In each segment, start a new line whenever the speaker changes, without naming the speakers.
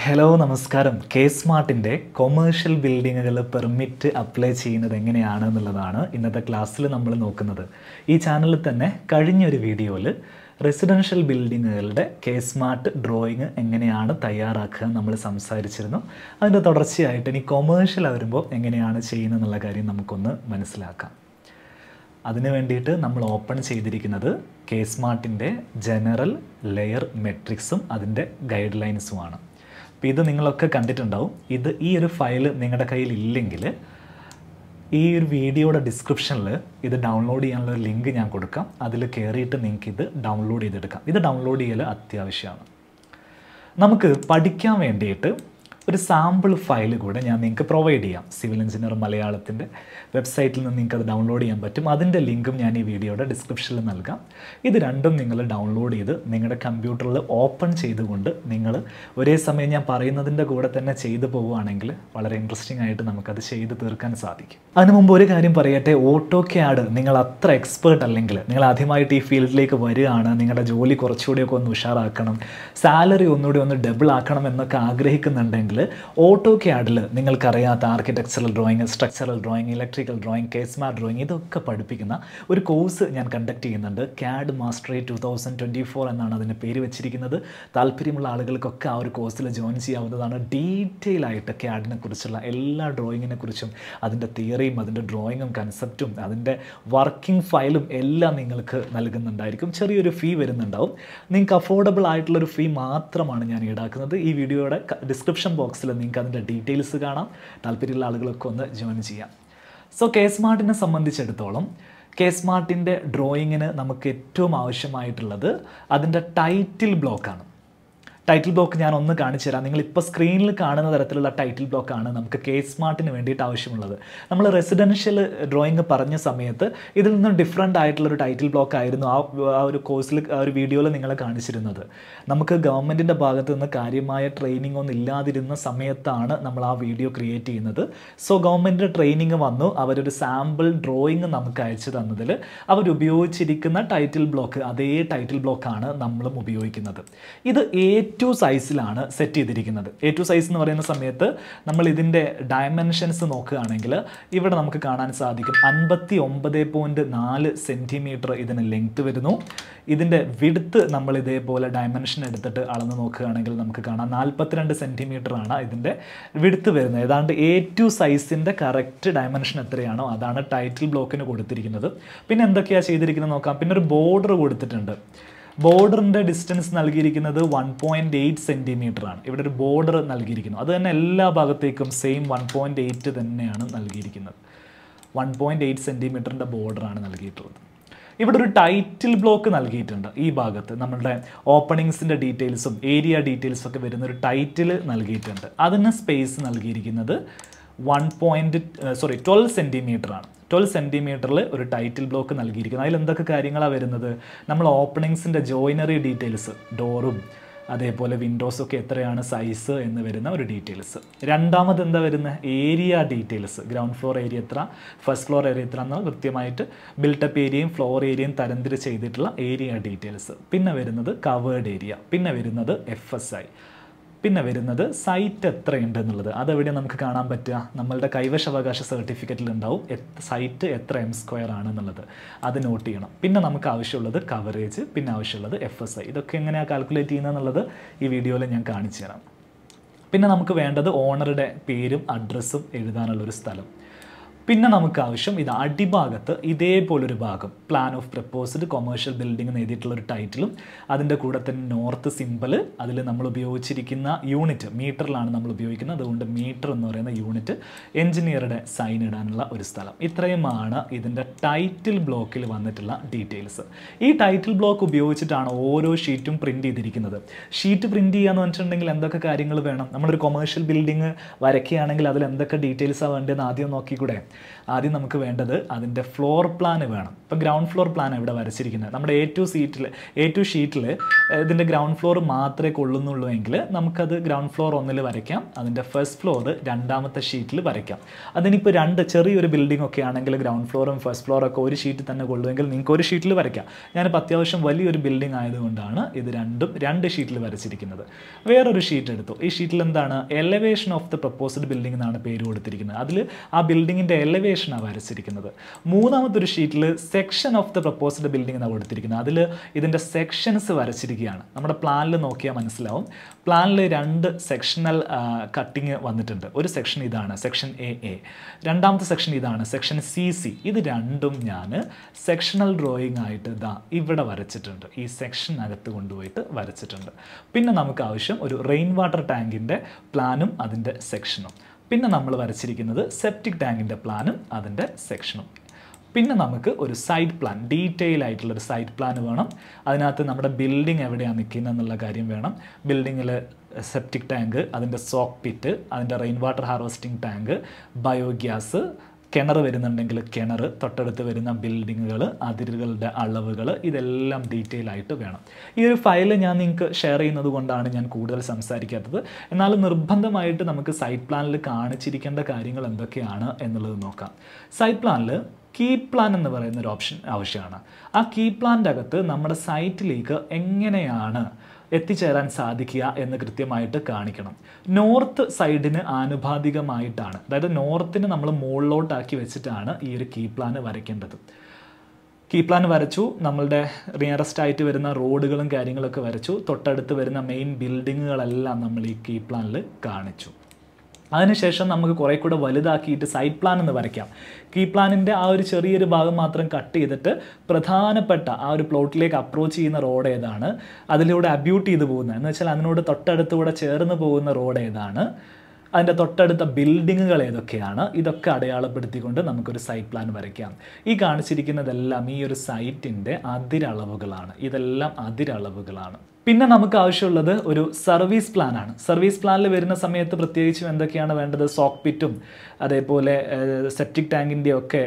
hello നമസ്കാരം K സ്മാർട്ടിൻ്റെ commercial ബിൽഡിങ്ങുകൾ പെർമിറ്റ് അപ്ലൈ ചെയ്യുന്നത് എങ്ങനെയാണ് എന്നുള്ളതാണ് ഇന്നത്തെ ക്ലാസ്സിൽ നമ്മൾ നോക്കുന്നത് ഈ ചാനലിൽ തന്നെ കഴിഞ്ഞൊരു വീഡിയോയിൽ റെസിഡൻഷ്യൽ ബിൽഡിങ്ങുകളുടെ കെ സ്മാർട്ട് ഡ്രോയിങ് എങ്ങനെയാണ് തയ്യാറാക്കുക എന്ന് നമ്മൾ സംസാരിച്ചിരുന്നു അതിൻ്റെ തുടർച്ചയായിട്ട് ഇനി കൊമേഴ്ഷ്യൽ വരുമ്പോൾ എങ്ങനെയാണ് ചെയ്യുന്നത് എന്നുള്ള കാര്യം നമുക്കൊന്ന് മനസ്സിലാക്കാം അതിന് വേണ്ടിയിട്ട് നമ്മൾ ഓപ്പൺ ചെയ്തിരിക്കുന്നത് കെ സ്മാർട്ടിൻ്റെ ജനറൽ ലെയർ മെട്രിക്സും അതിൻ്റെ ഗൈഡ് ലൈൻസുമാണ് അപ്പോൾ ഇത് നിങ്ങളൊക്കെ കണ്ടിട്ടുണ്ടാവും ഇത് ഈ ഒരു ഫയൽ നിങ്ങളുടെ കയ്യിൽ ഇല്ലെങ്കിൽ ഈ ഒരു വീഡിയോയുടെ ഡിസ്ക്രിപ്ഷനിൽ ഇത് ഡൗൺലോഡ് ചെയ്യാനുള്ള ഒരു ലിങ്ക് ഞാൻ കൊടുക്കാം അതിൽ കയറിയിട്ട് നിങ്ങൾക്ക് ഇത് ഡൗൺലോഡ് ചെയ്തെടുക്കാം ഇത് ഡൗൺലോഡ് ചെയ്യൽ അത്യാവശ്യമാണ് നമുക്ക് പഠിക്കാൻ വേണ്ടിയിട്ട് ഒരു സാമ്പിൾ ഫയൽ കൂടെ ഞാൻ നിങ്ങൾക്ക് പ്രൊവൈഡ് ചെയ്യാം സിവിൽ എഞ്ചിനീയർ മലയാളത്തിൻ്റെ വെബ്സൈറ്റിൽ നിന്ന് നിങ്ങൾക്ക് അത് ഡൗൺലോഡ് ചെയ്യാൻ പറ്റും അതിൻ്റെ ലിങ്കും ഞാൻ ഈ വീഡിയോയുടെ ഡിസ്ക്രിപ്ഷനിൽ നൽകാം ഇത് രണ്ടും നിങ്ങൾ ഡൗൺലോഡ് ചെയ്ത് നിങ്ങളുടെ കമ്പ്യൂട്ടറിൽ ഓപ്പൺ ചെയ്തുകൊണ്ട് നിങ്ങൾ ഒരേ സമയം ഞാൻ പറയുന്നതിൻ്റെ കൂടെ തന്നെ ചെയ്തു പോവുകയാണെങ്കിൽ വളരെ ഇൻട്രസ്റ്റിംഗ് ആയിട്ട് നമുക്കത് ചെയ്ത് തീർക്കാൻ സാധിക്കും അതിനു മുമ്പ് ഒരു കാര്യം പറയട്ടെ ഓട്ടോ ക്യാഡ് നിങ്ങൾ അത്ര എക്സ്പേർട്ട് അല്ലെങ്കിൽ നിങ്ങൾ ആദ്യമായിട്ട് ഈ ഫീൽഡിലേക്ക് വരികയാണ് നിങ്ങളുടെ ജോലി കുറച്ചുകൂടിയൊക്കെ ഒന്ന് ഉഷാറാക്കണം സാലറി ഒന്നുകൂടി ഒന്ന് ഡബിൾ ആക്കണം എന്നൊക്കെ ആഗ്രഹിക്കുന്നുണ്ടെങ്കിൽ ഓട്ടോ ക്യാഡിൽ നിങ്ങൾക്കറിയാത്ത architectural drawing structural drawing electrical drawing K smart drawing ഇതൊക്കെ പഠിപ്പിക്കുന്ന ഒരു കോഴ്സ് ഞാൻ കണ്ടക്ട് ചെയ്യുന്നുണ്ട് CAD mastery two thousand twenty four എന്നാണ് അതിൻ്റെ പേര് വെച്ചിരിക്കുന്നത് താല്പര്യമുള്ള ആളുകൾക്കൊക്കെ ആ ഒരു കോഴ്സിൽ ജോയിൻ ചെയ്യാവുന്നതാണ് ഡീറ്റെയിൽ ആയിട്ട് ക്യാഡിനെ കുറിച്ചുള്ള എല്ലാ ഡ്രോയിങ്ങിനെ കുറിച്ചും അതിൻ്റെ തിയറിയും അതിൻ്റെ ഡ്രോയിങ്ങും കൺസെപ്റ്റും അതിൻ്റെ വർക്കിംഗ് ഫയലും എല്ലാം നിങ്ങൾക്ക് നൽകുന്നുണ്ടായിരിക്കും ചെറിയൊരു ഫീ വരുന്നുണ്ടാവും നിങ്ങൾക്ക് അഫോർഡബിൾ ആയിട്ടുള്ളൊരു ഫീ മാത്രമാണ് ഞാൻ ഈടാക്കുന്നത് ഈ വീഡിയോയുടെ ഡിസ്ക്രിപ്ഷൻ ബോക്സിൽ നിങ്ങൾക്ക് അതിൻ്റെ ഡീറ്റെയിൽസ് കാണാം താല്പര്യമുള്ള ആളുകളൊക്കെ ഒന്ന് ജോയിൻ ചെയ്യാം സോ കെ സ്മാർട്ടിനെ സംബന്ധിച്ചിടത്തോളം കെ സ്മാർട്ടിൻ്റെ ഡ്രോയിങ്ങിന് നമുക്ക് ഏറ്റവും ആവശ്യമായിട്ടുള്ളത് അതിൻ്റെ ടൈറ്റിൽ ബ്ലോക്കാണ് ടൈറ്റിൽ ബ്ലോക്ക് ഞാൻ ഒന്ന് കാണിച്ചു തരാം നിങ്ങൾ ഇപ്പോൾ സ്ക്രീനിൽ കാണുന്ന തരത്തിലുള്ള ടൈറ്റിൽ ബ്ലോക്കാണ് നമുക്ക് കെ സ്മാർട്ടിന് വേണ്ടിയിട്ട് ആവശ്യമുള്ളത് നമ്മൾ റെസിഡൻഷ്യൽ ഡ്രോയിങ് പറഞ്ഞ സമയത്ത് ഇതിൽ നിന്നും ഡിഫറെൻ്റ് ആയിട്ടുള്ളൊരു ടൈറ്റിൽ ബ്ലോക്ക് ആയിരുന്നു ആ ആ ഒരു കോഴ്സിൽ ആ ഒരു വീഡിയോയിൽ നിങ്ങളെ കാണിച്ചിരുന്നത് നമുക്ക് ഗവൺമെൻറ്റിൻ്റെ ഭാഗത്ത് നിന്ന് കാര്യമായ ട്രെയിനിങ് ഒന്നും ഇല്ലാതിരുന്ന സമയത്താണ് നമ്മൾ ആ വീഡിയോ ക്രിയേറ്റ് ചെയ്യുന്നത് സോ ഗവൺമെൻറ്റിൻ്റെ ട്രെയിനിങ് വന്നു അവരൊരു സാമ്പിൾ ഡ്രോയിങ് നമുക്ക് അയച്ചു തന്നതിൽ അവരുപയോഗിച്ചിരിക്കുന്ന ടൈറ്റിൽ ബ്ലോക്ക് അതേ ടൈറ്റിൽ ബ്ലോക്കാണ് നമ്മളും ഉപയോഗിക്കുന്നത് ഇത് എ ടു സൈസിലാണ് സെറ്റ് ചെയ്തിരിക്കുന്നത് എ ടു സൈസ് എന്ന് പറയുന്ന സമയത്ത് നമ്മൾ ഇതിൻ്റെ ഡയമെൻഷൻസ് നോക്കുകയാണെങ്കിൽ ഇവിടെ നമുക്ക് കാണാൻ സാധിക്കും അൻപത്തി ഒമ്പത് പോയിൻറ്റ് നാല് സെൻറ്റിമീറ്റർ ഇതിന് ലെങ്ത് വരുന്നു ഇതിൻ്റെ വിടുത്ത് നമ്മൾ ഇതേപോലെ ഡയമെൻഷൻ എടുത്തിട്ട് അളന്ന് നോക്കുകയാണെങ്കിൽ നമുക്ക് കാണാം നാൽപ്പത്തിരണ്ട് സെൻറ്റിമീറ്റർ ആണ് ഇതിൻ്റെ വിടുത്ത് വരുന്നത് ഏതാണ്ട് എ ടു സൈസിൻ്റെ കറക്റ്റ് ഡയമെൻഷൻ എത്രയാണോ അതാണ് ടൈറ്റിൽ ബ്ലോക്കിന് കൊടുത്തിരിക്കുന്നത് പിന്നെ എന്തൊക്കെയാണ് ചെയ്തിരിക്കുന്നത് നോക്കാം പിന്നെ ഒരു ബോർഡർ കൊടുത്തിട്ടുണ്ട് ബോർഡറിൻ്റെ ഡിസ്റ്റൻസ് നൽകിയിരിക്കുന്നത് വൺ പോയിൻറ്റ് എയ്റ്റ് സെൻറ്റിമീറ്റർ ആണ് ഇവിടെ ഒരു ബോർഡർ നൽകിയിരിക്കുന്നു അത് തന്നെ എല്ലാ ഭാഗത്തേക്കും സെയിം വൺ പോയിൻറ്റ് എയ്റ്റ് തന്നെയാണ് നൽകിയിരിക്കുന്നത് വൺ പോയിൻറ്റ് എയ്റ്റ് സെൻറ്റിമീറ്ററിൻ്റെ ബോർഡറാണ് നൽകിയിട്ടുള്ളത് ഇവിടെ ഒരു ടൈറ്റിൽ ബ്ലോക്ക് നൽകിയിട്ടുണ്ട് ഈ ഭാഗത്ത് നമ്മളുടെ ഓപ്പണിങ്സിൻ്റെ ഡീറ്റെയിൽസും ഏരിയ ഡീറ്റെയിൽസും ഒക്കെ വരുന്ന ഒരു ടൈറ്റിൽ നൽകിയിട്ടുണ്ട് അതിന് സ്പേസ് നൽകിയിരിക്കുന്നത് one point sorry twelve centimetre ആണ് ട്വൽവ് സെൻറ്റിമീറ്ററിൽ ഒരു ടൈറ്റിൽ ബ്ലോക്ക് നൽകിയിരിക്കുന്നത് അതിൽ എന്തൊക്കെ കാര്യങ്ങളാണ് വരുന്നത് നമ്മൾ ഓപ്പണിങ്സിൻ്റെ ജോയിനറി ഡീറ്റെയിൽസ് ഡോറും അതേപോലെ വിൻഡോസൊക്കെ എത്രയാണ് സൈസ് എന്ന് വരുന്ന ഒരു ഡീറ്റെയിൽസ് രണ്ടാമത് എന്താ വരുന്ന area details ground floor area എത്ര ഫസ്റ്റ് ഫ്ലോർ ഏരിയ എത്ര എന്ന് കൃത്യമായിട്ട് ബിൽട്ടപ്പ് ഏരിയയും ഫ്ലോർ ഏരിയയും തരംതിരിച്ച് ചെയ്തിട്ടുള്ള ഏരിയ ഡീറ്റെയിൽസ് പിന്നെ വരുന്നത് കവേർഡ് ഏരിയ പിന്നെ വരുന്നത് എഫ് എസ് ഐ പിന്നെ വരുന്നത് സൈറ്റ് എത്രയുണ്ട് എന്നുള്ളത് അതെവിടെ നമുക്ക് കാണാൻ പറ്റുക നമ്മളുടെ കൈവശാവകാശ സർട്ടിഫിക്കറ്റിൽ ഉണ്ടാവും സൈറ്റ് എത്ര എം സ്ക്വയർ ആണ് എന്നുള്ളത് അത് നോട്ട് ചെയ്യണം പിന്നെ നമുക്ക് ആവശ്യമുള്ളത് കവറേജ് പിന്നെ ആവശ്യമുള്ളത് എഫ് എസ് ഐ ഇതൊക്കെ എങ്ങനെയാണ് കാൽക്കുലേറ്റ് ചെയ്യുന്നത് എന്നുള്ളത് ഈ വീഡിയോയിൽ ഞാൻ കാണിച്ചു തരാം പിന്നെ നമുക്ക് വേണ്ടത് ഓണറുടെ പേരും അഡ്രസ്സും എഴുതാനുള്ളൊരു സ്ഥലം പിന്നെ നമുക്ക് ആവശ്യം ഇത് അടിഭാഗത്ത് ഇതേപോലൊരു ഭാഗം plan of proposed commercial building എന്ന് എഴുതിയിട്ടുള്ള ഒരു ടൈറ്റിലും അതിൻ്റെ കൂടെ തന്നെ നോർത്ത് സിമ്പിൾ അതിൽ നമ്മൾ ഉപയോഗിച്ചിരിക്കുന്ന യൂണിറ്റ് മീറ്ററിലാണ് നമ്മൾ ഉപയോഗിക്കുന്നത് അതുകൊണ്ട് മീറ്റർ എന്ന് പറയുന്ന യൂണിറ്റ് എഞ്ചിനീയറുടെ സൈൻ ഇടാനുള്ള ഒരു സ്ഥലം ഇത്രയുമാണ് ഇതിൻ്റെ ടൈറ്റിൽ ബ്ലോക്കിൽ വന്നിട്ടുള്ള ഡീറ്റെയിൽസ് ഈ ടൈറ്റിൽ ബ്ലോക്ക് ഉപയോഗിച്ചിട്ടാണ് ഓരോ ഷീറ്റും പ്രിൻറ്റ് ചെയ്തിരിക്കുന്നത് ഷീറ്റ് പ്രിൻറ്റ് ചെയ്യാന്ന് വെച്ചിട്ടുണ്ടെങ്കിൽ എന്തൊക്കെ കാര്യങ്ങൾ വേണം നമ്മളൊരു കൊമേഴ്ഷ്യൽ ബിൽഡിംഗ് വരയ്ക്കുകയാണെങ്കിൽ അതിൽ എന്തൊക്കെ ഡീറ്റെയിൽസാണ് വേണ്ടതെന്ന് ആദ്യം നോക്കിക്കൂടെ ആദ്യം നമുക്ക് വേണ്ടത് അതിൻ്റെ ഫ്ലോർ പ്ലാൻ വേണം ഇപ്പോൾ ഗ്രൗണ്ട് ഫ്ലോർ പ്ലാൻ ഇവിടെ വരച്ചിരിക്കുന്നത് നമ്മുടെ എ ടു സീറ്റിൽ എ ടു ഷീറ്റിൽ ഇതിൻ്റെ ഗ്രൗണ്ട് ഫ്ലോർ മാത്രമേ കൊള്ളുന്നുള്ളൂ എങ്കിൽ നമുക്കത് ഗ്രൗണ്ട് ഫ്ലോർ ഒന്നിൽ വരയ്ക്കാം അതിൻ്റെ ഫസ്റ്റ് ഫ്ലോർ രണ്ടാമത്തെ ഷീറ്റിൽ വരയ്ക്കാം അതിനിപ്പോൾ രണ്ട് ചെറിയൊരു ബിൽഡിംഗ് ഒക്കെ ആണെങ്കിൽ ഗ്രൗണ്ട് ഫ്ലോറും ഫസ്റ്റ് ഫ്ലോറും ഒക്കെ ഒരു ഷീറ്റിൽ തന്നെ കൊള്ളുമെങ്കിൽ നിങ്ങൾക്ക് ഒരു ഷീറ്റിൽ വരയ്ക്കാം ഞാനിപ്പോൾ അത്യാവശ്യം വലിയൊരു ബിൽഡിംഗ് ആയതുകൊണ്ടാണ് ഇത് രണ്ടും രണ്ട് ഷീറ്റിൽ വരച്ചിരിക്കുന്നത് വേറൊരു ഷീറ്റ് എടുത്തു ഈ ഷീറ്റിൽ എന്താണ് elevation of the proposed building എന്നാണ് പേര് കൊടുത്തിരിക്കുന്നത് അതിൽ ആ ബിൽഡിങ്ങിൻ്റെ എലവേഷനാണ് വരച്ചിരിക്കുന്നത് മൂന്നാമത്തെ ഒരു ഷീറ്റിൽ section of the proposed building എന്നാണ് കൊടുത്തിരിക്കുന്നത് അതിൽ ഇതിൻ്റെ സെക്ഷൻസ് വരച്ചിരിക്കുകയാണ് നമ്മുടെ പ്ലാനിൽ നോക്കിയാൽ മനസ്സിലാവും പ്ലാനിൽ രണ്ട് സെക്ഷണൽ കട്ടിങ് വന്നിട്ടുണ്ട് ഒരു സെക്ഷൻ ഇതാണ് സെക്ഷൻ എ എ രണ്ടാമത്തെ സെക്ഷൻ ഇതാണ് സെക്ഷൻ സി സി ഇത് രണ്ടും ഞാൻ സെക്ഷണൽ ഡ്രോയിങ് ആയിട്ട് ഇതാ ഇവിടെ വരച്ചിട്ടുണ്ട് ഈ സെക്ഷനകത്ത് കൊണ്ടുപോയിട്ട് വരച്ചിട്ടുണ്ട് പിന്നെ നമുക്ക് ആവശ്യം ഒരു റെയിൻ വാട്ടർ ടാങ്കിൻ്റെ പ്ലാനും അതിൻ്റെ സെക്ഷനും പിന്നെ നമ്മൾ വരച്ചിരിക്കുന്നത് സെപ്റ്റിക് ടാങ്കിൻ്റെ പ്ലാനും അതിൻ്റെ സെക്ഷനും പിന്നെ നമുക്ക് ഒരു സൈറ്റ് പ്ലാൻ ഡീറ്റെയിൽ ആയിട്ടുള്ള ഒരു സൈറ്റ് പ്ലാൻ വേണം അതിനകത്ത് നമ്മുടെ ബിൽഡിംഗ് എവിടെയാണ് നിൽക്കുന്നത് എന്നുള്ള കാര്യം വേണം ബിൽഡിങ്ങിൽ സെപ്റ്റിക് ടാങ്ക് അതിൻ്റെ സോക്ക് പിറ്റ് അതിൻ്റെ rain water harvesting tank biogas കിണർ വരുന്നുണ്ടെങ്കിൽ കിണർ തൊട്ടടുത്ത് വരുന്ന ബിൽഡിങ്ങുകൾ അതിരുകളുടെ അളവുകൾ ഇതെല്ലാം ഡീറ്റെയിൽ ആയിട്ട് വേണം ഈ ഒരു ഫയൽ ഞാൻ നിങ്ങൾക്ക് ഷെയർ ചെയ്യുന്നത് കൊണ്ടാണ് ഞാൻ കൂടുതൽ സംസാരിക്കാത്തത് എന്നാൽ നിർബന്ധമായിട്ട് നമുക്ക് സൈറ്റ് പ്ലാനിൽ കാണിച്ചിരിക്കേണ്ട കാര്യങ്ങൾ എന്തൊക്കെയാണ് എന്നുള്ളത് നോക്കാം സൈറ്റ് പ്ലാനിൽ കീ പ്ലാൻ എന്ന് പറയുന്ന ഒരു ഓപ്ഷൻ ആവശ്യമാണ് ആ കീ പ്ലാൻ്റെ അകത്ത് നമ്മുടെ സൈറ്റിലേക്ക് എങ്ങനെയാണ് എത്തിച്ചേരാൻ സാധിക്കുക എന്ന് കൃത്യമായിട്ട് കാണിക്കണം നോർത്ത് സൈഡിന് ആനുപാതികമായിട്ടാണ് അതായത് നോർത്തിന് നമ്മൾ മുകളിലോട്ടാക്കി വെച്ചിട്ടാണ് ഈ ഒരു കീ പ്ലാൻ വരയ്ക്കേണ്ടത് കീ പ്ലാൻ വരച്ചു നമ്മളുടെ നിയറസ്റ്റ് ആയിട്ട് വരുന്ന റോഡുകളും കാര്യങ്ങളൊക്കെ വരച്ചു തൊട്ടടുത്ത് വരുന്ന മെയിൻ ബിൽഡിങ്ങുകളെല്ലാം നമ്മൾ ഈ കീ പ്ലാനിൽ കാണിച്ചു അതിനുശേഷം നമുക്ക് കുറേ കൂടെ വലുതാക്കിയിട്ട് സൈറ്റ് പ്ലാൻ എന്ന് വരയ്ക്കാം കീ പ്ലാനിൻ്റെ ആ ഒരു ചെറിയൊരു ഭാഗം മാത്രം കട്ട് ചെയ്തിട്ട് പ്രധാനപ്പെട്ട ആ ഒരു പ്ലോട്ടിലേക്ക് അപ്രോച്ച് ചെയ്യുന്ന റോഡ് ഏതാണ് അതിലൂടെ അബ്യൂട്ട് ചെയ്ത് പോകുന്നത് എന്ന് വെച്ചാൽ അതിനോട് തൊട്ടടുത്തുകൂടെ ചേർന്ന് പോകുന്ന റോഡ് ഏതാണ് അതിൻ്റെ തൊട്ടടുത്ത ബിൽഡിങ്ങുകൾ ഏതൊക്കെയാണ് ഇതൊക്കെ അടയാളപ്പെടുത്തിക്കൊണ്ട് നമുക്കൊരു സൈറ്റ് പ്ലാൻ വരയ്ക്കാം ഈ കാണിച്ചിരിക്കുന്നതെല്ലാം ഈ ഒരു സൈറ്റിൻ്റെ അതിരളവുകളാണ് ഇതെല്ലാം അതിരളവുകളാണ് പിന്നെ നമുക്ക് ആവശ്യമുള്ളത് ഒരു സർവീസ് പ്ലാനാണ് സർവീസ് പ്ലാനിൽ വരുന്ന സമയത്ത് പ്രത്യേകിച്ചും എന്തൊക്കെയാണ് വേണ്ടത് സോക്ക് പിറ്റും അതേപോലെ സെപ്റ്റിക് ടാങ്കിൻ്റെ ഒക്കെ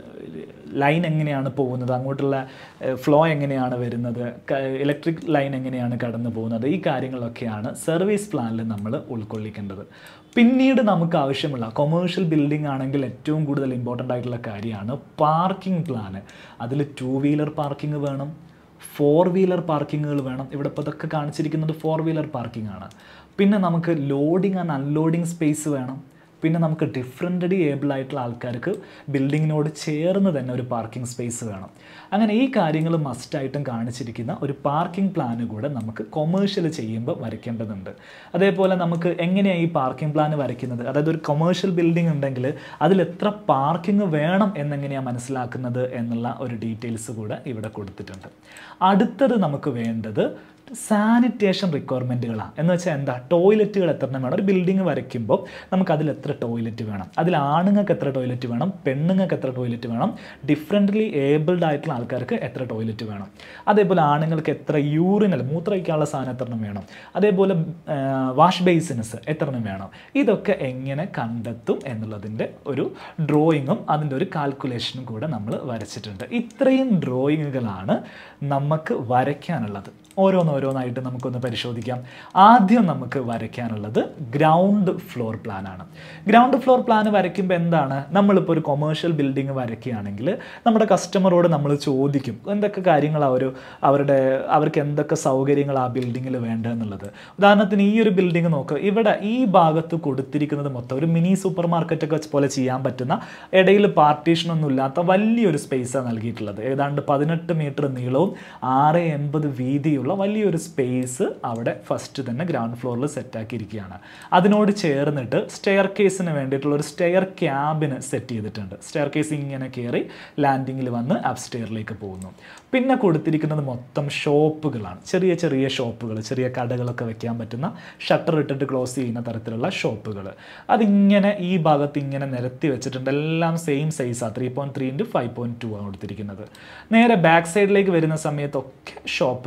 ലൈൻ എങ്ങനെയാണ് പോകുന്നത് അങ്ങോട്ടുള്ള ഫ്ലോ എങ്ങനെയാണ് വരുന്നത് ഇലക്ട്രിക് ലൈൻ എങ്ങനെയാണ് കടന്നു പോകുന്നത് ഈ കാര്യങ്ങളൊക്കെയാണ് സർവീസ് പ്ലാനിൽ നമ്മൾ ഉൾക്കൊള്ളിക്കേണ്ടത് പിന്നീട് നമുക്ക് ആവശ്യമുള്ള കൊമേഴ്ഷ്യൽ ബിൽഡിംഗ് ആണെങ്കിൽ ഏറ്റവും കൂടുതൽ ഇമ്പോർട്ടൻ്റ് ആയിട്ടുള്ള കാര്യമാണ് പാർക്കിംഗ് പ്ലാന് അതിൽ ടു വീലർ പാർക്കിംഗ് വേണം ഫോർ വീലർ പാർക്കിങ്ങുകൾ വേണം ഇവിടെ ഇപ്പോൾ ഇതൊക്കെ കാണിച്ചിരിക്കുന്നത് ഫോർ വീലർ പാർക്കിംഗ് ആണ് പിന്നെ നമുക്ക് ലോഡിങ് ആൻഡ് അൺലോഡിങ് സ്പേസ് വേണം പിന്നെ നമുക്ക് ഡിഫറൻ്റ്ലി ഏബിൾ ആയിട്ടുള്ള ആൾക്കാർക്ക് ബിൽഡിങ്ങിനോട് ചേർന്ന് തന്നെ ഒരു പാർക്കിംഗ് സ്പേസ് വേണം അങ്ങനെ ഈ കാര്യങ്ങൾ മസ്റ്റായിട്ടും കാണിച്ചിരിക്കുന്ന ഒരു പാർക്കിംഗ് പ്ലാന് കൂടെ നമുക്ക് കൊമേഴ്ഷ്യൽ ചെയ്യുമ്പോൾ വരയ്ക്കേണ്ടതുണ്ട് അതേപോലെ നമുക്ക് എങ്ങനെയാണ് ഈ പാർക്കിംഗ് പ്ലാൻ വരയ്ക്കുന്നത് അതായത് ഒരു കൊമേഴ്ഷ്യൽ ബിൽഡിംഗ് ഉണ്ടെങ്കിൽ അതിൽ എത്ര പാർക്കിംഗ് വേണം എന്നെങ്ങനെയാണ് മനസ്സിലാക്കുന്നത് എന്നുള്ള ഒരു ഡീറ്റെയിൽസ് കൂടെ ഇവിടെ കൊടുത്തിട്ടുണ്ട് അടുത്തത് നമുക്ക് വേണ്ടത് സാനിറ്റേഷൻ റിക്വയർമെൻറ്റുകളാണ് എന്ന് വെച്ചാൽ എന്താ ടോയ്ലറ്റുകൾ എത്ര എണ്ണം വേണം ഒരു ബിൽഡിംഗ് വരയ്ക്കുമ്പോൾ നമുക്ക് അതിൽ എത്ര ടോയ്ലറ്റ് വേണം അതിൽ ആണുങ്ങൾക്ക് എത്ര ടോയ്ലറ്റ് വേണം പെണ്ണുങ്ങൾക്ക് എത്ര ടോയ്ലറ്റ് വേണം ഡിഫറെൻ്റ്ലി ഏബിൾഡ് ആയിട്ടുള്ള ആൾക്കാർക്ക് എത്ര ടോയ്ലറ്റ് വേണം അതേപോലെ ആണുങ്ങൾക്ക് എത്ര യൂറിനൽ മൂത്രമൊഴിക്കാനുള്ള സാധനം എത്ര എണ്ണം വേണം അതേപോലെ വാഷ് ബേസിനസ് എത്ര എണ്ണം വേണം ഇതൊക്കെ എങ്ങനെ കണ്ടെത്തും എന്നുള്ളതിൻ്റെ ഒരു ഡ്രോയിങ്ങും അതിൻ്റെ ഒരു കാൽക്കുലേഷനും കൂടെ നമ്മൾ വരച്ചിട്ടുണ്ട് ഇത്രയും ഡ്രോയിങ്ങുകളാണ് നമുക്ക് വരയ്ക്കാനുള്ളത് ഓരോന്നോരോന്നായിട്ട് നമുക്കൊന്ന് പരിശോധിക്കാം ആദ്യം നമുക്ക് വരയ്ക്കാനുള്ളത് ഗ്രൗണ്ട് ഫ്ലോർ പ്ലാനാണ് ഗ്രൗണ്ട് ഫ്ലോർ പ്ലാൻ വരയ്ക്കുമ്പോൾ എന്താണ് നമ്മളിപ്പോൾ ഒരു കൊമേഴ്ഷ്യൽ ബിൽഡിംഗ് വരയ്ക്കുകയാണെങ്കിൽ നമ്മുടെ കസ്റ്റമറോട് നമ്മൾ ചോദിക്കും എന്തൊക്കെ കാര്യങ്ങൾ അവർ അവരുടെ അവർക്ക് എന്തൊക്കെ സൗകര്യങ്ങൾ ആ ബിൽഡിങ്ങിൽ വേണ്ടതെന്നുള്ളത് ഉദാഹരണത്തിന് ഈ ഒരു ബിൽഡിംഗ് നോക്കുക ഇവിടെ ഈ ഭാഗത്ത് കൊടുത്തിരിക്കുന്നത് മൊത്തം ഒരു മിനി സൂപ്പർ മാർക്കറ്റൊക്കെ പോലെ ചെയ്യാൻ പറ്റുന്ന ഇടയിൽ പാർട്ടീഷനൊന്നും ഇല്ലാത്ത വലിയൊരു സ്പേസാണ് നൽകിയിട്ടുള്ളത് ഏതാണ്ട് പതിനെട്ട് മീറ്റർ നീളവും ആറ് എൺപത് വീതിയുള്ള വലിയൊരു സ്പേസ് അവിടെ ഫസ്റ്റ് തന്നെ ഗ്രൗണ്ട് ഫ്ലോറിൽ സെറ്റാക്കിയിരിക്കുകയാണ് അതിനോട് ചേർന്നിട്ട് സ്റ്റെയർ കേസിന് വേണ്ടിയിട്ടുള്ള ഒരു സ്റ്റെയർ ക്യാബിന് സെറ്റ് ചെയ്തിട്ടുണ്ട് സ്റ്റെയർ കേസ് ഇങ്ങനെ കയറി ലാൻഡിങ്ങിൽ വന്ന് അപ് സ്റ്റെയറിലേക്ക് പോകുന്നു പിന്നെ കൊടുത്തിരിക്കുന്നത് മൊത്തം ഷോപ്പുകളാണ് ചെറിയ ചെറിയ ഷോപ്പുകൾ ചെറിയ കടകളൊക്കെ വെക്കാൻ പറ്റുന്ന ഷട്ടർ ഇട്ടിട്ട് ക്ലോസ് ചെയ്യുന്ന തരത്തിലുള്ള ഷോപ്പുകൾ അതിങ്ങനെ ഈ ഭാഗത്ത് ഇങ്ങനെ നിരത്തി വെച്ചിട്ടുണ്ട് എല്ലാം സെയിം സൈസാണ് three point three into five point two ആണ് കൊടുത്തിരിക്കുന്നത് നേരെ ബാക്ക് സൈഡിലേക്ക് വരുന്ന സമയത്തൊക്കെ ഷോപ്പുകൾ ഇങ്ങനെ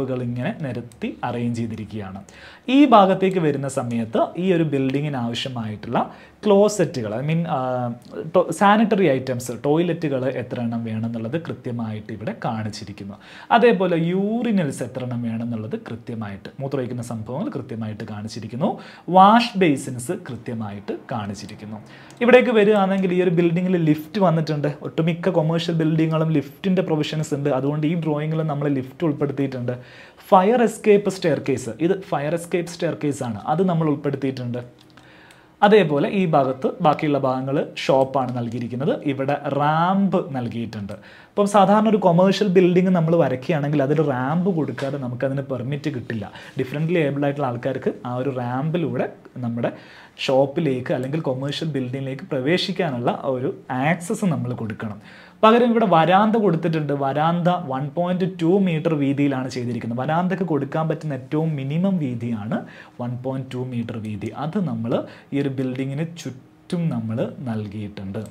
ഇങ്ങനെ നിരത്തി അറേഞ്ച് ചെയ്തിരിക്കുകയാണ് ഈ ഭാഗത്തേക്ക് വരുന്ന സമയത്ത് ഈ ഒരു ബിൽഡിങ്ങിന് ആവശ്യമായിട്ടുള്ള ക്ലോസറ്റുകൾ ഐ മീൻ സാനിറ്ററി ഐറ്റംസ് ടോയ്ലറ്റുകൾ എത്ര എണ്ണം വേണമെന്നുള്ളത് കൃത്യമായിട്ട് ഇവിടെ കാണിച്ചിരിക്കുന്നു അതേപോലെ യൂറിനൽസ് എത്ര എണ്ണം വേണമെന്നുള്ളത് കൃത്യമായിട്ട് മൂത്രമൊഴിക്കുന്ന സംഭവങ്ങൾ കൃത്യമായിട്ട് കാണിച്ചിരിക്കുന്നു വാഷ് ബേസിൻസ് കൃത്യമായിട്ട് കാണിച്ചിരിക്കുന്നു ഇവിടേക്ക് വരികയാണെങ്കിൽ ഈ ഒരു ബിൽഡിങ്ങിൽ ലിഫ്റ്റ് വന്നിട്ടുണ്ട് ഒട്ടുമിക്ക കൊമേഴ്ഷ്യൽ ബിൽഡിങ്ങുകളും ലിഫ്റ്റിൻ്റെ പ്രൊവിഷൻസ് ഉണ്ട് അതുകൊണ്ട് ഈ ഡ്രോയിങ്ങിൽ നമ്മൾ ലിഫ്റ്റ് ഉൾപ്പെടുത്തിയിട്ടുണ്ട് ഫയർ എസ്കേപ്പ് സ്റ്റെയർ കേസ് ഇത് ഫയർ എസ്കേപ്പ് സ്റ്റെയർ കേസ് ആണ് അത് നമ്മൾ ഉൾപ്പെടുത്തിയിട്ടുണ്ട് അതേപോലെ ഈ ഭാഗത്ത് ബാക്കിയുള്ള ഭാഗങ്ങൾ ഷോപ്പാണ് നൽകിയിരിക്കുന്നത് ഇവിടെ റാമ്പ് നൽകിയിട്ടുണ്ട് അപ്പം സാധാരണ ഒരു കൊമേഴ്ഷ്യൽ ബിൽഡിംഗ് നമ്മൾ വരയ്ക്കുകയാണെങ്കിൽ അതിൽ റാമ്പ് കൊടുക്കാതെ നമുക്കതിന് പെർമിറ്റ് കിട്ടില്ല ഡിഫറെൻ്റ്ലി ഏബിൾ ആയിട്ടുള്ള ആൾക്കാർക്ക് ആ ഒരു റാമ്പിലൂടെ നമ്മുടെ ഷോപ്പിലേക്ക് അല്ലെങ്കിൽ കൊമേഴ്ഷ്യൽ ബിൽഡിങ്ങിലേക്ക് പ്രവേശിക്കാനുള്ള ഒരു ആക്സസ് നമ്മൾ കൊടുക്കണം പകരം ഇവിടെ വരാന്ത കൊടുത്തിട്ടുണ്ട് വരാന്ത വൺ പോയിന്റ് ടു മീറ്റർ വീതിയിലാണ് ചെയ്തിരിക്കുന്നത് വരാന്തക്ക് കൊടുക്കാൻ പറ്റുന്ന ഏറ്റവും മിനിമം വീതിയാണ് വൺ പോയിന്റ് ടു മീറ്റർ വീതി അത് നമ്മൾ ഈ ഒരു ബിൽഡിങ്ങിന് ചുറ്റും നമ്മൾ നൽകിയിട്ടുണ്ട്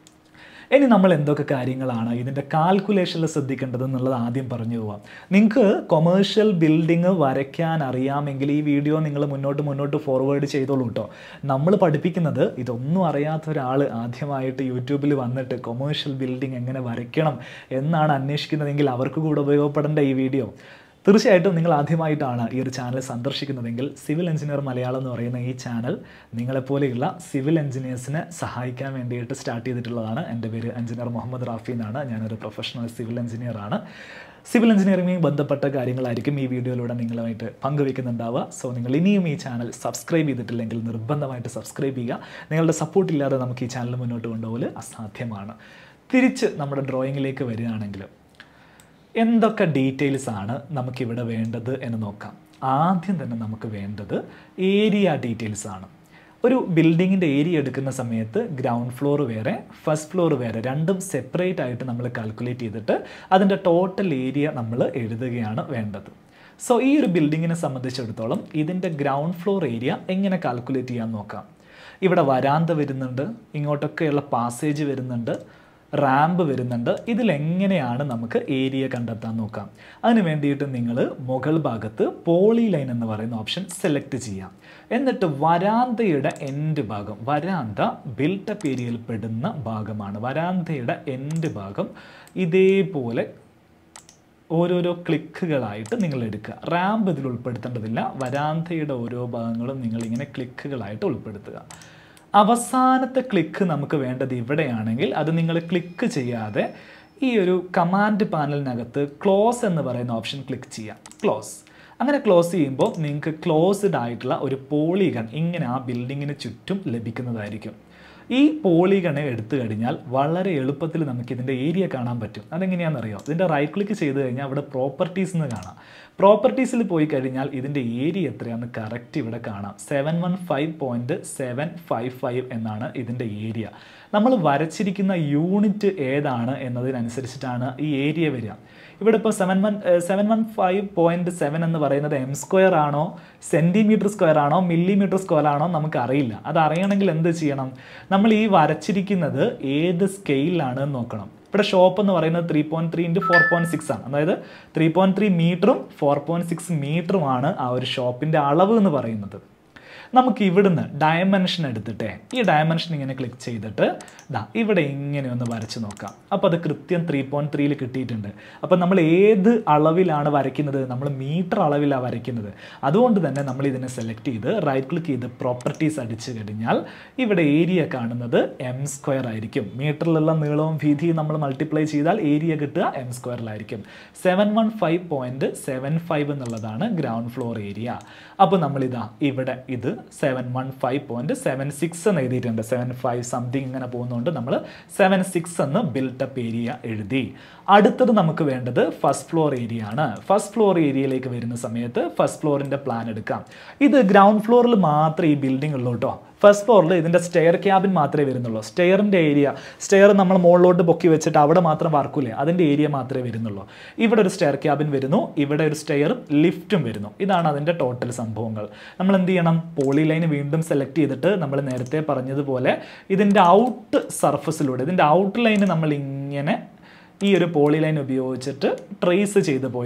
ഇനി നമ്മൾ എന്തൊക്കെ കാര്യങ്ങളാണ് ഇതിൻ്റെ കാൽക്കുലേഷനിൽ ശ്രദ്ധിക്കേണ്ടത് എന്നുള്ളത് ആദ്യം പറഞ്ഞു പോവാം നിങ്ങൾക്ക് കൊമേഴ്ഷ്യൽ ബിൽഡിംഗ് വരയ്ക്കാൻ അറിയാമെങ്കിൽ ഈ വീഡിയോ നിങ്ങൾ മുന്നോട്ട് മുന്നോട്ട് ഫോർവേഡ് ചെയ്തോളൂ കേട്ടോ നമ്മൾ പഠിപ്പിക്കുന്നത് ഇതൊന്നും അറിയാത്ത ഒരാൾ ആദ്യമായിട്ട് യൂട്യൂബിൽ വന്നിട്ട് കൊമേഴ്ഷ്യൽ ബിൽഡിംഗ് എങ്ങനെ വരയ്ക്കണം എന്നാണ് അന്വേഷിക്കുന്നതെങ്കിൽ അവർക്ക് കൂടെ ഉപയോഗപ്പെടേണ്ട ഈ വീഡിയോ തീർച്ചയായിട്ടും നിങ്ങൾ ആദ്യമായിട്ടാണ് ഈ ഒരു ചാനൽ സന്ദർശിക്കുന്നതെങ്കിൽ സിവിൽ എഞ്ചിനീയർ മലയാളം എന്ന് പറയുന്ന ഈ ചാനൽ നിങ്ങളെപ്പോലെയുള്ള സിവിൽ എഞ്ചിനീയേഴ്സിനെ സഹായിക്കാൻ വേണ്ടിയിട്ട് സ്റ്റാർട്ട് ചെയ്തിട്ടുള്ളതാണ് എൻ്റെ പേര് എഞ്ചിനീയർ മുഹമ്മദ് റാഫി എന്നാണ് ഞാനൊരു പ്രൊഫഷണൽ സിവിൽ എഞ്ചിനീയർ ആണ് സിവിൽ എഞ്ചിനീയറിംഗുമായി ബന്ധപ്പെട്ട കാര്യങ്ങളായിരിക്കും ഈ വീഡിയോയിലൂടെ നിങ്ങളുമായിട്ട് പങ്കുവെക്കുന്നുണ്ടാവുക സോ നിങ്ങൾ ഇനിയും ഈ ചാനൽ സബ്സ്ക്രൈബ് ചെയ്തിട്ടില്ലെങ്കിൽ നിർബന്ധമായിട്ട് സബ്സ്ക്രൈബ് ചെയ്യുക നിങ്ങളുടെ സപ്പോർട്ട് ഇല്ലാതെ നമുക്ക് ഈ ചാനൽ മുന്നോട്ട് കൊണ്ടുപോകൽ അസാധ്യമാണ് തിരിച്ച് നമ്മുടെ ഡ്രോയിങ്ങിലേക്ക് വരികയാണെങ്കിൽ എന്തൊക്കെ ഡീറ്റെയിൽസ് ആണ് നമുക്കിവിടെ വേണ്ടത് എന്ന് നോക്കാം ആദ്യം തന്നെ നമുക്ക് വേണ്ടത് ഏരിയ ഡീറ്റെയിൽസ് ആണ് ഒരു ബിൽഡിങ്ങിൻ്റെ ഏരിയ എടുക്കുന്ന സമയത്ത് ഗ്രൗണ്ട് ഫ്ലോർ വേറെ ഫസ്റ്റ് ഫ്ലോർ വേറെ രണ്ടും സെപ്പറേറ്റ് ആയിട്ട് നമ്മൾ കാൽക്കുലേറ്റ് ചെയ്തിട്ട് അതിൻ്റെ ടോട്ടൽ ഏരിയ നമ്മൾ എഴുതുകയാണ് വേണ്ടത് സോ ഈ ഒരു ബിൽഡിങ്ങിനെ സംബന്ധിച്ചിടത്തോളം ഇതിൻ്റെ ഗ്രൗണ്ട് ഫ്ലോർ ഏരിയ എങ്ങനെ കാൽക്കുലേറ്റ് ചെയ്യാൻ നോക്കാം ഇവിടെ വരാന്ത വരുന്നുണ്ട് ഇങ്ങോട്ടൊക്കെയുള്ള പാസേജ് വരുന്നുണ്ട് റാമ്പ് വരുന്നുണ്ട് ഇതിലെങ്ങനെയാണ് നമുക്ക് ഏരിയ കണ്ടെത്താൻ നോക്കാം അതിന് വേണ്ടിയിട്ട് നിങ്ങൾ മുകൾ ഭാഗത്ത് പോളി ലൈൻ എന്ന് പറയുന്ന ഓപ്ഷൻ സെലക്ട് ചെയ്യാം എന്നിട്ട് വരാന്തയുടെ എൻഡ് ഭാഗം വരാന്ത ബിൽട്ടപ്പ് ഏരിയയിൽ പെടുന്ന ഭാഗമാണ് വരാന്തയുടെ എൻഡ് ഭാഗം ഇതേപോലെ ഓരോരോ ക്ലിക്കുകളായിട്ട് നിങ്ങൾ എടുക്കുക റാമ്പ് ഇതിൽ ഉൾപ്പെടുത്തേണ്ടതില്ല വരാന്തയുടെ ഓരോ ഭാഗങ്ങളും നിങ്ങളിങ്ങനെ ക്ലിക്കുകളായിട്ട് ഉൾപ്പെടുത്തുക അവസാനത്തെ ക്ലിക്ക് നമുക്ക് വേണ്ടത് ഇവിടെയാണെങ്കിൽ അത് നിങ്ങൾ ക്ലിക്ക് ചെയ്യാതെ ഈ ഒരു കമാൻഡ് പാനലിനകത്ത് ക്ലോസ് എന്ന് പറയുന്ന ഓപ്ഷൻ ക്ലിക്ക് ചെയ്യാം ക്ലോസ് അങ്ങനെ ക്ലോസ് ചെയ്യുമ്പോൾ നിങ്ങൾക്ക് ക്ലോസ്ഡ് ആയിട്ടുള്ള ഒരു പോളിഗൺ ഇങ്ങനെ ആ ബിൽഡിങ്ങിന് ചുറ്റും ലഭിക്കുന്നതായിരിക്കും ഈ പോളിഗണെ എടുത്തു കഴിഞ്ഞാൽ വളരെ എളുപ്പത്തിൽ നമുക്ക് ഇതിൻ്റെ ഏരിയ കാണാൻ പറ്റും അതെങ്ങനെയാണെന്നറിയോ ഇതിൻ്റെ റൈറ്റ് ക്ലിക്ക് ചെയ്ത് കഴിഞ്ഞാൽ അവിടെ പ്രോപ്പർട്ടീസ് എന്ന് കാണാം പ്രോപ്പർട്ടീസിൽ പോയി കഴിഞ്ഞാൽ ഇതിൻ്റെ ഏരിയ എത്രയാണെന്ന് കറക്റ്റ് ഇവിടെ കാണാം seven one five point seven five five എന്നാണ് ഇതിൻ്റെ ഏരിയ നമ്മൾ വരച്ചിരിക്കുന്ന യൂണിറ്റ് ഏതാണ് എന്നതിനനുസരിച്ചിട്ടാണ് ഈ ഏരിയ വരിക ഇവിടെ ഇപ്പോൾ seven one seven one five point seven എന്ന് പറയുന്നത് എം സ്ക്വയർ ആണോ സെൻറ്റിമീറ്റർ സ്ക്വയർ ആണോ മില്ലിമീറ്റർ സ്ക്വയർ ആണോ നമുക്ക് അറിയില്ല അത് അറിയണമെങ്കിൽ എന്ത് ചെയ്യണം നമ്മൾ ഈ വരച്ചിരിക്കുന്നത് ഏത് സ്കെയിലാണ് എന്ന് നോക്കണം ഇവിടെ ഷോപ്പ് എന്ന് പറയുന്നത് three point three into four point six ആണ് അതായത് ത്രീ പോയിന്റ് ത്രീ മീറ്ററും ഫോർ പോയിന്റ് സിക്സ് മീറ്ററുമാണ് ആ ഒരു ഷോപ്പിൻ്റെ അളവ് എന്ന് പറയുന്നത് നമുക്ക് ഇവിടുന്ന് ഡയമെൻഷൻ എടുത്തിട്ട് ഈ ഡയമെൻഷൻ ഇങ്ങനെ ക്ലിക്ക് ചെയ്തിട്ട് ദാ ഇവിടെ ഇങ്ങനെ ഒന്ന് വരച്ച് നോക്കാം അപ്പോൾ അത് കൃത്യം ത്രീ പോയിന്റ് ത്രീയിൽ കിട്ടിയിട്ടുണ്ട് അപ്പോൾ നമ്മൾ ഏത് അളവിലാണ് വരയ്ക്കുന്നത് നമ്മൾ മീറ്റർ അളവിലാണ് വരയ്ക്കുന്നത് അതുകൊണ്ട് തന്നെ നമ്മൾ ഇതിനെ സെലക്ട് ചെയ്ത് റൈറ്റ് ക്ലിക്ക് ചെയ്ത് പ്രോപ്പർട്ടീസ് അടിച്ചു കഴിഞ്ഞാൽ ഇവിടെ ഏരിയ കാണുന്നത് എം സ്ക്വയർ ആയിരിക്കും മീറ്ററിലുള്ള നീളവും വീതിയും നമ്മൾ മൾട്ടിപ്ലൈ ചെയ്താൽ ഏരിയ കിട്ടുക എം സ്ക്വയറിലായിരിക്കും seven one five point seven five എന്നുള്ളതാണ് ഗ്രൗണ്ട് ഫ്ലോർ ഏരിയ അപ്പോൾ നമ്മളിതാ ഇവിടെ ഇത് seven one five point seven six എന്ന് എഴുതിയിട്ടുണ്ട് സെവൻ ഫൈവ് സംതിങ് ഇങ്ങനെ പോകുന്നതുകൊണ്ട് നമ്മൾ സെവൻ സിക്സ് എന്ന് ബിൽട്ടപ്പ് ഏരിയ എഴുതി അടുത്തത് നമുക്ക് വേണ്ടത് ഫസ്റ്റ് ഫ്ലോർ ഏരിയ ആണ് ഫസ്റ്റ് ഫ്ലോർ ഏരിയയിലേക്ക് വരുന്ന സമയത്ത് ഫസ്റ്റ് ഫ്ലോറിൻ്റെ പ്ലാൻ എടുക്കാം ഇത് ഗ്രൗണ്ട് ഫ്ലോറിൽ മാത്രമേ ഈ ബിൽഡിംഗ് ഉള്ളൂ കേട്ടോ ഫസ്റ്റ് ഫ്ലോറിൽ ഇതിൻ്റെ സ്റ്റെയർ ക്യാബിൻ മാത്രമേ വരുന്നുള്ളൂ സ്റ്റെയറിൻ്റെ ഏരിയ സ്റ്റെയർ നമ്മൾ മുകളിലോട്ട് പൊക്കി വെച്ചിട്ട് അവിടെ മാത്രം വർക്കൂലേ അതിൻ്റെ ഏരിയ മാത്രമേ വരുന്നുള്ളൂ ഇവിടെ ഒരു സ്റ്റെയർ ക്യാബിൻ വരുന്നു ഇവിടെ ഒരു സ്റ്റെയറും ലിഫ്റ്റും വരുന്നു ഇതാണ് അതിൻ്റെ ടോട്ടൽ സംഭവങ്ങൾ നമ്മൾ എന്ത് ചെയ്യണം പോളി ലൈൻ വീണ്ടും സെലക്ട് ചെയ്തിട്ട് നമ്മൾ നേരത്തെ പറഞ്ഞതുപോലെ ഇതിൻ്റെ ഔട്ട് സർഫസിലൂടെ ഇതിൻ്റെ ഔട്ട് ലൈന് നമ്മൾ ഇങ്ങനെ ഈ ഒരു പോളി ലൈൻ ഉപയോഗിച്ചിട്ട് ട്രേസ് ചെയ്ത് പോയിട്ട്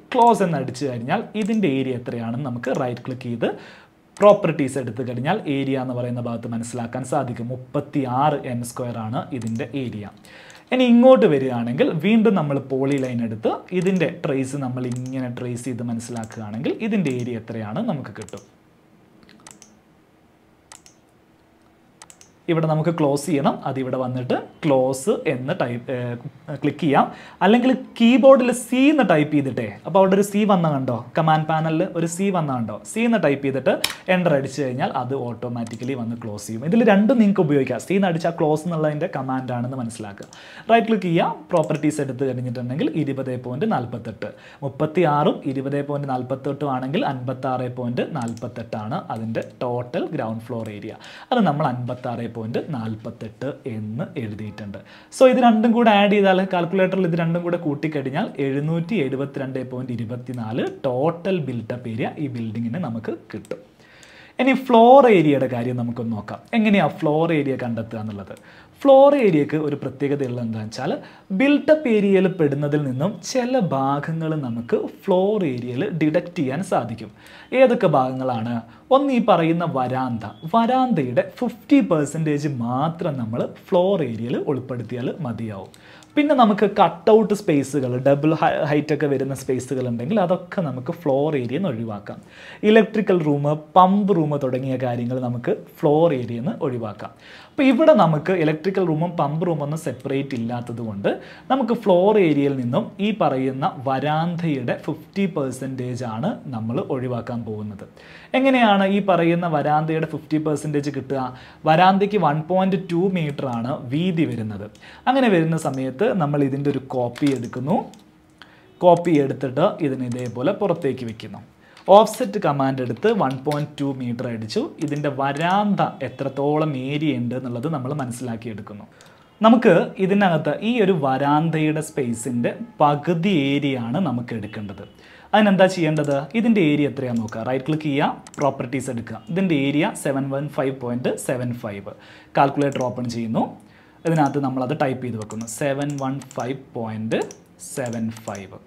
ക്ലോസ് എന്ന് അടിച്ചു കഴിഞ്ഞാൽ ഇതിൻ്റെ ഏരിയ എത്രയാണെന്ന് നമുക്ക് റൈറ്റ് ക്ലിക്ക് ചെയ്ത് പ്രോപ്പർട്ടീസ് എടുത്തു കഴിഞ്ഞാൽ ഏരിയ എന്ന് പറയുന്ന ഭാഗത്ത് മനസ്സിലാക്കാൻ സാധിക്കും മുപ്പത്തി ആറ് എം സ്ക്വയർ ആണ് ഇതിൻ്റെ ഏരിയ ഇനി ഇങ്ങോട്ട് വരികയാണെങ്കിൽ വീണ്ടും നമ്മൾ പോളി ലൈൻ എടുത്ത് ഇതിൻ്റെ ട്രേസ് നമ്മൾ ഇങ്ങനെ ട്രേസ് ചെയ്ത് മനസ്സിലാക്കുകയാണെങ്കിൽ ഇതിൻ്റെ ഏരിയ എത്രയാണ് നമുക്ക് കിട്ടും ഇവിടെ നമുക്ക് ക്ലോസ് ചെയ്യണം അത് ഇവിടെ വന്നിട്ട് ക്ലോസ് എന്ന് ടൈപ്പ് ക്ലിക്ക് ചെയ്യാം അല്ലെങ്കിൽ കീബോർഡിൽ സി എന്ന് ടൈപ്പ് ചെയ്തിട്ടേ അപ്പോൾ അവിടെ ഒരു സി വന്ന കണ്ടോ കമാൻഡ് പാനലിൽ ഒരു സി വന്ന കണ്ടോ സി എന്ന് ടൈപ്പ് ചെയ്തിട്ട് എൻ്റർ അടിച്ചു കഴിഞ്ഞാൽ അത് ഓട്ടോമാറ്റിക്കലി വന്ന് ക്ലോസ് ചെയ്യും ഇതിൽ രണ്ടും നിങ്ങൾക്ക് ഉപയോഗിക്കാം സി എന്ന് അടിച്ചാൽ ക്ലോസ് എന്നുള്ളതിൻ്റെ കമാൻഡ് ആണെന്ന് മനസ്സിലാക്കുക റൈറ്റ് ക്ലിക്ക് ചെയ്യാം പ്രോപ്പർട്ടീസ് എടുത്ത് കഴിഞ്ഞിട്ടുണ്ടെങ്കിൽ ഇരുപത് പോയിൻറ്റ് നാൽപ്പത്തെട്ട് മുപ്പത്തി ആറും ഇരുപത് പോയിൻറ്റ് നാൽപ്പത്തെട്ടും ആണെങ്കിൽ അൻപത്താറ് പോയിൻറ്റ് നാൽപ്പത്തെട്ടാണ് അതിൻ്റെ ടോട്ടൽ ഗ്രൗണ്ട് ഫ്ലോർ ഏരിയ അത് നമ്മൾ അൻപത്താറ് പോയിൻറ്റ് നാൽപ്പത്തെട്ട് എന്ന് എഴുതിയിട്ടുണ്ട് സോ ഇത് രണ്ടും കൂടെ ആഡ് ചെയ്താൽ കാൽക്കുലേറ്ററിൽ ഇത് രണ്ടും കൂടെ കൂട്ടിക്കഴിഞ്ഞാൽ എഴുന്നൂറ്റി എഴുപത്തിരണ്ട് പോയിൻറ്റ് ഇരുപത്തിനാല് ടോട്ടൽ ബിൽഡപ്പ് ഏരിയ ഈ ബിൽഡിങ്ങിന് നമുക്ക് കിട്ടും ഇനി ഫ്ലോർ ഏരിയയുടെ കാര്യം നമുക്കൊന്ന് നോക്കാം എങ്ങനെയാണ് ഫ്ലോർ ഏരിയ കണ്ടെത്തുക എന്നുള്ളത് ഫ്ലോർ ഏരിയക്ക് ഒരു പ്രത്യേകതയുള്ള എന്താണെന്ന് വെച്ചാൽ ബിൽട്ടപ്പ് ഏരിയയിൽ പെടുന്നതിൽ നിന്നും ചില ഭാഗങ്ങൾ നമുക്ക് ഫ്ലോർ ഏരിയയിൽ ഡിഡക്റ്റ് ചെയ്യാൻ സാധിക്കും ഏതൊക്കെ ഭാഗങ്ങളാണ് ഒന്ന് ഈ പറയുന്ന വരാന്ത വരാന്തയുടെ ഫിഫ്റ്റി പെർസെൻറ്റേജ് മാത്രം നമ്മൾ ഫ്ലോർ ഏരിയയിൽ ഉൾപ്പെടുത്തിയാൽ മതിയാവും പിന്നെ നമുക്ക് കട്ട് ഔട്ട് സ്പേസുകൾ ഡബിൾ ഹൈറ്റ് ഒക്കെ വരുന്ന സ്പേസുകൾ ഉണ്ടെങ്കിൽ അതൊക്കെ നമുക്ക് ഫ്ലോർ ഏരിയ നിന്ന് ഒഴിവാക്കാം ഇലക്ട്രിക്കൽ റൂം പമ്പ് റൂം തുടങ്ങിയ കാര്യങ്ങൾ നമുക്ക് ഫ്ലോർ ഏരിയ നിന്ന് ഒഴിവാക്കാം അപ്പോൾ ഇവിടെ നമുക്ക് ഇലക്ട്രിക്കൽ റൂമും പമ്പ് റൂമും ഒന്നും സെപ്പറേറ്റ് ഇല്ലാത്തത് കൊണ്ട് നമുക്ക് ഫ്ലോർ ഏരിയയിൽ നിന്നും ഈ പറയുന്ന വരാന്തയുടെ ഫിഫ്റ്റി പെർസെൻറ്റേജ് ആണ് നമ്മൾ ഒഴിവാക്കാൻ പോകുന്നത് എങ്ങനെയാണ് ഈ പറയുന്ന വരാന്തയുടെ ഫിഫ്റ്റി പെർസെൻറ്റേജ് കിട്ടുക വരാന്തയ്ക്ക് വൺ പോയിൻറ്റ് ടു മീറ്റർ ആണ് വീതി വരുന്നത് അങ്ങനെ വരുന്ന സമയത്ത് നമ്മൾ ഇതിൻ്റെ ഒരു കോപ്പി എടുക്കുന്നു കോപ്പി എടുത്തിട്ട് ഇതിന് ഇതേപോലെ പുറത്തേക്ക് വെക്കുന്നു ഓഫ്സെറ്റ് കമാൻഡ് എടുത്ത് വൺ പോയിൻറ്റ് ടു മീറ്റർ അടിച്ചു ഇതിൻ്റെ വരാന്ത എത്രത്തോളം ഏരിയ ഉണ്ട് എന്നുള്ളത് നമ്മൾ മനസ്സിലാക്കിയെടുക്കുന്നു നമുക്ക് ഇതിനകത്ത് ഈ ഒരു വരാന്തയുടെ സ്പേസിൻ്റെ പകുതി ഏരിയ ആണ് നമുക്ക് എടുക്കേണ്ടത് അതിനെന്താ ചെയ്യേണ്ടത് ഇതിൻ്റെ ഏരിയ എത്രയാണെന്ന് നോക്കുക റൈറ്റ് ക്ലിക്ക് ചെയ്യുക പ്രോപ്പർട്ടീസ് എടുക്കുക ഇതിൻ്റെ area seven one five point seven five calculator open ചെയ്യുന്നു ഇതിനകത്ത് നമ്മളത് ടൈപ്പ് ചെയ്ത് വെക്കുന്നു seven one five point seven five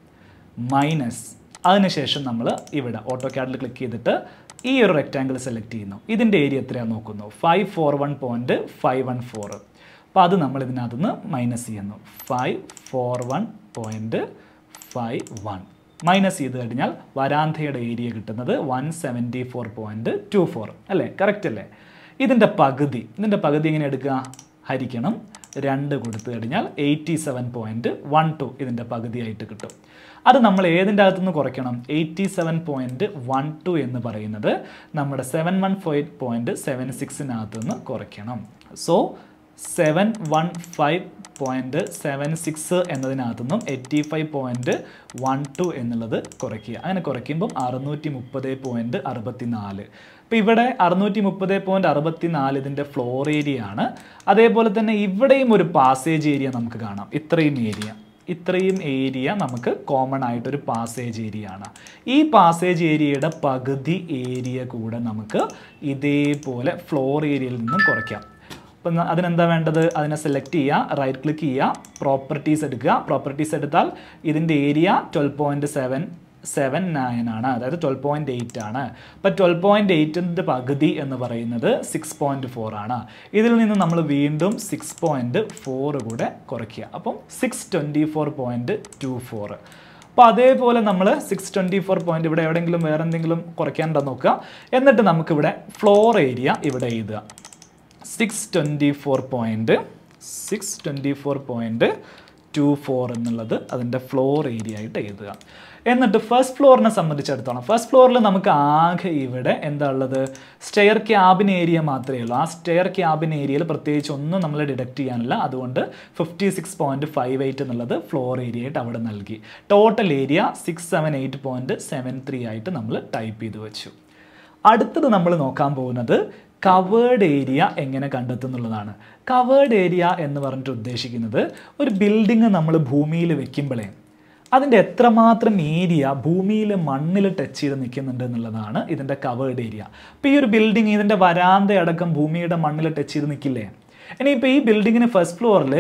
minus അതിനുശേഷം നമ്മൾ ഇവിടെ ഓട്ടോ ക്യാഡിൽ ക്ലിക്ക് ചെയ്തിട്ട് ഈ ഒരു റെക്റ്റാങ്കിൾ സെലക്ട് ചെയ്യുന്നു ഇതിൻ്റെ ഏരിയ എത്രയാണെന്ന് നോക്കുന്നു five four one point five one four അപ്പോൾ അത് നമ്മൾ ഇതിനകത്ത് നിന്ന് മൈനസ് ചെയ്യുന്നു five four one point five one minus ചെയ്ത് കഴിഞ്ഞാൽ വരാന്തയുടെ ഏരിയ കിട്ടുന്നത് one seventy four point two four അല്ലേ കറക്റ്റ് അല്ലേ ഇതിൻ്റെ പകുതി ഇതിൻ്റെ പകുതി എങ്ങനെ എടുക്കുക ഹരിക്കണം രണ്ട് കൊടുത്തു കഴിഞ്ഞാൽ eighty seven point one two ഇതിൻ്റെ പകുതിയായിട്ട് കിട്ടും അത് നമ്മൾ ഏതിൻ്റെ അകത്തുനിന്ന് കുറയ്ക്കണം eighty seven point one two എന്ന് പറയുന്നത് നമ്മുടെ seven one five point seven സിക്സിനകത്ത് നിന്ന് കുറയ്ക്കണം so seven one five point seven six എന്നതിനകത്തു നിന്നും eighty five point one two എന്നുള്ളത് കുറയ്ക്കുക അങ്ങനെ കുറയ്ക്കുമ്പം അറുന്നൂറ്റി മുപ്പത് പോയിൻറ്റ് അറുപത്തി നാല് അപ്പോൾ ഇവിടെ അറുന്നൂറ്റി മുപ്പത് പോയിൻറ്റ് അറുപത്തി നാല് ഇതിൻ്റെ ഫ്ലോർ ഏരിയ ആണ് അതേപോലെ തന്നെ ഇവിടെയും ഒരു പാസേജ് ഏരിയ നമുക്ക് കാണാം ഇത്രയും ഏരിയ ഇത്രയും ഏരിയ നമുക്ക് കോമൺ ആയിട്ടൊരു പാസേജ് ഏരിയ ആണ് ഈ പാസേജ് ഏരിയയുടെ പകുതി ഏരിയ കൂടെ നമുക്ക് ഇതേപോലെ ഫ്ലോർ ഏരിയയിൽ നിന്നും കുറയ്ക്കാം അപ്പം അതിനെന്താ വേണ്ടത് അതിനെ സെലക്ട് ചെയ്യുക റൈറ്റ് ക്ലിക്ക് ചെയ്യുക പ്രോപ്പർട്ടീസ് എടുക്കുക പ്രോപ്പർട്ടീസ് എടുത്താൽ ഇതിൻ്റെ area twelve point seven seven nine ആണ് അതായത് ട്വൽവ് പോയിൻറ്റ് എയ്റ്റ് ആണ് അപ്പം ട്വൽവ് പോയിൻറ്റ് എയ്റ്റിൻ്റെ പകുതി എന്ന് പറയുന്നത് സിക്സ് പോയിൻറ്റ് ഫോർ ആണ് ഇതിൽ നിന്ന് നമ്മൾ വീണ്ടും സിക്സ് പോയിൻറ്റ് ഫോർ കൂടെ കുറയ്ക്കുക അപ്പം six twenty four point two four അപ്പോൾ അതേപോലെ നമ്മൾ സിക്സ് ട്വൻറ്റി ഫോർ പോയിൻറ്റ് ഇവിടെ എവിടെയെങ്കിലും വേറെ എന്തെങ്കിലും കുറയ്ക്കാനുണ്ടോ നോക്കുക എന്നിട്ട് നമുക്കിവിടെ ഫ്ലോർ ഏരിയ ഇവിടെ എഴുതുക six twenty four point six twenty four point two four എന്നുള്ളത് അതിൻ്റെ ഫ്ലോർ ഏരിയ ആയിട്ട് എഴുതുക എന്നിട്ട് ഫസ്റ്റ് ഫ്ലോറിനെ സംബന്ധിച്ചിടത്തോളം ഫസ്റ്റ് ഫ്ലോറിൽ നമുക്ക് ആകെ ഇവിടെ എന്താ ഉള്ളത് സ്റ്റെയർ ക്യാബിൻ ഏരിയ മാത്രമേ ഉള്ളൂ ആ സ്റ്റെയർ ക്യാബിൻ ഏരിയയിൽ പ്രത്യേകിച്ച് ഒന്നും നമ്മൾ ഡിഡക്റ്റ് ചെയ്യാനില്ല അതുകൊണ്ട് fifty six point five eight എന്നുള്ളത് ഫ്ലോർ ഏരിയ ആയിട്ട് അവിടെ നൽകി total area six seven eight point seven three ആയിട്ട് നമ്മൾ ടൈപ്പ് ചെയ്ത് വെച്ചു അടുത്തത് നമ്മൾ നോക്കാൻ പോകുന്നത് കവേർഡ് ഏരിയ എങ്ങനെ കണ്ടെത്തുന്നുള്ളതാണ് കവേർഡ് ഏരിയ എന്ന് പറഞ്ഞിട്ട് ഉദ്ദേശിക്കുന്നത് ഒരു ബിൽഡിങ് നമ്മൾ ഭൂമിയിൽ വെക്കുമ്പോഴേ അതിൻ്റെ എത്രമാത്രം ഏരിയ ഭൂമിയിൽ മണ്ണിൽ ടച്ച് ചെയ്ത് നിൽക്കുന്നുണ്ട് എന്നുള്ളതാണ് ഇതിൻ്റെ കവേർഡ് ഏരിയ അപ്പോൾ ഈ ഒരു ബിൽഡിംഗ് ഇതിൻ്റെ വരാന്ത അടക്കം ഭൂമിയുടെ മണ്ണിൽ ടച്ച് ചെയ്ത് നിൽക്കില്ലേ ഇനിയിപ്പോൾ ഈ ബിൽഡിങ്ങിന് ഫസ്റ്റ് ഫ്ലോറിൽ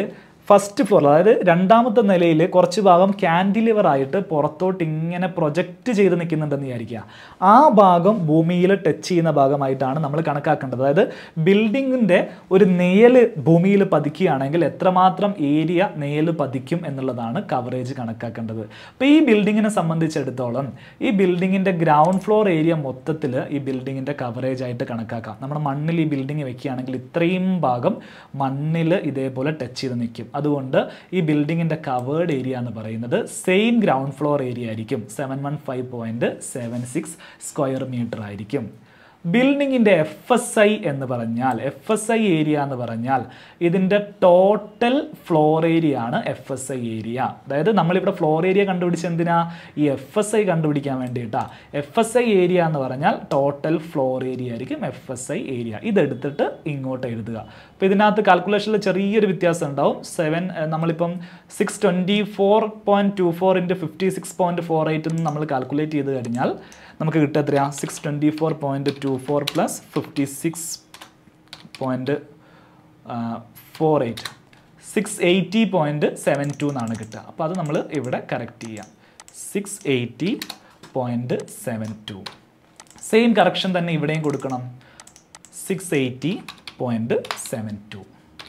ഫസ്റ്റ് ഫ്ലോർ അതായത് രണ്ടാമത്തെ നിലയിൽ കുറച്ച് ഭാഗം ക്യാൻഡിലിവർ ആയിട്ട് പുറത്തോട്ട് ഇങ്ങനെ പ്രൊജക്റ്റ് ചെയ്ത് നിൽക്കുന്നുണ്ടെന്ന് വിചാരിക്കുക ആ ഭാഗം ഭൂമിയിൽ ടച്ച് ചെയ്യുന്ന ഭാഗമായിട്ടാണ് നമ്മൾ കണക്കാക്കേണ്ടത് അതായത് ബിൽഡിങ്ങിൻ്റെ ഒരു നെയൽ ഭൂമിയിൽ പതിക്കുകയാണെങ്കിൽ എത്രമാത്രം ഏരിയ നെയൽ പതിക്കും എന്നുള്ളതാണ് കവറേജ് കണക്കാക്കേണ്ടത് അപ്പോൾ ഈ ബിൽഡിങ്ങിനെ സംബന്ധിച്ചിടത്തോളം ഈ ബിൽഡിങ്ങിൻ്റെ ഗ്രൗണ്ട് ഫ്ലോർ ഏരിയ മൊത്തത്തിൽ ഈ ബിൽഡിങ്ങിൻ്റെ കവറേജ് ആയിട്ട് കണക്കാക്കാം നമ്മുടെ മണ്ണിൽ ഈ ബിൽഡിംഗ് വെക്കുകയാണെങ്കിൽ ഇത്രയും ഭാഗം മണ്ണിൽ ഇതേപോലെ ടച്ച് ചെയ്ത് നിൽക്കും അതുകൊണ്ട് ഈ ബിൽഡിങ്ങിൻ്റെ കവേർഡ് ഏരിയ എന്ന് പറയുന്നത് സെയിം ഗ്രൗണ്ട് ഫ്ലോർ ഏരിയ ആയിരിക്കും seven one five point seven six square metre ആയിരിക്കും ബിൽഡിങ്ങിൻ്റെ എഫ് എസ് ഐ എന്ന് പറഞ്ഞാൽ എഫ് എസ് ഐ ഏരിയ എന്ന് പറഞ്ഞാൽ ഇതിൻ്റെ ടോട്ടൽ ഫ്ലോർ ഏരിയ ആണ് എഫ് എസ് ഐ ഏരിയ അതായത് നമ്മളിവിടെ ഫ്ലോർ ഏരിയ കണ്ടുപിടിച്ച് എന്തിനാ ഈ എഫ് എസ് ഐ കണ്ടുപിടിക്കാൻ വേണ്ടിയിട്ടാ എഫ് എസ് ഐ ഏരിയ എന്ന് പറഞ്ഞാൽ ടോട്ടൽ ഫ്ലോർ ഏരിയ ആയിരിക്കും എഫ് എസ് ഐ ഏരിയ ഇതെടുത്തിട്ട് ഇങ്ങോട്ട് എഴുതുക അപ്പോൾ ഇതിനകത്ത് കാൽക്കുലേഷനിൽ ചെറിയൊരു വ്യത്യാസം ഉണ്ടാവും സെവൻ നമ്മളിപ്പം six twenty four point two four into fifty six point four eight നമ്മൾ കാൽക്കുലേറ്റ് ചെയ്ത് കഴിഞ്ഞാൽ നമുക്ക് കിട്ടുക എത്രയാ six twenty four point two four plus fifty six point four eight six eighty point seven two എന്നാണ് കിട്ടുക അപ്പോൾ അത് നമ്മൾ ഇവിടെ കറക്റ്റ് ചെയ്യാം six eighty point seven two same correction തന്നെ ഇവിടെയും കൊടുക്കണം six eighty point seven two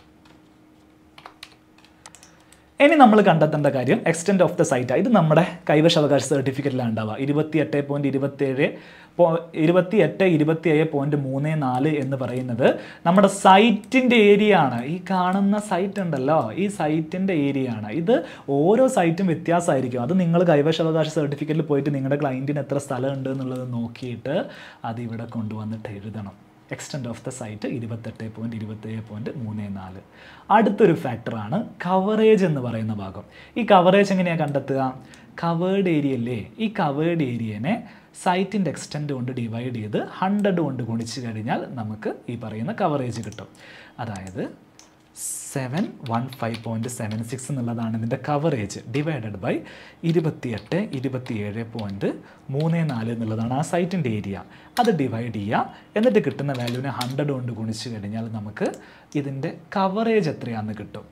ഇനി നമ്മൾ കണ്ടെത്തേണ്ട കാര്യം എക്സ്റ്റെൻറ്റ് ഓഫ് ദ സൈറ്റ് ഇത് നമ്മുടെ കൈവശാവകാശ സർട്ടിഫിക്കറ്റിലാണ് ഉണ്ടാവുക ഇരുപത്തി എട്ട് പോയിൻറ്റ് ഇരുപത്തേഴ് പോ ഇരുപത്തി എട്ട് ഇരുപത്തി ഏഴ് പോയിൻറ്റ് മൂന്ന് നാല് എന്ന് പറയുന്നത് നമ്മുടെ സൈറ്റിൻ്റെ ഏരിയ ആണ് ഈ കാണുന്ന സൈറ്റ് ഉണ്ടല്ലോ ഈ സൈറ്റിൻ്റെ ഏരിയ ആണ് ഇത് ഓരോ സൈറ്റും വ്യത്യാസമായിരിക്കും അത് നിങ്ങൾ കൈവശാവകാശ സർട്ടിഫിക്കറ്റിൽ പോയിട്ട് നിങ്ങളുടെ ക്ലയൻറ്റിന് എത്ര സ്ഥലം ഉണ്ട് എന്നുള്ളത് നോക്കിയിട്ട് അത് ഇവിടെ കൊണ്ടുവന്നിട്ട് എഴുതണം എക്സ്റ്റെൻഡ് ഓഫ് ദ സൈറ്റ് ഇരുപത്തെട്ട് പോയിൻറ്റ് ഇരുപത്തേഴ് പോയിൻറ്റ് മൂന്ന് നാല് അടുത്തൊരു ഫാക്ടറാണ് കവറേജ് എന്ന് പറയുന്ന ഭാഗം ഈ കവറേജ് എങ്ങനെയാണ് കണ്ടെത്തുക കവേർഡ് ഏരിയ അല്ലേ ഈ കവേർഡ് ഏരിയനെ സൈറ്റിൻ്റെ എക്സ്റ്റെൻഡ് കൊണ്ട് ഡിവൈഡ് ചെയ്ത് ഹൺഡ്രഡ് കൊണ്ട് ഗുണിച്ച് കഴിഞ്ഞാൽ നമുക്ക് ഈ പറയുന്ന കവറേജ് കിട്ടും അതായത് seven one five point seven six എന്നുള്ളതാണ് ഇതിൻ്റെ കവറേജ് ഡിവൈഡഡ് ബൈ ഇരുപത്തിയെട്ട് ഇരുപത്തിയേഴ് പോയിൻറ്റ് മൂന്ന് നാല് എന്നുള്ളതാണ് ആ സൈറ്റിൻ്റെ ഏരിയ അത് ഡിവൈഡ് ചെയ്യുക എന്നിട്ട് കിട്ടുന്ന വാല്യൂവിനെ ഹൺഡ്രഡ് കൊണ്ട് ഗുണിച്ച് കഴിഞ്ഞാൽ നമുക്ക് ഇതിൻ്റെ കവറേജ് എത്രയാണെന്ന് കിട്ടും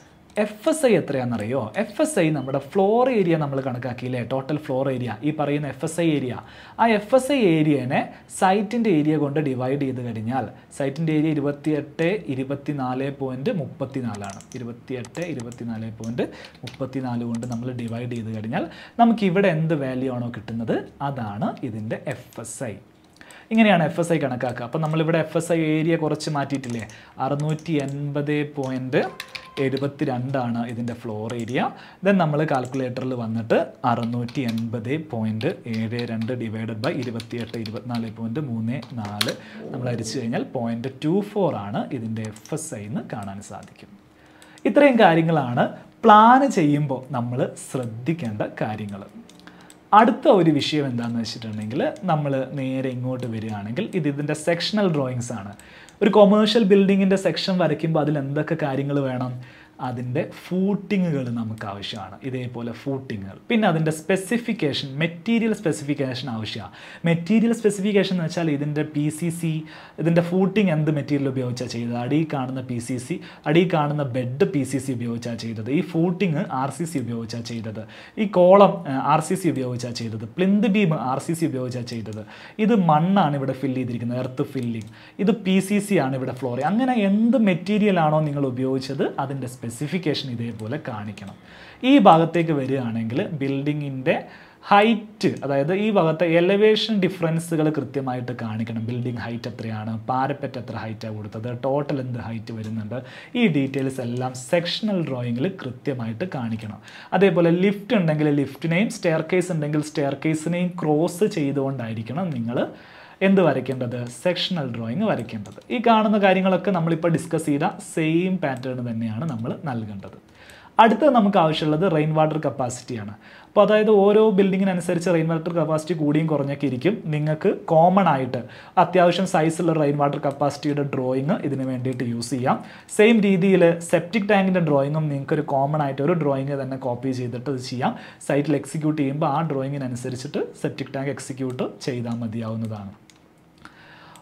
എഫ് എസ് ഐ എത്രയാണെന്നറിയോ എഫ് എസ് ഐ നമ്മുടെ ഫ്ലോർ ഏരിയ നമ്മൾ കണക്കാക്കിയില്ലേ ടോട്ടൽ ഫ്ലോർ ഏരിയ ഈ പറയുന്ന എഫ് എസ് ഐ ഏരിയ ആ എഫ് എസ് ഐ ഏരിയനെ സൈറ്റിൻ്റെ ഏരിയ കൊണ്ട് ഡിവൈഡ് ചെയ്ത് കഴിഞ്ഞാൽ സൈറ്റിൻ്റെ ഏരിയ ഇരുപത്തിയെട്ട് ഇരുപത്തിനാല് പോയിൻറ്റ് മുപ്പത്തിനാലാണ് ഇരുപത്തിയെട്ട് ഇരുപത്തിനാല് പോയിൻറ്റ് മുപ്പത്തിനാല് കൊണ്ട് നമ്മൾ ഡിവൈഡ് ചെയ്ത് കഴിഞ്ഞാൽ നമുക്ക് ഇവിടെ എന്ത് വാല്യൂ ആണോ കിട്ടുന്നത് അതാണ് ഇതിൻ്റെ എഫ് എസ് ഐ ഇങ്ങനെയാണ് എഫ് എസ് ഐ കണക്കാക്കുക അപ്പം നമ്മളിവിടെ എഫ് എസ് ഐ ഏരിയ കുറച്ച് മാറ്റിയിട്ടില്ലേ അറുന്നൂറ്റി എൺപത് പോയിൻറ്റ് എഴുപത്തി രണ്ടാണ് ഇതിൻ്റെ ഫ്ലോർ ഏരിയ ദെൻ നമ്മൾ കാൽക്കുലേറ്ററിൽ വന്നിട്ട് അറുന്നൂറ്റി എൺപത് പോയിൻറ്റ് ഏഴ് രണ്ട് ഡിവൈഡഡ് ബൈ ഇരുപത്തിയെട്ട് ഇരുപത്തിനാല് പോയിൻറ്റ് മൂന്ന് നാല് നമ്മൾ അരിച്ചു കഴിഞ്ഞാൽ പോയിൻറ്റ് ടു ഫോർ ആണ് ഇതിൻ്റെ എഫ് എസ് ഐ എന്ന് കാണാൻ സാധിക്കും ഇത്രയും കാര്യങ്ങളാണ് പ്ലാൻ ചെയ്യുമ്പോൾ നമ്മൾ ശ്രദ്ധിക്കേണ്ട കാര്യങ്ങൾ അടുത്ത ഒരു വിഷയം എന്താണെന്ന് വെച്ചിട്ടുണ്ടെങ്കിൽ നമ്മൾ നേരെ ഇങ്ങോട്ട് വരികയാണെങ്കിൽ ഇത് ഇതിൻ്റെ സെക്ഷണൽ ഡ്രോയിങ്സ് ആണ് ഒരു കൊമേഴ്ഷ്യൽ ബിൽഡിങ്ങിൻ്റെ സെക്ഷൻ വരയ്ക്കുമ്പോൾ അതിൽ എന്തൊക്കെ കാര്യങ്ങൾ വേണം അതിൻ്റെ ഫൂട്ടിങ്ങുകൾ നമുക്ക് ആവശ്യമാണ് ഇതേപോലെ ഫൂട്ടിങ്ങുകൾ പിന്നെ അതിൻ്റെ സ്പെസിഫിക്കേഷൻ മെറ്റീരിയൽ സ്പെസിഫിക്കേഷൻ ആവശ്യമാണ് മെറ്റീരിയൽ സ്പെസിഫിക്കേഷൻ എന്ന് വെച്ചാൽ ഇതിൻ്റെ പി സി സി ഇതിൻ്റെ ഫൂട്ടിങ് എന്ത് മെറ്റീരിയൽ ഉപയോഗിച്ചാണ് ചെയ്തത് അടി കാണുന്ന പി സി സി അടി കാണുന്ന ബെഡ് പി സി സി ഉപയോഗിച്ചാണ് ചെയ്തത് ഈ ഫൂട്ടിങ് ആർ സി സി ഉപയോഗിച്ചാണ് ചെയ്തത് ഈ കോളം ആർ സി സി ഉപയോഗിച്ചാണ് ചെയ്തത് plinth beam R C C ഉപയോഗിച്ചാണ് ചെയ്തത് ഇത് മണ്ണാണ് ഇവിടെ ഫില്ല് ചെയ്തിരിക്കുന്നത് എർത്ത് ഫില്ലിങ് ഇത് പി സി സി ആണ് ഇവിടെ ഫ്ലോർ അങ്ങനെ എന്ത് മെറ്റീരിയൽ ആണോ നിങ്ങൾ ഉപയോഗിച്ചത് അതിൻ്റെ സ്പെസിഫിക്കേഷൻ ഇതേപോലെ കാണിക്കണം ഈ ഭാഗത്തേക്ക് വരികയാണെങ്കിൽ ബിൽഡിങ്ങിൻ്റെ ഹൈറ്റ് അതായത് ഈ ഭാഗത്തെ എലവേഷൻ ഡിഫറൻസുകൾ കൃത്യമായിട്ട് കാണിക്കണം ബിൽഡിംഗ് ഹൈറ്റ് എത്രയാണ് പാരപ്പറ്റ് എത്ര ഹൈറ്റാണ് കൊടുത്തത് ടോട്ടൽ എന്ത് ഹൈറ്റ് വരുന്നുണ്ട് ഈ ഡീറ്റെയിൽസ് എല്ലാം സെക്ഷണൽ ഡ്രോയിങ്ങിൽ കൃത്യമായിട്ട് കാണിക്കണം അതേപോലെ ലിഫ്റ്റ് ഉണ്ടെങ്കിൽ ലിഫ്റ്റിനെയും സ്റ്റെയർ കേസ് ഉണ്ടെങ്കിൽ സ്റ്റെയർ കേസിനെയും ക്രോസ് ചെയ്തുകൊണ്ടായിരിക്കണം നിങ്ങൾ എന്ത് വരയ്ക്കേണ്ടത് സെക്ഷണൽ ഡ്രോയിങ് വരയ്ക്കേണ്ടത് ഈ കാണുന്ന കാര്യങ്ങളൊക്കെ നമ്മളിപ്പോൾ ഡിസ്കസ് ചെയ്ത സെയിം പാറ്റേൺ തന്നെയാണ് നമ്മൾ നൽകേണ്ടത് അടുത്തത് നമുക്ക് ആവശ്യമുള്ളത് റെയിൻ വാട്ടർ കപ്പാസിറ്റിയാണ് അപ്പോൾ അതായത് ഓരോ ബിൽഡിങ്ങിനനുസരിച്ച് റെയിൻ വാട്ടർ കപ്പാസിറ്റി കൂടിയും കുറഞ്ഞൊക്കെ ഇരിക്കും നിങ്ങൾക്ക് കോമൺ ആയിട്ട് അത്യാവശ്യം സൈസുള്ള റെയിൻ വാട്ടർ കപ്പാസിറ്റിയുടെ ഡ്രോയിങ് ഇതിന് വേണ്ടിയിട്ട് യൂസ് ചെയ്യാം സെയിം രീതിയിൽ സെപ്റ്റിക് ടാങ്കിൻ്റെ ഡ്രോയിങ്ങും നിങ്ങൾക്ക് ഒരു കോമൺ ആയിട്ട് ഒരു ഡ്രോയിങ് തന്നെ കോപ്പി ചെയ്തിട്ട് ഇത് ചെയ്യാം സൈറ്റിൽ എക്സിക്യൂട്ട് ചെയ്യുമ്പോൾ ആ ഡ്രോയിങ്ങിനനുസരിച്ചിട്ട് സെപ്റ്റിക് ടാങ്ക് എക്സിക്യൂട്ട് ചെയ്താൽ മതിയാവുന്നതാണ്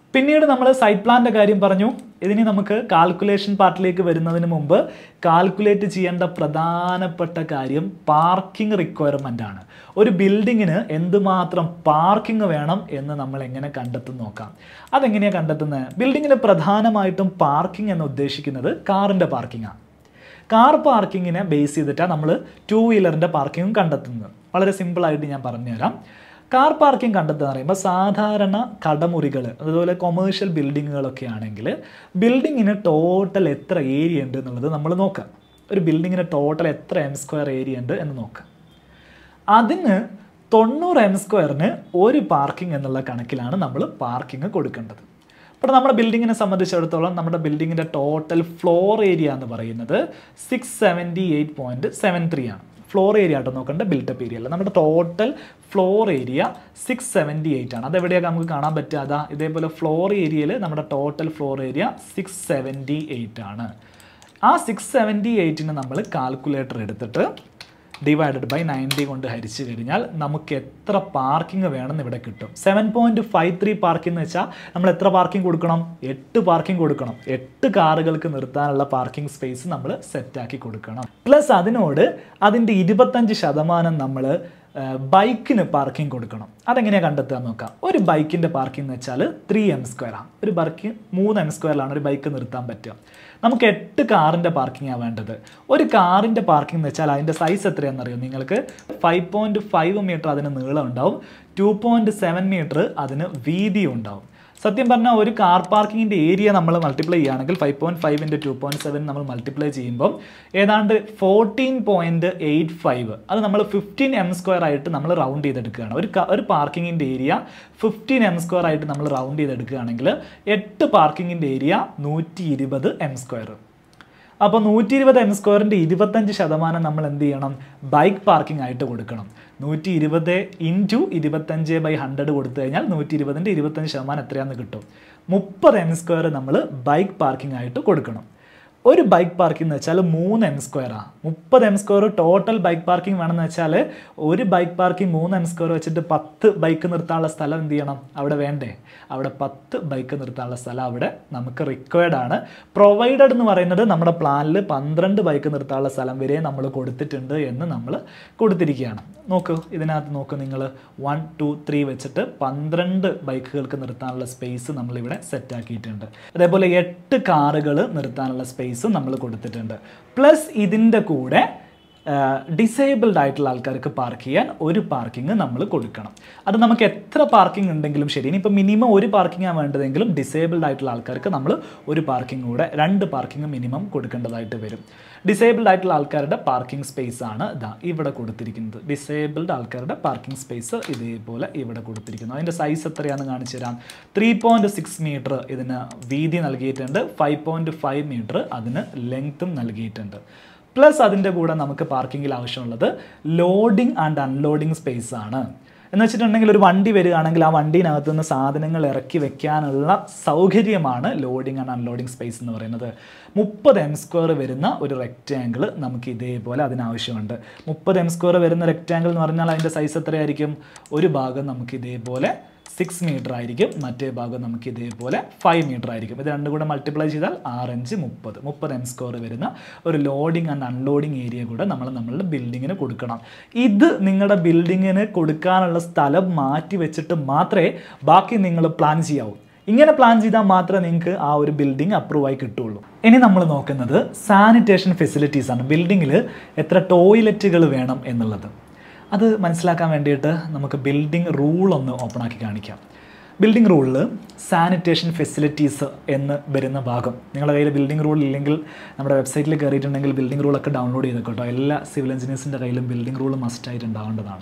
പിന്നീട് നമ്മൾ സൈറ്റ് പ്ലാന്റെ കാര്യം പറഞ്ഞു ഇതിനി നമുക്ക് കാൽക്കുലേഷൻ പാർട്ടിലേക്ക് വരുന്നതിന് മുമ്പ് കാൽക്കുലേറ്റ് ചെയ്യേണ്ട പ്രധാനപ്പെട്ട കാര്യം പാർക്കിംഗ് റിക്വയർമെൻ്റ് ആണ് ഒരു ബിൽഡിങ്ങിന് എന്തുമാത്രം പാർക്കിംഗ് വേണം എന്ന് നമ്മൾ എങ്ങനെ കണ്ടെത്തും നോക്കാം അതെങ്ങനെയാണ് കണ്ടെത്തുന്നത് ബിൽഡിങ്ങിന് പ്രധാനമായിട്ടും പാർക്കിംഗ് എന്ന് ഉദ്ദേശിക്കുന്നത് കാറിൻ്റെ പാർക്കിംഗാണ് കാർ പാർക്കിങ്ങിനെ ബേസ് ചെയ്തിട്ടാണ് നമ്മൾ ടു വീലറിൻ്റെ പാർക്കിങ്ങും കണ്ടെത്തുന്നത് വളരെ സിമ്പിളായിട്ട് ഞാൻ പറഞ്ഞുതരാം കാർ പാർക്കിംഗ് കണ്ടെത്തുക എന്ന് പറയുമ്പോൾ സാധാരണ കടമുറികൾ അതുപോലെ കൊമേഴ്ഷ്യൽ ബിൽഡിങ്ങുകളൊക്കെ ആണെങ്കിൽ ബിൽഡിങ്ങിന് ടോട്ടൽ എത്ര ഏരിയ ഉണ്ട് എന്നുള്ളത് നമ്മൾ നോക്കാം ഒരു ബിൽഡിങ്ങിന് ടോട്ടൽ എത്ര എം സ്ക്വയർ ഏരിയ ഉണ്ട് എന്ന് നോക്കാം അതിന് തൊണ്ണൂറ് എം സ്ക്വയറിന് ഒരു പാർക്കിംഗ് എന്നുള്ള കണക്കിലാണ് നമ്മൾ പാർക്കിംഗ് കൊടുക്കേണ്ടത് അപ്പോൾ നമ്മുടെ ബിൽഡിങ്ങിനെ സംബന്ധിച്ചിടത്തോളം നമ്മുടെ ബിൽഡിങ്ങിൻ്റെ ടോട്ടൽ ഫ്ലോർ ഏരിയ എന്ന് പറയുന്നത് six seventy eight point seven three ആണ് ഫ്ലോർ ഏരിയ ആയിട്ട് നോക്കേണ്ട ബിൽട്ടപ്പ് ഏരിയ അല്ല നമ്മുടെ total floor area six seventy eight ആണ് അതെവിടെയൊക്കെ നമുക്ക് കാണാൻ പറ്റുക അതാ ഇതേപോലെ ഫ്ലോർ ഏരിയയിൽ നമ്മുടെ total floor area six seventy eight ആണ് ആ സിക്സ് സെവൻറ്റി എയ്റ്റിന് നമ്മൾ കാൽക്കുലേറ്റർ എടുത്തിട്ട് ഡിവൈഡഡ് ബൈ നയൻറ്റി കൊണ്ട് ഹരിച്ചു കഴിഞ്ഞാൽ നമുക്ക് എത്ര പാർക്കിംഗ് വേണമെന്ന് ഇവിടെ കിട്ടും seven point five three parking എന്ന് വെച്ചാൽ നമ്മൾ എത്ര പാർക്കിംഗ് കൊടുക്കണം എട്ട് പാർക്കിംഗ് കൊടുക്കണം എട്ട് കാറുകൾക്ക് നിർത്താനുള്ള പാർക്കിംഗ് സ്പേസ് നമ്മൾ സെറ്റാക്കി കൊടുക്കണം പ്ലസ് അതിനോട് അതിൻ്റെ ഇരുപത്തഞ്ച് ശതമാനം നമ്മൾ ബൈക്കിന് പാർക്കിംഗ് കൊടുക്കണം അതെങ്ങനെയാണ് കണ്ടെത്തുക നോക്കാം ഒരു ബൈക്കിൻ്റെ പാർക്കിംഗ് എന്ന് വെച്ചാൽ ത്രീ എം സ്ക്വയർ ആണ് ഒരു ബൈക്ക് മൂന്ന് എം സ്ക്വയറിലാണ് ഒരു ബൈക്ക് നിർത്താൻ പറ്റുക നമുക്ക് എട്ട് കാറിൻ്റെ പാർക്കിംഗ് ആണ് വേണ്ടത് ഒരു കാറിൻ്റെ പാർക്കിംഗ് എന്ന് വെച്ചാൽ അതിൻ്റെ സൈസ് എത്രയാണെന്നറിയോ നിങ്ങൾക്ക് ഫൈവ് പോയിൻറ്റ് ഫൈവ് മീറ്റർ അതിന് നീളം ഉണ്ടാവും ടു പോയിൻറ്റ് സെവൻ മീറ്റർ അതിന് വീതിയും ഉണ്ടാവും സത്യം പറഞ്ഞാൽ ഒരു കാർ പാർക്കിങ്ങിൻ്റെ ഏരിയ നമ്മൾ മൾട്ടിപ്ലൈ ചെയ്യുകയാണെങ്കിൽ five point five into two point seven നമ്മൾ മൾട്ടിപ്ലൈ ചെയ്യുമ്പോൾ ഏതാണ്ട് ഫോർട്ടീൻ പോയിൻറ്റ് എയ്റ്റ് ഫൈവ് അത് നമ്മൾ ഫിഫ്റ്റീൻ എം സ്ക്വയർ ആയിട്ട് നമ്മൾ റൗണ്ട് ചെയ്തെടുക്കുകയാണ് ഒരു ക- ഒരു പാർക്കിങ്ങിൻ്റെ ഏരിയ ഫിഫ്റ്റീൻ എം സ്ക്വയർ ആയിട്ട് നമ്മൾ റൗണ്ട് ചെയ്തെടുക്കുകയാണെങ്കിൽ എട്ട് പാർക്കിങ്ങിൻ്റെ ഏരിയ നൂറ്റി ഇരുപത് എം സ്ക്വയർ അപ്പോൾ നൂറ്റി ഇരുപത് എം സ്ക്വയറിൻ്റെ ഇരുപത്തഞ്ച് ശതമാനം നമ്മൾ എന്ത് ചെയ്യണം ബൈക്ക് പാർക്കിംഗ് ആയിട്ട് കൊടുക്കണം നൂറ്റി ഇരുപത് ഇൻറ്റു ഇരുപത്തഞ്ച് ബൈ ഹൺഡ്രഡ് കൊടുത്തു കഴിഞ്ഞാൽ നൂറ്റി ഇരുപതിൻ്റെ ഇരുപത്തഞ്ച് ശതമാനം എത്രയാണെന്ന് കിട്ടും മുപ്പത് എം സ്ക്വയർ നമ്മൾ ബൈക്ക് പാർക്കിംഗ് ആയിട്ട് കൊടുക്കണം ഒരു ബൈക്ക് പാർക്കിംഗ് എന്ന് വെച്ചാൽ മൂന്ന് എം സ്ക്വയറാണ് മുപ്പത് M square total bike parking വേണമെന്ന് വെച്ചാൽ ഒരു ബൈക്ക് പാർക്കിംഗ് മൂന്ന് എം സ്ക്വയർ വെച്ചിട്ട് പത്ത് ബൈക്ക് നിർത്താനുള്ള സ്ഥലം എന്ത് ചെയ്യണം അവിടെ വേണ്ടേ അവിടെ പത്ത് ബൈക്ക് നിർത്താനുള്ള സ്ഥലം അവിടെ നമുക്ക് റിക്വയർഡ് ആണ് പ്രൊവൈഡഡ് എന്ന് പറയുന്നത് നമ്മുടെ പ്ലാനിൽ പന്ത്രണ്ട് ബൈക്ക് നിർത്താനുള്ള സ്ഥലം വരെ നമ്മൾ കൊടുത്തിട്ടുണ്ട് എന്ന് നമ്മൾ കൊടുത്തിരിക്കുകയാണ് നോക്കൂ ഇതിനകത്ത് നോക്കൂ നിങ്ങൾ വൺ ടു ത്രീ വെച്ചിട്ട് പന്ത്രണ്ട് ബൈക്കുകൾക്ക് നിർത്താനുള്ള സ്പേസ് നമ്മളിവിടെ സെറ്റ് ആക്കിയിട്ടുണ്ട് അതേപോലെ എട്ട് കാറുകൾ നിർത്താനുള്ള സ്പേസും നമ്മൾ കൊടുത്തിട്ടുണ്ട് പ്ലസ് ഇതിൻ്റെ കൂടെ ഡിസേബിൾഡ് ആയിട്ടുള്ള ആൾക്കാർക്ക് പാർക്ക് ചെയ്യാൻ ഒരു പാർക്കിംഗ് നമ്മൾ കൊടുക്കണം അത് നമുക്ക് എത്ര പാർക്കിംഗ് ഉണ്ടെങ്കിലും ശരി ഇനിയിപ്പോൾ മിനിമം ഒരു പാർക്കിംഗാണ് വേണ്ടതെങ്കിലും ഡിസേബിൾഡ് ആയിട്ടുള്ള ആൾക്കാർക്ക് നമ്മൾ ഒരു പാർക്കിംഗ് കൂടെ രണ്ട് പാർക്കിംഗ് മിനിമം കൊടുക്കേണ്ടതായിട്ട് വരും ഡിസേബിൾഡ് ആയിട്ടുള്ള ആൾക്കാരുടെ പാർക്കിംഗ് സ്പേസ് ആണ് ഇതാ ഇവിടെ കൊടുത്തിരിക്കുന്നത് ഡിസേബിൾഡ് ആൾക്കാരുടെ പാർക്കിംഗ് സ്പേസ് ഇതേപോലെ ഇവിടെ കൊടുത്തിരിക്കുന്നു അതിൻ്റെ സൈസ് എത്രയാണെന്ന് കാണിച്ചു തരാം ത്രീ പോയിൻറ്റ് സിക്സ് മീറ്റർ ഇതിന് വീതി നൽകിയിട്ടുണ്ട് ഫൈവ് പോയിൻറ്റ് ഫൈവ് മീറ്റർ അതിന് ലെങ്ത്തും നൽകിയിട്ടുണ്ട് പ്ലസ് അതിൻ്റെ കൂടെ നമുക്ക് പാർക്കിങ്ങിൽ ആവശ്യമുള്ളത് ലോഡിംഗ് ആൻഡ് അൺലോഡിംഗ് സ്പേസ് ആണ് എന്ന് വെച്ചിട്ടുണ്ടെങ്കിൽ ഒരു വണ്ടി വരികയാണെങ്കിൽ ആ വണ്ടീനകത്ത് നിന്ന് സാധനങ്ങൾ ഇറക്കി വെക്കാനുള്ള സൗകര്യമാണ് ലോഡിംഗ് ആൻഡ് അൺലോഡിംഗ് സ്പേസ് എന്ന് പറയുന്നത് മുപ്പത് എം സ്ക്വയർ വരുന്ന ഒരു റെക്റ്റാങ്കിൾ നമുക്ക് ഇതേപോലെ അതിനാവശ്യമുണ്ട് മുപ്പത് എം സ്ക്വയർ വരുന്ന റെക്റ്റാങ്കിൾ എന്ന് പറഞ്ഞാൽ അതിൻ്റെ സൈസ് എത്രയായിരിക്കും ഒരു ഭാഗം നമുക്ക് ഇതേപോലെ സിക്സ് മീറ്റർ ആയിരിക്കും മറ്റേ ഭാഗം നമുക്ക് ഇതേപോലെ ഫൈവ് മീറ്റർ ആയിരിക്കും ഇത് രണ്ടും കൂടെ മൾട്ടിപ്ലൈ ചെയ്താൽ ആറഞ്ച് മുപ്പത് മുപ്പത് എം സ്കോർ വരുന്ന ഒരു ലോഡിംഗ് ആൻഡ് അൺലോഡിംഗ് ഏരിയ കൂടെ നമ്മൾ നമ്മളുടെ ബിൽഡിങ്ങിന് കൊടുക്കണം ഇത് നിങ്ങളുടെ ബിൽഡിങ്ങിന് കൊടുക്കാനുള്ള സ്ഥലം മാറ്റി വെച്ചിട്ട് മാത്രമേ ബാക്കി നിങ്ങൾ പ്ലാൻ ചെയ്യാവൂ ഇങ്ങനെ പ്ലാൻ ചെയ്താൽ മാത്രമേ നിങ്ങൾക്ക് ആ ഒരു ബിൽഡിംഗ് അപ്രൂവ് ആയി കിട്ടുള്ളൂ ഇനി നമ്മൾ നോക്കുന്നത് സാനിറ്റേഷൻ ഫെസിലിറ്റീസ് ആണ് ബിൽഡിങ്ങിൽ എത്ര ടോയ്ലറ്റുകൾ വേണം എന്നുള്ളത് അത് മനസ്സിലാക്കാൻ വേണ്ടിയിട്ട് നമുക്ക് ബിൽഡിംഗ് റൂൾ ഒന്ന് ഓപ്പൺ ആക്കി കാണിക്കാം ബിൽഡിംഗ് റൂളിൽ സാനിറ്റേഷൻ ഫെസിലിറ്റീസ് എന്ന് വരുന്ന ഭാഗം നിങ്ങളുടെ കയ്യിൽ ബിൽഡിംഗ് റൂൾ ഇല്ലെങ്കിൽ നമ്മുടെ വെബ്സൈറ്റിൽ കയറിയിട്ടുണ്ടെങ്കിൽ ബിൽഡിംഗ് റൂളൊക്കെ ഡൗൺലോഡ് ചെയ്തേക്കോട്ടോ എല്ലാ സിവിൽ എഞ്ചിനീയേഴ്സിൻ്റെ കയ്യിലും ബിൽഡിംഗ് റൂൾ മസ്റ്റായിട്ട് ഉണ്ടാവേണ്ടതാണ്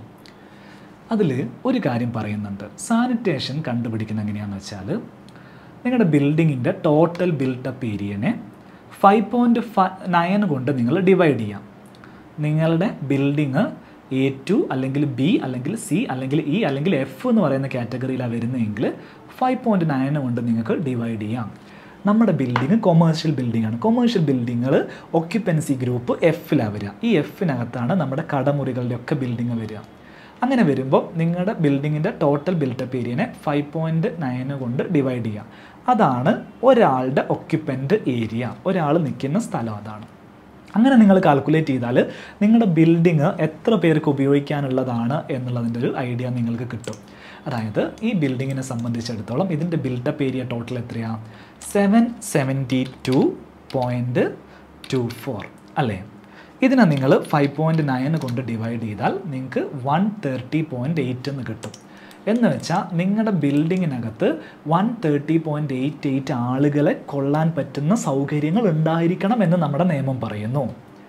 അതിൽ ഒരു കാര്യം പറയുന്നുണ്ട് സാനിറ്റേഷൻ കണ്ടുപിടിക്കുന്ന എങ്ങനെയാണെന്ന് വെച്ചാൽ നിങ്ങളുടെ ബിൽഡിങ്ങിൻ്റെ ടോട്ടൽ ബിൽട്ടപ്പ് ഏരിയനെ ഫൈവ് പോയിൻറ്റ് ഫൈവ് നയൻ കൊണ്ട് നിങ്ങൾ ഡിവൈഡ് ചെയ്യാം നിങ്ങളുടെ ബിൽഡിങ് എ ടു അല്ലെങ്കിൽ ബി അല്ലെങ്കിൽ സി അല്ലെങ്കിൽ ഇ അല്ലെങ്കിൽ എഫ് എന്ന് പറയുന്ന കാറ്റഗറിയിലാണ് വരുന്നതെങ്കിൽ ഫൈവ് പോയിൻറ്റ് നയൻ കൊണ്ട് നിങ്ങൾക്ക് ഡിവൈഡ് ചെയ്യാം നമ്മുടെ ബിൽഡിങ് കൊമേഴ്ഷ്യൽ ബിൽഡിംഗ് ആണ് കൊമേഴ്ഷ്യൽ ബിൽഡിങ്ങുകൾ ഒക്യുപ്പൻസി ഗ്രൂപ്പ് എഫിലാണ് വരിക ഈ എഫിനകത്താണ് നമ്മുടെ കടമുറികളുടെ ഒക്കെ ബിൽഡിങ് വരിക അങ്ങനെ വരുമ്പോൾ നിങ്ങളുടെ ബിൽഡിങ്ങിൻ്റെ ടോട്ടൽ ബിൽട്ടപ്പ് ഏരിയനെ ഫൈവ് പോയിൻറ്റ് നയൻ കൊണ്ട് ഡിവൈഡ് ചെയ്യുക അതാണ് ഒരാളുടെ ഒക്യുപ്പൻ്റ് ഏരിയ ഒരാൾ നിൽക്കുന്ന സ്ഥലം അതാണ് അങ്ങനെ നിങ്ങൾ കാൽക്കുലേറ്റ് ചെയ്താൽ നിങ്ങളുടെ ബിൽഡിങ് എത്ര പേർക്ക് ഉപയോഗിക്കാനുള്ളതാണ് എന്നുള്ളതിൻ്റെ ഒരു ഐഡിയ നിങ്ങൾക്ക് കിട്ടും അതായത് ഈ ബിൽഡിങ്ങിനെ സംബന്ധിച്ചിടത്തോളം ഇതിൻ്റെ ബിൽട്ടപ്പ് ഏരിയ ടോട്ടൽ എത്രയാണ് seven seventy two point two four അല്ലേ ഇതിനെ നിങ്ങൾ ഫൈവ് പോയിൻറ്റ് നയൻ കൊണ്ട് ഡിവൈഡ് ചെയ്താൽ നിങ്ങൾക്ക് വൺ തേർട്ടി പോയിൻറ്റ് എയ്റ്റ് എന്ന് കിട്ടും എന്ന് വെച്ചാൽ നിങ്ങളുടെ ബിൽഡിങ്ങിനകത്ത് one thirty point eight eight ആളുകളെ കൊള്ളാൻ പറ്റുന്ന സൗകര്യങ്ങൾ ഉണ്ടായിരിക്കണം എന്ന് നമ്മുടെ നിയമം പറയുന്നു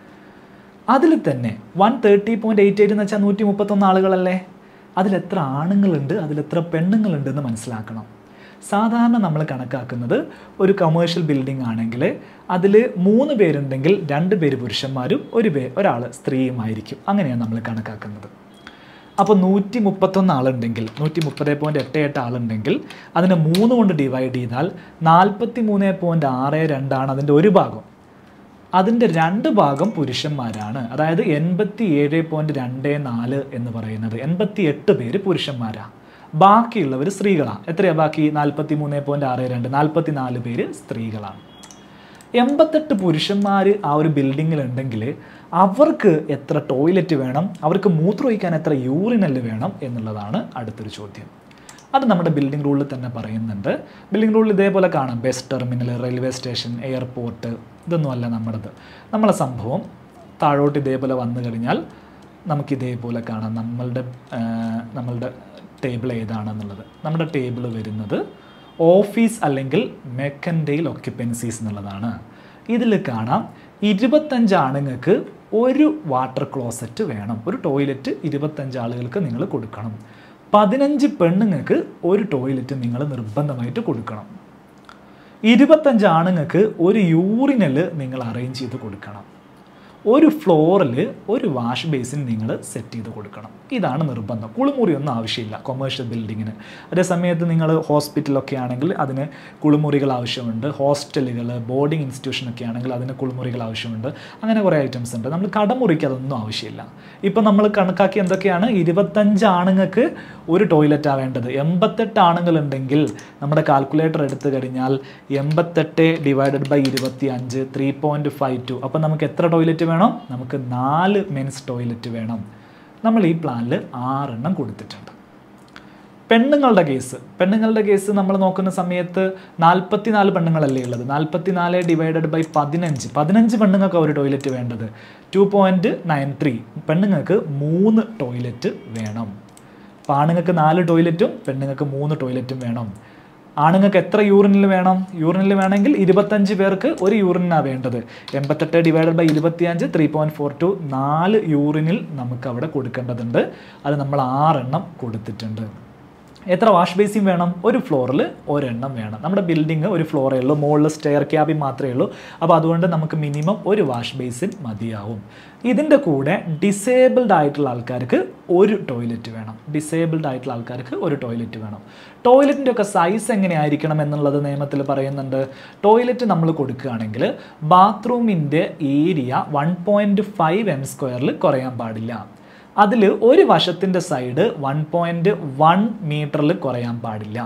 അതിൽ തന്നെ one thirty point eight eight എന്ന് വെച്ചാൽ നൂറ്റി മുപ്പത്തൊന്ന് ആളുകളല്ലേ അതിലെത്ര ആണുങ്ങളുണ്ട് അതിലെത്ര പെണ്ണുങ്ങളുണ്ട് എന്ന് മനസ്സിലാക്കണം സാധാരണ നമ്മൾ കണക്കാക്കുന്നത് ഒരു കമേഴ്ഷ്യൽ ബിൽഡിംഗ് ആണെങ്കിൽ അതിൽ മൂന്ന് പേരുണ്ടെങ്കിൽ രണ്ട് പേര് പുരുഷന്മാരും ഒരു പേ ഒരാൾ സ്ത്രീയുമായിരിക്കും അങ്ങനെയാണ് നമ്മൾ കണക്കാക്കുന്നത് അപ്പോൾ നൂറ്റി മുപ്പത്തൊന്ന് ആളുണ്ടെങ്കിൽ നൂറ്റി മുപ്പത് പോയിൻറ്റ് എട്ട് എട്ട് ആളുണ്ടെങ്കിൽ അതിനെ മൂന്ന് കൊണ്ട് ഡിവൈഡ് ചെയ്താൽ നാൽപ്പത്തി മൂന്ന് പോയിൻറ്റ് ആറ് രണ്ടാണ് അതിൻ്റെ ഒരു ഭാഗം അതിൻ്റെ രണ്ട് ഭാഗം പുരുഷന്മാരാണ് അതായത് എൺപത്തി ഏഴ് പോയിൻറ്റ് രണ്ട് നാല് എന്ന് പറയുന്നത് എൺപത്തി എട്ട് പേര് പുരുഷന്മാരാണ് ബാക്കിയുള്ളവർ സ്ത്രീകളാണ് എത്രയാണ് ബാക്കി നാൽപ്പത്തി മൂന്ന് പോയിൻറ്റ് ആറ് രണ്ട് നാൽപ്പത്തി നാല് പേര് സ്ത്രീകളാണ് എൺപത്തെട്ട് പുരുഷന്മാർ ആ ഒരു ബിൽഡിങ്ങിലുണ്ടെങ്കിൽ അവർക്ക് എത്ര ടോയ്ലറ്റ് വേണം അവർക്ക് മൂത്രമൊഴിക്കാൻ എത്ര യൂറിനൽ വേണം എന്നുള്ളതാണ് അടുത്തൊരു ചോദ്യം അത് നമ്മുടെ ബിൽഡിംഗ് റൂളിൽ തന്നെ പറയുന്നുണ്ട് ബിൽഡിംഗ് റൂളിൽ ഇതേപോലെ കാണാം bus terminal railway station airport ഇതൊന്നുമല്ല നമ്മുടേത് നമ്മളെ സംഭവം താഴോട്ട് ഇതേപോലെ വന്നു കഴിഞ്ഞാൽ നമുക്ക് ഇതേപോലെ കാണാം നമ്മളുടെ ആ, നമ്മളുടെ ടേബിൾ ഏതാണെന്നുള്ളത് നമ്മുടെ ടേബിൾ വരുന്നത് ഓഫീസ് അല്ലെങ്കിൽ മെക്കൻഡെയിൽ ഒക്യുപ്പൻസീസ് എന്നുള്ളതാണ് ഇതിൽ കാണാം ഇരുപത്തഞ്ച് ആണുങ്ങൾക്ക് ഒരു വാട്ടർ ക്ലോസറ്റ് വേണം ഒരു ടോയ്ലറ്റ് ഇരുപത്തഞ്ച് ആളുകൾക്ക് നിങ്ങൾ കൊടുക്കണം പതിനഞ്ച് പെണ്ണുങ്ങൾക്ക് ഒരു ടോയ്ലറ്റ് നിങ്ങൾ നിർബന്ധമായിട്ട് കൊടുക്കണം ഇരുപത്തഞ്ച് ആണുങ്ങൾക്ക് ഒരു യൂറിനൽ നിങ്ങൾ അറേഞ്ച് ചെയ്ത് കൊടുക്കണം ഒരു ഫ്ലോറിൽ ഒരു വാഷ് ബേസിൻ നിങ്ങൾ സെറ്റ് ചെയ്ത് കൊടുക്കണം ഇതാണ് നിർബന്ധം കുളിമുറി ഒന്നും ആവശ്യമില്ല കൊമേഴ്ഷ്യൽ ബിൽഡിങ്ങിന് അതേ സമയത്ത് നിങ്ങൾ ഹോസ്പിറ്റലൊക്കെ ആണെങ്കിൽ അതിന് കുളിമുറികൾ ആവശ്യമുണ്ട് ഹോസ്റ്റലുകൾ ബോർഡിംഗ് ഇൻസ്റ്റിറ്റ്യൂഷനൊക്കെ ആണെങ്കിൽ അതിന് കുളിമുറികൾ ആവശ്യമുണ്ട് അങ്ങനെ കുറേ ഐറ്റംസ് ഉണ്ട് നമ്മൾ കടമുറിക്ക് അതൊന്നും ആവശ്യമില്ല ഇപ്പം നമ്മൾ കണക്കാക്കി എന്തൊക്കെയാണ് ഇരുപത്തഞ്ച് ആണുങ്ങൾക്ക് ഒരു ടോയ്ലറ്റാണ് വേണ്ടത് എൺപത്തെട്ട് ആണുങ്ങളുണ്ടെങ്കിൽ നമ്മുടെ കാൽക്കുലേറ്റർ എടുത്തു കഴിഞ്ഞാൽ എൺപത്തെട്ട് ഡിവൈഡഡ് ബൈ ഇരുപത്തി അഞ്ച് ത്രീ പോയിൻറ്റ് ഫൈവ് ടു അപ്പം നമുക്ക് എത്ര ടോയ്ലറ്റ് വേണം നമുക്ക് നാല് മെൻസ് ടോയ്ലറ്റ് വേണം നമ്മൾ ഈ പ്ലാനിൽ ആറെണ്ണം കൊടുത്തിട്ടുണ്ട് പെണ്ണുങ്ങളുടെ കേസ് പെണ്ണുങ്ങളുടെ കേസ് നമ്മൾ നോക്കുന്ന സമയത്ത് നാൽപ്പത്തി നാല് പെണ്ണുങ്ങളല്ലേ ഉള്ളത് നാൽപ്പത്തി നാല് ഡിവൈഡഡ് ബൈ പതിനഞ്ച് പതിനഞ്ച് പെണ്ണുങ്ങൾക്ക് ഒരു ടോയ്ലറ്റ് വേണ്ടത് ടു പോയിൻറ്റ് നയൻ ത്രീ പെണ്ണുങ്ങൾക്ക് മൂന്ന് ടോയ്ലറ്റ് വേണം അപ്പോൾ ആണുങ്ങൾക്ക് നാല് ടോയ്ലറ്റും പെണ്ണുങ്ങൾക്ക് മൂന്ന് ടോയ്ലറ്റും വേണം ആണുങ്ങൾക്ക് എത്ര യൂറിനിൽ വേണം യൂറിനിൽ വേണമെങ്കിൽ ഇരുപത്തഞ്ച് പേർക്ക് ഒരു യൂറിനാണ് വേണ്ടത് എൺപത്തെട്ട് ഡിവൈഡഡ് ബൈ ഇരുപത്തിയഞ്ച് ത്രീ പോയിൻറ്റ് ഫോർ ടു നാല് യൂറിനിൽ നമുക്ക് അവിടെ കൊടുക്കേണ്ടതുണ്ട് അത് നമ്മൾ ആറെണ്ണം കൊടുത്തിട്ടുണ്ട് എത്ര വാഷ് ബേസിൻ വേണം ഒരു ഫ്ലോറിൽ ഒരെണ്ണം വേണം നമ്മുടെ ബിൽഡിംഗ് ഒരു ഫ്ലോറേ ഉള്ളൂ മുകളിൽ സ്റ്റെയർ ക്യാബിൻ മാത്രമേ ഉള്ളൂ അപ്പോൾ അതുകൊണ്ട് നമുക്ക് മിനിമം ഒരു വാഷ് ബേസിൻ മതിയാവും ഇതിൻ്റെ കൂടെ ഡിസേബിൾഡ് ആയിട്ടുള്ള ആൾക്കാർക്ക് ഒരു ടോയ്ലറ്റ് വേണം ഡിസേബിൾഡ് ആയിട്ടുള്ള ആൾക്കാർക്ക് ഒരു ടോയ്ലറ്റ് വേണം ടോയ്ലറ്റിൻ്റെ ഒക്കെ സൈസ് എങ്ങനെയായിരിക്കണം എന്നുള്ളത് നിയമത്തിൽ പറയുന്നുണ്ട് ടോയ്ലറ്റ് നമ്മൾ കൊടുക്കുകയാണെങ്കിൽ ബാത്റൂമിൻ്റെ area one point five M സ്ക്വയറിൽ കുറയാൻ പാടില്ല അതിൽ ഒരു വശത്തിൻ്റെ സൈഡ് വൺ പോയിൻറ്റ് വൺ മീറ്ററിൽ കുറയാൻ പാടില്ല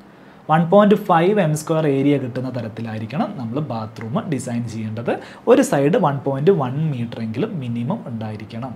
one point five M square area കിട്ടുന്ന തരത്തിലായിരിക്കണം നമ്മൾ ബാത്റൂം ഡിസൈൻ ചെയ്യേണ്ടത് ഒരു side one point one metre എങ്കിലും മിനിമം ഉണ്ടായിരിക്കണം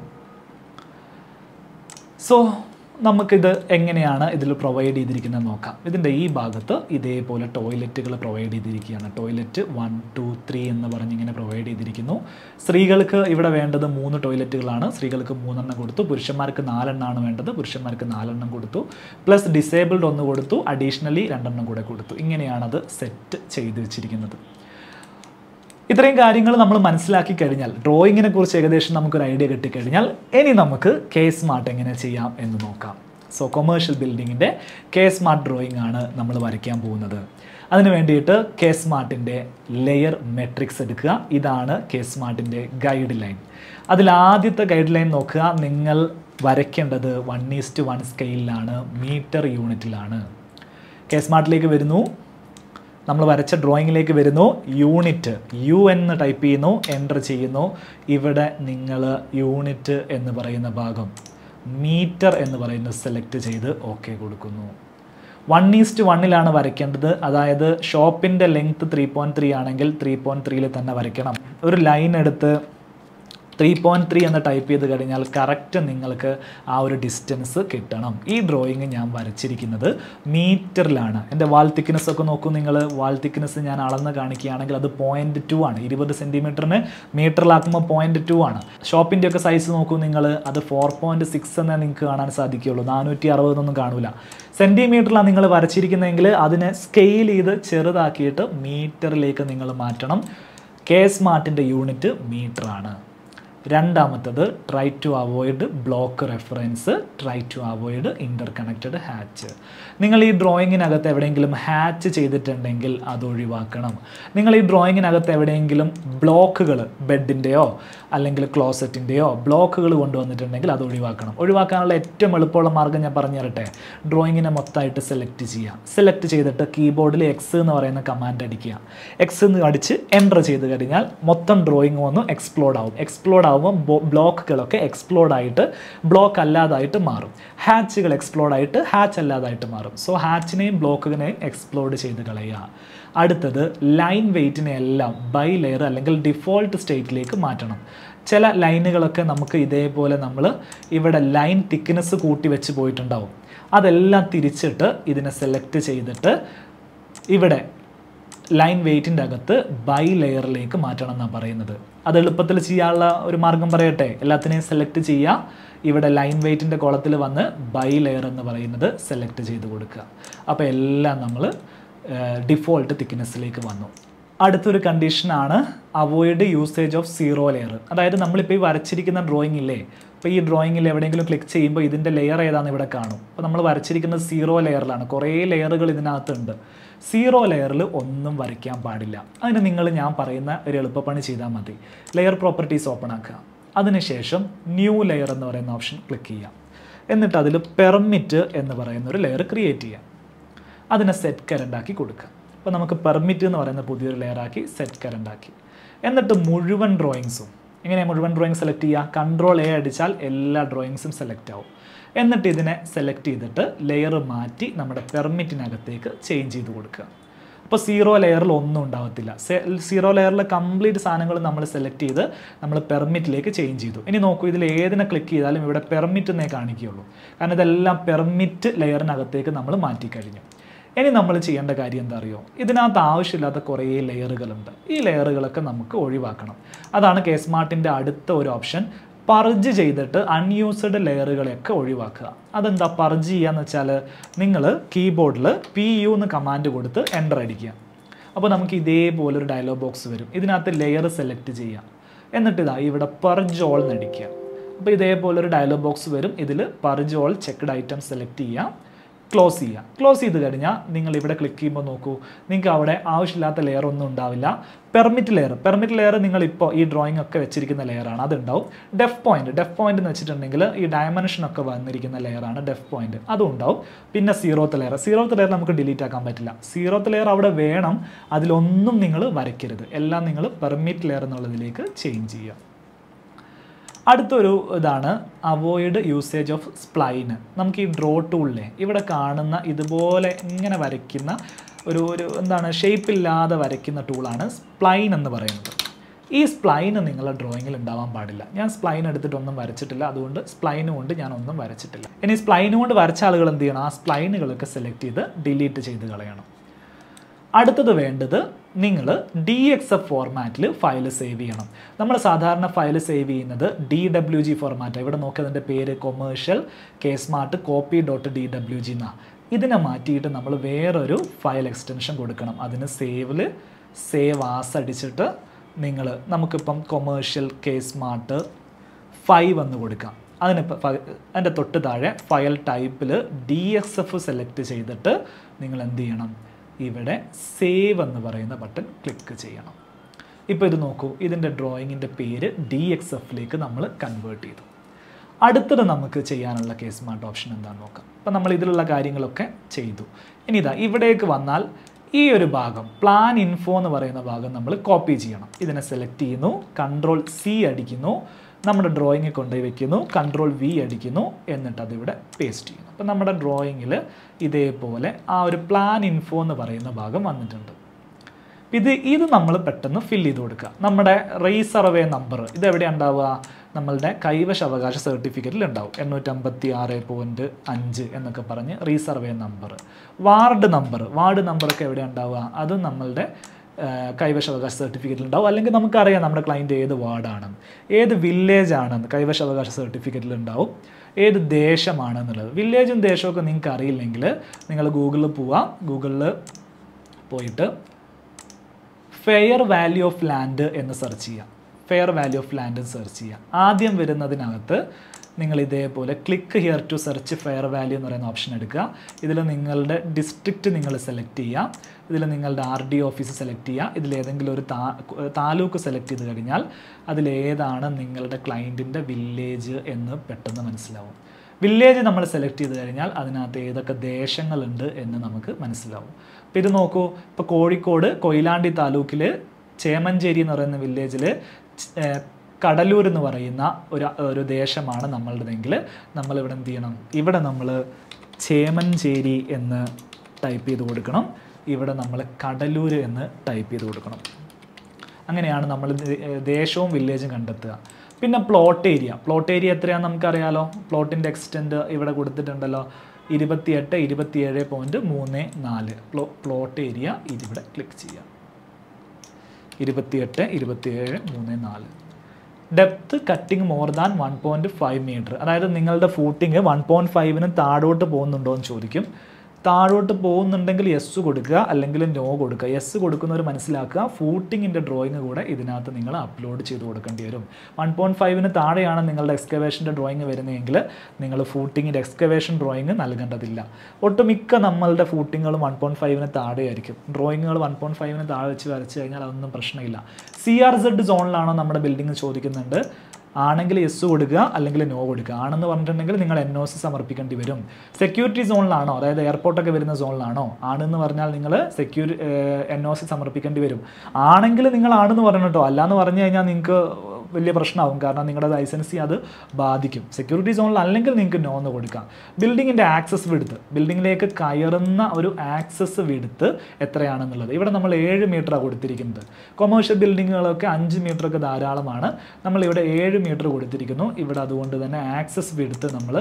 സോ നമുക്കിത് എങ്ങനെയാണ് ഇതിൽ പ്രൊവൈഡ് ചെയ്തിരിക്കുന്നത് നോക്കാം ഇതിൻ്റെ ഈ ഭാഗത്ത് ഇതേപോലെ ടോയ്ലറ്റുകൾ പ്രൊവൈഡ് ചെയ്തിരിക്കുകയാണ് ടോയ്ലറ്റ് വൺ ടു ത്രീ എന്ന് പറഞ്ഞ് ഇങ്ങനെ പ്രൊവൈഡ് ചെയ്തിരിക്കുന്നു സ്ത്രീകൾക്ക് ഇവിടെ വേണ്ടത് മൂന്ന് ടോയ്ലറ്റുകളാണ് സ്ത്രീകൾക്ക് മൂന്നെണ്ണം കൊടുത്തു പുരുഷന്മാർക്ക് നാലെണ്ണമാണ് വേണ്ടത് പുരുഷന്മാർക്ക് നാലെണ്ണം കൊടുത്തു പ്ലസ് ഡിസേബിൾഡ് ഒന്ന് കൊടുത്തു അഡീഷണലി രണ്ടെണ്ണം കൂടെ കൊടുത്തു ഇങ്ങനെയാണത് സെറ്റ് ചെയ്ത് വെച്ചിരിക്കുന്നത് ഇത്രയും കാര്യങ്ങൾ നമ്മൾ മനസ്സിലാക്കി കഴിഞ്ഞാൽ ഡ്രോയിങ്ങിനെ കുറിച്ച് ഏകദേശം നമുക്കൊരു ഐഡിയ കിട്ടിക്കഴിഞ്ഞാൽ ഇനി നമുക്ക് കെ സ്മാർട്ട് എങ്ങനെ ചെയ്യാം എന്ന് നോക്കാം സോ കൊമേഴ്ഷ്യൽ ബിൽഡിങ്ങിൻ്റെ കെ സ്മാർട്ട് ഡ്രോയിങ് ആണ് നമ്മൾ വരയ്ക്കാൻ പോകുന്നത് അതിന് വേണ്ടിയിട്ട് കെ സ്മാർട്ടിൻ്റെ ലെയർ മെട്രിക്സ് എടുക്കുക ഇതാണ് കെ സ്മാർട്ടിൻ്റെ ഗൈഡ് ലൈൻ അതിൽ ആദ്യത്തെ ഗൈഡ് ലൈൻ നോക്കുക നിങ്ങൾ വരയ്ക്കേണ്ടത് വൺ ഈസ്റ്റ് വൺ സ്കെയിലാണ് മീറ്റർ യൂണിറ്റിലാണ് കെ സ്മാർട്ടിലേക്ക് വരുന്നു നമ്മൾ വരച്ച ഡ്രോയിങ്ങിലേക്ക് വരുന്നു യൂണിറ്റ് യു എന്ന് ടൈപ്പ് ചെയ്യുന്നു എൻ്റർ ചെയ്യുന്നു ഇവിടെ നിങ്ങൾ യൂണിറ്റ് എന്ന് പറയുന്ന ഭാഗം മീറ്റർ എന്ന് പറയുന്നത് സെലക്ട് ചെയ്ത് ഓക്കെ കൊടുക്കുന്നു വൺ ഈസ്റ്റ് വണ്ണിലാണ് വരയ്ക്കേണ്ടത് അതായത് ഷോപ്പിൻ്റെ ലെങ്ത് ത്രീ പോയിൻറ്റ് ത്രീ ആണെങ്കിൽ ത്രീ പോയിൻറ്റ് ത്രീയിൽ തന്നെ വരയ്ക്കണം ഒരു ലൈൻ എടുത്ത് ത്രീ പോയിൻറ്റ് ത്രീ എന്ന് ടൈപ്പ് ചെയ്ത് കഴിഞ്ഞാൽ കറക്റ്റ് നിങ്ങൾക്ക് ആ ഒരു ഡിസ്റ്റൻസ് കിട്ടണം ഈ ഡ്രോയിങ് ഞാൻ വരച്ചിരിക്കുന്നത് മീറ്ററിലാണ് എൻ്റെ വാൾ തിക്നെസ് ഒക്കെ നോക്കൂ നിങ്ങൾ വാൾ തിക്നെസ് ഞാൻ അളന്ന് കാണിക്കുകയാണെങ്കിൽ അത് പോയിൻറ്റ് ടു ആണ് ഇരുപത് സെൻറ്റിമീറ്ററിന് മീറ്ററിലാക്കുമ്പോൾ പോയിൻറ്റ് ടു ആണ് ഷോപ്പിൻ്റെ ഒക്കെ സൈസ് നോക്കൂ നിങ്ങൾ അത് ഫോർ പോയിൻറ്റ് സിക്സ് എന്നേ നിങ്ങൾക്ക് കാണാൻ സാധിക്കുകയുള്ളൂ നാനൂറ്റി അറുപതൊന്നും കാണൂല സെൻറ്റിമീറ്ററിലാണ് നിങ്ങൾ വരച്ചിരിക്കുന്നതെങ്കിൽ അതിനെ സ്കെയിൽ ചെയ്ത് ചെറുതാക്കിയിട്ട് മീറ്ററിലേക്ക് നിങ്ങൾ മാറ്റണം കെ സ്മാർട്ടിൻ്റെ യൂണിറ്റ് മീറ്ററാണ് രണ്ടാമത്തത് try to avoid block reference try to avoid interconnected hatch നിങ്ങൾ ഈ ഡ്രോയിങ്ങിനകത്ത് എവിടെയെങ്കിലും ഹാച്ച് ചെയ്തിട്ടുണ്ടെങ്കിൽ അത് ഒഴിവാക്കണം നിങ്ങൾ ഈ ഡ്രോയിങ്ങിനകത്ത് എവിടെയെങ്കിലും ബ്ലോക്കുകൾ ബെഡിൻ്റെയോ അല്ലെങ്കിൽ ക്ലോസറ്റിൻ്റെയോ ബ്ലോക്കുകൾ കൊണ്ടുവന്നിട്ടുണ്ടെങ്കിൽ അത് ഒഴിവാക്കണം ഒഴിവാക്കാനുള്ള ഏറ്റവും എളുപ്പമുള്ള മാർഗ്ഗം ഞാൻ പറഞ്ഞു തരട്ടെ ഡ്രോയിങ്ങിനെ മൊത്തമായിട്ട് സെലക്ട് ചെയ്യുക സെലക്ട് ചെയ്തിട്ട് കീബോർഡിൽ എക്സ് എന്ന് പറയുന്ന കമാൻഡ് അടിക്കുക എക്സ് എന്ന് അടിച്ച് എൻ്റർ ചെയ്ത് കഴിഞ്ഞാൽ മൊത്തം ഡ്രോയിങ് ഒന്ന് എക്സ്പ്ലോഡ് ആവും എക്സ്പ്ലോഡ് ആവുമ്പോൾ ബ്ലോക്കുകളൊക്കെ എക്സ്പ്ലോഡ് ആയിട്ട് ബ്ലോക്ക് അല്ലാതായിട്ട് മാറും ഹാച്ചുകൾ എക്സ്പ്ലോഡ് ആയിട്ട് ഹാച്ച് അല്ലാതായിട്ട് മാറും സോ ഹാച്ചിനെയും ബ്ലോക്കുകളെയും എക്സ്പ്ലോഡ് ചെയ്ത് കളയുക അടുത്തത് ലൈൻ വെയിറ്റിനെ എല്ലാം ബൈ ലെയർ അല്ലെങ്കിൽ ഡിഫോൾട്ട് സ്റ്റേറ്റിലേക്ക് മാറ്റണം ചില ലൈനുകളൊക്കെ നമുക്ക് ഇതേപോലെ നമ്മൾ ഇവിടെ ലൈൻ തിക്നെസ് കൂട്ടി വെച്ച് പോയിട്ടുണ്ടാവും അതെല്ലാം തിരിച്ചിട്ട് ഇതിനെ സെലക്ട് ചെയ്തിട്ട് ഇവിടെ ലൈൻ വെയിറ്റിൻ്റെ അകത്ത് ബൈ ലെയറിലേക്ക് മാറ്റണം എന്നാണ് പറയുന്നത് അത് എളുപ്പത്തിൽ ചെയ്യാനുള്ള ഒരു മാർഗം പറയട്ടെ എല്ലാത്തിനെയും സെലക്ട് ചെയ്യുക ഇവിടെ ലൈൻ വെയിറ്റിൻ്റെ കോളത്തിൽ വന്ന് ബൈ ലെയർ എന്ന് പറയുന്നത് സെലക്ട് ചെയ്ത് കൊടുക്കുക അപ്പോൾ എല്ലാം നമ്മൾ ഡിഫോൾട്ട് തിക്നെസ്സിലേക്ക് വന്നു അടുത്തൊരു കണ്ടീഷനാണ് avoid usage of zero layer അതായത് നമ്മളിപ്പോൾ ഈ വരച്ചിരിക്കുന്ന ഡ്രോയിങ് ഇല്ലേ ഇപ്പോൾ ഈ ഡ്രോയിങ്ങിൽ എവിടെയെങ്കിലും ക്ലിക്ക് ചെയ്യുമ്പോൾ ഇതിൻ്റെ ലെയർ ഏതാണെന്ന് ഇവിടെ കാണും അപ്പോൾ നമ്മൾ വരച്ചിരിക്കുന്നത് സീറോ ലെയറിലാണ് കുറേ ലെയറുകൾ ഇതിനകത്തുണ്ട് സീറോ ലെയറിൽ ഒന്നും വരയ്ക്കാൻ പാടില്ല അതിന് നിങ്ങൾ ഞാൻ പറയുന്ന ഒരു എളുപ്പപ്പണി ചെയ്താൽ മതി ലെയർ പ്രോപ്പർട്ടീസ് ഓപ്പൺ ആക്കുക അതിനുശേഷം ന്യൂ ലെയർ എന്ന് പറയുന്ന ഓപ്ഷൻ ക്ലിക്ക് ചെയ്യാം എന്നിട്ട് അതിൽ പെർമിറ്റ് എന്ന് പറയുന്ന ഒരു ലെയർ ക്രിയേറ്റ് ചെയ്യാം അതിനെ സെറ്റ് കറണ്ട് ആക്കി കൊടുക്കുക അപ്പോൾ നമുക്ക് പെർമിറ്റ് എന്ന് പറയുന്ന പുതിയൊരു ലെയർ ആക്കി സെറ്റ് കറണ്ട് ആക്കി എന്നിട്ട് മുഴുവൻ ഡ്രോയിങ്സും എങ്ങനെയാണ് മുഴുവൻ ഡ്രോയിങ് സെലക്ട് ചെയ്യുക കൺട്രോൾ എ അടിച്ചാൽ എല്ലാ ഡ്രോയിങ്സും സെലക്ട് ആവും എന്നിട്ട് ഇതിനെ സെലക്ട് ചെയ്തിട്ട് ലെയർ മാറ്റി നമ്മുടെ പെർമിറ്റിനകത്തേക്ക് ചേഞ്ച് ചെയ്ത് കൊടുക്കുക അപ്പോൾ സീറോ ലെയറിൽ ഒന്നും ഉണ്ടാവത്തില്ല സീറോ ലെയറിൽ കംപ്ലീറ്റ് സാധനങ്ങൾ നമ്മൾ സെലക്ട് ചെയ്ത് നമ്മൾ പെർമിറ്റിലേക്ക് ചേഞ്ച് ചെയ്തു ഇനി നോക്കൂ ഇതിൽ ഏതിനെ ക്ലിക്ക് ചെയ്താലും ഇവിടെ പെർമിറ്റ് എന്നേ കാണിക്കുകയുള്ളൂ കാരണം ഇതെല്ലാം പെർമിറ്റ് ലെയറിനകത്തേക്ക് നമ്മൾ മാറ്റി കഴിഞ്ഞു ഇനി നമ്മൾ ചെയ്യേണ്ട കാര്യം എന്താ അറിയോ ഇതിനകത്ത് ആവശ്യമില്ലാത്ത കുറേ ലെയറുകളുണ്ട് ഈ ലെയറുകളൊക്കെ നമുക്ക് ഒഴിവാക്കണം അതാണ് കെ സ്മാർട്ടിൻ്റെ അടുത്ത ഒരു ഓപ്ഷൻ പർജ് ചെയ്തിട്ട് അൺയൂസ്ഡ് ലെയറുകളെയൊക്കെ ഒഴിവാക്കുക അതെന്താ പർജ് ചെയ്യാന്ന് വെച്ചാൽ നിങ്ങൾ കീബോർഡിൽ പി യു എന്ന് കമാൻഡ് കൊടുത്ത് എൻ്റർ അടിക്കുക അപ്പോൾ നമുക്ക് ഇതേപോലെ ഒരു ഡയലോഗ് ബോക്സ് വരും ഇതിനകത്ത് ലെയർ സെലക്ട് ചെയ്യുക എന്നിട്ട് ഇതാ ഇവിടെ പർജ് ഓൾ നടിക്കുക അപ്പോൾ ഇതേപോലെ ഒരു ഡയലോഗ് ബോക്സ് വരും ഇതിൽ purge all checked item select ചെയ്യുക ക്ലോസ് ചെയ്യുക ക്ലോസ് ചെയ്ത് കഴിഞ്ഞാൽ നിങ്ങൾ ഇവിടെ ക്ലിക്ക് ചെയ്യുമ്പോൾ നോക്കൂ നിങ്ങൾക്ക് അവിടെ ആവശ്യമില്ലാത്ത ലെയർ ഒന്നും ഉണ്ടാവില്ല പെർമിറ്റ് ലെയർ പെർമിറ്റ് ലെയർ നിങ്ങൾ ഇപ്പോൾ ഈ ഡ്രോയിങ് ഒക്കെ വെച്ചിരിക്കുന്ന ലെയറാണ് അതുണ്ടാവും ഡെഫ് പോയിന്റ് ഡെഫ് പോയിന്റ് എന്ന് വെച്ചിട്ടുണ്ടെങ്കിൽ ഈ ഡയമെൻഷൻ ഒക്കെ വന്നിരിക്കുന്ന ലെയറാണ് ഡെഫ് പോയിന്റ് അതും ഉണ്ടാവും പിന്നെ സീറോത്ത് ലെയർ സീറോത്ത് ലെയർ നമുക്ക് ഡിലീറ്റ് ആക്കാൻ പറ്റില്ല സീറോത്ത് ലെയർ അവിടെ വേണം അതിലൊന്നും നിങ്ങൾ വരയ്ക്കരുത് എല്ലാം നിങ്ങൾ പെർമിറ്റ് ലെയർ എന്നുള്ളതിലേക്ക് ചേഞ്ച് ചെയ്യുക അടുത്തൊരു ഇതാണ് അവോയ്ഡ് യൂസേജ് ഓഫ് സ്പ്ലൈന് നമുക്ക് ഈ ഡ്രോ ടൂളിലെ ഇവിടെ കാണുന്ന ഇതുപോലെ ഇങ്ങനെ വരയ്ക്കുന്ന ഒരു ഒരു എന്താണ് ഷേപ്പ് ഇല്ലാതെ വരയ്ക്കുന്ന ടൂളാണ് സ്പ്ലൈൻ എന്ന് പറയുന്നത് ഈ സ്പ്ലൈന് നിങ്ങളുടെ ഡ്രോയിങ്ങിൽ ഉണ്ടാവാൻ പാടില്ല ഞാൻ സ്പ്ലൈൻ എടുത്തിട്ടൊന്നും വരച്ചിട്ടില്ല അതുകൊണ്ട് സ്പ്ലൈന് കൊണ്ട് ഞാൻ ഒന്നും വരച്ചിട്ടില്ല ഇനി സ്പ്ലൈന് കൊണ്ട് വരച്ച ആളുകൾ എന്ത് ചെയ്യണം ആ സ്പ്ലൈനുകളൊക്കെ സെലക്ട് ചെയ്ത് ഡിലീറ്റ് ചെയ്ത് കളയണം അടുത്തത് വേണ്ടത് നിങ്ങൾ ഡി എക്സ് എഫ് ഫോർമാറ്റിൽ ഫയൽ സേവ് ചെയ്യണം നമ്മൾ സാധാരണ ഫയൽ സേവ് ചെയ്യുന്നത് ഡി ഡബ്ല്യു ജി ഫോർമാറ്റ് ഇവിടെ നോക്കി അതിൻ്റെ പേര് commercial K smart copy dot D W G എന്നാണ് ഇതിനെ മാറ്റിയിട്ട് നമ്മൾ വേറൊരു ഫയൽ എക്സ്റ്റൻഷൻ കൊടുക്കണം അതിന് സേവിൽ സേവ് ആസ് അടിച്ചിട്ട് നിങ്ങൾ നമുക്കിപ്പം കൊമേഴ്ഷ്യൽ കെ സ്മാർട്ട് ഫൈവ് എന്ന് കൊടുക്കാം അതിനിപ്പോൾ അതിൻ്റെ തൊട്ട് താഴെ ഫയൽ ടൈപ്പിൽ ഡി എക്സ് എഫ് സെലക്ട് ചെയ്തിട്ട് നിങ്ങൾ എന്ത് ചെയ്യണം ഇവിടെ സേവ് എന്ന് പറയുന്ന ബട്ടൺ ക്ലിക്ക് ചെയ്യണം ഇപ്പോൾ ഇത് നോക്കൂ ഇതിൻ്റെ ഡ്രോയിങ്ങിൻ്റെ പേര് ഡി എക്സ് എഫിലേക്ക് നമ്മൾ കൺവേർട്ട് ചെയ്തു അടുത്തത് നമുക്ക് ചെയ്യാനുള്ള കേസ് സ്മാർട്ട് ഓപ്ഷൻ എന്താണെന്ന് നോക്കാം അപ്പോൾ നമ്മൾ ഇതിലുള്ള കാര്യങ്ങളൊക്കെ ചെയ്തു ഇനി ഇതാ ഇവിടേക്ക് വന്നാൽ ഈ ഒരു ഭാഗം പ്ലാൻ ഇൻഫോ എന്ന് പറയുന്ന ഭാഗം നമ്മൾ കോപ്പി ചെയ്യണം ഇതിനെ സെലക്ട് ചെയ്യുന്നു കൺട്രോൾ സി അടിക്കുന്നു നമ്മുടെ ഡ്രോയിങ്ങിൽ കൊണ്ടുപോയി വെക്കുന്നു കൺട്രോൾ വി അടിക്കുന്നു എന്നിട്ട് അതിവിടെ പേസ്റ്റ് ചെയ്യുന്നു അപ്പം നമ്മുടെ ഡ്രോയിങ്ങിൽ ഇതേപോലെ ആ ഒരു പ്ലാൻ ഇൻഫോ എന്ന് പറയുന്ന ഭാഗം വന്നിട്ടുണ്ട് ഇത് ഇത് നമ്മൾ പെട്ടെന്ന് ഫില്ല് ചെയ്ത് കൊടുക്കുക നമ്മുടെ റീസർവേ നമ്പർ ഇത് എവിടെ ഉണ്ടാവുക നമ്മളുടെ കൈവശാവകാശ സർട്ടിഫിക്കറ്റിൽ ഉണ്ടാവും എണ്ണൂറ്റമ്പത്തി ആറ് പോയിൻറ്റ് അഞ്ച് എന്നൊക്കെ പറഞ്ഞ് resurvey number ward number ward നമ്പറൊക്കെ എവിടെ ഉണ്ടാവുക അത് നമ്മളുടെ ആ, കൈവശാവകാശ സർട്ടിഫിക്കറ്റിൽ ഉണ്ടാവും അല്ലെങ്കിൽ നമുക്കറിയാം നമ്മുടെ ക്ലയൻറ്റ് ഏത് വാർഡാണെന്ന് ഏത് വില്ലേജ് ആണെന്ന് കൈവശാവകാശ സർട്ടിഫിക്കറ്റിൽ ഉണ്ടാവും ഏത് ദേശമാണെന്നുള്ളത് വില്ലേജും ദേശമൊക്കെ നിങ്ങൾക്ക് അറിയില്ലെങ്കിൽ നിങ്ങൾ ഗൂഗിളിൽ പോവുക ഗൂഗിളിൽ പോയിട്ട് ഫെയർ വാല്യൂ ഓഫ് ലാൻഡ് എന്ന് സെർച്ച് ചെയ്യുക fair value of land search ചെയ്യുക ആദ്യം വരുന്നതിനകത്ത് നിങ്ങൾ ഇതേപോലെ click here to search fair value എന്ന് പറയുന്ന ഓപ്ഷൻ എടുക്കുക ഇതിൽ നിങ്ങളുടെ ഡിസ്ട്രിക്റ്റ് നിങ്ങൾ സെലക്ട് ചെയ്യുക ഇതിൽ നിങ്ങളുടെ ആർ ഡി ഓഫീസ് സെലക്ട് ചെയ്യുക ഇതിൽ ഏതെങ്കിലും ഒരു താ താലൂക്ക് സെലക്ട് ചെയ്ത് കഴിഞ്ഞാൽ അതിലേതാണ് നിങ്ങളുടെ ക്ലയൻറ്റിൻ്റെ വില്ലേജ് എന്ന് പെട്ടെന്ന് മനസ്സിലാവും വില്ലേജ് നമ്മൾ സെലക്ട് ചെയ്ത് കഴിഞ്ഞാൽ അതിനകത്ത് ഏതൊക്കെ ദേശങ്ങളുണ്ട് എന്ന് നമുക്ക് മനസ്സിലാവും അപ്പോൾ ഇത് നോക്കൂ ഇപ്പോൾ കോഴിക്കോട് കൊയിലാണ്ടി താലൂക്കിൽ ചേമഞ്ചേരി എന്ന് പറയുന്ന വില്ലേജിൽ കടലൂർ എന്ന് പറയുന്ന ഒരു ഒരു ദേശമാണ് നമ്മളുടെതെങ്കിൽ നമ്മളിവിടെ എന്ത് ചെയ്യണം ഇവിടെ നമ്മൾ ചേമഞ്ചേരി എന്ന് ടൈപ്പ് ചെയ്ത് കൊടുക്കണം ഇവിടെ നമ്മൾ കടലൂർ എന്ന് ടൈപ്പ് ചെയ്ത് കൊടുക്കണം അങ്ങനെയാണ് നമ്മൾ ദേ- ദേശവും വില്ലേജും കണ്ടെത്തുക പിന്നെ പ്ലോട്ട് ഏരിയ പ്ലോട്ട് ഏരിയ എത്രയാണെന്ന് നമുക്കറിയാലോ പ്ലോട്ടിൻ്റെ എക്സ്റ്റെൻറ്റ് ഇവിടെ കൊടുത്തിട്ടുണ്ടല്ലോ ഇരുപത്തിയെട്ട് ഇരുപത്തിയേഴ് പോയിൻറ്റ് മൂന്ന് നാല് പ്ലോ പ്ലോട്ട് ഏരിയ ഇതിവിടെ ക്ലിക്ക് ചെയ്യാം ഇരുപത്തിയെട്ട് ഇരുപത്തിയേഴ് മൂന്ന് നാല് depth cutting more than one point five metre അതായത് നിങ്ങളുടെ ഫൂട്ടിങ് വൺ പോയിൻറ്റ് ഫൈവിന് താഴോട്ട് പോകുന്നുണ്ടോ എന്ന് ചോദിക്കും താഴോട്ട് പോകുന്നുണ്ടെങ്കിൽ യെസ് കൊടുക്കുക അല്ലെങ്കിൽ നോ കൊടുക്കുക യെസ് കൊടുക്കുന്നവർ മനസ്സിലാക്കുക ഫൂട്ടിങ്ങിൻ്റെ ഡ്രോയിങ് കൂടെ ഇതിനകത്ത് നിങ്ങൾ അപ്ലോഡ് ചെയ്ത് കൊടുക്കേണ്ടി വരും വൺ പോയിൻറ്റ് ഫൈവിന് താഴെയാണ് നിങ്ങളുടെ എക്സ്കവേഷൻ്റെ ഡ്രോയിങ് വരുന്നതെങ്കിൽ നിങ്ങൾ ഫൂട്ടിങ്ങിൻ്റെ എക്സ്കവേഷൻ ഡ്രോയിങ് നൽകേണ്ടതില്ല ഒട്ടുമിക്ക നമ്മളുടെ ഫൂട്ടിങ്ങുകളും വൺ പോയിൻറ്റ് ഫൈവിന് താഴെയായിരിക്കും ഡ്രോയിങ്ങുകൾ വൺ പോയിൻറ്റ് ഫൈവിന് താഴെ വെച്ച് വരച്ച് കഴിഞ്ഞാൽ അതൊന്നും പ്രശ്നമില്ല സി ആർ സെഡ് സോണിലാണോ നമ്മുടെ ബിൽഡിംഗ് ചോദിക്കുന്നുണ്ട് ആണെങ്കിൽ യെസ് കൊടുക്കുക അല്ലെങ്കിൽ നോ കൊടുക്കുക ആണെന്ന് പറഞ്ഞിട്ടുണ്ടെങ്കിൽ നിങ്ങൾ എൻ ഒ സി സമർപ്പിക്കേണ്ടി വരും സെക്യൂരിറ്റി സോണിലാണോ അതായത് എയർപോർട്ടൊക്കെ വരുന്ന സോണിലാണോ ആണെന്ന് പറഞ്ഞാൽ നിങ്ങൾ സെക്യൂരി എൻ ഒ സി സമർപ്പിക്കേണ്ടി വരും ആണെങ്കിൽ നിങ്ങൾ ആണെന്ന് പറഞ്ഞു കേട്ടോ അല്ലാന്ന് പറഞ്ഞു കഴിഞ്ഞാൽ നിങ്ങൾക്ക് വലിയ പ്രശ്നമാവും കാരണം നിങ്ങളുടെ ലൈസൻസി അത് ബാധിക്കും സെക്യൂരിറ്റി സോണിൽ അല്ലെങ്കിൽ നിങ്ങൾക്ക് നോ എന്ന് കൊടുക്കാം ബിൽഡിങ്ങിൻ്റെ ആക്സസ് വിടുത്ത് ബിൽഡിങ്ങിലേക്ക് കയറുന്ന ഒരു ആക്സസ് വിടുത്ത് എത്രയാണെന്നുള്ളത് ഇവിടെ നമ്മൾ ഏഴ് മീറ്ററാണ് കൊടുത്തിരിക്കുന്നത് കൊമേഴ്ഷ്യൽ ബിൽഡിങ്ങുകളൊക്കെ അഞ്ച് മീറ്ററൊക്കെ ധാരാളമാണ് നമ്മൾ ഇവിടെ ഏഴ് മീറ്റർ കൊടുത്തിരിക്കുന്നു ഇവിടെ അതുകൊണ്ട് തന്നെ ആക്സസ് വിടുത്ത് നമ്മൾ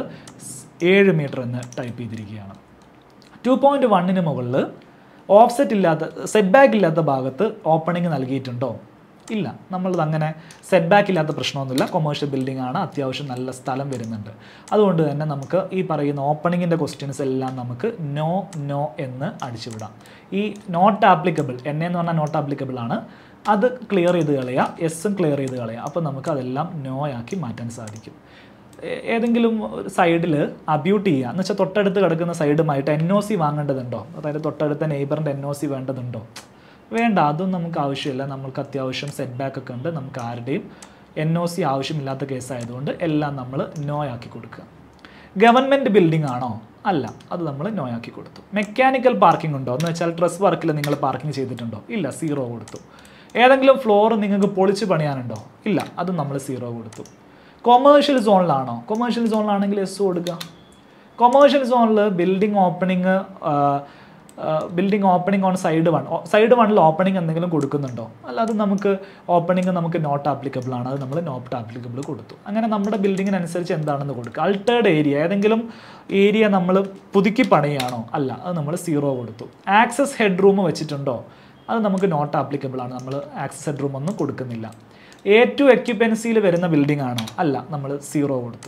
ഏഴ് മീറ്റർ എന്ന് ടൈപ്പ് ചെയ്തിരിക്കുകയാണ് ടു പോയിൻറ്റ് വണ്ണിന് മുകളിൽ ഓഫ്സെറ്റ് ഇല്ലാത്ത സെറ്റ് ബാക്ക് ഇല്ലാത്ത ഭാഗത്ത് ഓപ്പണിംഗ് നൽകിയിട്ടുണ്ടോ ഇല്ല നമ്മളത് അങ്ങനെ സെറ്റ് ബാക്ക് ഇല്ലാത്ത പ്രശ്നമൊന്നുമില്ല കൊമേഴ്ഷ്യൽ ബിൽഡിംഗ് ആണ് അത്യാവശ്യം നല്ല സ്ഥലം വരുന്നുണ്ട് അതുകൊണ്ട് തന്നെ നമുക്ക് ഈ പറയുന്ന ഓപ്പണിങ്ങിൻ്റെ ക്വസ്റ്റ്യൻസ് എല്ലാം നമുക്ക് നോ നോ എന്ന് അടിച്ചുവിടാം ഈ നോട്ട് ആപ്ലിക്കബിൾ എൻ എന്ന് പറഞ്ഞാൽ നോട്ട് ആപ്ലിക്കബിൾ ആണ് അത് ക്ലിയർ ചെയ്ത് കളയുക എസ്സും ക്ലിയർ ചെയ്ത് കളയുക അപ്പോൾ നമുക്ക് അതെല്ലാം നോ ആക്കി മാറ്റാൻ സാധിക്കും ഏ- ഏതെങ്കിലും സൈഡിൽ അബ്യൂട്ട് ചെയ്യുക എന്ന് വെച്ചാൽ തൊട്ടടുത്ത് കിടക്കുന്ന സൈഡുമായിട്ട് എൻ ഒ സി വാങ്ങേണ്ടതുണ്ടോ അതായത് തൊട്ടടുത്ത നെയ്ബറിൻ്റെ എൻ ഒ സി വേണ്ടതുണ്ടോ വേണ്ട അതൊന്നും നമുക്ക് ആവശ്യമില്ല നമുക്ക് അത്യാവശ്യം സെറ്റ് ബാക്ക് ഒക്കെ ഉണ്ട് നമുക്ക് ആരുടെയും എൻ ഒ സി ആവശ്യമില്ലാത്ത കേസായതുകൊണ്ട് എല്ലാം നമ്മൾ നോ ആക്കി കൊടുക്കുക ഗവൺമെൻറ് ബിൽഡിംഗ് ആണോ അല്ല അത് നമ്മൾ നോ ആക്കി കൊടുത്തു മെക്കാനിക്കൽ പാർക്കിംഗ് ഉണ്ടോ എന്ന് വെച്ചാൽ ഡ്രസ് വർക്കിൽ നിങ്ങൾ പാർക്കിംഗ് ചെയ്തിട്ടുണ്ടോ ഇല്ല സീറോ കൊടുത്തു ഏതെങ്കിലും ഫ്ലോർ നിങ്ങൾക്ക് പൊളിച്ച് പണിയാനുണ്ടോ ഇല്ല അത് നമ്മൾ സീറോ കൊടുത്തു കൊമേഴ്ഷ്യൽ സോണിലാണോ കൊമേഴ്ഷ്യൽ സോണിലാണെങ്കിൽ എസ് കൊടുക്കുക കൊമേഴ്ഷ്യൽ സോണിൽ building opening building opening on side one side വണ്ണിൽ ഓപ്പണിംഗ് എന്തെങ്കിലും കൊടുക്കുന്നുണ്ടോ അല്ലാതെ നമുക്ക് ഓപ്പണിംഗ് നമുക്ക് നോട്ട് ആപ്ലിക്കബിൾ ആണ് അത് നമ്മൾ നോട്ട് ആപ്ലിക്കബിൾ കൊടുത്തു അങ്ങനെ നമ്മുടെ ബിൽഡിങ്ങിനനുസരിച്ച് എന്താണെന്ന് കൊടുക്കുക അൾട്ടേർഡ് ഏരിയ ഏതെങ്കിലും ഏരിയ നമ്മൾ പുതുക്കി പണിയാണോ അല്ല അത് നമ്മൾ സീറോ കൊടുത്തു ആക്സസ് ഹെഡ് റൂം വെച്ചിട്ടുണ്ടോ അത് നമുക്ക് നോട്ട് ആപ്ലിക്കബിൾ ആണ് നമ്മൾ ആക്സസ് ഹെഡ് റൂം ഒന്നും കൊടുക്കുന്നില്ല എ ടു എക്യുപ്പൻസിയിൽ വരുന്ന ബിൽഡിംഗ് ആണോ അല്ല നമ്മൾ സീറോ കൊടുത്തു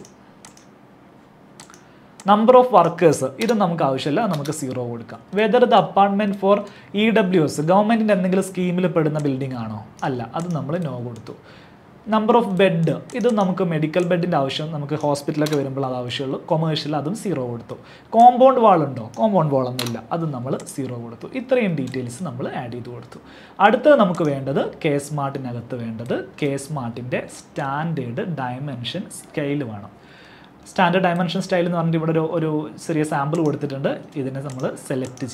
നമ്പർ ഓഫ് വർക്കേഴ്സ് ഇത് നമുക്ക് ആവശ്യമില്ല അത് നമുക്ക് സീറോ കൊടുക്കാം whether the apartment for E W S ഗവൺമെന്റിന്റെ എന്തെങ്കിലും സ്കീമിൽ പെടുന്ന ബിൽഡിംഗ് ആണോ അല്ല അത് നമ്മൾ നോ കൊടുത്തു നമ്പർ ഓഫ് ബെഡ് ഇത് നമുക്ക് മെഡിക്കൽ ബെഡിൻ്റെ ആവശ്യം നമുക്ക് ഹോസ്പിറ്റലൊക്കെ വരുമ്പോൾ അത് ആവശ്യമുള്ളൂ കൊമേഴ്ഷ്യൽ അതും സീറോ കൊടുത്തു കോമ്പൗണ്ട് വാൾ ഉണ്ടോ കോമ്പൗണ്ട് വാൾ ഒന്നുമില്ല അതും നമ്മൾ സീറോ കൊടുത്തു ഇത്രയും ഡീറ്റെയിൽസ് നമ്മൾ ആഡ് ചെയ്ത് കൊടുത്തു അടുത്തത് നമുക്ക് വേണ്ടത് കെ സ്മാർട്ടിനകത്ത് വേണ്ടത് കെ സ്മാർട്ടിൻ്റെ സ്റ്റാൻഡേർഡ് ഡയമെൻഷൻ സ്കെയിൽ വേണം സ്റ്റാൻഡേർഡ് ഡയമെൻഷൻ സ്റ്റൈൽ എന്ന് പറഞ്ഞിട്ട് ഇവിടെ ഒരു ഒരു ചെറിയ സാമ്പിൾ കൊടുത്തിട്ടുണ്ട് ഇതിനെ നമ്മൾ സെലക്ട് ചെയ്യാം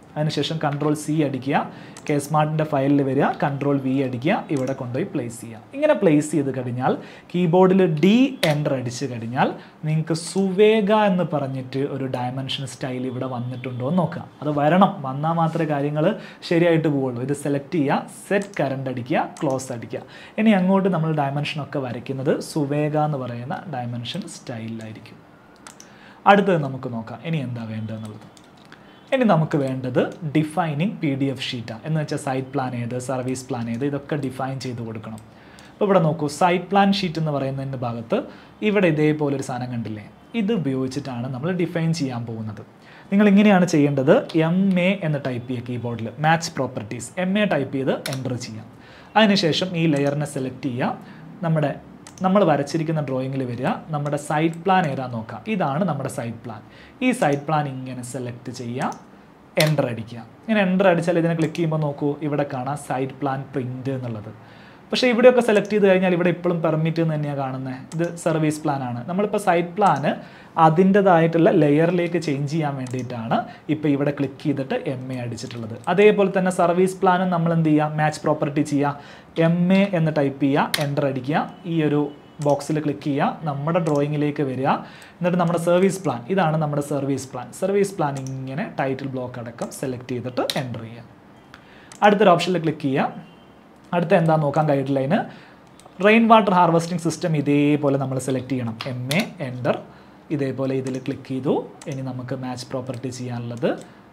അതിനുശേഷം കൺട്രോൾ സി അടിക്കുക കെ സ്മാർട്ടിൻ്റെ ഫയലിൽ വരിക കൺട്രോൾ വി അടിക്കുക ഇവിടെ കൊണ്ടുപോയി പ്ലേസ് ചെയ്യുക ഇങ്ങനെ പ്ലേസ് ചെയ്ത് കഴിഞ്ഞാൽ കീബോർഡിൽ ഡി എൻ്റർ അടിച്ച് കഴിഞ്ഞാൽ നിങ്ങൾക്ക് സുവേഗ എന്ന് പറഞ്ഞിട്ട് ഒരു ഡയമെൻഷൻ സ്റ്റൈൽ ഇവിടെ വന്നിട്ടുണ്ടോ എന്ന് നോക്കാം അത് വരണം വന്നാൽ മാത്രമേ കാര്യങ്ങൾ ശരിയായിട്ട് പോവുള്ളൂ ഇത് സെലക്ട് ചെയ്യുക സെറ്റ് കറണ്ട് അടിക്കുക ക്ലോസ് അടിക്കുക ഇനി അങ്ങോട്ട് നമ്മൾ ഡയമെൻഷനൊക്കെ വരയ്ക്കുന്നത് സുവേഗ എന്ന് പറയുന്ന ഡയമെൻഷൻ സ്റ്റൈലിലായിരിക്കും അടുത്തത് നമുക്ക് നോക്കാം ഇനി എന്താ വേണ്ടതെന്നുള്ളത് ഇനി നമുക്ക് വേണ്ടത് ഡിഫൈനിങ് പി ഡി എഫ് ഷീറ്റാണ് എന്ന് വെച്ചാൽ സൈറ്റ് പ്ലാൻ ഏത് സർവീസ് പ്ലാൻ ഏത് ഇതൊക്കെ ഡിഫൈൻ ചെയ്ത് കൊടുക്കണം അപ്പോൾ ഇവിടെ നോക്കൂ സൈറ്റ് പ്ലാൻ ഷീറ്റ് എന്ന് പറയുന്നതിൻ്റെ ഭാഗത്ത് ഇവിടെ ഇതേപോലെ ഒരു സാധനം കണ്ടില്ലേ ഇത് ഉപയോഗിച്ചിട്ടാണ് നമ്മൾ ഡിഫൈൻ ചെയ്യാൻ പോകുന്നത് നിങ്ങൾ ഇങ്ങനെയാണ് ചെയ്യേണ്ടത് എം എ എന്ന് ടൈപ്പ് ചെയ്യുക കീബോർഡിൽ match properties M A type ചെയ്ത് എൻ്റർ ചെയ്യാം അതിനുശേഷം ഈ ലെയറിനെ സെലക്ട് ചെയ്യുക നമ്മുടെ നമ്മൾ വരച്ചിരിക്കുന്ന ഡ്രോയിങ്ങിൽ വരിക നമ്മുടെ സൈറ്റ് പ്ലാൻ ഏതാന്ന് നോക്കാം ഇതാണ് നമ്മുടെ സൈറ്റ് പ്ലാൻ ഈ സൈറ്റ് പ്ലാൻ ഇങ്ങനെ സെലക്ട് ചെയ്യുക എൻ്റർ അടിക്കുക ഇങ്ങനെ എൻ്റർ അടിച്ചാൽ ഇതിനെ ക്ലിക്ക് ചെയ്യുമ്പോൾ നോക്കൂ ഇവിടെ കാണാം സൈറ്റ് പ്ലാൻ പ്രിൻ്റ് എന്നുള്ളത് പക്ഷേ ഇവിടെയൊക്കെ സെലക്ട് ചെയ്ത് കഴിഞ്ഞാൽ ഇവിടെ ഇപ്പോഴും പെർമിറ്റ് എന്ന് തന്നെയാണ് കാണുന്നത് ഇത് സർവീസ് പ്ലാൻ ആണ് നമ്മളിപ്പോൾ സൈറ്റ് പ്ലാന് അതിൻ്റെതായിട്ടുള്ള ലെയറിലേക്ക് ചേഞ്ച് ചെയ്യാൻ വേണ്ടിയിട്ടാണ് ഇപ്പോൾ ഇവിടെ ക്ലിക്ക് ചെയ്തിട്ട് എം എ അടിച്ചിട്ടുള്ളത് അതേപോലെ തന്നെ സർവീസ് പ്ലാനും നമ്മൾ എന്ത് ചെയ്യുക മാച്ച് പ്രോപ്പർട്ടി ചെയ്യുക എം എ എന്ന് ടൈപ്പ് ചെയ്യുക എൻ്റർ അടിക്കുക ഈ ഒരു ബോക്സിൽ ക്ലിക്ക് ചെയ്യുക നമ്മുടെ ഡ്രോയിങ്ങിലേക്ക് വരിക എന്നിട്ട് നമ്മുടെ സർവീസ് പ്ലാൻ ഇതാണ് നമ്മുടെ സർവീസ് പ്ലാൻ സർവീസ് പ്ലാൻ ഇങ്ങനെ ടൈറ്റിൽ ബ്ലോക്ക് അടക്കം സെലക്ട് ചെയ്തിട്ട് എൻ്റർ ചെയ്യുക അടുത്തൊരു ഓപ്ഷനിൽ ക്ലിക്ക് ചെയ്യുക അടുത്ത എന്താ നോക്കാൻ guideline rain water harvesting system ഇതേപോലെ നമ്മൾ സെലക്ട് ചെയ്യണം എം എ എൻ്റർ ഇതേപോലെ ഇതിൽ ക്ലിക്ക് ചെയ്തു ഇനി നമുക്ക് മാച്ച് പ്രോപ്പർട്ടി ചെയ്യാനുള്ളത്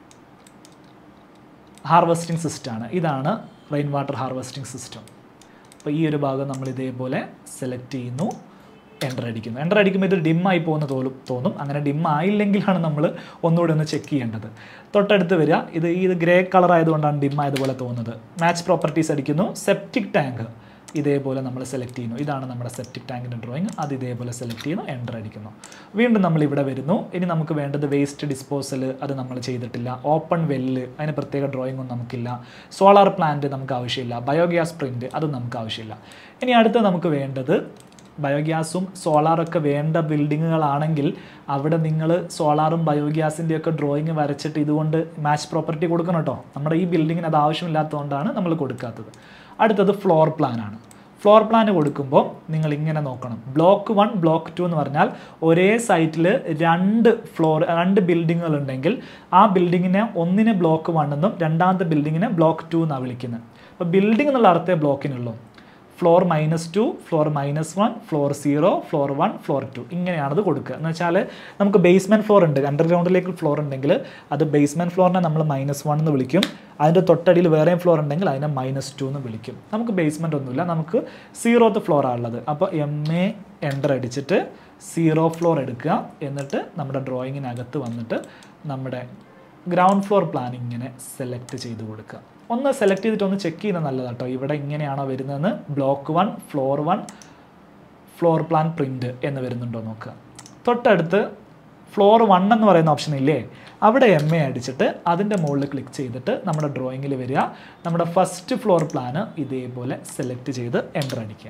ഹാർവെസ്റ്റിംഗ് സിസ്റ്റമാണ് ഇതാണ് റെയിൻ വാട്ടർ ഹാർവെസ്റ്റിംഗ് സിസ്റ്റം അപ്പോൾ ഈ ഒരു ഭാഗം നമ്മൾ ഇതേപോലെ സെലക്ട് ചെയ്യുന്നു എൻ്റർ അടിക്കുന്നു എൻ്റർ അടിക്കുമ്പോൾ ഇത് dim ആയി പോകുന്ന തോന്നും തോന്നും അങ്ങനെ dim ആയില്ലെങ്കിലാണ് നമ്മൾ ഒന്നുകൂടി ഒന്ന് ചെക്ക് ചെയ്യേണ്ടത് തൊട്ടടുത്ത് വരിക ഇത് ഈ ഗ്രേ കളർ ആയതുകൊണ്ടാണ് dim ആയതുപോലെ തോന്നുന്നത് മാച്ച് പ്രോപ്പർട്ടീസ് അടിക്കുന്നു സെപ്റ്റിക് ടാങ്ക് ഇതേപോലെ നമ്മൾ സെലക്ട് ചെയ്യുന്നു ഇതാണ് നമ്മുടെ സെപ്റ്റിക് ടാങ്കിൻ്റെ ഡ്രോയിങ് അത് ഇതേപോലെ സെലക്ട് ചെയ്യുന്നു എൻ്റർ അടിക്കുന്നു വീണ്ടും നമ്മൾ ഇവിടെ വരുന്നു ഇനി നമുക്ക് വേണ്ടത് വേസ്റ്റ് ഡിസ്പോസൽ അത് നമ്മൾ ചെയ്തിട്ടില്ല ഓപ്പൺ വെല്ല് അതിന് പ്രത്യേക ഡ്രോയിങ് ഒന്നും നമുക്കില്ല സോളാർ പ്ലാന്റ് നമുക്ക് ആവശ്യമില്ല ബയോഗ്യാസ് പ്രിൻ്റ് അതും നമുക്ക് ആവശ്യമില്ല ഇനി അടുത്ത് നമുക്ക് വേണ്ടത് ബയോഗ്യാസും സോളാറൊക്കെ വേണ്ട ബിൽഡിങ്ങുകളാണെങ്കിൽ അവിടെ നിങ്ങൾ സോളാറും ബയോഗ്യാസിൻ്റെ ഒക്കെ ഡ്രോയിങ് വരച്ചിട്ട് ഇതുകൊണ്ട് മാച്ച് പ്രോപ്പർട്ടി കൊടുക്കണം കേട്ടോ നമ്മുടെ ഈ ബിൽഡിങ്ങിന് അത് ആവശ്യമില്ലാത്തതുകൊണ്ടാണ് നമ്മൾ കൊടുക്കാത്തത് അടുത്തത് ഫ്ലോർ പ്ലാനാണ് ഫ്ലോർ പ്ലാൻ കൊടുക്കുമ്പോൾ നിങ്ങൾ ഇങ്ങനെ നോക്കണം ബ്ലോക്ക് വൺ ബ്ലോക്ക് ടു എന്ന് പറഞ്ഞാൽ ഒരേ സൈറ്റിൽ രണ്ട് ഫ്ലോർ രണ്ട് ബിൽഡിങ്ങുകൾ ഉണ്ടെങ്കിൽ ആ ബിൽഡിങ്ങിനെ ഒന്നിനെ ബ്ലോക്ക് വൺ എന്നും രണ്ടാമത്തെ ബിൽഡിങ്ങിനെ ബ്ലോക്ക് ടു എന്നാണ് വിളിക്കുന്നത് അപ്പോൾ ബിൽഡിംഗ് എന്നുള്ള അർത്ഥമേ ബ്ലോക്കിനുള്ളൂ floor minus two floor minus one floor zero floor one floor two ഇങ്ങനെയാണത് കൊടുക്കുക എന്ന് വെച്ചാൽ നമുക്ക് ബേസ്മെൻറ്റ് ഫ്ലോർ ഉണ്ട് അണ്ടർഗ്രൗണ്ടിലേക്ക് ഫ്ലോർ ഉണ്ടെങ്കിൽ അത് ബേസ്മെൻറ്റ് ഫ്ലോറിനെ നമ്മൾ മൈനസ് വൺ എന്ന് വിളിക്കും അതിൻ്റെ തൊട്ടടിയിൽ വേറെയും ഫ്ലോർ ഉണ്ടെങ്കിൽ അതിനെ മൈനസ് ടു എന്ന് വിളിക്കും നമുക്ക് ബേസ്മെൻറ്റ് ഒന്നുമില്ല നമുക്ക് സീറോത്ത് ഫ്ലോറാണ് ഉള്ളത് അപ്പോൾ എം എ എൻ്റർ അടിച്ചിട്ട് സീറോ ഫ്ലോർ എടുക്കുക എന്നിട്ട് നമ്മുടെ ഡ്രോയിങ്ങിനകത്ത് വന്നിട്ട് നമ്മുടെ ഗ്രൗണ്ട് ഫ്ലോർ പ്ലാൻ ഇങ്ങനെ സെലക്ട് ചെയ്ത് കൊടുക്കുക ഒന്ന് സെലക്ട് ചെയ്തിട്ട് ഒന്ന് ചെക്ക് ചെയ്യുന്നത് നല്ലതാണ് കേട്ടോ ഇവിടെ ഇങ്ങനെയാണോ വരുന്നതെന്ന് block one floor one floor plan print എന്ന് വരുന്നുണ്ടോ നോക്കുക തൊട്ടടുത്ത് ഫ്ലോർ വൺ എന്ന് പറയുന്ന ഓപ്ഷൻ ഇല്ലേ അവിടെ എം എ അടിച്ചിട്ട് അതിൻ്റെ മുകളിൽ ക്ലിക്ക് ചെയ്തിട്ട് നമ്മുടെ ഡ്രോയിങ്ങിൽ വരിക നമ്മുടെ ഫസ്റ്റ് ഫ്ലോർ പ്ലാന് ഇതേപോലെ സെലക്ട് ചെയ്ത് എൻ്റർ അടിക്കുക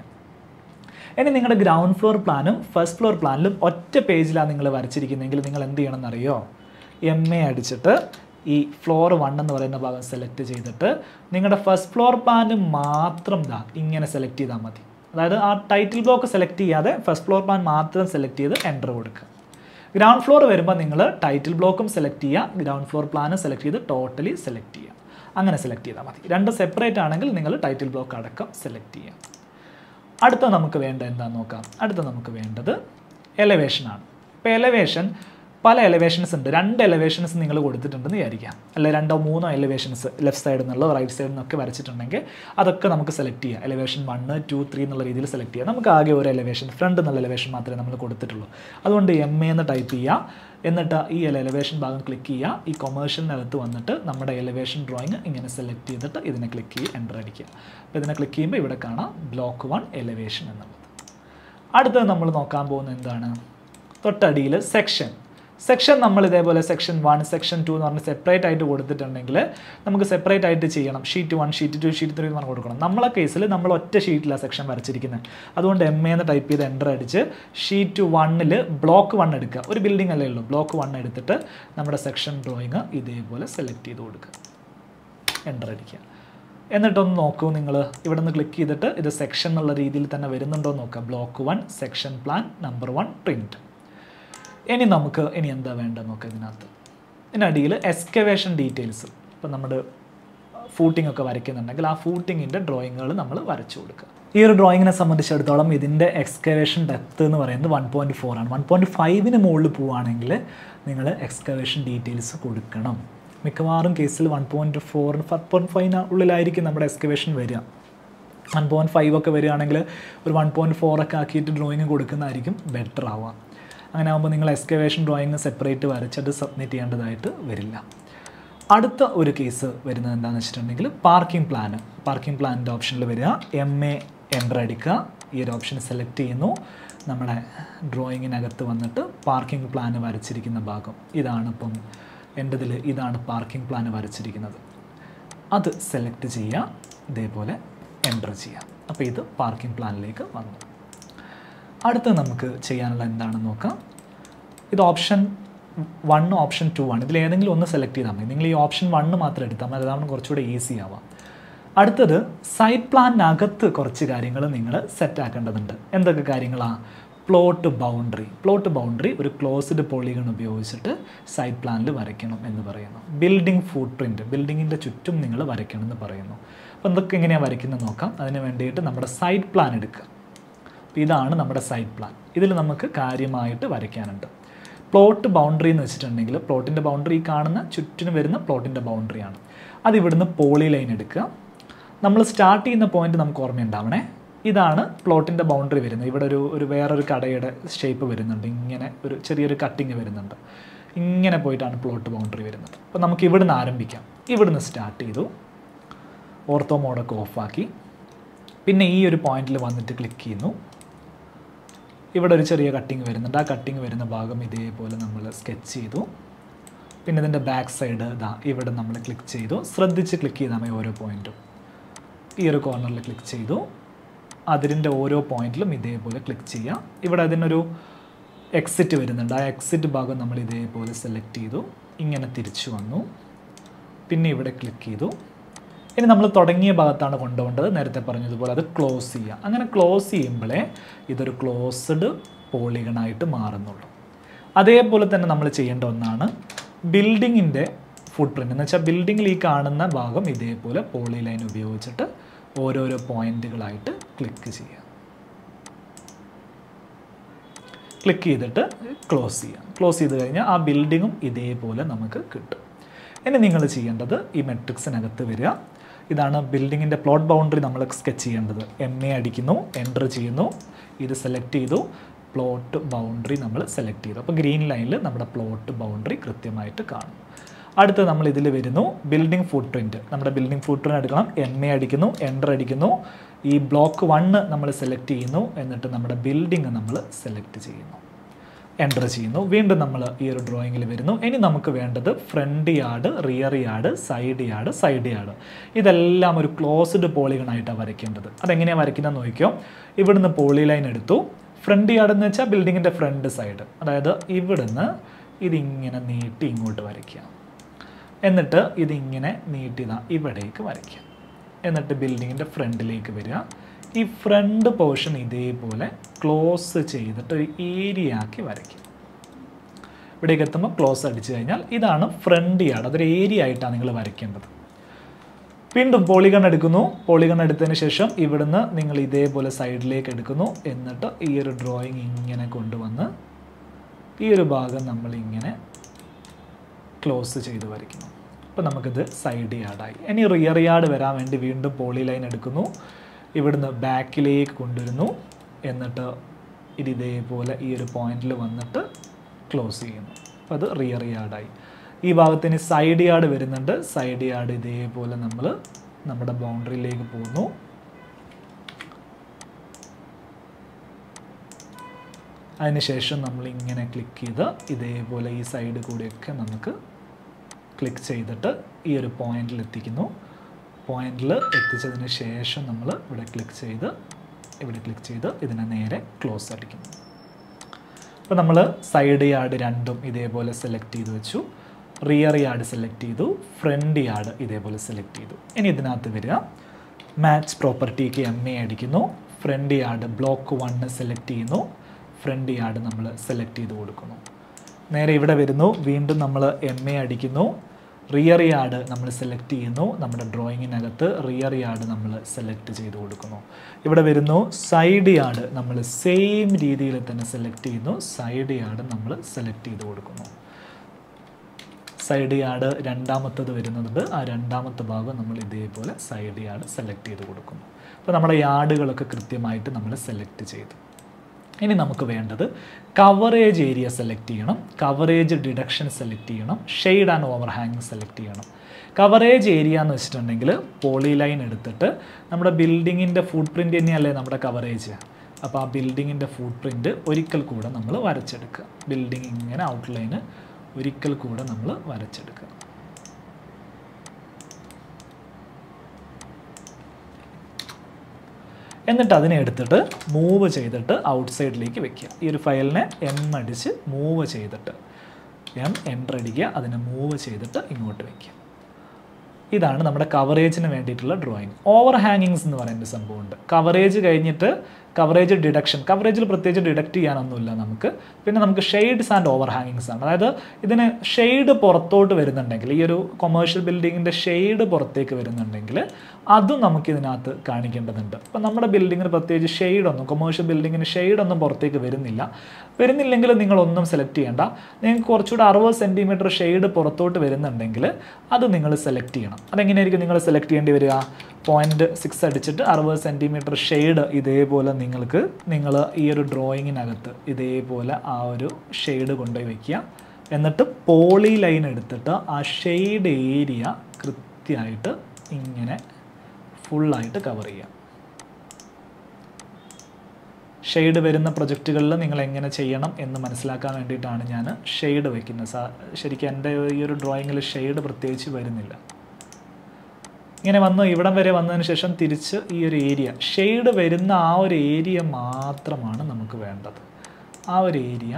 ഇനി നിങ്ങളുടെ ഗ്രൗണ്ട് ഫ്ലോർ പ്ലാനും ഫസ്റ്റ് ഫ്ലോർ പ്ലാനിലും ഒറ്റ പേജിലാണ് നിങ്ങൾ വരച്ചിരിക്കുന്നതെങ്കിൽ നിങ്ങൾ എന്ത് ചെയ്യണമെന്ന് അറിയോ എം എ അടിച്ചിട്ട് ഈ ഫ്ലോർ വൺ എന്ന് പറയുന്ന ഭാഗം സെലക്ട് ചെയ്തിട്ട് നിങ്ങളുടെ ഫസ്റ്റ് ഫ്ലോർ പ്ലാന് മാത്രം ദാ ഇങ്ങനെ സെലക്ട് ചെയ്താൽ മതി അതായത് ആ ടൈറ്റിൽ ബ്ലോക്ക് സെലക്ട് ചെയ്യാതെ ഫസ്റ്റ് ഫ്ലോർ പ്ലാൻ മാത്രം സെലക്ട് ചെയ്ത് എൻ്റർ കൊടുക്കുക ഗ്രൗണ്ട് ഫ്ലോർ വരുമ്പോൾ നിങ്ങൾ ടൈറ്റിൽ ബ്ലോക്കും സെലക്ട് ചെയ്യുക ഗ്രൗണ്ട് ഫ്ലോർ പ്ലാനും സെലക്ട് ചെയ്ത് ടോട്ടലി സെലക്ട് ചെയ്യുക അങ്ങനെ സെലക്ട് ചെയ്താൽ മതി രണ്ട് സെപ്പറേറ്റ് ആണെങ്കിൽ നിങ്ങൾ ടൈറ്റിൽ ബ്ലോക്ക് അടക്കം സെലക്ട് ചെയ്യുക അടുത്ത നമുക്ക് വേണ്ട എന്താണെന്ന് നോക്കാം അടുത്ത നമുക്ക് വേണ്ടത് എലവേഷനാണ് ഇപ്പോൾ എലവേഷൻ പല എലവേഷൻസ് ഉണ്ട് രണ്ട് എലവേഷൻസ് നിങ്ങൾ കൊടുത്തിട്ടുണ്ടെന്ന് വിചാരിക്കാം അല്ലെ രണ്ടോ മൂന്നോ എലവേഷൻസ് ലെഫ്റ്റ് സൈഡിൽ നിന്നുള്ള റൈറ്റ് സൈഡിൽ നിന്നൊക്കെ വരച്ചിട്ടുണ്ടെങ്കിൽ അതൊക്കെ നമുക്ക് സെലക്ട് ചെയ്യാം എലവേഷൻ വണ്ണ് ടു ത്രീ എന്നുള്ള രീതിയിൽ സെലക്ട് ചെയ്യാം നമുക്ക് ആകെ ഒരു എലവേഷൻ ഫ്രണ്ട് എന്നുള്ള എലവേഷൻ മാത്രമേ നമ്മൾ കൊടുത്തിട്ടുള്ളൂ അതുകൊണ്ട് എം എ എന്ന് ടൈപ്പ് ചെയ്യുക എന്നിട്ട് ഈ എലവേഷൻ ഭാഗം ക്ലിക്ക് ചെയ്യുക ഈ കൊമേഴ്ഷ്യലിനകത്ത് വന്നിട്ട് നമ്മുടെ എലവേഷൻ ഡ്രോയിങ് ഇങ്ങനെ സെലക്ട് ചെയ്തിട്ട് ഇതിനെ ക്ലിക്ക് ചെയ്യുക എൻ്റർ അടിക്കുക അപ്പോൾ ഇതിനെ ക്ലിക്ക് ചെയ്യുമ്പോൾ ഇവിടെ കാണാം ബ്ലോക്ക് വൺ എലവേഷൻ എന്നുള്ളത് അടുത്തത് നമ്മൾ നോക്കാൻ പോകുന്നത് എന്താണ് തൊട്ടടിയിൽ സെക്ഷൻ സെക്ഷൻ നമ്മൾ ഇതേപോലെ സെക്ഷൻ വൺ സെക്ഷൻ ടു എന്ന് പറഞ്ഞ് സെപ്പറേറ്റ് ആയിട്ട് കൊടുത്തിട്ടുണ്ടെങ്കിൽ നമുക്ക് സെപ്പറേറ്റ് ആയിട്ട് ചെയ്യണം sheet one sheet two sheet three എന്ന് പറഞ്ഞ് കൊടുക്കണം നമ്മളെ കേസിൽ നമ്മൾ ഒറ്റ ഷീറ്റിലാണ് സെക്ഷൻ വരച്ചിരിക്കുന്നത് അതുകൊണ്ട് എം എന്ന് ടൈപ്പ് ചെയ്ത് എൻ്റർ അടിച്ച് ഷീറ്റ് വണ്ണിൽ ബ്ലോക്ക് വൺ എടുക്കുക ഒരു ബിൽഡിംഗ് അല്ലേ ഉള്ളൂ ബ്ലോക്ക് വൺ എടുത്തിട്ട് നമ്മുടെ സെക്ഷൻ ഡ്രോയിങ് ഇതേപോലെ സെലക്ട് ചെയ്ത് കൊടുക്കുക എൻ്റർ അടിക്കുക എന്നിട്ടൊന്ന് നോക്കൂ നിങ്ങൾ ഇവിടെ നിന്ന് ക്ലിക്ക് ചെയ്തിട്ട് ഇത് സെക്ഷൻ എന്നുള്ള രീതിയിൽ തന്നെ വരുന്നുണ്ടോ എന്ന് നോക്കുക block one section plan number one print ഇനി നമുക്ക് ഇനി എന്താ വേണ്ടത് നോക്കുക ഇതിനകത്ത് ഇതിനടിയിൽ എക്സ്കവേഷൻ ഡീറ്റെയിൽസ് ഇപ്പം നമ്മുടെ ഫൂട്ടിംഗ് ഒക്കെ വരയ്ക്കുന്നുണ്ടെങ്കിൽ ആ ഫൂട്ടിങ്ങിൻ്റെ ഡ്രോയിങ്ങുകൾ നമ്മൾ വരച്ചു കൊടുക്കുക ഈ ഒരു ഡ്രോയിങ്ങിനെ സംബന്ധിച്ചിടത്തോളം ഇതിൻ്റെ എക്സ്കവേഷൻ ഡെപ്ത് എന്ന് പറയുന്നത് വൺ പോയിൻറ്റ് ഫോർ ആണ് വൺ പോയിൻറ്റ് ഫൈവിന് മുകളിൽ പോവുകയാണെങ്കിൽ നിങ്ങൾ എക്സ്കവേഷൻ ഡീറ്റെയിൽസ് കൊടുക്കണം മിക്കവാറും കേസിൽ one point four one point ഫൈവിന് ഉള്ളിലായിരിക്കും നമ്മുടെ എക്സ്കവേഷൻ വരിക വൺ പോയിൻറ്റ് ഫൈവ് ഒക്കെ വരികയാണെങ്കിൽ ഒരു വൺ പോയിൻറ്റ് ഫോർ ഒക്കെ ആക്കിയിട്ട് ഡ്രോയിങ് കൊടുക്കുന്നതായിരിക്കും ബെറ്റർ ആവുക അങ്ങനെ ആകുമ്പോൾ നിങ്ങൾ എക്സ്കവേഷൻ ഡ്രോയിങ് സെപ്പറേറ്റ് വരച്ചത് സബ്മിറ്റ് ചെയ്യേണ്ടതായിട്ട് വരില്ല അടുത്ത ഒരു കേസ് വരുന്നത് എന്താണെന്ന് വെച്ചിട്ടുണ്ടെങ്കിൽ പാർക്കിംഗ് പ്ലാന് പാർക്കിംഗ് പ്ലാനിൻ്റെ ഓപ്ഷനിൽ വരിക എം എ എൻ്റർ അടിക്കുക ഈ ഒരു ഓപ്ഷൻ സെലക്ട് ചെയ്യുന്നു നമ്മുടെ ഡ്രോയിങ്ങിനകത്ത് വന്നിട്ട് പാർക്കിംഗ് പ്ലാന് വരച്ചിരിക്കുന്ന ഭാഗം ഇതാണ് ഇപ്പം എൻ്റെതിൽ ഇതാണ് പാർക്കിംഗ് പ്ലാൻ വരച്ചിരിക്കുന്നത് അത് സെലക്ട് ചെയ്യുക ഇതേപോലെ എൻ്റർ ചെയ്യുക അപ്പോൾ ഇത് പാർക്കിംഗ് പ്ലാനിലേക്ക് വന്നു അടുത്ത് നമുക്ക് ചെയ്യാനുള്ള എന്താണെന്ന് നോക്കാം ഇത് ഓപ്ഷൻ വൺ ഓപ്ഷൻ ടു ആണ് ഇതിൽ ഏതെങ്കിലും ഒന്ന് സെലക്ട് ചെയ്താൽ മതി നിങ്ങൾ ഈ ഓപ്ഷൻ വണ്ണ് മാത്രം എടുത്താൽ മതി അതാണ് കുറച്ചുകൂടെ ഈസി ആവാം അടുത്തത് സൈറ്റ് പ്ലാനിനകത്ത് കുറച്ച് കാര്യങ്ങൾ നിങ്ങൾ സെറ്റ് ആക്കേണ്ടതുണ്ട് എന്തൊക്കെ കാര്യങ്ങളാണ് പ്ലോട്ട് ബൗണ്ടറി പ്ലോട്ട് ബൗണ്ടറി ഒരു ക്ലോസ്ഡ് പോളിഗൺ ഉപയോഗിച്ചിട്ട് സൈറ്റ് പ്ലാനിൽ വരയ്ക്കണം എന്ന് പറയുന്നു ബിൽഡിംഗ് ഫുട് പ്രിൻറ്റ് ബിൽഡിങ്ങിൻ്റെ ചുറ്റും നിങ്ങൾ വരയ്ക്കണം എന്ന് പറയുന്നു അപ്പോൾ എന്തൊക്കെ എങ്ങനെയാണ് വരയ്ക്കുന്നത് നോക്കാം അതിന് വേണ്ടിയിട്ട് നമ്മുടെ സൈറ്റ് പ്ലാൻ എടുക്കുക അപ്പോൾ ഇതാണ് നമ്മുടെ സൈറ്റ് പ്ലാൻ ഇതിൽ നമുക്ക് കാര്യമായിട്ട് വരയ്ക്കാനുണ്ട് പ്ലോട്ട് ബൗണ്ടറി എന്ന് വെച്ചിട്ടുണ്ടെങ്കിൽ പ്ലോട്ടിൻ്റെ ബൗണ്ടറി കാണുന്ന ചുറ്റിനും വരുന്ന പ്ലോട്ടിൻ്റെ ബൗണ്ടറിയാണ് അത് ഇവിടുന്ന് പോളി ലൈൻ എടുക്കുക നമ്മൾ സ്റ്റാർട്ട് ചെയ്യുന്ന പോയിന്റ് നമുക്ക് ഓർമ്മയുണ്ടാവണേ ഇതാണ് പ്ലോട്ടിൻ്റെ ബൗണ്ടറി വരുന്നത് ഇവിടെ ഒരു ഒരു വേറൊരു കടയുടെ ഷേപ്പ് വരുന്നുണ്ട് ഇങ്ങനെ ഒരു ചെറിയൊരു കട്ടിങ് വരുന്നുണ്ട് ഇങ്ങനെ പോയിട്ടാണ് പ്ലോട്ട് ബൗണ്ടറി വരുന്നത് അപ്പോൾ നമുക്ക് ഇവിടുന്ന് ആരംഭിക്കാം ഇവിടുന്ന് സ്റ്റാർട്ട് ചെയ്തു ഓർത്തോ മോഡൊക്കെ ഓഫാക്കി പിന്നെ ഈ ഒരു പോയിന്റിൽ വന്നിട്ട് ക്ലിക്ക് ചെയ്യുന്നു ഇവിടെ ഒരു ചെറിയ കട്ടിങ് വരുന്നുണ്ട് ആ കട്ടിങ് വരുന്ന ഭാഗം ഇതേപോലെ നമ്മൾ സ്കെച്ച് ചെയ്തു പിന്നെ ഇതിൻ്റെ ബാക്ക് സൈഡ് ഇതാ ഇവിടെ നമ്മൾ ക്ലിക്ക് ചെയ്തു ശ്രദ്ധിച്ച് ക്ലിക്ക് ചെയ്താൽ മതി ഓരോ പോയിൻറ്റും ഈ ഒരു കോർണറിൽ ക്ലിക്ക് ചെയ്തു അതിൻ്റെ ഓരോ പോയിന്റിലും ഇതേപോലെ ക്ലിക്ക് ചെയ്യാം ഇവിടെ അതിനൊരു എക്സിറ്റ് വരുന്നുണ്ട് ആ എക്സിറ്റ് ഭാഗം നമ്മൾ ഇതേപോലെ സെലക്ട് ചെയ്തു ഇങ്ങനെ തിരിച്ചു വന്നു പിന്നെ ഇവിടെ ക്ലിക്ക് ചെയ്തു ഇനി നമ്മൾ തുടങ്ങിയ ഭാഗത്താണ് കൊണ്ടുപോകേണ്ടത് നേരത്തെ പറഞ്ഞതുപോലെ അത് ക്ലോസ് ചെയ്യുക അങ്ങനെ ക്ലോസ് ചെയ്യുമ്പോഴേ ഇതൊരു ക്ലോസ്ഡ് പോളിഗണായിട്ട് മാറുന്നുള്ളൂ അതേപോലെ തന്നെ നമ്മൾ ചെയ്യേണ്ട ഒന്നാണ് ബിൽഡിങ്ങിൻ്റെ ഫുട് പ്രിൻ്റ് എന്ന് വെച്ചാൽ ബിൽഡിങ്ങിൽ ഈ കാണുന്ന ഭാഗം ഇതേപോലെ പോളി ലൈൻ ഉപയോഗിച്ചിട്ട് ഓരോരോ പോയിന്റുകളായിട്ട് ക്ലിക്ക് ചെയ്യുക ക്ലിക്ക് ചെയ്തിട്ട് ക്ലോസ് ചെയ്യുക ക്ലോസ് ചെയ്ത് കഴിഞ്ഞാൽ ആ ബിൽഡിങ്ങും ഇതേപോലെ നമുക്ക് കിട്ടും ഇനി നിങ്ങൾ ചെയ്യേണ്ടത് ഈ മെട്രിക്സിനകത്ത് വരിക ഇതാണ് ബിൽഡിങ്ങിൻ്റെ പ്ലോട്ട് ബൗണ്ടറി നമ്മൾ സ്കെച്ച് ചെയ്യേണ്ടത് എം എ അടിക്കുന്നു എൻ്റർ ചെയ്യുന്നു ഇത് സെലക്ട് ചെയ്തു പ്ലോട്ട് ബൗണ്ടറി നമ്മൾ സെലക്ട് ചെയ്തു അപ്പോൾ ഗ്രീൻ ലൈനിൽ നമ്മുടെ പ്ലോട്ട് ബൗണ്ടറി കൃത്യമായിട്ട് കാണും അടുത്ത് നമ്മൾ ഇതിൽ വരുന്നു ബിൽഡിംഗ് ഫുട് പ്രിൻറ്റ് നമ്മുടെ ബിൽഡിംഗ് ഫുട് പ്രിൻറ്റ് എടുക്കണം എം എ അടിക്കുന്നു എൻ്റർ അടിക്കുന്നു ഈ ബ്ലോക്ക് വണ്ണ് നമ്മൾ സെലക്ട് ചെയ്യുന്നു എന്നിട്ട് നമ്മുടെ ബിൽഡിംഗ് നമ്മൾ സെലക്ട് ചെയ്യുന്നു എൻ്റർ ചെയ്യുന്നു വീണ്ടും നമ്മൾ ഈ ഒരു ഡ്രോയിങ്ങിൽ വരുന്നു ഇനി നമുക്ക് വേണ്ടത് front yard rear yard side yard side yard ഇതെല്ലാം ഒരു ക്ലോസ്ഡ് പോളിഗൺ ആയിട്ടാണ് വരയ്ക്കേണ്ടത് അതെങ്ങനെയാണ് വരയ്ക്കുന്നത് നോക്കിയോ ഇവിടുന്ന് പോളി ലൈൻ എടുത്തു ഫ്രണ്ട് യാർഡ് എന്ന് വെച്ചാൽ ബിൽഡിങ്ങിൻ്റെ ഫ്രണ്ട് സൈഡ് അതായത് ഇവിടുന്ന് ഇതിങ്ങനെ നീട്ടി ഇങ്ങോട്ട് വരയ്ക്കുക എന്നിട്ട് ഇതിങ്ങനെ നീട്ടി ഇതാ ഇവിടേക്ക് വരയ്ക്കുക എന്നിട്ട് ബിൽഡിങ്ങിൻ്റെ ഫ്രണ്ടിലേക്ക് വരിക ഈ ഫ്രണ്ട് പോർഷൻ ഇതേപോലെ ക്ലോസ് ചെയ്തിട്ട് ഒരു ഏരിയ ആക്കി വരയ്ക്കും ഇവിടേക്ക് എത്തുമ്പോൾ ക്ലോസ് അടിച്ചു കഴിഞ്ഞാൽ ഇതാണ് ഫ്രണ്ട് യാർഡ് അതൊരു ഏരിയ ആയിട്ടാണ് നിങ്ങൾ വരയ്ക്കേണ്ടത് വീണ്ടും പോളിഗൺ എടുക്കുന്നു പോളിഗൺ എടുത്തതിന് ശേഷം ഇവിടുന്ന് നിങ്ങൾ ഇതേപോലെ സൈഡിലേക്ക് എടുക്കുന്നു എന്നിട്ട് ഈ ഒരു ഡ്രോയിങ് ഇങ്ങനെ കൊണ്ടുവന്ന് ഈ ഒരു ഭാഗം നമ്മൾ ഇങ്ങനെ ക്ലോസ് ചെയ്ത് വരയ്ക്കുന്നു അപ്പോൾ നമുക്കിത് സൈഡ് യാർഡായി ഇനി റിയർ യാർഡ് വരാൻ വേണ്ടി വീണ്ടും പോളി ലൈൻ എടുക്കുന്നു ഇവിടുന്ന് ബാക്കിലേക്ക് കൊണ്ടുവരുന്നു എന്നിട്ട് ഇത് ഇതേപോലെ ഈ ഒരു പോയിന്റിൽ വന്നിട്ട് ക്ലോസ് ചെയ്യുന്നു അപ്പോൾ അത് റിയർ യാർഡായി ഈ ഭാഗത്തിന് സൈഡ് യാർഡ് വരുന്നുണ്ട് സൈഡ് യാർഡ് ഇതേപോലെ നമ്മൾ നമ്മുടെ ബൗണ്ടറിയിലേക്ക് പോകുന്നു അതിനുശേഷം നമ്മൾ ഇങ്ങനെ ക്ലിക്ക് ചെയ്ത് ഇതേപോലെ ഈ സൈഡ് കൂടെയൊക്കെ നമുക്ക് ക്ലിക്ക് ചെയ്തിട്ട് ഈ ഒരു പോയിന്റിൽ എത്തിക്കുന്നു പോയിന്റിൽ എത്തിച്ചതിന് ശേഷം നമ്മൾ ഇവിടെ ക്ലിക്ക് ചെയ്ത് ഇവിടെ ക്ലിക്ക് ചെയ്ത് ഇതിനെ നേരെ ക്ലോസ് അടിക്കുന്നു അപ്പോൾ നമ്മൾ സൈഡ് യാർഡ് രണ്ടും ഇതേപോലെ സെലക്ട് ചെയ്ത് വെച്ചു റിയർ യാർഡ് സെലക്ട് ചെയ്തു ഫ്രണ്ട് യാർഡ് ഇതേപോലെ സെലക്ട് ചെയ്തു ഇനി ഇതിനകത്ത് വരിക മാച്ച് പ്രോപ്പർട്ടിക്ക് എം എ അടിക്കുന്നു front yard block one select ചെയ്യുന്നു ഫ്രണ്ട് യാർഡ് നമ്മൾ സെലക്ട് ചെയ്ത് കൊടുക്കുന്നു നേരെ ഇവിടെ വരുന്നു വീണ്ടും നമ്മൾ എം എ അടിക്കുന്നു റിയർ യാർഡ് നമ്മൾ സെലക്ട് ചെയ്യുന്നു നമ്മുടെ ഡ്രോയിങ്ങിനകത്ത് റിയർ യാർഡ് നമ്മൾ സെലക്ട് ചെയ്ത് കൊടുക്കുന്നു ഇവിടെ വരുന്നു സൈഡ് യാർഡ് നമ്മൾ സെയിം രീതിയിൽ തന്നെ സെലക്ട് ചെയ്യുന്നു സൈഡ് യാർഡ് നമ്മൾ സെലക്ട് ചെയ്ത് കൊടുക്കുന്നു സൈഡ് യാർഡ് രണ്ടാമത്തത് വരുന്നുണ്ട് ആ രണ്ടാമത്തെ ഭാഗം നമ്മൾ ഇതേപോലെ സൈഡ് യാർഡ് സെലക്ട് ചെയ്ത് കൊടുക്കുന്നു അപ്പോൾ നമ്മുടെ യാർഡുകളൊക്കെ കൃത്യമായിട്ട് നമ്മൾ സെലക്ട് ചെയ്തു ഇനി നമുക്ക് വേണ്ടത് കവറേജ് ഏരിയ സെലക്ട് ചെയ്യണം കവറേജ് ഡിഡക്ഷൻ സെലക്ട് ചെയ്യണം ഷെയ്ഡ് ആൻഡ് ഓവർ ഹാങ്ങിങ് സെലക്ട് ചെയ്യണം കവറേജ് ഏരിയ എന്ന് വെച്ചിട്ടുണ്ടെങ്കിൽ പോളി ലൈൻ എടുത്തിട്ട് നമ്മുടെ ബിൽഡിങ്ങിൻ്റെ ഫുട് പ്രിൻ്റ് തന്നെയല്ലേ നമ്മുടെ കവറേജ് അപ്പോൾ ആ ബിൽഡിങ്ങിൻ്റെ ഫുട് പ്രിൻ്റ് ഒരിക്കൽ കൂടെ നമ്മൾ വരച്ചെടുക്കുക ബിൽഡിംഗ് ഇങ്ങനെ ഔട്ട്ലൈന് ഒരിക്കൽ കൂടെ നമ്മൾ വരച്ചെടുക്കുക എന്നിട്ട് അതിനെ എടുത്തിട്ട് മൂവ് ചെയ്തിട്ട് ഔട്ട് സൈഡിലേക്ക് വെക്കുക ഈ ഒരു ഫയലിനെ എം അടിച്ച് മൂവ് ചെയ്തിട്ട് എം എൻ്റർ അടിക്കുക അതിനെ മൂവ് ചെയ്തിട്ട് ഇങ്ങോട്ട് വെക്കുക ഇതാണ് നമ്മുടെ കവറേജിന് വേണ്ടിയിട്ടുള്ള ഡ്രോയിങ് ഓവർ ഹാങ്ങിങ്സ് എന്ന് പറയുന്ന സംഭവമുണ്ട് കവറേജ് കഴിഞ്ഞിട്ട് കവറേജ് ഡിഡക്ഷൻ കവറേജിൽ പ്രത്യേകിച്ച് ഡിഡക്റ്റ് ചെയ്യാനൊന്നുമില്ല നമുക്ക് പിന്നെ നമുക്ക് ഷെയ്ഡ്സ് ആൻഡ് ഓവർ ഹാങ്ങിങ്സ് ആണ് അതായത് ഇതിന് ഷെയ്ഡ് പുറത്തോട്ട് വരുന്നുണ്ടെങ്കിൽ ഈ ഒരു കൊമേഴ്ഷ്യൽ ബിൽഡിങ്ങിൻ്റെ ഷെയ്ഡ് പുറത്തേക്ക് വരുന്നുണ്ടെങ്കിൽ അതും നമുക്ക് ഇതിനകത്ത് കാണിക്കേണ്ടതുണ്ട് അപ്പം നമ്മുടെ ബിൽഡിങ്ങിന് പ്രത്യേകിച്ച് ഷെയ്ഡൊന്നും കൊമേഴ്ഷ്യൽ ബിൽഡിങ്ങിന് ഷെയ്ഡൊന്നും പുറത്തേക്ക് വരുന്നില്ല വരുന്നില്ലെങ്കിൽ നിങ്ങളൊന്നും സെലക്ട് ചെയ്യേണ്ട നിങ്ങൾക്ക് കുറച്ചുകൂടെ അറുപത് സെൻറ്റിമീറ്റർ ഷെയ്ഡ് പുറത്തോട്ട് വരുന്നുണ്ടെങ്കിൽ അത് നിങ്ങൾ സെലക്ട് ചെയ്യണം അതെങ്ങനെയായിരിക്കും നിങ്ങൾ സെലക്ട് ചെയ്യേണ്ടി വരിക പോയിൻറ്റ് സിക്സ് അടിച്ചിട്ട് അറുപത് സെൻറ്റിമീറ്റർ ഷെയ്ഡ് ഇതേപോലെ നിങ്ങൾക്ക് നിങ്ങൾ ഈ ഒരു ഡ്രോയിങ്ങിനകത്ത് ഇതേപോലെ ആ ഒരു ഷെയ്ഡ് കൊണ്ടുപോയി വയ്ക്കുക എന്നിട്ട് പോളി ലൈൻ എടുത്തിട്ട് ആ ഷെയ്ഡ് ഏരിയ കൃത്യമായിട്ട് ഇങ്ങനെ ഫുള്ളായിട്ട് കവർ ചെയ്യുക ഷെയ്ഡ് വരുന്ന പ്രൊജക്റ്റുകളിൽ നിങ്ങൾ എങ്ങനെ ചെയ്യണം എന്ന് മനസ്സിലാക്കാൻ വേണ്ടിയിട്ടാണ് ഞാൻ ഷെയ്ഡ് വയ്ക്കുന്നത് സാ ശരിക്കും എൻ്റെ ഈ ഒരു ഡ്രോയിങ്ങിൽ ഷെയ്ഡ് പ്രത്യേകിച്ച് വരുന്നില്ല ഇങ്ങനെ വന്ന് ഇവിടം വരെ വന്നതിന് ശേഷം തിരിച്ച് ഈ ഒരു ഏരിയ ഷെയ്ഡ് വരുന്ന ആ ഒരു ഏരിയ മാത്രമാണ് നമുക്ക് വേണ്ടത് ആ ഒരു ഏരിയ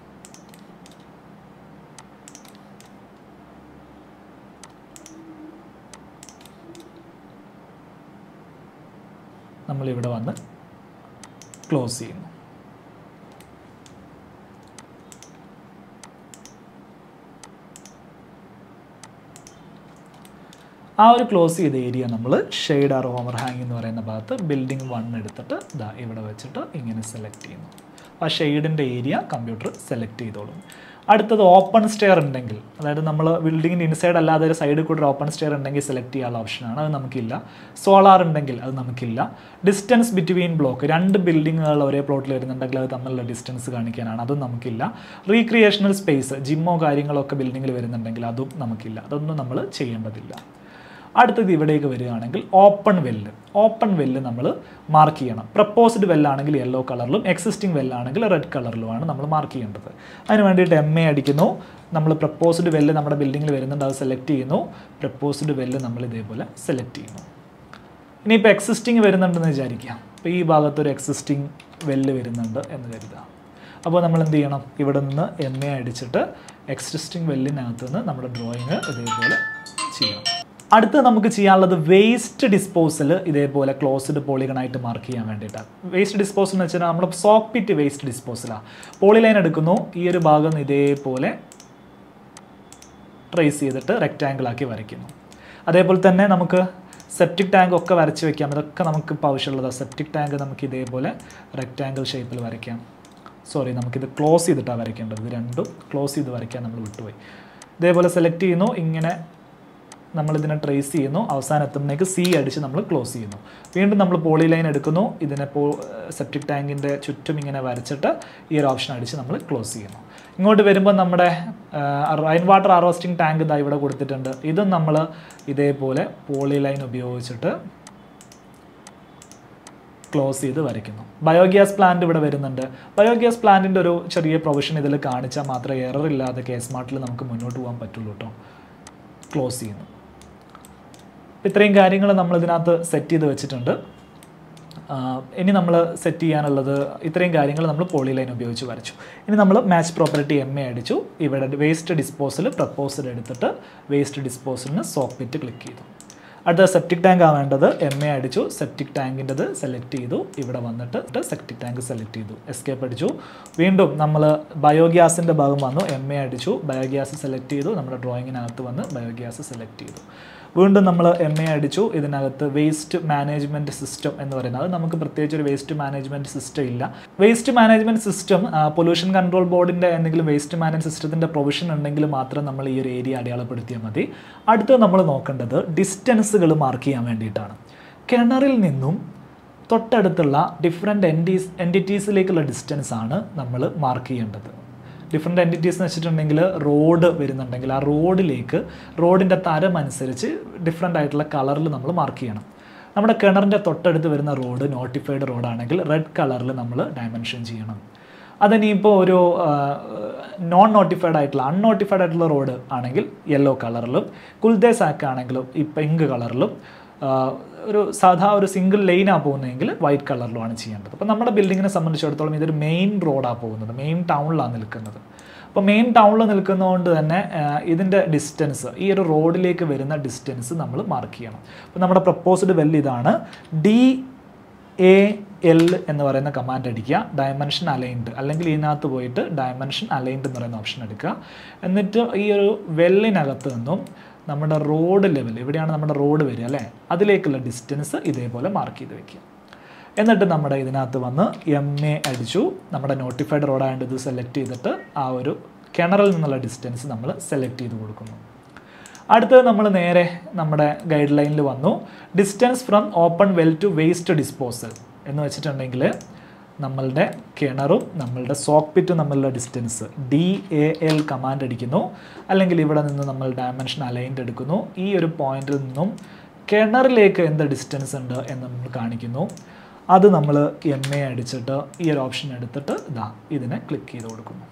നമ്മളിവിടെ വന്ന് ക്ലോസ് ചെയ്യുന്നു ആ ഒരു ക്ലോസ് ചെയ്ത ഏരിയ നമ്മൾ ഷെയ്ഡ് ആർ ഓവർ ഹാങ് എന്ന് പറയുന്ന ഭാഗത്ത് ബിൽഡിംഗ് വൺ എടുത്തിട്ട് ഇതാ ഇവിടെ വെച്ചിട്ട് ഇങ്ങനെ സെലക്ട് ചെയ്യുന്നു ആ ഷെയ്ഡിൻ്റെ ഏരിയ കമ്പ്യൂട്ടർ സെലക്ട് ചെയ്തോളും അടുത്തത് ഓപ്പൺ സ്റ്റെയർ ഉണ്ടെങ്കിൽ അതായത് നമ്മൾ ബിൽഡിങ്ങിൻ്റെ ഇൻസൈഡ് അല്ലാതെ ഒരു സൈഡിൽ കൂടെ ഒരു ഓപ്പൺ സ്റ്റെയർ ഉണ്ടെങ്കിൽ സെലക്ട് ചെയ്യാനുള്ള ഓപ്ഷനാണ് അത് നമുക്കില്ല സോളാർ ഉണ്ടെങ്കിൽ അത് നമുക്കില്ല ഡിസ്റ്റൻസ് ബിറ്റ്വീൻ ബ്ലോക്ക് രണ്ട് ബിൽഡിങ്ങുകൾ ഒരേ പ്ലോട്ടിൽ വരുന്നുണ്ടെങ്കിൽ അത് തമ്മിലുള്ള ഡിസ്റ്റൻസ് കാണിക്കാനാണ് അതും നമുക്കില്ല റീക്രിയേഷണൽ സ്പേസ് ജിമ്മോ കാര്യങ്ങളൊക്കെ ബിൽഡിങ്ങിൽ വരുന്നുണ്ടെങ്കിൽ അതും നമുക്കില്ല അതൊന്നും നമ്മൾ ചെയ്യേണ്ടതില്ല അടുത്തത് ഇവിടേക്ക് വരികയാണെങ്കിൽ ഓപ്പൺ വെല്ല് ഓപ്പൺ വെല്ല് നമ്മൾ മാർക്ക് ചെയ്യണം പ്രപ്പോസ്ഡ് വെല്ലാണെങ്കിൽ യെല്ലോ കളറിലും എക്സിസ്റ്റിംഗ് വെല്ലാണെങ്കിൽ റെഡ് കളറിലുമാണ് നമ്മൾ മാർക്ക് ചെയ്യേണ്ടത് അതിന് വേണ്ടിയിട്ട് എം എ അടിക്കുന്നു നമ്മൾ പ്രപ്പോസ്ഡ് വെല്ല് നമ്മുടെ ബിൽഡിങ്ങിൽ വരുന്നുണ്ട് അത് സെലക്ട് ചെയ്യുന്നു പ്രപ്പോസ്ഡ് വെല്ല് നമ്മൾ ഇതേപോലെ സെലക്ട് ചെയ്യുന്നു ഇനിയിപ്പോൾ എക്സിസ്റ്റിംഗ് വരുന്നുണ്ടെന്ന് വിചാരിക്കാം അപ്പോൾ ഈ ഭാഗത്തൊരു എക്സിസ്റ്റിംഗ് വെല്ല് വരുന്നുണ്ട് എന്ന് കരുതുക അപ്പോൾ നമ്മൾ എന്ത് ചെയ്യണം ഇവിടെ നിന്ന് എം എ അടിച്ചിട്ട് എക്സിസ്റ്റിംഗ് വെല്ലിനകത്ത് നിന്ന് നമ്മുടെ ഡ്രോയിങ് ഇതേപോലെ ചെയ്യണം അടുത്ത് നമുക്ക് ചെയ്യാനുള്ളത് വേസ്റ്റ് ഡിസ്പോസൽ ഇതേപോലെ ക്ലോസ്ഡ് പോളിഗണായിട്ട് മാർക്ക് ചെയ്യാൻ വേണ്ടിയിട്ടാണ് വേസ്റ്റ് ഡിസ്പോസൽ എന്ന് വെച്ചാൽ നമ്മൾ സോക്ക് പിറ്റ് വേസ്റ്റ് ഡിസ്പോസലാണ് പോളിലൈൻ എടുക്കുന്നു ഈ ഒരു ഭാഗം ഇതേപോലെ ട്രേസ് ചെയ്തിട്ട് റെക്റ്റാങ്കിൾ ആക്കി വരയ്ക്കുന്നു അതേപോലെ തന്നെ നമുക്ക് സെപ്റ്റിക് ടാങ്ക് ഒക്കെ വരച്ച് വെക്കാം ഇതൊക്കെ നമുക്ക് ഇപ്പോൾ ആവശ്യമുള്ളതാണ് സെപ്റ്റിക് ടാങ്ക് നമുക്ക് ഇതേപോലെ റെക്റ്റാങ്കിൾ ഷേപ്പിൽ വരയ്ക്കാം സോറി നമുക്കിത് ക്ലോസ് ചെയ്തിട്ടാണ് വരയ്ക്കേണ്ടത് ഇത് രണ്ടും ക്ലോസ് ചെയ്ത് വരയ്ക്കാൻ നമ്മൾ വിട്ടുപോയി ഇതേപോലെ സെലക്ട് ചെയ്യുന്നു ഇങ്ങനെ നമ്മളിതിനെ ട്രേസ് ചെയ്യുന്നു അവസാനം എത്തുമ്പോഴേക്ക് സി അടിച്ച് നമ്മൾ ക്ലോസ് ചെയ്യുന്നു വീണ്ടും നമ്മൾ പോളി ലൈൻ എടുക്കുന്നു ഇതിനെ പോ സെപ്റ്റിക് ടാങ്കിൻ്റെ ചുറ്റും ഇങ്ങനെ വരച്ചിട്ട് ഈ ഒരു ഓപ്ഷൻ അടിച്ച് നമ്മൾ ക്ലോസ് ചെയ്യുന്നു ഇങ്ങോട്ട് വരുമ്പോൾ നമ്മുടെ റൈൻ വാട്ടർ ഹാർവസ്റ്റിംഗ് ടാങ്ക് ഇതാ ഇവിടെ കൊടുത്തിട്ടുണ്ട് ഇതും നമ്മൾ ഇതേപോലെ പോളി ലൈൻ ഉപയോഗിച്ചിട്ട് ക്ലോസ് ചെയ്ത് വരയ്ക്കുന്നു ബയോഗ്യാസ് പ്ലാന്റ് ഇവിടെ വരുന്നുണ്ട് ബയോഗ്യാസ് പ്ലാന്റിൻ്റെ ഒരു ചെറിയ പ്രൊവിഷൻ ഇതിൽ കാണിച്ചാൽ മാത്രമേ എറർ ഇല്ലാതെ കെ സ്മാർട്ടിൽ നമുക്ക് മുന്നോട്ട് പോകാൻ പറ്റുള്ളൂ കേട്ടോ ക്ലോസ് ചെയ്യുന്നു അപ്പോൾ ഇത്രയും കാര്യങ്ങൾ നമ്മൾ ഇതിനകത്ത് സെറ്റ് ചെയ്ത് വെച്ചിട്ടുണ്ട് ആഹ് ഇനി നമ്മൾ സെറ്റ് ചെയ്യാനുള്ളത് ഇത്രയും കാര്യങ്ങൾ നമ്മൾ പോളി ലൈൻ ഉപയോഗിച്ച് വരച്ചു ഇനി നമ്മൾ മാച്ച് പ്രോപ്പർട്ടി എം എ അടിച്ചു ഇവിടെ വേസ്റ്റ് ഡിസ്പോസൽ പ്രപ്പോസൽ എടുത്തിട്ട് വേസ്റ്റ് ഡിസ്പോസലിന് സോക്ക് പിറ്റ് ക്ലിക്ക് ചെയ്തു അടുത്ത സെപ്റ്റിക് ടാങ്ക് ആ വേണ്ടത് എം എ അടിച്ചു സെപ്റ്റിക് ടാങ്കിൻ്റെത് സെലക്ട് ചെയ്തു ഇവിടെ വന്നിട്ട് സെപ്റ്റിക് ടാങ്ക് സെലക്ട് ചെയ്തു എസ്കേപ്പ് അടിച്ചു വീണ്ടും നമ്മൾ ബയോഗ്യാസിൻ്റെ ഭാഗം വന്നു എം എ അടിച്ചു ബയോഗ്യാസ് സെലക്ട് ചെയ്തു നമ്മുടെ ഡ്രോയിങ്ങിനകത്ത് വന്ന് ബയോഗ്യാസ് സെലക്ട് ചെയ്തു വീണ്ടും നമ്മൾ എം എ അടിച്ചു ഇതിനകത്ത് വേസ്റ്റ് മാനേജ്മെൻറ്റ് സിസ്റ്റം എന്ന് പറയുന്നത് അത് നമുക്ക് പ്രത്യേകിച്ച് ഒരു വേസ്റ്റ് മാനേജ്മെൻറ്റ് സിസ്റ്റം ഇല്ല waste management system pollution control ബോർഡിൻ്റെ എന്തെങ്കിലും വേസ്റ്റ് മാനേജ് സിസ്റ്റത്തിൻ്റെ പ്രൊവിഷൻ ഉണ്ടെങ്കിൽ മാത്രം നമ്മൾ ഈ ഒരു ഏരിയ അടയാളപ്പെടുത്തിയാൽ മതി അടുത്ത് നമ്മൾ നോക്കേണ്ടത് ഡിസ്റ്റൻസുകൾ മാർക്ക് ചെയ്യാൻ വേണ്ടിയിട്ടാണ് കിണറിൽ നിന്നും തൊട്ടടുത്തുള്ള ഡിഫറെൻറ്റ് എൻറ്റീസ് എൻറ്റിറ്റീസിലേക്കുള്ള ഡിസ്റ്റൻസ് ആണ് നമ്മൾ മാർക്ക് ചെയ്യേണ്ടത് ഡിഫറെൻറ്റ് എൻറ്റിറ്റീസ് എന്ന് വെച്ചിട്ടുണ്ടെങ്കിൽ റോഡ് വരുന്നുണ്ടെങ്കിൽ ആ റോഡിലേക്ക് റോഡിൻ്റെ തരം അനുസരിച്ച് ഡിഫറെൻ്റ് ആയിട്ടുള്ള കളറിൽ നമ്മൾ മാർക്ക് ചെയ്യണം നമ്മുടെ കിണറിൻ്റെ തൊട്ടടുത്ത് വരുന്ന റോഡ് നോട്ടിഫൈഡ് റോഡാണെങ്കിൽ റെഡ് കളറിൽ നമ്മൾ ഡയമെൻഷൻ ചെയ്യണം അതിനിപ്പോൾ ഒരു നോൺ നോട്ടിഫൈഡ് ആയിട്ടുള്ള അൺനോട്ടിഫൈഡ് ആയിട്ടുള്ള റോഡ് ആണെങ്കിൽ യെല്ലോ കളറിലും കുൽദേസ് ആക്ക് ആണെങ്കിലും ഈ പിങ്ക് കളറിലും ഒരു സാധാ ഒരു സിംഗിൾ ലൈനാണ് പോകുന്നതെങ്കിൽ വൈറ്റ് കളറിലുമാണ് ചെയ്യേണ്ടത് അപ്പോൾ നമ്മുടെ ബിൽഡിങ്ങിനെ സംബന്ധിച്ചിടത്തോളം ഇതൊരു മെയിൻ റോഡാണ് പോകുന്നത് മെയിൻ ടൗണിലാണ് നിൽക്കുന്നത് അപ്പോൾ മെയിൻ ടൗണിൽ നിൽക്കുന്നതുകൊണ്ട് തന്നെ ഇതിൻ്റെ ഡിസ്റ്റൻസ് ഈ ഒരു റോഡിലേക്ക് വരുന്ന ഡിസ്റ്റൻസ് നമ്മൾ മാർക്ക് ചെയ്യണം അപ്പോൾ നമ്മുടെ പ്രപ്പോസ്ഡ് വെൽ ഇതാണ് ഡി എ എൽ എന്ന് പറയുന്ന കമാൻഡ് അടിക്കുക ഡയമെൻഷൻ അലൈൻഡ് അല്ലെങ്കിൽ ഇതിനകത്ത് പോയിട്ട് ഡയമെൻഷൻ അലൈൻഡ് എന്ന് പറയുന്ന ഓപ്ഷൻ എടുക്കുക എന്നിട്ട് ഈ ഒരു വെല്ലിനകത്ത് നിന്നും നമ്മുടെ റോഡ് ലെവൽ ഇവിടെയാണ് നമ്മുടെ റോഡ് വരിക അല്ലേ അതിലേക്കുള്ള ഡിസ്റ്റൻസ് ഇതേപോലെ മാർക്ക് ചെയ്ത് വെക്കുക എന്നിട്ട് നമ്മുടെ ഇതിനകത്ത് വന്ന് എം എ അടിച്ചു നമ്മുടെ നോട്ടിഫൈഡ് റോഡായതുകൊണ്ട് ഇത് സെലക്ട് ചെയ്തിട്ട് ആ ഒരു കിണറിൽ നിന്നുള്ള ഡിസ്റ്റൻസ് നമ്മൾ സെലക്ട് ചെയ്ത് കൊടുക്കുന്നു അടുത്തത് നമ്മൾ നേരെ നമ്മുടെ ഗൈഡ് ലൈനിൽ വന്നു distance from open well to waste disposal എന്ന് വെച്ചിട്ടുണ്ടെങ്കിൽ നമ്മളുടെ കിണറും നമ്മളുടെ സോക്ക് പിറ്റും തമ്മിലുള്ള distance D A L command അടിക്കുന്നു അല്ലെങ്കിൽ ഇവിടെ നിന്ന് നമ്മൾ ഡയമെൻഷൻ അലൈൻഡ് എടുക്കുന്നു ഈ ഒരു പോയിന്റിൽ നിന്നും കിണറിലേക്ക് എന്ത് ഡിസ്റ്റൻസ് ഉണ്ട് എന്ന് നമ്മൾ കാണിക്കുന്നു അത് നമ്മൾ എം എ അടിച്ചിട്ട് ഈ ഒരു ഓപ്ഷൻ എടുത്തിട്ട് ഇതാ ഇതിനെ ക്ലിക്ക് ചെയ്ത് കൊടുക്കുന്നു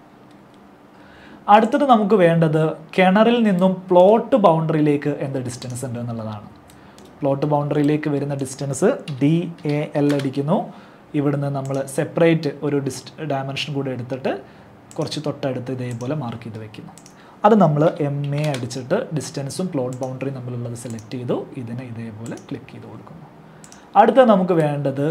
അടുത്തത് നമുക്ക് വേണ്ടത് കിണറിൽ നിന്നും പ്ലോട്ട് ബൗണ്ടറിയിലേക്ക് എന്ത് ഡിസ്റ്റൻസ് ഉണ്ട് എന്നുള്ളതാണ് പ്ലോട്ട് ബൗണ്ടറിയിലേക്ക് വരുന്ന ഡിസ്റ്റൻസ് ഡി എ എൽ അടിക്കുന്നു ഇവിടുന്ന് നമ്മൾ സെപ്പറേറ്റ് ഒരു ഡിസ്റ്റ് ഡയമെൻഷൻ കൂടെ എടുത്തിട്ട് കുറച്ച് തൊട്ടടുത്ത് ഇതേപോലെ മാർക്ക് ചെയ്ത് വെക്കുന്നു അത് നമ്മൾ എം എ അടിച്ചിട്ട് ഡിസ്റ്റൻസും പ്ലോട്ട് ബൗണ്ടറിയും തമ്മിലുള്ളത് സെലക്ട് ചെയ്തു ഇതിനെ ഇതേപോലെ ക്ലിക്ക് ചെയ്ത് കൊടുക്കുന്നു അടുത്ത നമുക്ക് വേണ്ടത്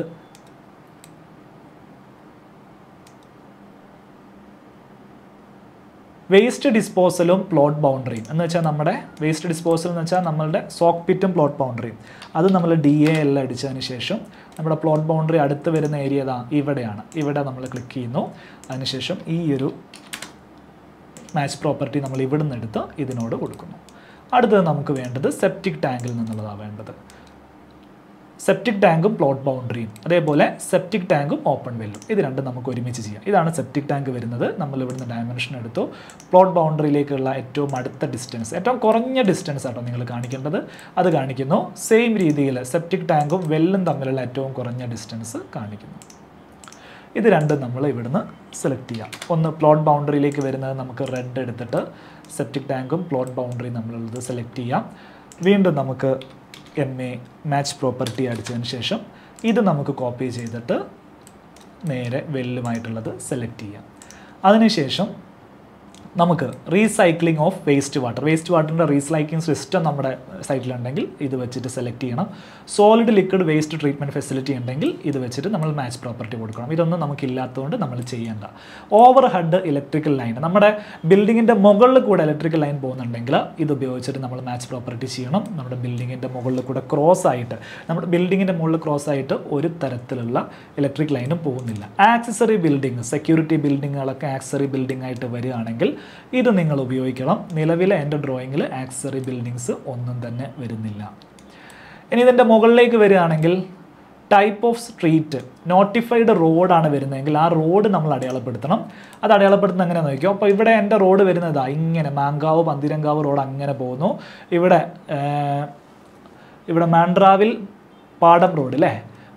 വേസ്റ്റ് ഡിസ്പോസലും പ്ലോട്ട് ബൗണ്ടറിയും എന്ന് വെച്ചാൽ നമ്മുടെ വേസ്റ്റ് ഡിസ്പോസൽ എന്ന് വെച്ചാൽ നമ്മളുടെ സോക്ക് പിറ്റും പ്ലോട്ട് ബൗണ്ടറിയും അത് നമ്മൾ ഡി എ എല്ലാം അടിച്ചതിന് ശേഷം നമ്മുടെ പ്ലോട്ട് ബൗണ്ടറി അടുത്ത് വരുന്ന ഏരിയ ഇതാ ഇവിടെയാണ് ഇവിടെ നമ്മൾ ക്ലിക്ക് ചെയ്യുന്നു അതിനുശേഷം ഈ ഒരു മാച്ച് പ്രോപ്പർട്ടി നമ്മൾ ഇവിടുന്ന് എടുത്ത് ഇതിനോട് കൊടുക്കുന്നു അടുത്തത് നമുക്ക് വേണ്ടത് സെപ്റ്റിക് ടാങ്കിൽ നിന്നുള്ളതാണ് വേണ്ടത് സെപ്റ്റിക് ടാങ്കും പ്ലോട്ട് ബൗണ്ടറിയും അതേപോലെ സെപ്റ്റിക് ടാങ്കും ഓപ്പൺ വെല്ലും ഇത് രണ്ടും നമുക്ക് ഒരുമിച്ച് ചെയ്യാം ഇതാണ് സെപ്റ്റിക് ടാങ്ക് വരുന്നത് നമ്മൾ ഇവിടുന്ന് ഡയമെൻഷൻ എടുത്തു പ്ലോട്ട് ബൗണ്ടറിയിലേക്കുള്ള ഏറ്റവും അടുത്ത ഡിസ്റ്റൻസ് ഏറ്റവും കുറഞ്ഞ ഡിസ്റ്റൻസ് ആട്ടോ നിങ്ങൾ കാണിക്കേണ്ടത് അത് കാണിക്കുന്നു സെയിം രീതിയിൽ സെപ്റ്റിക് ടാങ്കും വെല്ലും തമ്മിലുള്ള ഏറ്റവും കുറഞ്ഞ ഡിസ്റ്റൻസ് കാണിക്കുന്നു ഇത് രണ്ടും നമ്മൾ ഇവിടുന്ന് സെലക്ട് ചെയ്യാം ഒന്ന് പ്ലോട്ട് ബൗണ്ടറിയിലേക്ക് വരുന്നത് നമുക്ക് റെഡ് എടുത്തിട്ട് സെപ്റ്റിക് ടാങ്കും പ്ലോട്ട് ബൗണ്ടറിയും തമ്മിലുള്ളത് സെലക്ട് ചെയ്യാം വീണ്ടും നമുക്ക് എം എ മാച്ച് പ്രോപ്പർട്ടി അടിച്ചതിന് ശേഷം ഇത് നമുക്ക് കോപ്പി ചെയ്തിട്ട് നേരെ വെല്ലുമായിട്ടുള്ളത് സെലക്ട് ചെയ്യാം അതിനുശേഷം നമുക്ക് recycling of waste water waste വാട്ടറിൻ്റെ റീസൈക്ലിംഗ് സിസ്റ്റം നമ്മുടെ സൈറ്റിലുണ്ടെങ്കിൽ ഇത് വെച്ചിട്ട് സെലക്ട് ചെയ്യണം solid liquid waste treatment facility ഉണ്ടെങ്കിൽ ഇത് വെച്ചിട്ട് നമ്മൾ മാച്ച് പ്രോപ്പർട്ടി കൊടുക്കണം ഇതൊന്നും നമുക്കില്ലാത്തതുകൊണ്ട് നമ്മൾ ചെയ്യേണ്ട ഓവർ ഹെഡ് ഇലക്ട്രിക്കൽ ലൈൻ നമ്മുടെ ബിൽഡിങ്ങിൻ്റെ മുകളിൽ കൂടെ ഇലക്ട്രിക്കൽ ലൈൻ പോകുന്നുണ്ടെങ്കിൽ ഇത് ഉപയോഗിച്ചിട്ട് നമ്മൾ മാച്ച് പ്രോപ്പർട്ടി ചെയ്യണം നമ്മുടെ ബിൽഡിങ്ങിൻ്റെ മുകളിൽ കൂടെ ക്രോസ് ആയിട്ട് നമ്മുടെ ബിൽഡിങ്ങിൻ്റെ മുകളിൽ ക്രോസ് ആയിട്ട് ഒരു തരത്തിലുള്ള ഇലക്ട്രിക് ലൈനും പോകുന്നില്ല ആക്സസറി ബിൽഡിംഗ് സെക്യൂരിറ്റി ബിൽഡിങ്ങുകളൊക്കെ ആക്സസറി ബിൽഡിംഗ് ആയിട്ട് വരികയാണെങ്കിൽ ഇത് നിങ്ങൾ ഉപയോഗിക്കണം നിലവിലെ എൻ്റെ ഡ്രോയിങ്ങിൽ ആക്സസറി ബിൽഡിങ്സ് ഒന്നും തന്നെ വരുന്നില്ല ഇനി ഇതിൻ്റെ മുകളിലേക്ക് വരികയാണെങ്കിൽ ടൈപ്പ് ഓഫ് സ്ട്രീറ്റ് നോട്ടിഫൈഡ് റോഡാണ് വരുന്നതെങ്കിൽ ആ റോഡ് നമ്മൾ അടയാളപ്പെടുത്തണം അത് അടയാളപ്പെടുത്തുന്ന എങ്ങനെ നോക്കിയോ അപ്പോൾ ഇവിടെ എൻ്റെ റോഡ് വരുന്നതാ ഇങ്ങനെ മാങ്കാവ് പന്തിരങ്കാവ് റോഡ് അങ്ങനെ പോകുന്നു ഇവിടെ ഇവിടെ മാൻഡ്രാവിൽ പാടം റോഡ് അല്ലേ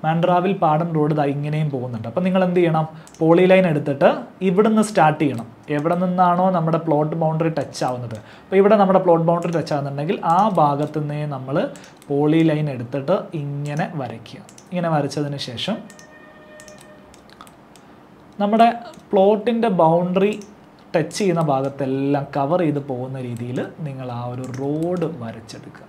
മാൻഡ്രാവിൽ പാടം റോഡ് ദാ ഇങ്ങനെയും പോകുന്നുണ്ട് അപ്പം നിങ്ങൾ എന്ത് ചെയ്യണം പോളി ലൈൻ എടുത്തിട്ട് ഇവിടുന്ന് സ്റ്റാർട്ട് ചെയ്യണം എവിടെ നിന്നാണോ നമ്മുടെ പ്ലോട്ട് ബൗണ്ടറി ടച്ച് ആവുന്നത് അപ്പോൾ ഇവിടെ നമ്മുടെ പ്ലോട്ട് ബൗണ്ടറി ടച്ച് ആവുന്നുണ്ടെങ്കിൽ ആ ഭാഗത്തു നിന്നേ നമ്മൾ പോളി ലൈൻ എടുത്തിട്ട് ഇങ്ങനെ വരയ്ക്കുക ഇങ്ങനെ വരച്ചതിന് ശേഷം നമ്മുടെ പ്ലോട്ടിൻ്റെ ബൗണ്ടറി ടച്ച് ചെയ്യുന്ന ഭാഗത്തെല്ലാം കവർ ചെയ്ത് പോകുന്ന രീതിയിൽ നിങ്ങൾ ആ ഒരു റോഡ് വരച്ചെടുക്കുക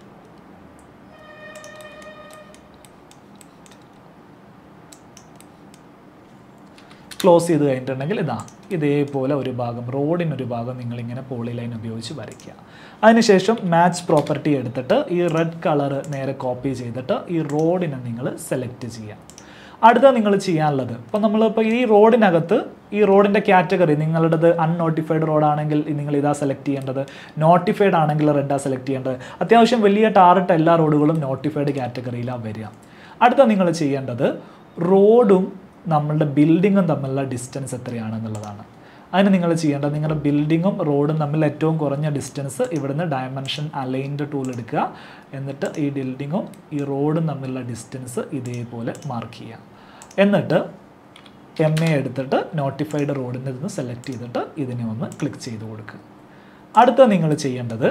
ക്ലോസ് ചെയ്ത് കഴിഞ്ഞിട്ടുണ്ടെങ്കിൽ ഇതാ ഇതേപോലെ ഒരു ഭാഗം റോഡിനൊരു ഭാഗം നിങ്ങളിങ്ങനെ പോളി ലൈൻ ഉപയോഗിച്ച് വരയ്ക്കുക അതിനുശേഷം മാച്ച് പ്രോപ്പർട്ടി എടുത്തിട്ട് ഈ റെഡ് കളർ നേരെ കോപ്പി ചെയ്തിട്ട് ഈ റോഡിനെ നിങ്ങൾ സെലക്ട് ചെയ്യുക അടുത്ത നിങ്ങൾ ചെയ്യാനുള്ളത് ഇപ്പോൾ നമ്മളിപ്പോൾ ഈ റോഡിനകത്ത് ഈ റോഡിൻ്റെ കാറ്റഗറി നിങ്ങളുടേത് അൺനോട്ടിഫൈഡ് റോഡാണെങ്കിൽ നിങ്ങൾ ഇതാ സെലക്ട് ചെയ്യേണ്ടത് നോട്ടിഫൈഡ് ആണെങ്കിൽ റെഡാ സെലക്ട് ചെയ്യേണ്ടത് അത്യാവശ്യം വലിയ ടാറിട്ട എല്ലാ റോഡുകളും നോട്ടിഫൈഡ് കാറ്റഗറിയിലാണ് വരിക അടുത്ത നിങ്ങൾ ചെയ്യേണ്ടത് റോഡും നമ്മളുടെ ബിൽഡിങ്ങും തമ്മിലുള്ള ഡിസ്റ്റൻസ് എത്രയാണെന്നുള്ളതാണ് അതിന് നിങ്ങൾ ചെയ്യേണ്ടത് നിങ്ങളുടെ ബിൽഡിങ്ങും റോഡും തമ്മിൽ ഏറ്റവും കുറഞ്ഞ ഡിസ്റ്റൻസ് ഇവിടുന്ന് ഡയമെൻഷൻ അലൈൻഡ് ടൂൾ എടുക്കുക എന്നിട്ട് ഈ ബിൽഡിങ്ങും ഈ റോഡും തമ്മിലുള്ള ഡിസ്റ്റൻസ് ഇതേപോലെ മാർക്ക് ചെയ്യുക എന്നിട്ട് എം എ എടുത്തിട്ട് നോട്ടിഫൈഡ് റോഡിൻ്റെ നിന്ന് സെലക്ട് ചെയ്തിട്ട് ഇതിനെ ഒന്ന് ക്ലിക്ക് ചെയ്ത് കൊടുക്കുക അടുത്ത നിങ്ങൾ ചെയ്യേണ്ടത്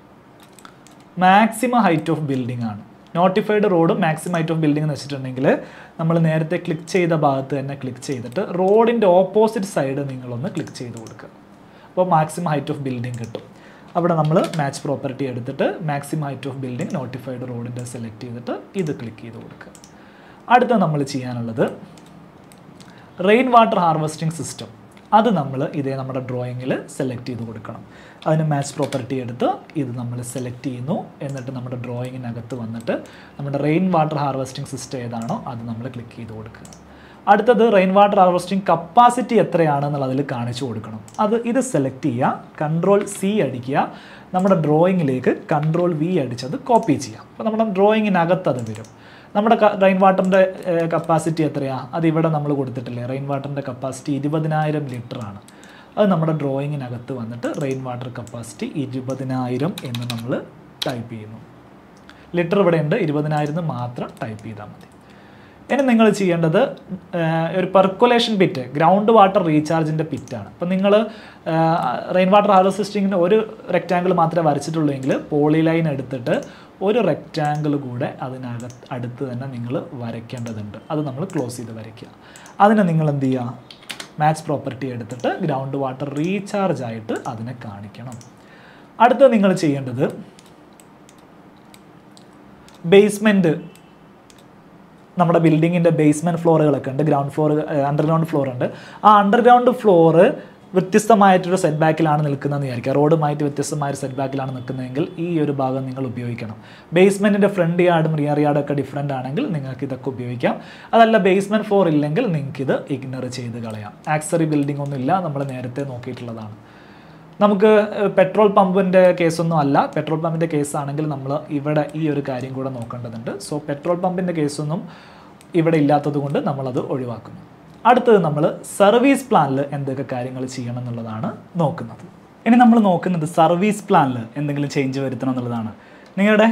മാക്സിമം ഹൈറ്റ് ഓഫ് ബിൽഡിംഗ് ആണ് notified road maximum height of building എന്ന് വെച്ചിട്ടുണ്ടെങ്കിൽ നമ്മൾ നേരത്തെ ക്ലിക്ക് ചെയ്ത ഭാഗത്ത് തന്നെ ക്ലിക്ക് ചെയ്തിട്ട് റോഡിൻ്റെ ഓപ്പോസിറ്റ് സൈഡ് നിങ്ങളൊന്ന് ക്ലിക്ക് ചെയ്ത് കൊടുക്കുക അപ്പോൾ മാക്സിമം ഹൈറ്റ് ഓഫ് ബിൽഡിംഗ് കിട്ടും അവിടെ നമ്മൾ മാച്ച് പ്രോപ്പർട്ടി എടുത്തിട്ട് maximum height of building notified റോഡിൻ്റെ സെലക്ട് ചെയ്തിട്ട് ഇത് ക്ലിക്ക് ചെയ്ത് കൊടുക്കുക അടുത്ത നമ്മൾ ചെയ്യാനുള്ളത് റെയിൻ വാട്ടർ ഹാർവെസ്റ്റിംഗ് സിസ്റ്റം അത് നമ്മൾ ഇതേ നമ്മുടെ ഡ്രോയിങ്ങിൽ സെലക്ട് ചെയ്ത് കൊടുക്കണം അതിന് മാച്ച് പ്രോപ്പർട്ടി എടുത്ത് ഇത് നമ്മൾ സെലക്ട് ചെയ്യുന്നു എന്നിട്ട് നമ്മുടെ ഡ്രോയിങ്ങിനകത്ത് വന്നിട്ട് നമ്മുടെ റെയിൻ വാട്ടർ ഹാർവെസ്റ്റിംഗ് സിസ്റ്റം ഏതാണോ അത് നമ്മൾ ക്ലിക്ക് ചെയ്ത് കൊടുക്കുക അടുത്തത് റെയിൻ വാട്ടർ ഹാർവെസ്റ്റിംഗ് കപ്പാസിറ്റി എത്രയാണെന്നുള്ളത് അതിൽ കാണിച്ചു കൊടുക്കണം അത് ഇത് സെലക്ട് ചെയ്യുക കൺട്രോൾ സി അടിക്കുക നമ്മുടെ ഡ്രോയിങ്ങിലേക്ക് കൺട്രോൾ വി അടിച്ചത് കോപ്പി ചെയ്യാം അപ്പോൾ നമ്മുടെ ഡ്രോയിങ്ങിനകത്ത് അത് വരും നമ്മുടെ റെയിൻ വാട്ടറിൻ്റെ കപ്പാസിറ്റി എത്രയാണ് അത് ഇവിടെ നമ്മൾ കൊടുത്തിട്ടില്ലേ റെയിൻ വാട്ടറിൻ്റെ കപ്പാസിറ്റി ഇരുപതിനായിരം ലിറ്ററാണ് അത് നമ്മുടെ ഡ്രോയിങ്ങിനകത്ത് വന്നിട്ട് റെയിൻ വാട്ടർ കപ്പാസിറ്റി ഇരുപതിനായിരം എന്ന് നമ്മൾ ടൈപ്പ് ചെയ്യുന്നു ലിറ്റർ ഇവിടെ ഉണ്ട് ഇരുപതിനായിരം മാത്രം ടൈപ്പ് ചെയ്താൽ മതി ഇനി നിങ്ങൾ ചെയ്യേണ്ടത് ഒരു പെർക്കുലേഷൻ പിറ്റ് ഗ്രൗണ്ട് വാട്ടർ റീചാർജിൻ്റെ പിറ്റാണ് അപ്പം നിങ്ങൾ റെയിൻ വാട്ടർ ഹാർവെസ്റ്റിങ്ങിന് ഒരു റെക്റ്റാങ്കിൾ മാത്രമേ വരച്ചിട്ടുള്ളൂ എങ്കിൽ പോളി ലൈൻ എടുത്തിട്ട് ഒരു റെക്റ്റാങ്കിൾ കൂടെ അതിനകത്ത് അടുത്ത് തന്നെ നിങ്ങൾ വരയ്ക്കേണ്ടതുണ്ട് അത് നമ്മൾ ക്ലോസ് ചെയ്ത് വരയ്ക്കുക അതിന് നിങ്ങൾ എന്ത് ചെയ്യുക മാച്ച് പ്രോപ്പർട്ടി എടുത്തിട്ട് ഗ്രൗണ്ട് വാട്ടർ റീചാർജ് ആയിട്ട് അതിനെ കാണിക്കണം അടുത്ത നിങ്ങൾ ചെയ്യേണ്ടത് ബേസ്മെൻറ്റ് നമ്മുടെ ബിൽഡിങ്ങിൻ്റെ ബേസ്മെൻറ്റ് ഫ്ലോറുകളൊക്കെ ഉണ്ട് ഗ്രൗണ്ട് ഫ്ലോർ അണ്ടർഗ്രൗണ്ട് ഫ്ലോർ ഉണ്ട് ആ അണ്ടർഗ്രൗണ്ട് ഫ്ലോറ് വ്യത്യസ്തമായിട്ടൊരു സെറ്റ് ബാക്കിലാണ് നിൽക്കുന്നതെന്ന് വിചാരിക്കുക റോഡുമായിട്ട് വ്യത്യസ്തമായ ഒരു സെറ്റ് ബാക്കിലാണ് നിൽക്കുന്നതെങ്കിൽ ഈ ഒരു ഭാഗം നിങ്ങൾ ഉപയോഗിക്കണം ബേസ്മെൻറ്റിൻ്റെ ഫ്രണ്ട് യാർഡും റിയർ യാർഡും ഒക്കെ ഡിഫറെൻ്റ് ആണെങ്കിൽ നിങ്ങൾക്ക് ഇതൊക്കെ ഉപയോഗിക്കാം അതല്ല ബേസ്മെൻറ്റ് ഫ്ലോർ ഇല്ലെങ്കിൽ നിങ്ങൾക്ക് ഇത് ഇഗ്നർ ചെയ്ത് കളയാം ആക്സറി ബിൽഡിംഗ് ഒന്നും ഇല്ല നമ്മൾ നേരത്തെ നോക്കിയിട്ടുള്ളതാണ് നമുക്ക് പെട്രോൾ പമ്പിൻ്റെ കേസൊന്നും അല്ല പെട്രോൾ പമ്പിൻ്റെ കേസാണെങ്കിൽ നമ്മൾ ഇവിടെ ഈ ഒരു കാര്യം കൂടെ നോക്കേണ്ടതുണ്ട് സോ പെട്രോൾ പമ്പിൻ്റെ കേസൊന്നും ഇവിടെ ഇല്ലാത്തത് കൊണ്ട് നമ്മളത് ഒഴിവാക്കുന്നു അടുത്തത് നമ്മൾ സർവീസ് പ്ലാനിൽ എന്തൊക്കെ കാര്യങ്ങൾ ചെയ്യണം എന്നുള്ളതാണ് നോക്കുന്നത് ഇനി നമ്മൾ നോക്കുന്നത് സർവീസ് പ്ലാനിൽ എന്തെങ്കിലും ചേഞ്ച് വരുത്തണം എന്നുള്ളതാണ് നിങ്ങളുടെ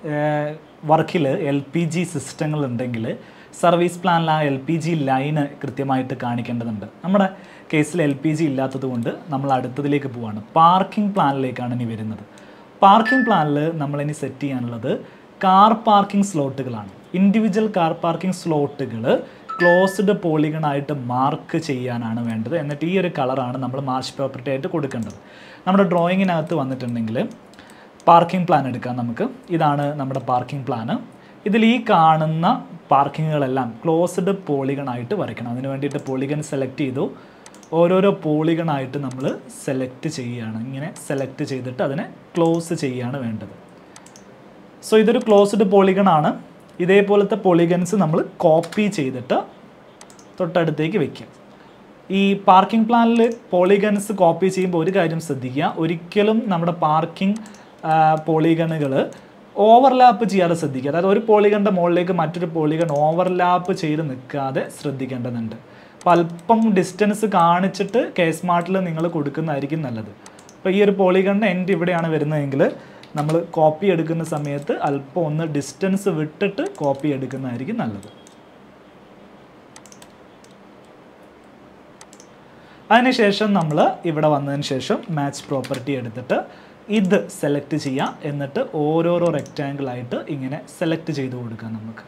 വർക്കിൽ എൽ പി ജി സിസ്റ്റങ്ങൾ ഉണ്ടെങ്കിൽ സർവീസ് പ്ലാനിൽ ആ എൽ പി ജി ലൈന് കൃത്യമായിട്ട് കാണിക്കേണ്ടതുണ്ട് നമ്മുടെ കേസിൽ എൽ പി ജി ഇല്ലാത്തത് കൊണ്ട് നമ്മൾ അടുത്തതിലേക്ക് പോവാണ് പാർക്കിംഗ് പ്ലാനിലേക്കാണ് ഇനി വരുന്നത് പാർക്കിംഗ് പ്ലാനിൽ നമ്മളിനി സെറ്റ് ചെയ്യാനുള്ളത് കാർ പാർക്കിംഗ് സ്ലോട്ടുകളാണ് ഇൻഡിവിജ്വൽ കാർ പാർക്കിംഗ് സ്ലോട്ടുകൾ ക്ലോസ്ഡ് പോളിഗണായിട്ട് മാർക്ക് ചെയ്യാനാണ് വേണ്ടത് എന്നിട്ട് ഈ ഒരു കളറാണ് നമ്മൾ മാർച്ച് പ്രോപ്പർട്ടി ആയിട്ട് കൊടുക്കേണ്ടത് നമ്മുടെ ഡ്രോയിങ്ങിനകത്ത് വന്നിട്ടുണ്ടെങ്കിൽ പാർക്കിംഗ് പ്ലാൻ എടുക്കാം നമുക്ക് ഇതാണ് നമ്മുടെ പാർക്കിംഗ് പ്ലാന് ഇതിൽ ഈ കാണുന്ന പാർക്കിങ്ങുകളെല്ലാം ക്ലോസ്ഡ് പോളിഗണായിട്ട് വരയ്ക്കണം അതിന് വേണ്ടിയിട്ട് പോളിഗൺ സെലക്ട് ചെയ്തു ഓരോരോ പോളിഗണായിട്ട് നമ്മൾ സെലക്ട് ചെയ്യുകയാണ് ഇങ്ങനെ സെലക്ട് ചെയ്തിട്ട് അതിനെ ക്ലോസ് ചെയ്യുകയാണ് വേണ്ടത് സോ ഇതൊരു ക്ലോസ്ഡ് പോളിഗൺ ആണ് ഇതേപോലത്തെ പോളിഗൺസ് നമ്മൾ കോപ്പി ചെയ്തിട്ട് തൊട്ടടുത്തേക്ക് വെക്കും ഈ പാർക്കിംഗ് പ്ലാനിൽ പോളിഗൺസ് കോപ്പി ചെയ്യുമ്പോൾ ഒരു കാര്യം ശ്രദ്ധിക്കുക ഒരിക്കലും നമ്മുടെ പാർക്കിംഗ് പോളിഗണുകൾ ഓവർലാപ്പ് ചെയ്യാതെ ശ്രദ്ധിക്കുക അതായത് ഒരു പോളിഗണിൻ്റെ മുകളിലേക്ക് മറ്റൊരു പോളിഗൺ ഓവർലാപ്പ് ചെയ്ത് നിൽക്കാതെ ശ്രദ്ധിക്കേണ്ടതുണ്ട് അപ്പോൾ അല്പം ഡിസ്റ്റൻസ് കാണിച്ചിട്ട് കെ സ്മാർട്ടിൽ നിങ്ങൾ കൊടുക്കുന്നതായിരിക്കും നല്ലത് അപ്പോൾ ഈ ഒരു പോളിഗണിൻ്റെ എൻഡ് ഇവിടെയാണ് വരുന്നതെങ്കിൽ നമ്മൾ കോപ്പി എടുക്കുന്ന സമയത്ത് അല്പം ഒന്ന് ഡിസ്റ്റൻസ് വിട്ടിട്ട് കോപ്പി എടുക്കുന്നതായിരിക്കും നല്ലത് അതിനുശേഷം നമ്മൾ ഇവിടെ വന്നതിന് ശേഷം മാച്ച് പ്രോപ്പർട്ടി എടുത്തിട്ട് ഇത് സെലക്ട് ചെയ്യാം എന്നിട്ട് ഓരോരോ റെക്റ്റാങ്കിൾ ആയിട്ട് ഇങ്ങനെ സെലക്ട് ചെയ്ത് കൊടുക്കാം നമുക്ക്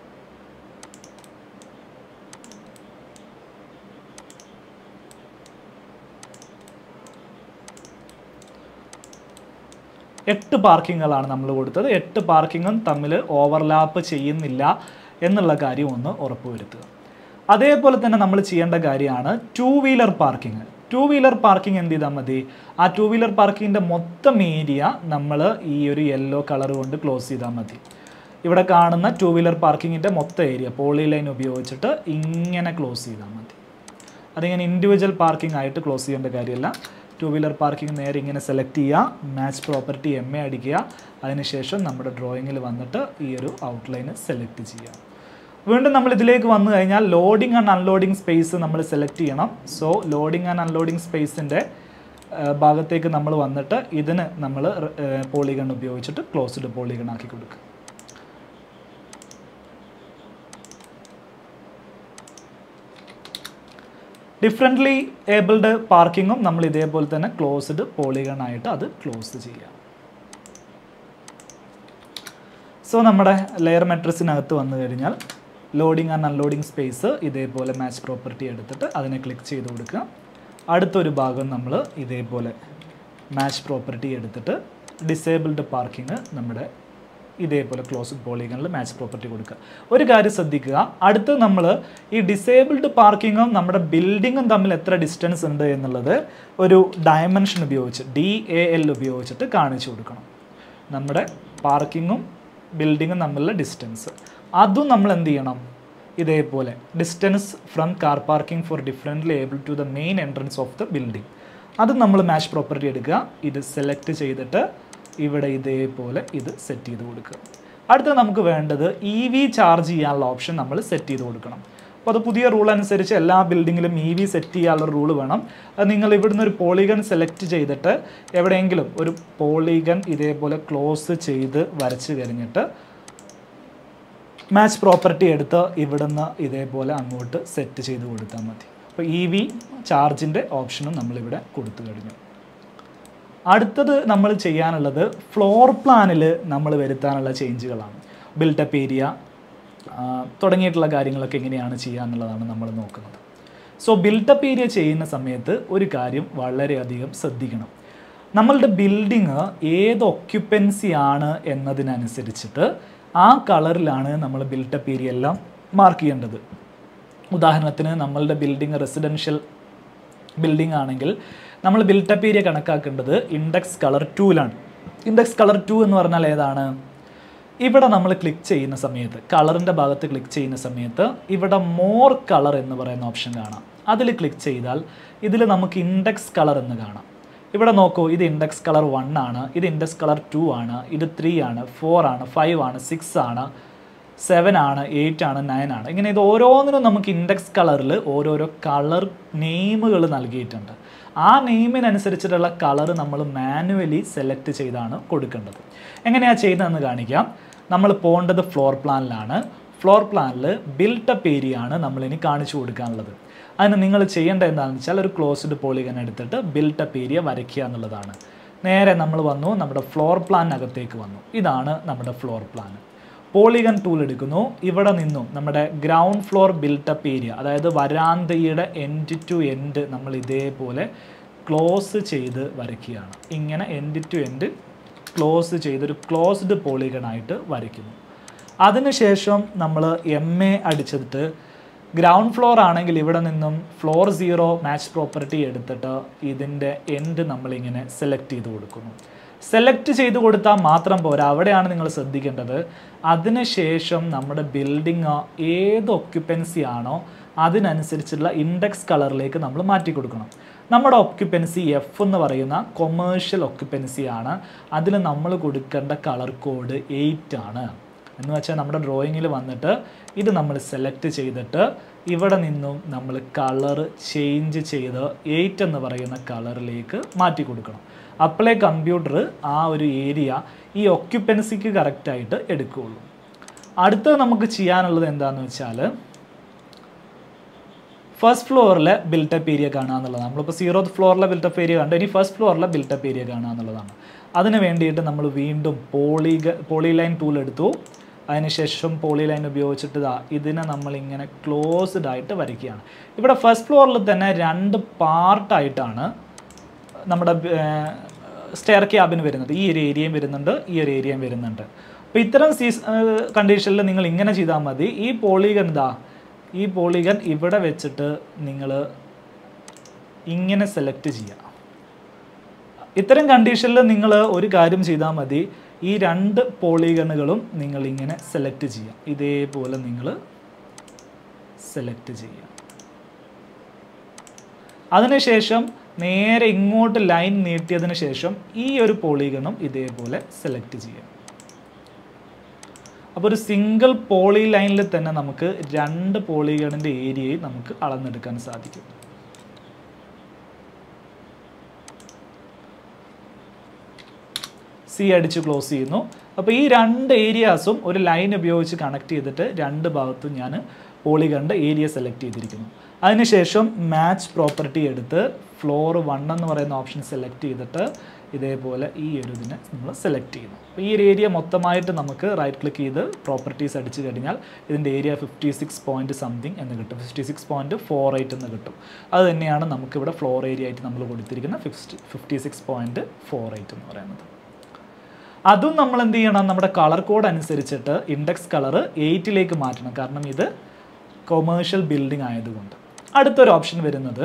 എട്ട് പാർക്കിങ്ങുകളാണ് നമ്മൾ കൊടുത്തത് എട്ട് പാർക്കിങ്ങും തമ്മിൽ ഓവർലാപ്പ് ചെയ്യുന്നില്ല എന്നുള്ള കാര്യം ഒന്ന് ഉറപ്പുവരുത്തുക അതേപോലെ തന്നെ നമ്മൾ ചെയ്യേണ്ട കാര്യമാണ് two wheeler parking two wheeler parking എന്ത് ചെയ്താൽ മതി ആ ടൂ വീലർ പാർക്കിങ്ങിൻ്റെ മൊത്തം ഏരിയ നമ്മൾ ഈ ഒരു യെല്ലോ കളർ കൊണ്ട് ക്ലോസ് ചെയ്താൽ മതി ഇവിടെ കാണുന്ന ടൂ വീലർ പാർക്കിങ്ങിൻ്റെ മൊത്തം ഏരിയ പോളി ലൈൻ ഉപയോഗിച്ചിട്ട് ഇങ്ങനെ ക്ലോസ് ചെയ്താൽ മതി അതിങ്ങനെ ഇൻഡിവിജ്വൽ പാർക്കിംഗ് ആയിട്ട് ക്ലോസ് ചെയ്യേണ്ട കാര്യമില്ല ടു വീലർ പാർക്കിംഗ് നേരെ ഇങ്ങനെ സെലക്ട് ചെയ്യുക മാച്ച് പ്രോപ്പർട്ടി എം എ അടിക്കുക അതിനുശേഷം നമ്മുടെ ഡ്രോയിങ്ങിൽ വന്നിട്ട് ഈ ഒരു ഔട്ട്ലൈന് സെലക്ട് ചെയ്യുക വീണ്ടും നമ്മൾ ഇതിലേക്ക് വന്നു കഴിഞ്ഞാൽ ലോഡിംഗ് ആൻഡ് അൺലോഡിംഗ് സ്പേസ് നമ്മൾ സെലക്ട് ചെയ്യണം സോ ലോഡിംഗ് ആൻഡ് അൺലോഡിംഗ് സ്പേസിൻ്റെ ഭാഗത്തേക്ക് നമ്മൾ വന്നിട്ട് ഇതിന് നമ്മൾ പോളിഗൺ ഉപയോഗിച്ചിട്ട് ക്ലോസ്ഡ് പോളിഗൺ ആക്കി കൊടുക്കുക ഡിഫറെൻ്റ്ലി ഏബിൾഡ് പാർക്കിങ്ങും നമ്മൾ ഇതേപോലെ തന്നെ ക്ലോസ്ഡ് പോളിഗൺ ആയിട്ട് അത് ക്ലോസ് ചെയ്യാം സോ നമ്മുടെ ലെയർ മെട്രിക്സിനകത്ത് വന്നു കഴിഞ്ഞാൽ ലോഡിംഗ് ആൻഡ് അൺലോഡിംഗ് സ്പേസ് ഇതേപോലെ മാച്ച് പ്രോപ്പർട്ടി എടുത്തിട്ട് അതിനെ ക്ലിക്ക് ചെയ്ത് കൊടുക്കുക അടുത്തൊരു ഭാഗം നമ്മൾ ഇതേപോലെ മാച്ച് പ്രോപ്പർട്ടി എടുത്തിട്ട് ഡിസേബിൾഡ് പാർക്കിംഗ് നമ്മുടെ ഇതേപോലെ ക്ലോസ് പോളിഗണിൽ മാച്ച് പ്രോപ്പർട്ടി കൊടുക്കുക ഒരു കാര്യം ശ്രദ്ധിക്കുക അടുത്ത് നമ്മൾ ഈ ഡിസേബിൾഡ് പാർക്കിങ്ങും നമ്മുടെ ബിൽഡിങ്ങും തമ്മിൽ എത്ര ഡിസ്റ്റൻസ് ഉണ്ട് എന്നുള്ളത് ഒരു ഡയമെൻഷൻ ഉപയോഗിച്ച് ഡി എ എൽ ഉപയോഗിച്ചിട്ട് കാണിച്ചു കൊടുക്കണം നമ്മുടെ പാർക്കിങ്ങും ബിൽഡിങ്ങും തമ്മിലുള്ള ഡിസ്റ്റൻസ് അതും നമ്മൾ എന്ത് ചെയ്യണം ഇതേപോലെ distance from car parking for differently abled to the main entrance of the building അത് നമ്മൾ മാച്ച് പ്രോപ്പർട്ടി എടുക്കുക ഇത് സെലക്ട് ചെയ്തിട്ട് ഇവിടെ ഇതേപോലെ ഇത് സെറ്റ് ചെയ്ത് കൊടുക്കുക അടുത്ത നമുക്ക് വേണ്ടത് ഇ വി ചാർജ് ചെയ്യാനുള്ള ഓപ്ഷൻ നമ്മൾ സെറ്റ് ചെയ്ത് കൊടുക്കണം അപ്പോൾ അത് പുതിയ റൂൾ അനുസരിച്ച് എല്ലാ ബിൽഡിങ്ങിലും ഇ വി സെറ്റ് ചെയ്യാനുള്ള റൂൾ വേണം അത് നിങ്ങൾ ഇവിടുന്ന് ഒരു പോളിഗൺ സെലക്ട് ചെയ്തിട്ട് എവിടെയെങ്കിലും ഒരു പോളിഗൺ ഇതേപോലെ ക്ലോസ് ചെയ്ത് വരച്ച് കഴിഞ്ഞിട്ട് മാച്ച് പ്രോപ്പർട്ടി എടുത്ത് ഇവിടുന്ന് ഇതേപോലെ അങ്ങോട്ട് സെറ്റ് ചെയ്ത് കൊടുത്താൽ മതി അപ്പോൾ ഇ വി ചാർജിൻ്റെ ഓപ്ഷനും നമ്മളിവിടെ കൊടുത്തു കഴിഞ്ഞു അടുത്തത് നമ്മൾ ചെയ്യാനുള്ളത് ഫ്ലോർ പ്ലാനിൽ നമ്മൾ വരുത്താനുള്ള ചേഞ്ചുകളാണ് ബിൽട്ടപ്പ് ഏരിയ തുടങ്ങിയിട്ടുള്ള കാര്യങ്ങളൊക്കെ എങ്ങനെയാണ് ചെയ്യുക എന്നുള്ളതാണ് നമ്മൾ നോക്കുന്നത് സോ ബിൽട്ടപ്പ് ഏരിയ ചെയ്യുന്ന സമയത്ത് ഒരു കാര്യം വളരെയധികം ശ്രദ്ധിക്കണം നമ്മളുടെ ബിൽഡിങ് ഏത് ഒക്യുപ്പൻസി ആണ് എന്നതിനനുസരിച്ചിട്ട് ആ കളറിലാണ് നമ്മൾ ബിൽട്ടപ്പ് ഏരിയ എല്ലാം മാർക്ക് ചെയ്യേണ്ടത് ഉദാഹരണത്തിന് നമ്മളുടെ ബിൽഡിംഗ് റെസിഡൻഷ്യൽ ബിൽഡിംഗ് ആണെങ്കിൽ നമ്മൾ ബിൽട്ടപ്പ് ഏരിയ കണക്കാക്കേണ്ടത് ഇൻഡെക്സ് കളർ ടൂലാണ് ഇൻഡെക്സ് കളർ ടു എന്ന് പറഞ്ഞാൽ ഏതാണ് ഇവിടെ നമ്മൾ ക്ലിക്ക് ചെയ്യുന്ന സമയത്ത് കളറിൻ്റെ ഭാഗത്ത് ക്ലിക്ക് ചെയ്യുന്ന സമയത്ത് ഇവിടെ മോർ കളർ എന്ന് പറയുന്ന ഓപ്ഷൻ കാണാം അതിൽ ക്ലിക്ക് ചെയ്താൽ ഇതിൽ നമുക്ക് ഇൻഡെക്സ് കളർ എന്ന് കാണാം ഇവിടെ നോക്കൂ ഇത് ഇൻഡെക്സ് കളർ വൺ ആണ് ഇത് ഇൻഡെക്സ് കളർ ടു ആണ് ഇത് ത്രീ ആണ് ഫോർ ആണ് ഫൈവ് ആണ് സിക്സ് ആണ് സെവൻ ആണ് എയ്റ്റ് ആണ് നയൻ ആണ് ഇങ്ങനെ ഇത് ഓരോന്നിനും നമുക്ക് ഇൻഡെക്സ് കളറിൽ ഓരോരോ കളർ നെയിമുകൾ നൽകിയിട്ടുണ്ട് ആ നെയിമിനനുസരിച്ചിട്ടുള്ള കളർ നമ്മൾ മാനുവലി സെലക്ട് ചെയ്താണ് കൊടുക്കേണ്ടത് എങ്ങനെയാണ് ചെയ്യുന്നതെന്ന് കാണിക്കാം നമ്മൾ പോകേണ്ടത് ഫ്ലോർ പ്ലാനിലാണ് ഫ്ലോർ പ്ലാനിൽ ബിൽട്ടപ്പ് ഏരിയ ആണ് നമ്മളിനി കാണിച്ചു കൊടുക്കാനുള്ളത് അതിന് നിങ്ങൾ ചെയ്യേണ്ടത് എന്താണെന്ന് വെച്ചാൽ ഒരു ക്ലോസ്ഡ് പോളിഗൺ എടുത്തിട്ട് ബിൽട്ടപ്പ് ഏരിയ വരയ്ക്കുക എന്നുള്ളതാണ് നേരെ നമ്മൾ വന്നു നമ്മുടെ ഫ്ലോർ പ്ലാനകത്തേക്ക് വന്നു ഇതാണ് നമ്മുടെ ഫ്ലോർ പ്ലാൻ പോളിഗൺ ടൂൾ എടുക്കുന്നു ഇവിടെ നിന്നും നമ്മുടെ ഗ്രൗണ്ട് ഫ്ലോർ ബിൽട്ടപ്പ് ഏരിയ അതായത് വരാന്തയുടെ എൻഡ് ടു എൻഡ് നമ്മൾ ഇതേപോലെ ക്ലോസ് ചെയ്ത് വരയ്ക്കുകയാണ് ഇങ്ങനെ എൻഡ് ടു എൻഡ് ക്ലോസ് ചെയ്തൊരു ക്ലോസ്ഡ് പോളിഗൺ ആയിട്ട് വരയ്ക്കുന്നു അതിനുശേഷം നമ്മൾ എം എ അടിച്ചിട്ട് ഗ്രൗണ്ട് ഫ്ലോർ ആണെങ്കിൽ ഇവിടെ നിന്നും ഫ്ലോർ സീറോ മാച്ച് പ്രോപ്പർട്ടി എടുത്തിട്ട് ഇതിൻ്റെ എൻഡ് നമ്മളിങ്ങനെ സെലക്ട് ചെയ്ത് കൊടുക്കുന്നു സെലക്ട് ചെയ്ത് കൊടുത്താൽ മാത്രം പോരാ അവിടെയാണ് നിങ്ങൾ ശ്രദ്ധിക്കേണ്ടത് അതിനുശേഷം നമ്മുടെ ബിൽഡിങ് ഏത് ഒക്യുപ്പൻസി ആണോ അതിനനുസരിച്ചുള്ള ഇൻഡെക്സ് കളറിലേക്ക് നമ്മൾ മാറ്റി കൊടുക്കണം നമ്മുടെ ഒക്യുപ്പൻസി എഫ് എന്ന് പറയുന്ന കൊമേഴ്ഷ്യൽ ഒക്യുപ്പൻസി ആണ് അതിൽ നമ്മൾ കൊടുക്കേണ്ട കളർ കോഡ് എയ്റ്റ് ആണ് എന്ന് വെച്ചാൽ നമ്മുടെ ഡ്രോയിങ്ങിൽ വന്നിട്ട് ഇത് നമ്മൾ സെലക്ട് ചെയ്തിട്ട് ഇവിടെ നിന്നും നമ്മൾ കളർ ചേഞ്ച് ചെയ്ത് എയ്റ്റ് എന്ന് പറയുന്ന കളറിലേക്ക് മാറ്റി കൊടുക്കണം അപ്പോളേ കമ്പ്യൂട്ടർ ആ ഒരു ഏരിയ ഈ ഒക്യുപ്പൻസിക്ക് കറക്റ്റായിട്ട് എടുക്കുകയുള്ളൂ അടുത്തത് നമുക്ക് ചെയ്യാനുള്ളത് എന്താണെന്ന് വെച്ചാൽ ഫസ്റ്റ് ഫ്ലോറിലെ ബിൽട്ടപ്പ് ഏരിയ കാണുക എന്നുള്ളതാണ് നമ്മളിപ്പോൾ സീറോ ഫ്ലോറിലെ ബിൽട്ടപ്പ് ഏരിയ കണ്ടു ഇനി ഫസ്റ്റ് ഫ്ലോറിലെ ബിൽട്ടപ്പ് ഏരിയ കാണുക എന്നുള്ളതാണ് അതിന് വേണ്ടിയിട്ട് നമ്മൾ വീണ്ടും പോളിഗ പോളിലൈൻ ടൂൾ എടുത്തു അതിനുശേഷം പോളി ലൈൻ ഉപയോഗിച്ചിട്ട് ഇതാ ഇതിനെ നമ്മളിങ്ങനെ ക്ലോസ്ഡ് ആയിട്ട് വരയ്ക്കുകയാണ് ഇവിടെ ഫസ്റ്റ് ഫ്ലോറിൽ തന്നെ രണ്ട് പാർട്ടായിട്ടാണ് നമ്മുടെ സ്റ്റെയർ ക്യാബിന് വരുന്നത് ഈ ഒരു ഏരിയയും വരുന്നുണ്ട് ഈ ഒരു ഏരിയയും വരുന്നുണ്ട് അപ്പോൾ ഇത്തരം സീസ് കണ്ടീഷനിൽ നിങ്ങൾ ഇങ്ങനെ ചെയ്താൽ മതി ഈ പോളിഗൺ ഇതാ ഈ പോളിഗൺ ഇവിടെ വെച്ചിട്ട് നിങ്ങൾ ഇങ്ങനെ സെലക്ട് ചെയ്യുക ഇത്തരം കണ്ടീഷനിൽ നിങ്ങൾ ഒരു കാര്യം ചെയ്താൽ മതി ഈ രണ്ട് പോളിഗണുകളും നിങ്ങൾ ഇങ്ങനെ സെലക്ട് ചെയ്യാം ഇതേപോലെ നിങ്ങൾ സെലക്ട് ചെയ്യാം അതിനുശേഷം നേരെ ഇങ്ങോട്ട് ലൈൻ നീട്ടിയതിന് ശേഷം ഈ ഒരു പോളിഗണും ഇതേപോലെ സെലക്ട് ചെയ്യാം അപ്പോൾ ഒരു സിംഗിൾ പോളി ലൈനിൽ തന്നെ നമുക്ക് രണ്ട് പോളിഗണിൻ്റെ ഏരിയയും നമുക്ക് അളന്നെടുക്കാൻ സാധിക്കും സി അടിച്ച് ക്ലോസ് ചെയ്യുന്നു അപ്പോൾ ഈ രണ്ട് ഏരിയാസും ഒരു ലൈൻ ഉപയോഗിച്ച് കണക്ട് ചെയ്തിട്ട് രണ്ട് ഭാഗത്തും ഞാൻ പോളിഗണിൻ്റെ ഏരിയ സെലക്ട് ചെയ്തിരിക്കുന്നു അതിനുശേഷം മാച്ച് പ്രോപ്പർട്ടി എടുത്ത് ഫ്ലോർ വൺ എന്ന് പറയുന്ന ഓപ്ഷൻ സെലക്ട് ചെയ്തിട്ട് ഇതേപോലെ ഈ ഒരു ഇതിനെ നമ്മൾ സെലക്ട് ചെയ്യുന്നു അപ്പോൾ ഈ ഒരു ഏരിയ മൊത്തമായിട്ട് നമുക്ക് റൈറ്റ് ക്ലിക്ക് ചെയ്ത് പ്രോപ്പർട്ടീസ് അടിച്ചു കഴിഞ്ഞാൽ ഇതിൻ്റെ area fifty six point something എന്ന് കിട്ടും fifty six point four eight എന്ന് കിട്ടും അത് തന്നെയാണ് നമുക്കിവിടെ ഫ്ലോർ ഏരിയ ആയിട്ട് നമ്മൾ കൊടുത്തിരിക്കുന്ന fifty fifty six point four eight എന്ന് പറയുന്നത് അതും നമ്മൾ എന്ത് ചെയ്യണം നമ്മുടെ കളർ കോഡ് അനുസരിച്ചിട്ട് ഇൻഡെക്സ് കളർ എയ്റ്റിലേക്ക് മാറ്റണം കാരണം ഇത് കൊമേഴ്ഷ്യൽ ബിൽഡിംഗ് ആയതുകൊണ്ട് അടുത്തൊരു ഓപ്ഷൻ വരുന്നത്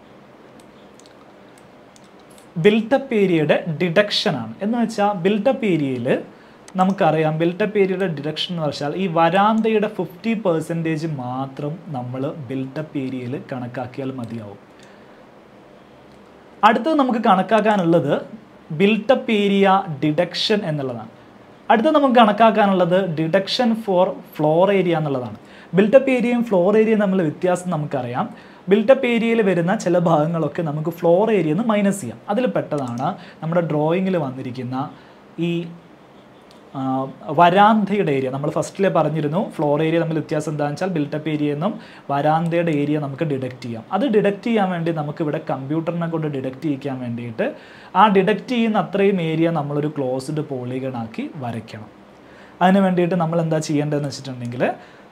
ബിൽട്ടപ്പ് ഏരിയയുടെ ഡിഡക്ഷൻ ആണ് എന്ന് വെച്ചാൽ ബിൽട്ടപ്പ് ഏരിയയിൽ നമുക്കറിയാം ബിൽട്ടപ്പ് ഏരിയയുടെ ഡിഡക്ഷൻ എന്ന് വെച്ചാൽ ഈ വരാന്തയുടെ ഫിഫ്റ്റി പെർസെൻറ്റേജ് മാത്രം നമ്മൾ ബിൽട്ടപ്പ് ഏരിയയിൽ കണക്കാക്കിയാൽ മതിയാവും അടുത്തത് നമുക്ക് കണക്കാക്കാനുള്ളത് ബിൽട്ടപ്പ് ഏരിയ ഡിഡക്ഷൻ എന്നുള്ളതാണ് അടുത്തത് നമുക്ക് കണക്കാക്കാനുള്ളത് ഡിഡക്ഷൻ ഫോർ ഫ്ലോർ ഏരിയ എന്നുള്ളതാണ് ബിൽട്ടപ്പ് ഏരിയയും ഫ്ലോർ ഏരിയയും തമ്മിലുള്ള വ്യത്യാസം നമുക്കറിയാം ബിൽട്ടപ്പ് ഏരിയയിൽ വരുന്ന ചില ഭാഗങ്ങളൊക്കെ നമുക്ക് ഫ്ലോർ ഏരിയ എന്ന് മൈനസ് ചെയ്യാം അതിൽ പെട്ടതാണ് നമ്മുടെ ഡ്രോയിങ്ങിൽ വന്നിരിക്കുന്ന ഈ ആ, വരാന്തയുടെ ഏരിയ നമ്മൾ ഫസ്റ്റിൽ പറഞ്ഞിരുന്നു ഫ്ലോർ ഏരിയ തമ്മിൽ വ്യത്യാസം എന്താണെന്ന് വെച്ചാൽ ബിൽട്ടപ്പ് ഏരിയ എന്നും വരാന്തയുടെ ഏരിയ നമുക്ക് ഡിഡക്റ്റ് ചെയ്യാം അത് ഡിഡക്റ്റ് ചെയ്യാൻ വേണ്ടി നമുക്ക് ഇവിടെ കമ്പ്യൂട്ടറിനെ കൊണ്ട് ഡിഡക്റ്റ് ചെയ്യിക്കാൻ വേണ്ടിയിട്ട് ആ ഡിഡക്റ്റ് ചെയ്യുന്ന അത്രയും ഏരിയ നമ്മളൊരു ക്ലോസ്ഡ് പോളിഗൺ ആക്കി വരയ്ക്കണം അതിന് വേണ്ടിയിട്ട് നമ്മൾ എന്താ ചെയ്യേണ്ടതെന്ന് വെച്ചിട്ടുണ്ടെങ്കിൽ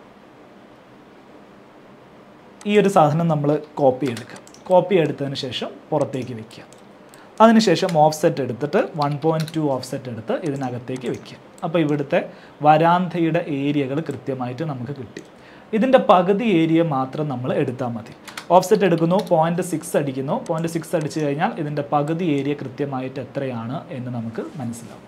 ഈ ഒരു സാധനം നമ്മൾ കോപ്പി എടുക്കുക കോപ്പി എടുത്തതിന് ശേഷം പുറത്തേക്ക് വെക്കുക അതിനുശേഷം ഓഫ്സെറ്റ് എടുത്തിട്ട് വൺ പോയിൻറ്റ് ടു ഓഫ്സെറ്റ് എടുത്ത് ഇതിനകത്തേക്ക് വെക്കുക അപ്പോൾ ഇവിടുത്തെ വരാന്തയുടെ ഏരിയകൾ കൃത്യമായിട്ട് നമുക്ക് കിട്ടി ഇതിൻ്റെ പകുതി ഏരിയ മാത്രം നമ്മൾ എടുത്താൽ മതി ഓഫ്സെറ്റ് എടുക്കുന്നു പോയിൻറ്റ് സിക്സ് അടിക്കുന്നു പോയിൻറ്റ് സിക്സ് അടിച്ചു കഴിഞ്ഞാൽ ഇതിൻ്റെ പകുതി ഏരിയ കൃത്യമായിട്ട് എത്രയാണ് എന്ന് നമുക്ക് മനസ്സിലാവും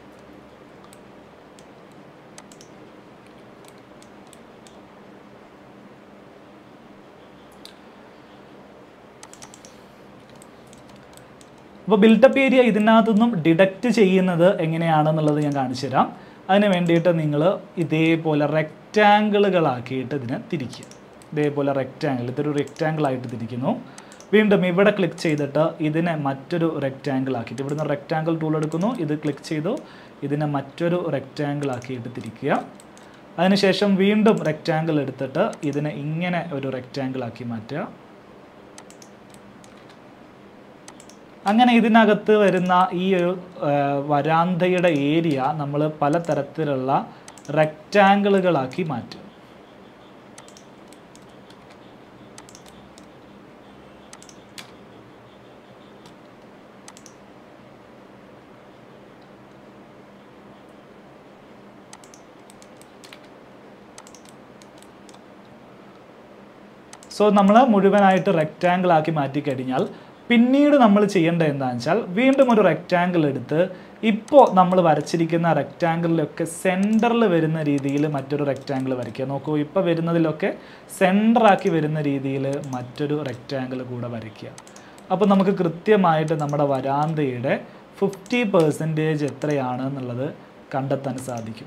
അപ്പോൾ ബിൽട്ടപ്പ് ഏരിയ ഇതിനകത്തുനിന്നും ഡിഡക്റ്റ് ചെയ്യുന്നത് എങ്ങനെയാണെന്നുള്ളത് ഞാൻ കാണിച്ചു തരാം അതിന് വേണ്ടിയിട്ട് നിങ്ങൾ ഇതേപോലെ റെക്റ്റാങ്കിളുകളാക്കിയിട്ട് ഇതിനെ തിരിക്കുക ഇതേപോലെ റെക്റ്റാങ്കിൾ ഇതൊരു റെക്റ്റാങ്കിൾ ആയിട്ട് തിരിക്കുന്നു വീണ്ടും ഇവിടെ ക്ലിക്ക് ചെയ്തിട്ട് ഇതിനെ മറ്റൊരു റെക്റ്റാങ്കിൾ ആക്കിയിട്ട് ഇവിടുന്ന് റെക്റ്റാങ്കിൾ ടൂൾ എടുക്കുന്നു ഇത് ക്ലിക്ക് ചെയ്തു ഇതിനെ മറ്റൊരു റെക്റ്റാങ്കിൾ ആക്കിയിട്ട് തിരിക്കുക അതിനുശേഷം വീണ്ടും റെക്റ്റാങ്കിൾ എടുത്തിട്ട് ഇതിനെ ഇങ്ങനെ ഒരു റെക്റ്റാങ്കിൾ ആക്കി മാറ്റുക അങ്ങനെ ഇതിനകത്ത് വരുന്ന ഈ ഒരു ആ, വരാന്തയുടെ ഏരിയ നമ്മൾ പലതരത്തിലുള്ള റെക്റ്റാങ്കിളുകളാക്കി മാറ്റും സോ നമ്മൾ മുഴുവനായിട്ട് റെക്റ്റാങ്കിൾ ആക്കി മാറ്റി കഴിഞ്ഞാൽ പിന്നീട് നമ്മൾ ചെയ്യേണ്ടത് എന്താണെന്ന് വെച്ചാൽ വീണ്ടും ഒരു റെക്റ്റാങ്കിൾ എടുത്ത് ഇപ്പോൾ നമ്മൾ വരച്ചിരിക്കുന്ന റെക്റ്റാങ്കിളിലൊക്കെ സെൻറ്ററിൽ വരുന്ന രീതിയിൽ മറ്റൊരു റെക്റ്റാങ്കിൾ വരയ്ക്കുക നോക്കൂ ഇപ്പോൾ വരുന്നതിലൊക്കെ സെൻറ്ററാക്കി വരുന്ന രീതിയിൽ മറ്റൊരു റെക്റ്റാങ്കിൾ കൂടെ വരയ്ക്കുക അപ്പോൾ നമുക്ക് കൃത്യമായിട്ട് നമ്മുടെ വരാന്തയുടെ ഫിഫ്റ്റി പെർസെൻറ്റേജ് എത്രയാണ് എന്നുള്ളത് കണ്ടെത്താൻ സാധിക്കും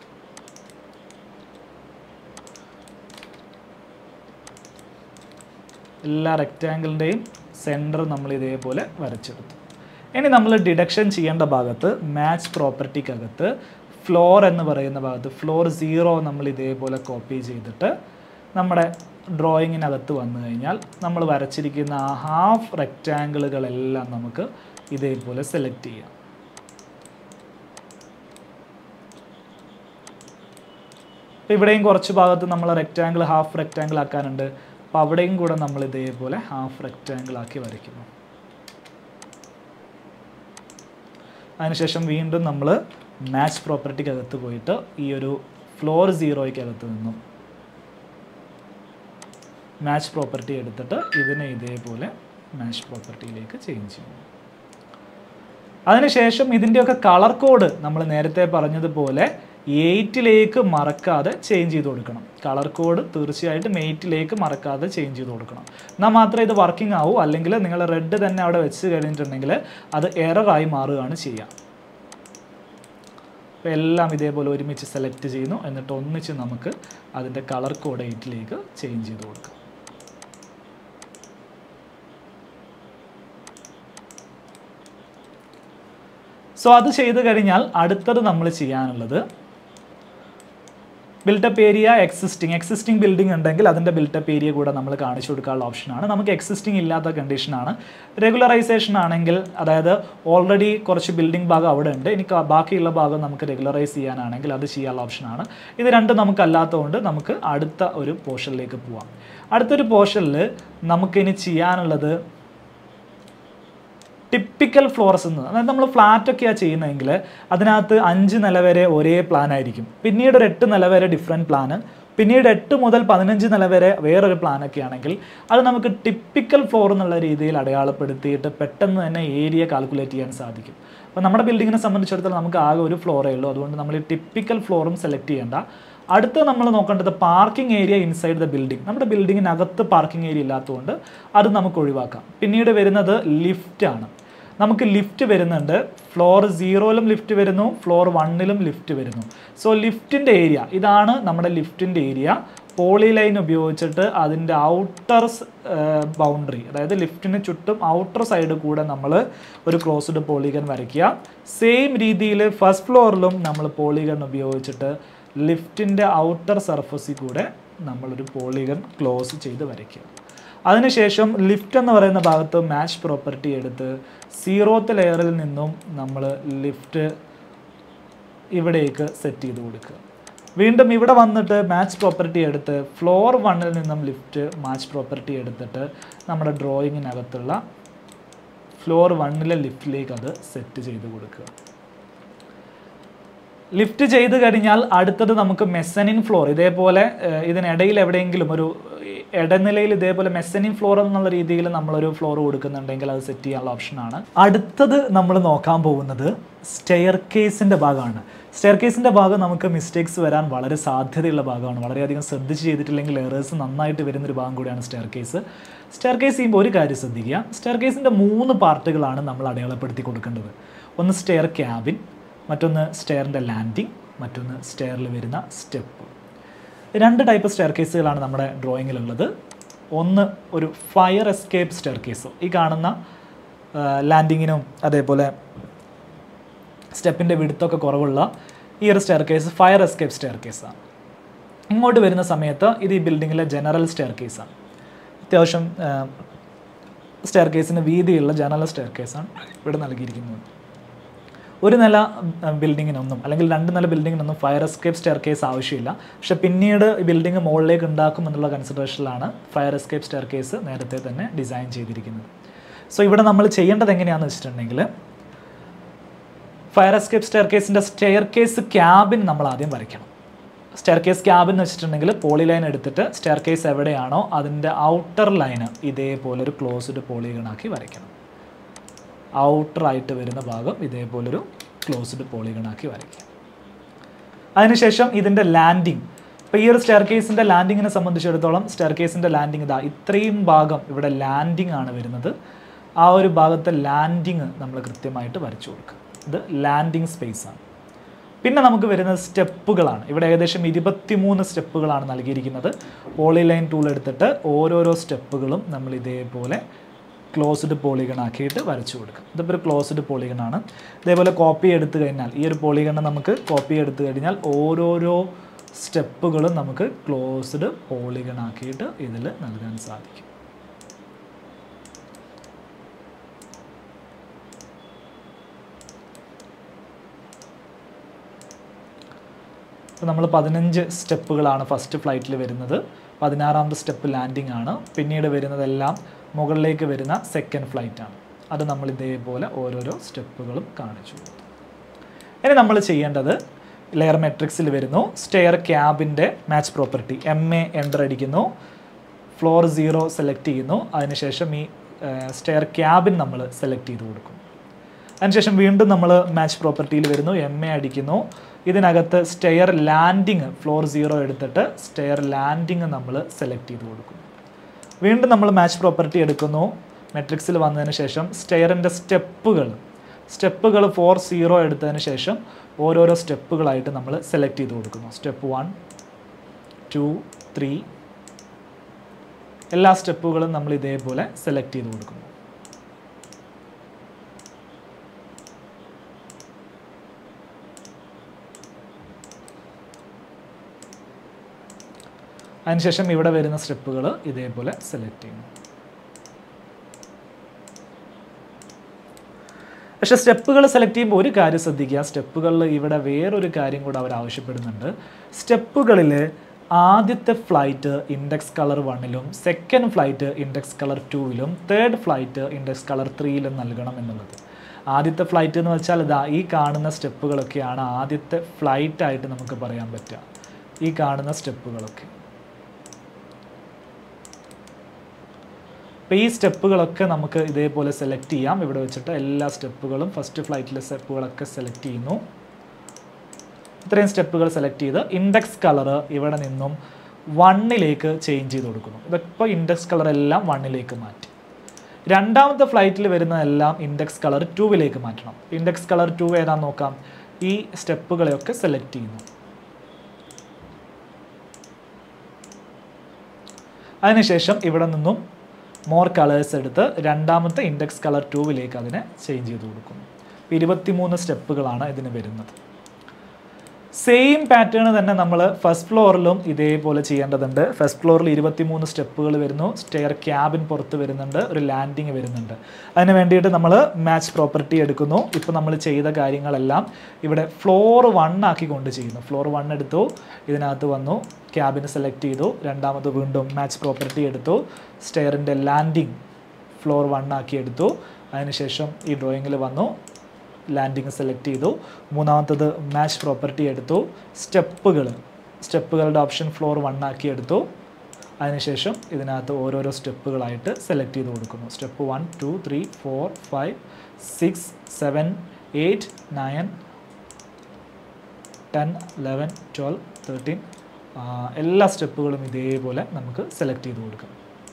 എല്ലാ റെക്റ്റാങ്കിളിൻ്റെയും സെൻറ്റർ നമ്മൾ ഇതേപോലെ വരച്ചെടുത്തു ഇനി നമ്മൾ ഡിഡക്ഷൻ ചെയ്യേണ്ട ഭാഗത്ത് മാച്ച് പ്രോപ്പർട്ടിക്കകത്ത് ഫ്ലോർ എന്ന് പറയുന്ന ഭാഗത്ത് ഫ്ലോർ സീറോ നമ്മൾ ഇതേപോലെ കോപ്പി ചെയ്തിട്ട് നമ്മുടെ ഡ്രോയിങ്ങിനകത്ത് വന്നു കഴിഞ്ഞാൽ നമ്മൾ വരച്ചിരിക്കുന്ന ആ ഹാഫ് റെക്റ്റാങ്കിളുകളെല്ലാം നമുക്ക് ഇതേപോലെ സെലക്ട് ചെയ്യാം അപ്പോൾ ഇവിടെയും കുറച്ച് ഭാഗത്ത് നമ്മൾ റെക്റ്റാങ്കിൾ ഹാഫ് റെക്റ്റാങ്കിൾ ആക്കാനുണ്ട് അപ്പോൾ അവിടെയും കൂടെ നമ്മൾ ഇതേപോലെ ഹാഫ് റെക്റ്റാങ്കിൾ ആക്കി വരയ്ക്കുന്നു അതിനുശേഷം വീണ്ടും നമ്മൾ മാച്ച് പ്രോപ്പർട്ടിക്കകത്ത് പോയിട്ട് ഈ ഒരു ഫ്ലോർ സീറോയ്ക്കകത്ത് നിന്നും മാച്ച് പ്രോപ്പർട്ടി എടുത്തിട്ട് ഇതിനെ ഇതേപോലെ മാച്ച് പ്രോപ്പർട്ടിയിലേക്ക് ചേഞ്ച് ചെയ്യുന്നു അതിനുശേഷം ഇതിൻ്റെയൊക്കെ കളർ കോഡ് നമ്മൾ നേരത്തെ പറഞ്ഞതുപോലെ എയ്റ്റിലേക്ക് മറക്കാതെ ചേഞ്ച് ചെയ്ത് കൊടുക്കണം കളർ കോഡ് തീർച്ചയായിട്ടും എയ്റ്റിലേക്ക് മറക്കാതെ ചേഞ്ച് ചെയ്ത് കൊടുക്കണം എന്നാൽ മാത്രമേ ഇത് വർക്കിംഗ് ആവൂ അല്ലെങ്കിൽ നിങ്ങൾ റെഡ് തന്നെ അവിടെ വെച്ച് കഴിഞ്ഞിട്ടുണ്ടെങ്കിൽ അത് എററായി മാറുകയാണ് ചെയ്യുക അപ്പോൾ എല്ലാം ഇതേപോലെ ഒരുമിച്ച് സെലക്ട് ചെയ്യുന്നു എന്നിട്ട് ഒന്നിച്ച് നമുക്ക് അതിൻ്റെ കളർ കോഡ് എയ്റ്റിലേക്ക് ചേഞ്ച് ചെയ്ത് കൊടുക്കാം സോ അത് ചെയ്ത് കഴിഞ്ഞാൽ അടുത്തത് നമ്മൾ ചെയ്യാനുള്ളത് built up area existing existing building ഉണ്ടെങ്കിൽ അതിൻ്റെ ബിൽട്ടപ്പ് ഏരിയ കൂടെ നമ്മൾ കാണിച്ചു കൊടുക്കാനുള്ള ഓപ്ഷനാണ് നമുക്ക് എക്സിസ്റ്റിംഗ് ഇല്ലാത്ത കണ്ടീഷനാണ് റെഗുലറൈസേഷൻ ആണെങ്കിൽ അതായത് ഓൾറെഡി കുറച്ച് ബിൽഡിംഗ് ഭാഗം അവിടെ ഉണ്ട് ഇനി ക- ബാക്കിയുള്ള ഭാഗം നമുക്ക് റെഗുലറൈസ് ചെയ്യാനാണെങ്കിൽ അത് ചെയ്യാനുള്ള ഓപ്ഷനാണ് ഇത് രണ്ടും നമുക്കല്ലാത്തതുകൊണ്ട് നമുക്ക് അടുത്ത ഒരു പോർഷനിലേക്ക് പോവാം അടുത്തൊരു പോർഷനിൽ നമുക്കിനി ചെയ്യാനുള്ളത് ടിപ്പിക്കൽ ഫ്ലോറസ് എന്ന് അതായത് നമ്മൾ ഫ്ലാറ്റ് ഒക്കെയാണ് ചെയ്യുന്നതെങ്കിൽ അതിനകത്ത് അഞ്ച് നില വരെ ഒരേ പ്ലാൻ ആയിരിക്കും പിന്നീട് ഒരു എട്ട് നില വരെ ഡിഫറെൻറ്റ് പ്ലാന് പിന്നീട് എട്ട് മുതൽ പതിനഞ്ച് നില വരെ വേറൊരു പ്ലാനൊക്കെ ആണെങ്കിൽ അത് നമുക്ക് ടിപ്പിക്കൽ ഫ്ലോർ എന്നുള്ള രീതിയിൽ അടയാളപ്പെടുത്തിയിട്ട് പെട്ടെന്ന് തന്നെ ഏരിയ കാൽക്കുലേറ്റ് ചെയ്യാൻ സാധിക്കും അപ്പോൾ നമ്മുടെ ബിൽഡിങ്ങിനെ സംബന്ധിച്ചിടത്തോളം നമുക്ക് ആകെ ഒരു ഫ്ലോറേ ഉള്ളൂ അതുകൊണ്ട് നമ്മൾ ഈ ടിപ്പിക്കൽ ഫ്ലോറും സെലക്ട് ചെയ്യേണ്ട അടുത്ത് നമ്മൾ നോക്കേണ്ടത് parking area inside the building നമ്മുടെ ബിൽഡിങ്ങിനകത്ത് പാർക്കിംഗ് ഏരിയ ഇല്ലാത്തതുകൊണ്ട് അത് നമുക്ക് ഒഴിവാക്കാം പിന്നീട് വരുന്നത് ലിഫ്റ്റ് ആണ് നമുക്ക് ലിഫ്റ്റ് വരുന്നുണ്ട് ഫ്ലോർ സീറോയിലും ലിഫ്റ്റ് വരുന്നു ഫ്ലോർ വണ്ണിലും ലിഫ്റ്റ് വരുന്നു സോ ലിഫ്റ്റിൻ്റെ ഏരിയ ഇതാണ് നമ്മുടെ ലിഫ്റ്റിൻ്റെ ഏരിയ പോളി ലൈൻ ഉപയോഗിച്ചിട്ട് അതിൻ്റെ ഔട്ടർ ബൗണ്ടറി അതായത് ലിഫ്റ്റിന് ചുറ്റും ഔട്ടർ സൈഡ് കൂടെ നമ്മൾ ഒരു ക്ലോസ്ഡ് പോളിഗൺ വരയ്ക്കുക സെയിം രീതിയിൽ ഫസ്റ്റ് ഫ്ലോറിലും നമ്മൾ പോളിഗൺ ഉപയോഗിച്ചിട്ട് ലിഫ്റ്റിൻ്റെ ഔട്ടർ സർഫസിൽ കൂടെ നമ്മളൊരു പോളിഗൺ ക്ലോസ് ചെയ്ത് വരയ്ക്കുക അതിനുശേഷം ലിഫ്റ്റ് എന്ന് പറയുന്ന ഭാഗത്ത് മാച്ച് പ്രോപ്പർട്ടി എടുത്ത് സീറോത്ത് ലെയറിൽ നിന്നും നമ്മൾ ലിഫ്റ്റ് ഇവിടേക്ക് സെറ്റ് ചെയ്ത് കൊടുക്കുക വീണ്ടും ഇവിടെ വന്നിട്ട് മാച്ച് പ്രോപ്പർട്ടി എടുത്ത് ഫ്ലോർ വണ്ണിൽ നിന്നും ലിഫ്റ്റ് മാച്ച് പ്രോപ്പർട്ടി എടുത്തിട്ട് നമ്മുടെ ഡ്രോയിങ്ങിനകത്തുള്ള ഫ്ലോർ വണ്ണിലെ ലിഫ്റ്റിലേക്ക് അത് സെറ്റ് ചെയ്ത് കൊടുക്കുക ലിഫ്റ്റ് ചെയ്ത് കഴിഞ്ഞാൽ അടുത്തത് നമുക്ക് മെസ്സനിൻ ഫ്ലോർ ഇതേപോലെ ഏഹ്, ഇതിനിടയിൽ എവിടെയെങ്കിലും ഒരു ഇടനിലയിൽ ഇതേപോലെ മെസ്സനിൻ ഫ്ലോർ എന്നുള്ള രീതിയിൽ നമ്മളൊരു ഫ്ലോർ കൊടുക്കുന്നുണ്ടെങ്കിൽ അത് സെറ്റ് ചെയ്യാനുള്ള ഓപ്ഷനാണ് അടുത്തത് നമ്മൾ നോക്കാൻ പോകുന്നത് സ്റ്റെയർ കേസിൻ്റെ ഭാഗമാണ് സ്റ്റെയർ കേസിൻ്റെ ഭാഗം നമുക്ക് മിസ്റ്റേക്സ് വരാൻ വളരെ സാധ്യതയുള്ള ഭാഗമാണ് വളരെയധികം ശ്രദ്ധിച്ച് ചെയ്തിട്ടില്ലെങ്കിൽ എറേഴ്സ് നന്നായിട്ട് വരുന്നൊരു ഭാഗം കൂടിയാണ് സ്റ്റെയർ കേസ് സ്റ്റെയർ കേസ് ചെയ്യുമ്പോൾ ഒരു കാര്യം ശ്രദ്ധിക്കുക സ്റ്റെയർ കേസിൻ്റെ മൂന്ന് പാർട്ടുകളാണ് നമ്മൾ അടയാളപ്പെടുത്തി കൊടുക്കേണ്ടത് ഒന്ന് സ്റ്റെയർ ക്യാബിൻ മറ്റൊന്ന് സ്റ്റെയറിൻ്റെ ലാൻഡിങ് മറ്റൊന്ന് സ്റ്റെയറിൽ വരുന്ന സ്റ്റെപ്പ് രണ്ട് ടൈപ്പ് സ്റ്റെയർ കേസുകളാണ് നമ്മുടെ ഡ്രോയിങ്ങിലുള്ളത് ഒന്ന് ഒരു ഫയർ എസ്കേപ്പ് സ്റ്റെയർ കേസ് ഈ കാണുന്ന ലാൻഡിങ്ങിനും അതേപോലെ സ്റ്റെപ്പിൻ്റെ വിടുത്തൊക്കെ കുറവുള്ള ഈ ഒരു staircase fire escape stair കേസാണ് ഇങ്ങോട്ട് വരുന്ന സമയത്ത് ഇത് ഈ ബിൽഡിങ്ങിലെ ജനറൽ സ്റ്റെയർ കേസാണ് അത്യാവശ്യം സ്റ്റെയർ കേസിന് വീതിയുള്ള ജനറൽ സ്റ്റെയർ കേസാണ് ഇവിടെ നൽകിയിരിക്കുന്നത് ഒരു നില ബിൽഡിങ്ങിനൊന്നും അല്ലെങ്കിൽ രണ്ട് നില ബിൽഡിങ്ങിനൊന്നും ഫയർ എസ്കേപ്പ് സ്റ്റെയർ കേസ് ആവശ്യമില്ല പക്ഷെ പിന്നീട് ഈ ബിൽഡിംഗ് മുകളിലേക്ക് ഉണ്ടാക്കും എന്നുള്ള കൺസിഡറേഷനിലാണ് ഫയർ എസ്കേപ്പ് സ്റ്റെയർ കേസ് നേരത്തെ തന്നെ ഡിസൈൻ ചെയ്തിരിക്കുന്നത് സോ ഇവിടെ നമ്മൾ ചെയ്യേണ്ടത് എങ്ങനെയാണെന്ന് വെച്ചിട്ടുണ്ടെങ്കിൽ ഫയർ എസ്കേപ്പ് സ്റ്റെയർ കേസിൻ്റെ സ്റ്റെയർ കേസ് ക്യാബിൻ നമ്മൾ ആദ്യം വരയ്ക്കണം സ്റ്റെയർ കേസ് ക്യാബിൻ എന്ന് വെച്ചിട്ടുണ്ടെങ്കിൽ പോളി ലൈൻ എടുത്തിട്ട് സ്റ്റെയർ കേസ് എവിടെയാണോ അതിൻ്റെ ഔട്ടർ ലൈന് ഇതേപോലെ ഒരു ക്ലോസ്ഡ് പോളിഗണാക്കി വരയ്ക്കണം ഔട്ടറായിട്ട് വരുന്ന ഭാഗം ഇതേപോലൊരു ക്ലോസ്ഡ് പോളിഗണാക്കി വരയ്ക്കുക അതിനുശേഷം ഇതിൻ്റെ ലാൻഡിങ് ഇപ്പോൾ ഈ ഒരു സ്റ്റെയർ കേസിൻ്റെ ലാൻഡിങ്ങിനെ സംബന്ധിച്ചിടത്തോളം സ്റ്റെയർ കേസിൻ്റെ ലാൻഡിങ് ഇതാ ഇത്രയും ഭാഗം ഇവിടെ ലാൻഡിങ് ആണ് വരുന്നത് ആ ഒരു ഭാഗത്തെ ലാൻഡിങ് നമ്മൾ കൃത്യമായിട്ട് വരച്ചു കൊടുക്കുക ഇത് ലാൻഡിങ് സ്പേസ് ആണ് പിന്നെ നമുക്ക് വരുന്നത് സ്റ്റെപ്പുകളാണ് ഇവിടെ ഏകദേശം ഇരുപത്തിമൂന്ന് സ്റ്റെപ്പുകളാണ് നൽകിയിരിക്കുന്നത് പോളി ലൈൻ ടൂൾ എടുത്തിട്ട് ഓരോരോ സ്റ്റെപ്പുകളും നമ്മൾ ഇതേപോലെ ക്ലോസ്ഡ് പോളിഗൺ ആക്കിയിട്ട് വരച്ചു കൊടുക്കും ഇതിപ്പോൾ ഒരു ക്ലോസ്ഡ് പോളിഗൺ ആണ് ഇതേപോലെ കോപ്പി എടുത്തു കഴിഞ്ഞാൽ ഈ ഒരു പോളിഗൺ നമുക്ക് കോപ്പി എടുത്തു കഴിഞ്ഞാൽ ഓരോരോ സ്റ്റെപ്പുകളും നമുക്ക് ക്ലോസ്ഡ് പോളിഗൺ ആക്കിയിട്ട് ഇതിൽ നൽകാൻ സാധിക്കും അപ്പോൾ നമ്മൾ പതിനഞ്ച് സ്റ്റെപ്പുകളാണ് ഫസ്റ്റ് ഫ്ലൈറ്റിൽ വരുന്നത് പതിനാറാമത്തെ സ്റ്റെപ്പ് ലാൻഡിംഗ് ആണ് പിന്നീട് വരുന്നതെല്ലാം മുകളിലേക്ക് വരുന്ന സെക്കൻഡ് ഫ്ലൈറ്റ് ആണ് അത് നമ്മൾ ഇതേപോലെ ഓരോരോ സ്റ്റെപ്പുകളും കാണിച്ചു കൊടുത്തു ഇനി നമ്മൾ ചെയ്യേണ്ടത് ലെയർ മെട്രിക്സിൽ വരുന്നു സ്റ്റെയർ ക്യാബിൻ്റെ match property M A enter അടിക്കുന്നു ഫ്ലോർ സീറോ സെലക്ട് ചെയ്യുന്നു അതിനുശേഷം ഈ സ്റ്റെയർ ക്യാബിൻ നമ്മൾ സെലക്ട് ചെയ്ത് കൊടുക്കും അതിനുശേഷം വീണ്ടും നമ്മൾ മാച്ച് പ്രോപ്പർട്ടിയിൽ വരുന്നു എം എ അടിക്കുന്നു ഇതിനകത്ത് സ്റ്റെയർ ലാൻഡിങ് ഫ്ലോർ സീറോ എടുത്തിട്ട് സ്റ്റെയർ ലാൻഡിങ് നമ്മൾ സെലക്ട് ചെയ്ത് കൊടുക്കും വീണ്ടും നമ്മൾ മാച്ച് പ്രോപ്പർട്ടി എടുക്കുന്നു മെട്രിക്സിൽ വന്നതിന് ശേഷം സ്റ്റെയറിൻ്റെ സ്റ്റെപ്പുകൾ സ്റ്റെപ്പുകൾ ഫോർ സീറോ എടുത്തതിന് ശേഷം ഓരോരോ സ്റ്റെപ്പുകളായിട്ട് നമ്മൾ സെലക്ട് ചെയ്ത് കൊടുക്കുന്നു സ്റ്റെപ്പ് വൺ ടു ത്രീ എല്ലാ സ്റ്റെപ്പുകളും നമ്മൾ ഇതേപോലെ സെലക്ട് ചെയ്ത് കൊടുക്കുന്നു അതിനുശേഷം ഇവിടെ വരുന്ന സ്റ്റെപ്പുകൾ ഇതേപോലെ സെലക്ട് ചെയ്യുന്നു പക്ഷേ സ്റ്റെപ്പുകൾ സെലക്ട് ചെയ്യുമ്പോൾ ഒരു കാര്യം ശ്രദ്ധിക്കുക സ്റ്റെപ്പുകളിൽ ഇവിടെ വേറൊരു കാര്യം കൂടെ അവർ ആവശ്യപ്പെടുന്നുണ്ട് സ്റ്റെപ്പുകളിൽ ആദ്യത്തെ ഫ്ലൈറ്റ് ഇൻഡെക്സ് കളർ വണ്ണിലും സെക്കൻഡ് ഫ്ലൈറ്റ് ഇൻഡെക്സ് കളർ ടൂവിലും തേർഡ് ഫ്ലൈറ്റ് ഇൻഡെക്സ് കളർ ത്രീയിലും നൽകണം എന്നുള്ളത് ആദ്യത്തെ ഫ്ലൈറ്റ് എന്ന് വെച്ചാൽ ഇതാ ഈ കാണുന്ന സ്റ്റെപ്പുകളൊക്കെയാണ് ആദ്യത്തെ ഫ്ലൈറ്റ് ആയിട്ട് നമുക്ക് പറയാൻ പറ്റുക ഈ കാണുന്ന സ്റ്റെപ്പുകളൊക്കെ അപ്പോൾ ഈ സ്റ്റെപ്പുകളൊക്കെ നമുക്ക് ഇതേപോലെ സെലക്ട് ചെയ്യാം ഇവിടെ വെച്ചിട്ട് എല്ലാ സ്റ്റെപ്പുകളും ഫസ്റ്റ് ഫ്ലൈറ്റിലെ സ്റ്റെപ്പുകളൊക്കെ സെലക്ട് ചെയ്യുന്നു ഇത്രയും സ്റ്റെപ്പുകൾ സെലക്ട് ചെയ്ത് ഇൻഡെക്സ് കളർ ഇവിടെ നിന്നും വണ്ണിലേക്ക് ചേഞ്ച് ചെയ്ത് കൊടുക്കുന്നു ഇതിപ്പോൾ ഇൻഡെക്സ് കളർ എല്ലാം വണ്ണിലേക്ക് മാറ്റി രണ്ടാമത്തെ ഫ്ലൈറ്റിൽ വരുന്നതെല്ലാം ഇൻഡെക്സ് കളർ ടൂവിലേക്ക് മാറ്റണം ഇൻഡെക്സ് കളർ ടു ഏതാന്ന് നോക്കാം ഈ സ്റ്റെപ്പുകളെയൊക്കെ സെലക്ട് ചെയ്യുന്നു അതിനുശേഷം ഇവിടെ നിന്നും മോർ കളേഴ്സ് എടുത്ത് രണ്ടാമത്തെ ഇൻഡെക്സ് കളർ ടൂവിലേക്ക് അതിനെ ചേഞ്ച് ചെയ്ത് കൊടുക്കുന്നു ഇരുപത്തിമൂന്ന് സ്റ്റെപ്പുകളാണ് ഇതിന് വരുന്നത് സെയിം പാറ്റേൺ തന്നെ നമ്മൾ ഫസ്റ്റ് ഫ്ലോറിലും ഇതേപോലെ ചെയ്യേണ്ടതുണ്ട് ഫസ്റ്റ് ഫ്ലോറിൽ ഇരുപത്തിമൂന്ന് സ്റ്റെപ്പുകൾ വരുന്നു സ്റ്റെയർ ക്യാബിൻ പുറത്ത് വരുന്നുണ്ട് ഒരു ലാൻഡിങ് വരുന്നുണ്ട് അതിന് വേണ്ടിയിട്ട് നമ്മൾ മാച്ച് പ്രോപ്പർട്ടി എടുക്കുന്നു ഇപ്പോൾ നമ്മൾ ചെയ്ത കാര്യങ്ങളെല്ലാം ഇവിടെ ഫ്ലോർ വൺ ആക്കിക്കൊണ്ട് ചെയ്യുന്നു ഫ്ലോർ വൺ എടുത്തു ഇതിനകത്ത് വന്നു ക്യാബിന് സെലക്ട് ചെയ്തു രണ്ടാമത് വീണ്ടും മാച്ച് പ്രോപ്പർട്ടി എടുത്തു സ്റ്റെയറിൻ്റെ ലാൻഡിങ് ഫ്ലോർ വൺ ആക്കി എടുത്തു അതിനുശേഷം ഈ ഡ്രോയിങ്ങിൽ വന്നു ലാൻഡിങ് സെലക്ട് ചെയ്തു മൂന്നാമത്തത് മാച്ച് പ്രോപ്പർട്ടി എടുത്തു സ്റ്റെപ്പുകൾ സ്റ്റെപ്പുകളുടെ ഓപ്ഷൻ ഫ്ലോർ വൺ ആക്കി എടുത്തു അതിനുശേഷം ഇതിനകത്ത് ഓരോരോ സ്റ്റെപ്പുകളായിട്ട് സെലക്ട് ചെയ്ത് കൊടുക്കുന്നു step one two three four five six seven eight nine ten eleven twelve thirteen എല്ലാ സ്റ്റെപ്പുകളും ഇതേപോലെ നമുക്ക് സെലക്ട് ചെയ്ത് കൊടുക്കാം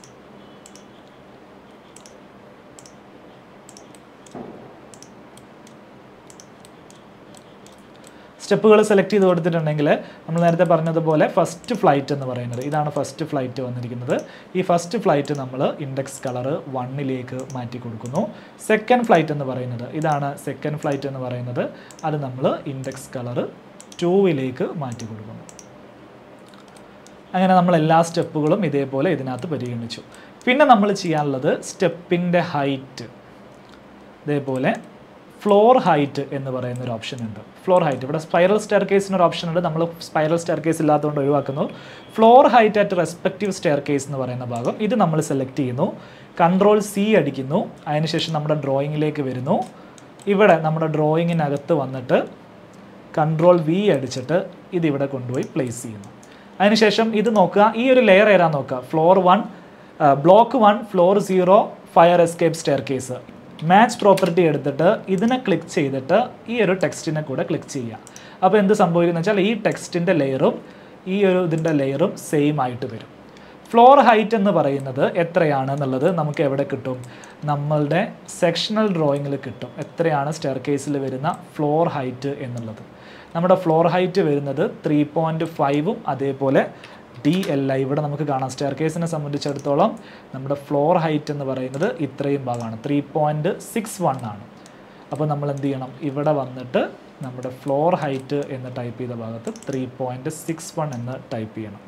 സ്റ്റെപ്പുകൾ സെലക്ട് ചെയ്ത് കൊടുത്തിട്ടുണ്ടെങ്കിൽ നമ്മൾ നേരത്തെ പറഞ്ഞതുപോലെ ഫസ്റ്റ് ഫ്ലൈറ്റ് എന്ന് പറയുന്നത് ഇതാണ് ഫസ്റ്റ് ഫ്ലൈറ്റ് വന്നിരിക്കുന്നത് ഈ ഫസ്റ്റ് ഫ്ലൈറ്റ് നമ്മൾ ഇൻഡെക്സ് കളർ വണ്ണിലേക്ക് മാറ്റി കൊടുക്കുന്നു സെക്കൻഡ് ഫ്ലൈറ്റ് എന്ന് പറയുന്നത് ഇതാണ് സെക്കൻഡ് ഫ്ലൈറ്റ് എന്ന് പറയുന്നത് അത് നമ്മൾ ഇൻഡെക്സ് കളർ ടൂവിലേക്ക് മാറ്റി കൊടുക്കുന്നു അങ്ങനെ നമ്മൾ എല്ലാ സ്റ്റെപ്പുകളും ഇതേപോലെ ഇതിനകത്ത് പരിഗണിച്ചു പിന്നെ നമ്മൾ ചെയ്യാനുള്ളത് സ്റ്റെപ്പിൻ്റെ ഹൈറ്റ് ഇതേപോലെ ഫ്ലോർ ഹൈറ്റ് എന്ന് പറയുന്ന ഒരു ഓപ്ഷൻ ഉണ്ട് ഫ്ലോർ ഹൈറ്റ് ഇവിടെ സ്പൈറൽ സ്റ്റെയർ കേസിന് ഒരു ഓപ്ഷൻ ഉണ്ട് നമ്മൾ സ്പൈറൽ സ്റ്റെയർ കേസ് ഇല്ലാത്തതുകൊണ്ട് ഒഴിവാക്കുന്നു floor height at respective staircase എന്ന് പറയുന്ന ഭാഗം ഇത് നമ്മൾ സെലക്ട് ചെയ്യുന്നു കൺട്രോൾ സി അടിക്കുന്നു അതിനുശേഷം നമ്മുടെ ഡ്രോയിങ്ങിലേക്ക് വരുന്നു ഇവിടെ നമ്മുടെ ഡ്രോയിങ്ങിനകത്ത് വന്നിട്ട് കൺട്രോൾ വി അടിച്ചിട്ട് ഇതിവിടെ കൊണ്ടുപോയി പ്ലേസ് ചെയ്യുന്നു അതിനുശേഷം ഇത് നോക്കുക ഈ ഒരു ലെയർ ഏതാ നോക്കുക floor one block one floor zero fire escape staircase match property എടുത്തിട്ട് ഇതിനെ ക്ലിക്ക് ചെയ്തിട്ട് ഈ ഒരു ടെക്സ്റ്റിനെ കൂടെ ക്ലിക്ക് ചെയ്യുക അപ്പോൾ എന്ത് സംഭവിക്കുന്നു വെച്ചാൽ ഈ ടെക്സ്റ്റിൻ്റെ ലെയറും ഈ ഒരു ഇതിൻ്റെ ലെയറും സെയിം ആയിട്ട് വരും ഫ്ലോർ ഹൈറ്റ് എന്ന് പറയുന്നത് എത്രയാണ് എന്നുള്ളത് നമുക്ക് എവിടെ കിട്ടും നമ്മളുടെ സെക്ഷണൽ ഡ്രോയിങ്ങിൽ കിട്ടും എത്രയാണ് സ്റ്റെയർ കേസിൽ വരുന്ന ഫ്ലോർ ഹൈറ്റ് എന്നുള്ളത് നമ്മുടെ ഫ്ലോർ ഹൈറ്റ് വരുന്നത് ത്രീ പോയിൻറ്റ് ഫൈവും അതേപോലെ ഡി എൽ ഐ ഇവിടെ നമുക്ക് കാണാം സ്റ്റെയർ കേസിനെ സംബന്ധിച്ചിടത്തോളം നമ്മുടെ ഫ്ലോർ ഹൈറ്റ് എന്ന് പറയുന്നത് ഇത്രയും ഭാഗമാണ് ത്രീ പോയിൻറ്റ് സിക്സ് വൺ ആണ് അപ്പോൾ നമ്മൾ എന്ത് ചെയ്യണം ഇവിടെ വന്നിട്ട് നമ്മുടെ ഫ്ലോർ ഹൈറ്റ് എന്ന് ടൈപ്പ് ചെയ്ത ഭാഗത്ത് ത്രീ പോയിൻറ്റ് സിക്സ് വൺ എന്ന് ടൈപ്പ് ചെയ്യണം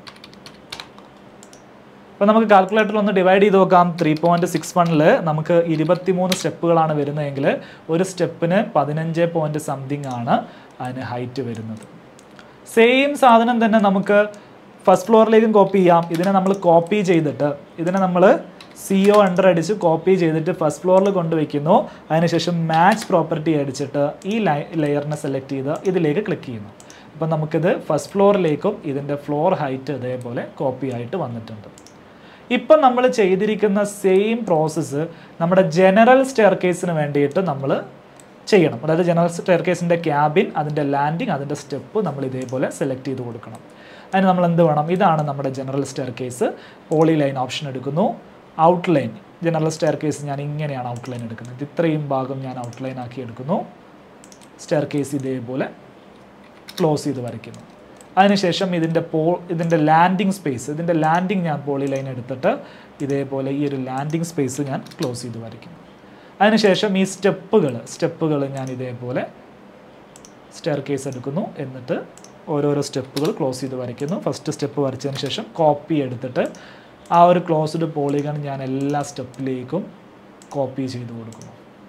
അപ്പോൾ നമുക്ക് കാൽക്കുലേറ്ററിൽ ഒന്ന് ഡിവൈഡ് ചെയ്ത് നോക്കാം ത്രീ പോയിൻറ്റ് സിക്സ് വണ്ണിൽ നമുക്ക് ഇരുപത്തിമൂന്ന് സ്റ്റെപ്പുകളാണ് വരുന്നതെങ്കിൽ ഒരു സ്റ്റെപ്പിന് പതിനഞ്ച് പോയിൻറ്റ് സംതിങ് ആണ് അതിന് ഹൈറ്റ് വരുന്നത് സെയിം സാധനം തന്നെ നമുക്ക് ഫസ്റ്റ് ഫ്ലോറിലേക്കും കോപ്പി ചെയ്യാം ഇതിനെ നമ്മൾ കോപ്പി ചെയ്തിട്ട് ഇതിനെ നമ്മൾ സി ഒ എൻ്റർ അടിച്ച് കോപ്പി ചെയ്തിട്ട് ഫസ്റ്റ് ഫ്ലോറിൽ കൊണ്ടുവയ്ക്കുന്നു അതിനുശേഷം മാച്ച് പ്രോപ്പർട്ടി അടിച്ചിട്ട് ഈ ലൈ ലെയറിനെ സെലക്ട് ചെയ്ത് ഇതിലേക്ക് ക്ലിക്ക് ചെയ്യുന്നു അപ്പം നമുക്കിത് ഫസ്റ്റ് ഫ്ലോറിലേക്കും ഇതിൻ്റെ ഫ്ലോർ ഹൈറ്റ് ഇതേപോലെ കോപ്പി ആയിട്ട് വന്നിട്ടുണ്ട് ഇപ്പം നമ്മൾ ചെയ്തിരിക്കുന്ന സെയിം പ്രോസസ്സ് നമ്മുടെ ജനറൽ സ്റ്റെയർ കേസിന് വേണ്ടിയിട്ട് നമ്മൾ ചെയ്യണം അതായത് ജനറൽ സ്റ്റെയർ കേസിൻ്റെ ക്യാബിൻ അതിൻ്റെ ലാൻഡിങ് അതിൻ്റെ സ്റ്റെപ്പ് നമ്മൾ ഇതേപോലെ സെലക്ട് ചെയ്ത് കൊടുക്കണം അതിന് നമ്മൾ എന്ത് വേണം ഇതാണ് നമ്മുടെ general staircase polyline option എടുക്കുന്നു ഔട്ട്ലൈൻ ജനറൽ സ്റ്റെയർ കേസ് ഞാൻ ഇങ്ങനെയാണ് ഔട്ട്ലൈൻ എടുക്കുന്നത് ഇത്രയും ഭാഗം ഞാൻ ഔട്ട്ലൈൻ ആക്കി എടുക്കുന്നു സ്റ്റെയർ കേസ് ഇതേപോലെ ക്ലോസ് ചെയ്ത് വരയ്ക്കുന്നു അതിനുശേഷം ഇതിൻ്റെ പോ ഇതിൻ്റെ ലാൻഡിങ് സ്പേസ് ഇതിൻ്റെ ലാൻഡിങ് ഞാൻ പോളി ലൈൻ എടുത്തിട്ട് ഇതേപോലെ ഈ ഒരു ലാൻഡിങ് സ്പേസ് ഞാൻ ക്ലോസ് ചെയ്ത് വരയ്ക്കുന്നു അതിനുശേഷം ഈ സ്റ്റെപ്പുകൾ സ്റ്റെപ്പുകൾ ഞാൻ ഇതേപോലെ സ്റ്റെയർ കേസ് എടുക്കുന്നു എന്നിട്ട് ഓരോരോ സ്റ്റെപ്പുകൾ ക്ലോസ് ചെയ്ത് വരയ്ക്കുന്നു ഫസ്റ്റ് സ്റ്റെപ്പ് വരച്ചതിന് ശേഷം കോപ്പി എടുത്തിട്ട് ആ ഒരു ക്ലോസ്ഡ് പോളിഗൺ ഞാൻ എല്ലാ സ്റ്റെപ്പിലേക്കും കോപ്പി ചെയ്ത് കൊടുക്കുന്നു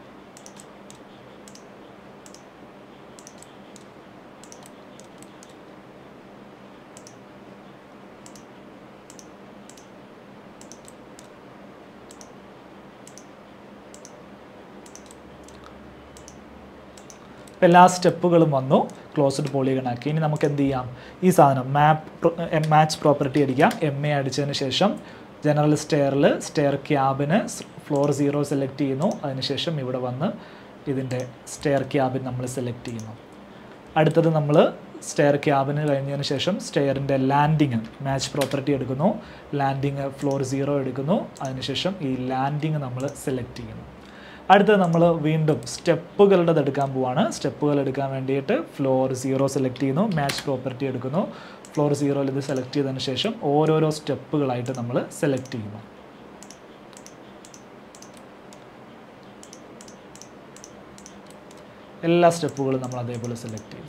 എല്ലാ സ്റ്റെപ്പുകളും വന്നു ക്ലോസ്ഡ് പോളിഗൺ ആക്കി ഇനി നമുക്ക് എന്ത് ചെയ്യാം ഈ സാധനം മാപ്പ് മാച്ച് പ്രോപ്പർട്ടി അടിക്കാം എം എ അടിച്ചതിന് ശേഷം ജനറൽ സ്റ്റെയറിൽ സ്റ്റെയർ ക്യാബിന് ഫ്ലോർ സീറോ സെലക്ട് ചെയ്യുന്നു അതിനുശേഷം ഇവിടെ വന്ന് ഇതിൻ്റെ സ്റ്റെയർ ക്യാബിൻ നമ്മൾ സെലക്ട് ചെയ്യുന്നു അടുത്തത് നമ്മൾ സ്റ്റെയർ ക്യാബിന് കഴിഞ്ഞതിന് ശേഷം സ്റ്റെയറിൻ്റെ ലാൻഡിങ് മാച്ച് പ്രോപ്പർട്ടി എടുക്കുന്നു ലാൻഡിങ് ഫ്ലോർ സീറോ എടുക്കുന്നു അതിനുശേഷം ഈ ലാൻഡിങ് നമ്മൾ സെലക്ട് ചെയ്യുന്നു അടുത്തത് നമ്മൾ വീണ്ടും സ്റ്റെപ്പുകളുടെ എടുക്കാൻ പോവാണ് സ്റ്റെപ്പുകൾ എടുക്കാൻ വേണ്ടിയിട്ട് ഫ്ലോർ സീറോ സെലക്ട് ചെയ്യുന്നു മാച്ച് പ്രോപ്പർട്ടി എടുക്കുന്നു ഫ്ലോർ സീറോയിൽ ഇത് സെലക്ട് ചെയ്തതിന് ശേഷം ഓരോരോ സ്റ്റെപ്പുകളായിട്ട് നമ്മൾ സെലക്ട് ചെയ്യുന്നു എല്ലാ സ്റ്റെപ്പുകളും നമ്മൾ അതേപോലെ സെലക്ട് ചെയ്യുന്നു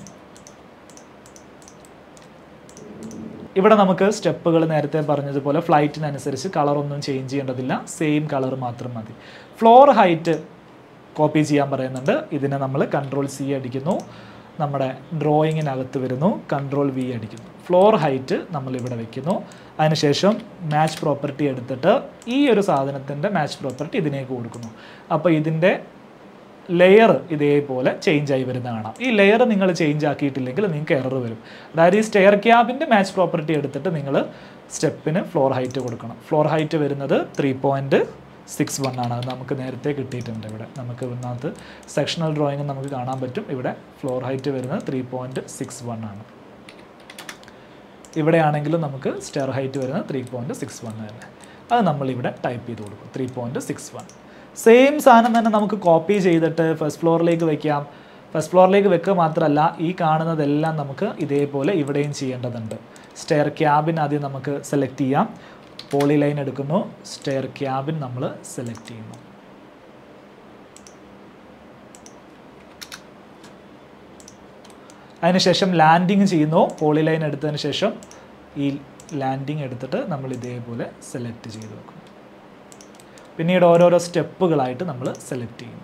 ഇവിടെ നമുക്ക് സ്റ്റെപ്പുകൾ നേരത്തെ പറഞ്ഞതുപോലെ ഫ്ലൈറ്റിനനുസരിച്ച് കളറൊന്നും ചേഞ്ച് ചെയ്യേണ്ടതില്ല സെയിം കളർ മാത്രം മതി ഫ്ലോർ ഹൈറ്റ് കോപ്പി ചെയ്യാൻ പറയുന്നുണ്ട് ഇതിനെ നമ്മൾ കൺട്രോൾ സി അടിക്കുന്നു നമ്മുടെ ഡ്രോയിങ്ങിനകത്ത് വരുന്നു കൺട്രോൾ വി അടിക്കുന്നു ഫ്ലോർ ഹൈറ്റ് നമ്മൾ ഇവിടെ വെക്കുന്നു അതിനുശേഷം മാച്ച് പ്രോപ്പർട്ടി എടുത്തിട്ട് ഈ ഒരു സാധനത്തിൻ്റെ മാച്ച് പ്രോപ്പർട്ടി ഇതിനേക്ക് കൊടുക്കുന്നു അപ്പോൾ ഇതിൻ്റെ ലെയർ ഇതേപോലെ ചേഞ്ച് ആയി വരുന്ന കാണാം ഈ ലെയർ നിങ്ങൾ ചേഞ്ച് ആക്കിയിട്ടില്ലെങ്കിൽ നിങ്ങൾക്ക് എറർ വരും അതായത് ഈ സ്റ്റെയർ ക്യാബിൻ്റെ മാച്ച് പ്രോപ്പർട്ടി എടുത്തിട്ട് നിങ്ങൾ സ്റ്റെപ്പിന് ഫ്ലോർ ഹൈറ്റ് കൊടുക്കണം ഫ്ലോർ ഹൈറ്റ് വരുന്നത് ത്രീ പോയിൻറ്റ് സിക്സ് വൺ ആണ് അത് നമുക്ക് നേരത്തെ കിട്ടിയിട്ടുണ്ട് ഇവിടെ നമുക്ക് ഇതിനകത്ത് സെക്ഷണൽ ഡ്രോയിങ് നമുക്ക് കാണാൻ പറ്റും ഇവിടെ ഫ്ലോർ ഹൈറ്റ് വരുന്നത് ത്രീ പോയിൻറ്റ് സിക്സ് വൺ ആണ് ഇവിടെയാണെങ്കിലും നമുക്ക് സ്റ്റെയർ ഹൈറ്റ് വരുന്നത് ത്രീ പോയിൻറ്റ് സിക്സ് വൺ തന്നെ അത് നമ്മളിവിടെ ടൈപ്പ് ചെയ്ത് കൊടുക്കും three point six one same സാധനം തന്നെ നമുക്ക് കോപ്പി ചെയ്തിട്ട് ഫസ്റ്റ് ഫ്ലോറിലേക്ക് വെക്കാം ഫസ്റ്റ് ഫ്ലോറിലേക്ക് വെക്കുക മാത്രമല്ല ഈ കാണുന്നതെല്ലാം നമുക്ക് ഇതേപോലെ ഇവിടെയും ചെയ്യേണ്ടതുണ്ട് സ്റ്റെയർ ക്യാബിൻ ആദ്യം നമുക്ക് സെലക്ട് ചെയ്യാം പോളി ലൈൻ എടുക്കുന്നു സ്റ്റെയർ ക്യാബിൻ നമ്മൾ സെലക്ട് ചെയ്യുന്നു അതിനുശേഷം ലാൻഡിങ് ചെയ്യുന്നു പോളി ലൈൻ എടുത്തതിന് ശേഷം ഈ ലാൻഡിങ് എടുത്തിട്ട് നമ്മൾ ഇതേപോലെ സെലക്ട് ചെയ്ത് വെക്കും പിന്നീട് ഓരോരോ സ്റ്റെപ്പുകളായിട്ട് നമ്മൾ സെലക്ട് ചെയ്യുന്നു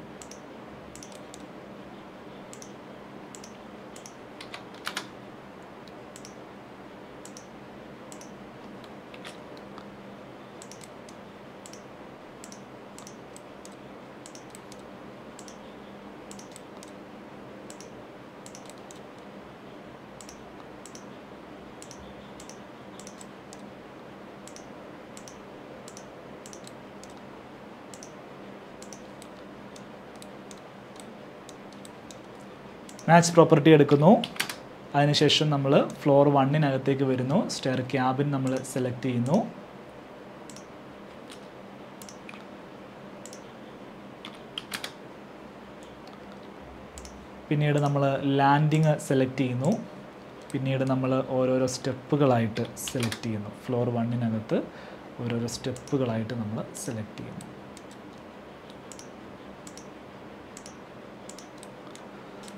മാച്ച് പ്രോപ്പർട്ടി എടുക്കുന്നു അതിനുശേഷം നമ്മൾ ഫ്ലോർ വണ്ണിനകത്തേക്ക് വരുന്നു സ്റ്റെയർ ക്യാബിൻ നമ്മൾ സെലക്ട് ചെയ്യുന്നു പിന്നീട് നമ്മൾ ലാൻഡിങ് സെലക്ട് ചെയ്യുന്നു പിന്നീട് നമ്മൾ ഓരോരോ സ്റ്റെപ്പുകളായിട്ട് സെലക്ട് ചെയ്യുന്നു ഫ്ലോർ വണ്ണിനകത്ത് ഓരോരോ സ്റ്റെപ്പുകളായിട്ട് നമ്മൾ സെലക്ട് ചെയ്യുന്നു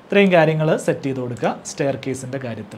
ഇത്രയും കാര്യങ്ങൾ സെറ്റ് ചെയ്ത് കൊടുക്കുക സ്റ്റെയർ കേസിൻ്റെ കാര്യത്തിൽ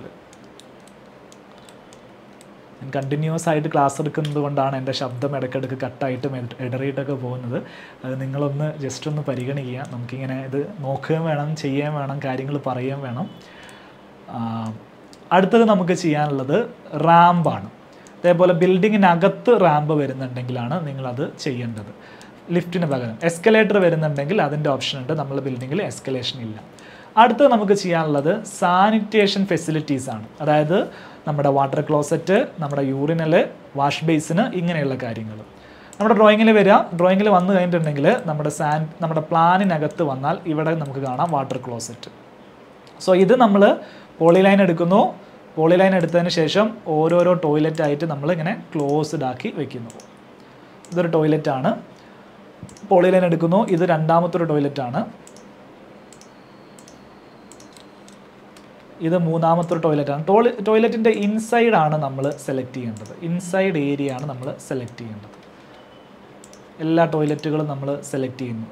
ഞാൻ കണ്ടിന്യൂസ് ആയിട്ട് ക്ലാസ് എടുക്കുന്നത് കൊണ്ടാണ് എൻ്റെ ശബ്ദം ഇടയ്ക്കിടയ്ക്ക് കട്ടായിട്ടും ഇടറിയിട്ടൊക്കെ പോകുന്നത് അത് നിങ്ങളൊന്ന് ജസ്റ്റ് ഒന്ന് പരിഗണിക്കുക നമുക്കിങ്ങനെ ഇത് നോക്കുകയും വേണം ചെയ്യുകയും വേണം കാര്യങ്ങൾ പറയുകയും വേണം ആ, അടുത്തത് നമുക്ക് ചെയ്യാനുള്ളത് റാമ്പാണ് അതേപോലെ ബിൽഡിങ്ങിനകത്ത് റാമ്പ് വരുന്നുണ്ടെങ്കിലാണ് നിങ്ങളത് ചെയ്യേണ്ടത് ലിഫ്റ്റിന് പകരം എസ്കലേറ്റർ വരുന്നുണ്ടെങ്കിൽ അതിൻ്റെ ഓപ്ഷൻ ഉണ്ട് നമ്മൾ ബിൽഡിങ്ങിൽ എസ്കലേഷൻ ഇല്ല അടുത്തത് നമുക്ക് ചെയ്യാനുള്ളത് സാനിറ്റേഷൻ ഫെസിലിറ്റീസ് ആണ് അതായത് നമ്മുടെ വാട്ടർ ക്ലോസറ്റ് നമ്മുടെ യൂറിനല് വാഷ് ബേസിന് ഇങ്ങനെയുള്ള കാര്യങ്ങൾ നമ്മുടെ ഡ്രോയിങ്ങിൽ വരിക ഡ്രോയിങ്ങിൽ വന്നു കഴിഞ്ഞിട്ടുണ്ടെങ്കിൽ നമ്മുടെ സാൻ നമ്മുടെ പ്ലാനിനകത്ത് വന്നാൽ ഇവിടെ നമുക്ക് കാണാം വാട്ടർ ക്ലോസറ്റ് സോ ഇത് നമ്മൾ പോളിലൈൻ എടുക്കുന്നു പോളിലൈൻ എടുത്തതിന് ശേഷം ഓരോരോ ടോയ്ലറ്റ് ആയിട്ട് നമ്മൾ ഇങ്ങനെ ക്ലോസ്ഡ് ആക്കി വെക്കുന്നു ഇതൊരു ടോയ്ലറ്റ് ആണ് പോളിലൈൻ എടുക്കുന്നു ഇത് രണ്ടാമത്തെ ഒരു ടോയ്ലറ്റ് ആണ് ഇത് മൂന്നാമത്തെ ഒരു ടോയ്ലറ്റ് ആണ് ടോയ്ല ടോയ്ലറ്റിൻ്റെ ഇൻസൈഡ് ആണ് നമ്മൾ സെലക്ട് ചെയ്യേണ്ടത് ഇൻസൈഡ് ഏരിയ ആണ് നമ്മൾ സെലക്ട് ചെയ്യേണ്ടത് എല്ലാ ടോയ്ലറ്റുകളും നമ്മൾ സെലക്ട് ചെയ്യുന്നു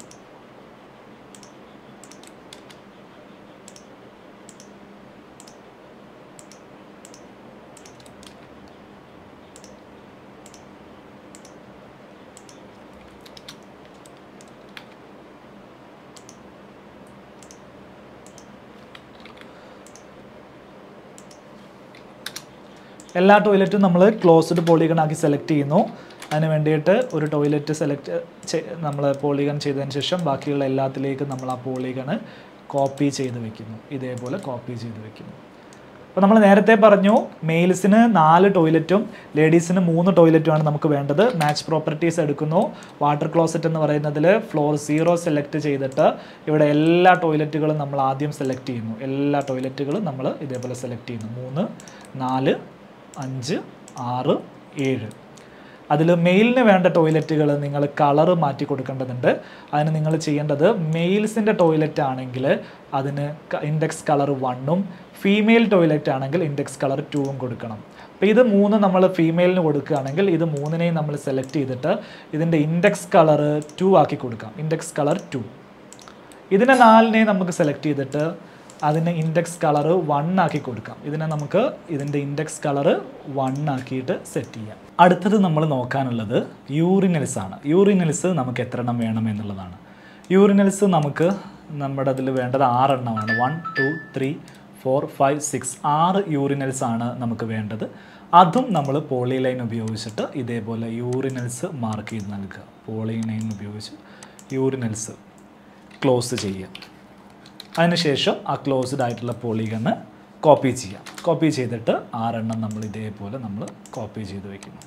എല്ലാ ടോയ്ലറ്റും നമ്മൾ ക്ലോസ്ഡ് പോളിഗൺ ആക്കി സെലക്ട് ചെയ്യുന്നു അതിന് വേണ്ടിയിട്ട് ഒരു ടോയ്ലറ്റ് സെലക്ട് നമ്മൾ പോളിഗൺ ചെയ്തതിന് ശേഷം ബാക്കിയുള്ള എല്ലാത്തിലേക്കും നമ്മൾ ആ പോളിഗണ് കോപ്പി ചെയ്ത് വെക്കുന്നു ഇതേപോലെ കോപ്പി ചെയ്ത് വെക്കുന്നു അപ്പോൾ നമ്മൾ നേരത്തെ പറഞ്ഞു മെയിൽസിന് നാല് ടോയ്ലറ്റും ലേഡീസിന് മൂന്ന് ടോയ്ലറ്റുമാണ് നമുക്ക് വേണ്ടത് മാച്ച് പ്രോപ്പർട്ടീസ് എടുക്കുന്നു വാട്ടർ ക്ലോസറ്റ് എന്ന് പറയുന്നതിൽ ഫ്ലോർ സീറോ സെലക്ട് ചെയ്തിട്ട് ഇവിടെ എല്ലാ ടോയ്ലറ്റുകളും നമ്മൾ ആദ്യം സെലക്ട് ചെയ്യുന്നു എല്ലാ ടോയ്ലറ്റുകളും നമ്മൾ ഇതേപോലെ സെലക്ട് ചെയ്യുന്നു മൂന്ന് നാല് അഞ്ച് ആറ് ഏഴ് അതിൽ മെയിലിന് വേണ്ട ടോയ്ലറ്റുകൾ നിങ്ങൾ കളറ് മാറ്റി കൊടുക്കേണ്ടതുണ്ട് അതിന് നിങ്ങൾ ചെയ്യേണ്ടത് മെയിൽസിൻ്റെ ടോയ്ലറ്റ് ആണെങ്കിൽ അതിന് ഇൻഡെക്സ് കളർ വണ്ണും ഫീമെയിൽ ടോയ്ലറ്റ് ആണെങ്കിൽ ഇൻഡെക്സ് കളർ ടൂവും കൊടുക്കണം അപ്പോൾ ഇത് മൂന്ന് നമ്മൾ ഫീമെയിലിന് കൊടുക്കുകയാണെങ്കിൽ ഇത് മൂന്നിനെയും നമ്മൾ സെലക്ട് ചെയ്തിട്ട് ഇതിൻ്റെ ഇൻഡെക്സ് കളർ ടു ആക്കി കൊടുക്കാം ഇൻഡെക്സ് കളർ ടു ഇതിനെ നാലിനെയും നമുക്ക് സെലക്ട് ചെയ്തിട്ട് അതിന് ഇൻഡെക്സ് കളർ വൺ ആക്കി കൊടുക്കാം ഇതിനെ നമുക്ക് ഇതിൻ്റെ ഇൻഡെക്സ് കളർ വൺ ആക്കിയിട്ട് സെറ്റ് ചെയ്യാം അടുത്തത് നമ്മൾ നോക്കാനുള്ളത് യൂറിനൽസ് ആണ് യൂറിനൽസ് നമുക്ക് എത്ര എണ്ണം വേണം എന്നുള്ളതാണ് യൂറിനൽസ് നമുക്ക് നമ്മുടെ അതിൽ വേണ്ടത് ആറെണ്ണമാണ് one two three four five six ആറ് യൂറിനൽസ് ആണ് നമുക്ക് വേണ്ടത് അതും നമ്മൾ പോളിലൈൻ ഉപയോഗിച്ചിട്ട് ഇതേപോലെ യൂറിനൽസ് മാർക്ക് ചെയ്ത് നൽകുക പോളിലൈൻ ഉപയോഗിച്ച് യൂറിനൽസ് ക്ലോസ് ചെയ്യുക അതിനുശേഷം ആ ക്ലോസ്ഡ് ആയിട്ടുള്ള പോളിഗണ് കോപ്പി ചെയ്യാം കോപ്പി ചെയ്തിട്ട് ആറെണ്ണം നമ്മൾ ഇതേപോലെ നമ്മൾ കോപ്പി ചെയ്ത് വെക്കുന്നു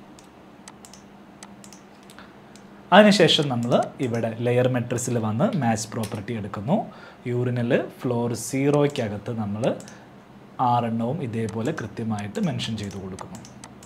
അതിനുശേഷം നമ്മൾ ഇവിടെ ലെയർ മെട്രിക്സിൽ വന്ന് മാച്ച് പ്രോപ്പർട്ടി എടുക്കുന്നു യൂറിനൽ ഫ്ലോർ സീറോയ്ക്കകത്ത് നമ്മൾ ആറെണ്ണവും ഇതേപോലെ കൃത്യമായിട്ട് മെൻഷൻ ചെയ്ത് കൊടുക്കുന്നു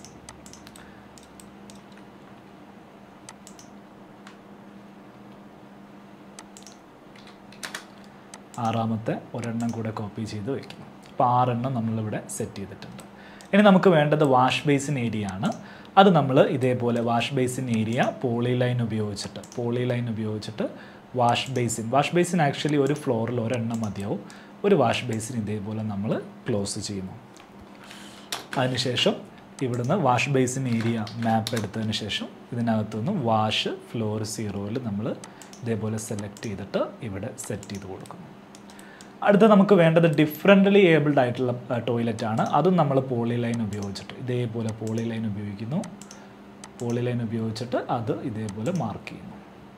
ആറാമത്തെ ഒരെണ്ണം കൂടെ കോപ്പി ചെയ്ത് വയ്ക്കുന്നു അപ്പോൾ ആറെണ്ണം നമ്മളിവിടെ സെറ്റ് ചെയ്തിട്ടുണ്ട് ഇനി നമുക്ക് വേണ്ടത് വാഷ് ബേസിൻ ഏരിയ ആണ് അത് നമ്മൾ ഇതേപോലെ wash basin area polyline ഉപയോഗിച്ചിട്ട് പോളി ലൈൻ ഉപയോഗിച്ചിട്ട് wash basin wash basin actually ഒരു ഫ്ലോറിൽ ഒരെണ്ണം മതിയാവും ഒരു വാഷ് ബേസിൻ ഇതേപോലെ നമ്മൾ ക്ലോസ് ചെയ്യുന്നു അതിനുശേഷം ഇവിടുന്ന് വാഷ് ബേസിൻ ഏരിയ മാപ്പ് എടുത്തതിന് ശേഷം ഇതിനകത്തുനിന്ന് വാഷ് ഫ്ലോർ സീറോയിൽ നമ്മൾ ഇതേപോലെ സെലക്ട് ചെയ്തിട്ട് ഇവിടെ സെറ്റ് ചെയ്ത് കൊടുക്കുന്നു അടുത്ത നമുക്ക് വേണ്ടത് ഡിഫറൻ്റ്ലി ഏബിൾഡ് ആയിട്ടുള്ള ടോയ്ലറ്റ് ആണ് അതും നമ്മൾ പോളി ലൈൻ ഉപയോഗിച്ചിട്ട് ഇതേപോലെ പോളി ലൈൻ ഉപയോഗിക്കുന്നു പോളി ലൈൻ ഉപയോഗിച്ചിട്ട് അത് ഇതേപോലെ മാർക്ക് ചെയ്യുന്നു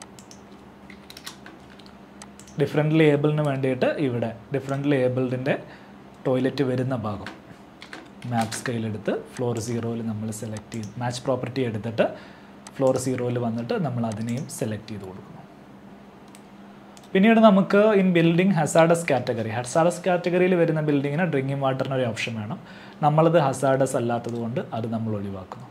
ഡിഫറൻ്റ്ലി ഏബിളിന് വേണ്ടിയിട്ട് ഇവിടെ ഡിഫറൻ്റ്ലി ഏബിൾഡിൻ്റെ ടോയ്ലറ്റ് വരുന്ന ഭാഗം മാപ്പ് സ്കെയിൽ എടുത്ത് ഫ്ലോർ സീറോയിൽ നമ്മൾ സെലക്ട് ചെയ്ത് മാച്ച് പ്രോപ്പർട്ടി എടുത്തിട്ട് ഫ്ലോർ സീറോയിൽ വന്നിട്ട് നമ്മൾ അതിനെയും സെലക്ട് ചെയ്ത് കൊടുക്കുന്നു പിന്നീട് നമുക്ക് in building hazardous category hazardous കാറ്റഗറിയിൽ വരുന്ന ബിൽഡിങ്ങിന് ഡ്രിങ്കിങ് വാട്ടറിന് ഒരു ഓപ്ഷൻ വേണം നമ്മളത് ഹസാഡസ് അല്ലാത്തത് കൊണ്ട് അത് നമ്മൾ ഒഴിവാക്കുന്നു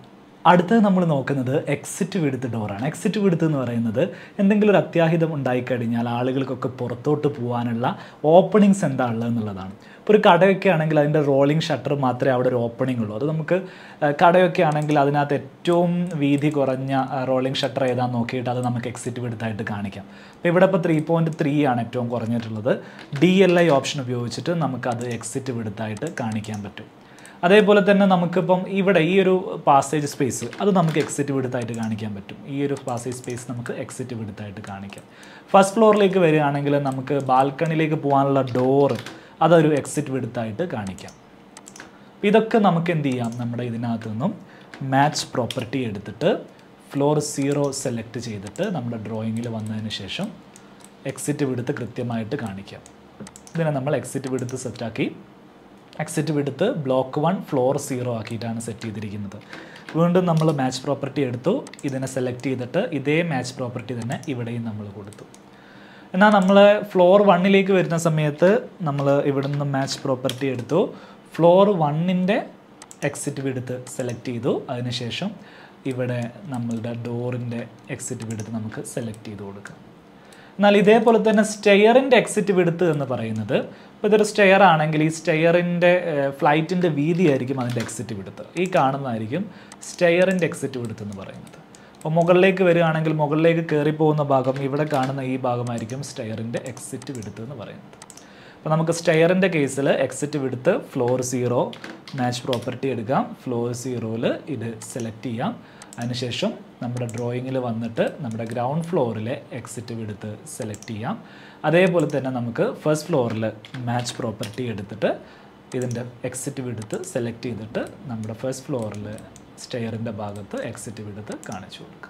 അടുത്തത് നമ്മൾ നോക്കുന്നത് എക്സിറ്റ് വിടുത്ത് ഡോറാണ് എക്സിറ്റ് വിടുത്ത് എന്ന് പറയുന്നത് എന്തെങ്കിലും ഒരു അത്യാഹിതം ഉണ്ടായിക്കഴിഞ്ഞാൽ ആളുകൾക്കൊക്കെ പുറത്തോട്ട് പോകാനുള്ള ഓപ്പണിങ്സ് എന്താ ഉള്ളത് എന്നുള്ളതാണ് ഇപ്പോൾ ഒരു കടയൊക്കെ ആണെങ്കിൽ അതിൻ്റെ റോളിംഗ് ഷട്ടർ മാത്രമേ അവിടെ ഒരു ഓപ്പണിംഗ് ഉള്ളൂ അത് നമുക്ക് ആ, കടയൊക്കെ ആണെങ്കിൽ അതിനകത്ത് ഏറ്റവും വീതി കുറഞ്ഞ റോളിംഗ് ഷട്ടർ ഏതാണെന്ന് നോക്കിയിട്ട് അത് നമുക്ക് എക്സിറ്റ് വിടുത്തായിട്ട് കാണിക്കാം അപ്പോൾ ഇവിടെ ഇപ്പോൾ ത്രീ പോയിൻറ്റ് ത്രീ ആണ് ഏറ്റവും കുറഞ്ഞിട്ടുള്ളത് ഡി എൽ ഐ ഓപ്ഷൻ ഉപയോഗിച്ചിട്ട് നമുക്കത് എക്സിറ്റ് വിടുത്തായിട്ട് കാണിക്കാൻ പറ്റും അതേപോലെ തന്നെ നമുക്കിപ്പം ഇവിടെ ഈ ഒരു പാസേജ് സ്പേസ് അത് നമുക്ക് എക്സിറ്റ് വിടുത്തായിട്ട് കാണിക്കാൻ പറ്റും ഈ ഒരു പാസേജ് സ്പേസ് നമുക്ക് എക്സിറ്റ് വിടുത്തായിട്ട് കാണിക്കാം ഫസ്റ്റ് ഫ്ലോറിലേക്ക് വരികയാണെങ്കിൽ നമുക്ക് ബാൽക്കണിയിലേക്ക് പോകാനുള്ള ഡോറ് അതൊരു എക്സിറ്റ് വിടുത്തായിട്ട് കാണിക്കാം അപ്പോൾ ഇതൊക്കെ നമുക്ക് എന്ത് ചെയ്യാം നമ്മുടെ ഇതിനകത്ത് നിന്നും മാച്ച് പ്രോപ്പർട്ടി എടുത്തിട്ട് ഫ്ലോർ സീറോ സെലക്ട് ചെയ്തിട്ട് നമ്മുടെ ഡ്രോയിങ്ങിൽ വന്നതിന് ശേഷം എക്സിറ്റ് വിടുത്ത് കൃത്യമായിട്ട് കാണിക്കാം ഇതിനെ നമ്മൾ എക്സിറ്റ് വിടുത്ത് സെറ്റാക്കി exit width block one floor zero ആക്കിയിട്ടാണ് സെറ്റ് ചെയ്തിരിക്കുന്നത് വീണ്ടും നമ്മൾ മാച്ച് പ്രോപ്പർട്ടി എടുത്തു ഇതിനെ സെലക്ട് ചെയ്തിട്ട് ഇതേ മാച്ച് പ്രോപ്പർട്ടി തന്നെ ഇവിടെയും നമ്മൾ കൊടുത്തു എന്നാൽ നമ്മൾ ഫ്ലോർ വണ്ണിലേക്ക് വരുന്ന സമയത്ത് നമ്മൾ ഇവിടെ നിന്ന് മാച്ച് പ്രോപ്പർട്ടി എടുത്തു ഫ്ലോർ വണ്ണിൻ്റെ എക്സിറ്റ് വിടുത്ത് സെലക്ട് ചെയ്തു അതിനുശേഷം ഇവിടെ നമ്മളുടെ ഡോറിൻ്റെ എക്സിറ്റ് വിടുത്ത് നമുക്ക് സെലക്ട് ചെയ്ത് കൊടുക്കാം എന്നാൽ ഇതേപോലെ തന്നെ സ്റ്റെയറിൻ്റെ എക്സിറ്റ് വിടുത്ത് എന്ന് പറയുന്നത് ഇപ്പോൾ ഇതൊരു സ്റ്റെയർ ആണെങ്കിൽ ഈ സ്റ്റെയറിൻ്റെ ഫ്ലൈറ്റിൻ്റെ വീതിയായിരിക്കും അതിൻ്റെ എക്സിറ്റ് വിടുത്ത് ഈ കാണുന്നതായിരിക്കും സ്റ്റെയറിൻ്റെ എക്സിറ്റ് വിടുത്ത് എന്ന് പറയുന്നത് അപ്പോൾ മുകളിലേക്ക് വരികയാണെങ്കിൽ മുകളിലേക്ക് കയറി പോകുന്ന ഭാഗം ഇവിടെ കാണുന്ന ഈ ഭാഗമായിരിക്കും സ്റ്റെയറിൻ്റെ എക്സിറ്റ് വിടുത്ത് എന്ന് പറയുന്നത് അപ്പോൾ നമുക്ക് സ്റ്റെയറിൻ്റെ കേസിൽ exit width floor zero match property എടുക്കാം ഫ്ലോർ സീറോയിൽ ഇത് സെലക്ട് ചെയ്യാം അതിനുശേഷം നമ്മുടെ ഡ്രോയിങ്ങിൽ വന്നിട്ട് നമ്മുടെ ഗ്രൗണ്ട് ഫ്ലോറിലെ എക്സിറ്റ് വിടുത്ത് സെലക്ട് ചെയ്യാം അതേപോലെ തന്നെ നമുക്ക് ഫസ്റ്റ് ഫ്ലോറിൽ മാച്ച് പ്രോപ്പർട്ടി എടുത്തിട്ട് ഇതിൻ്റെ എക്സിറ്റ് വിടുത്ത് സെലക്ട് ചെയ്തിട്ട് നമ്മുടെ ഫസ്റ്റ് ഫ്ലോറിൽ സ്റ്റെയറിൻ്റെ ഭാഗത്ത് എക്സിറ്റ് വിടുത്ത് കാണിച്ചു കൊടുക്കാം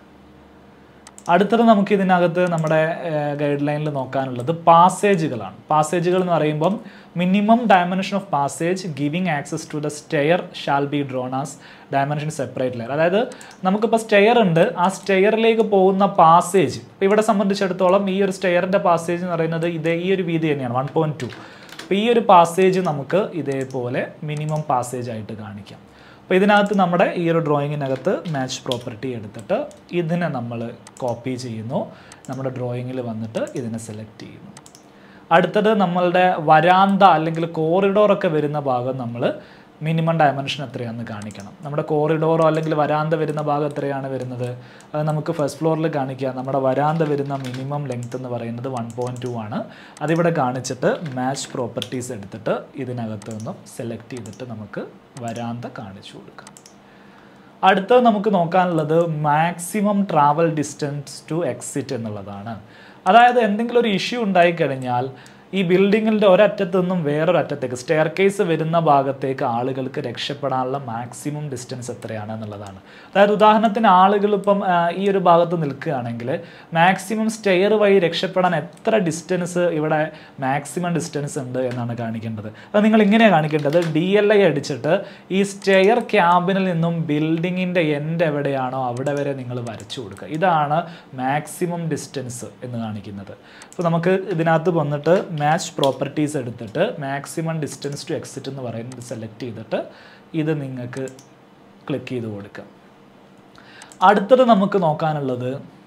അടുത്തത് നമുക്ക് ഇതിനകത്ത് നമ്മുടെ ഗൈഡ് ലൈനിൽ നോക്കാനുള്ളത് പാസേജുകളാണ് പാസേജുകൾ എന്ന് പറയുമ്പം minimum dimension of passage giving access to the stair shall be drawn as dimension separate layer അതായത് നമുക്കിപ്പോൾ സ്റ്റെയർ ഉണ്ട് ആ സ്റ്റെയറിലേക്ക് പോകുന്ന പാസേജ് ഇപ്പോൾ ഇവിടെ സംബന്ധിച്ചിടത്തോളം ഈ ഒരു സ്റ്റെയറിൻ്റെ പാസേജ് എന്ന് പറയുന്നത് ഇതേ ഈ ഒരു വീതി തന്നെയാണ് വൺ പോയിൻറ്റ് ടു അപ്പോൾ ഈ ഒരു പാസേജ് നമുക്ക് ഇതേപോലെ മിനിമം പാസേജ് ആയിട്ട് കാണിക്കാം അപ്പോൾ ഇതിനകത്ത് നമ്മുടെ ഈ ഒരു ഡ്രോയിങ്ങിനകത്ത് മാച്ച് പ്രോപ്പർട്ടി എടുത്തിട്ട് ഇതിനെ നമ്മൾ കോപ്പി ചെയ്യുന്നു നമ്മുടെ ഡ്രോയിങ്ങിൽ വന്നിട്ട് ഇതിനെ സെലക്ട് ചെയ്യുന്നു അടുത്തത് നമ്മളുടെ വരാന്ത അല്ലെങ്കിൽ കോറിഡോറൊക്കെ വരുന്ന ഭാഗം നമ്മൾ മിനിമം ഡയമെൻഷൻ എത്രയാണെന്ന് കാണിക്കണം നമ്മുടെ കോറിഡോറോ അല്ലെങ്കിൽ വരാന്ത വരുന്ന ഭാഗം എത്രയാണ് വരുന്നത് അത് നമുക്ക് ഫസ്റ്റ് ഫ്ലോറിൽ കാണിക്കാം നമ്മുടെ വരാന്ത വരുന്ന മിനിമം ലെങ്ത് എന്ന് പറയുന്നത് വൺ പോയിൻറ്റ് ടു ആണ് അതിവിടെ കാണിച്ചിട്ട് മാച്ച് പ്രോപ്പർട്ടീസ് എടുത്തിട്ട് ഇതിനകത്ത് നിന്നും സെലക്ട് ചെയ്തിട്ട് നമുക്ക് വരാന്ത കാണിച്ചു കൊടുക്കാം അടുത്തത് നമുക്ക് നോക്കാനുള്ളത് maximum travel distance to exit എന്നുള്ളതാണ് അതായത് എന്തെങ്കിലും ഒരു ഇഷ്യൂ ഉണ്ടായിക്കഴിഞ്ഞാൽ ഈ ബിൽഡിങ്ങിൻ്റെ ഒരറ്റത്തു നിന്നും വേറൊരു അറ്റത്തേക്ക് സ്റ്റെയർ കേസ് വരുന്ന ഭാഗത്തേക്ക് ആളുകൾക്ക് രക്ഷപ്പെടാനുള്ള മാക്സിമം ഡിസ്റ്റൻസ് എത്രയാണ് എന്നുള്ളതാണ് അതായത് ഉദാഹരണത്തിന് ആളുകൾ ഇപ്പം ആ, ഈ ഒരു ഭാഗത്ത് നിൽക്കുകയാണെങ്കിൽ മാക്സിമം സ്റ്റെയർ വഴി രക്ഷപ്പെടാൻ എത്ര ഡിസ്റ്റൻസ് ഇവിടെ മാക്സിമം ഡിസ്റ്റൻസ് ഉണ്ട് എന്നാണ് കാണിക്കേണ്ടത് അത് നിങ്ങൾ ഇങ്ങനെയാണ് കാണിക്കേണ്ടത് ഡി എൽ ഐ അടിച്ചിട്ട് ഈ സ്റ്റെയർ ക്യാബിനിൽ നിന്നും ബിൽഡിങ്ങിൻ്റെ എൻഡ് എവിടെയാണോ അവിടെ വരെ നിങ്ങൾ വരച്ചു കൊടുക്കുക ഇതാണ് മാക്സിമം ഡിസ്റ്റൻസ് എന്ന് കാണിക്കുന്നത് അപ്പോൾ നമുക്ക് ഇതിനകത്ത് വന്നിട്ട് മാച്ച് പ്രോപ്പർട്ടീസ് എടുത്തിട്ട് മാക്സിമം ഡിസ്റ്റൻസ് ടു എക്സിറ്റ് എന്ന് പറയുന്നത് സെലക്ട് ചെയ്തിട്ട് ഇത് നിങ്ങൾക്ക് ക്ലിക്ക് ചെയ്ത് കൊടുക്കാം അടുത്തത് നമുക്ക് നോക്കാനുള്ളത്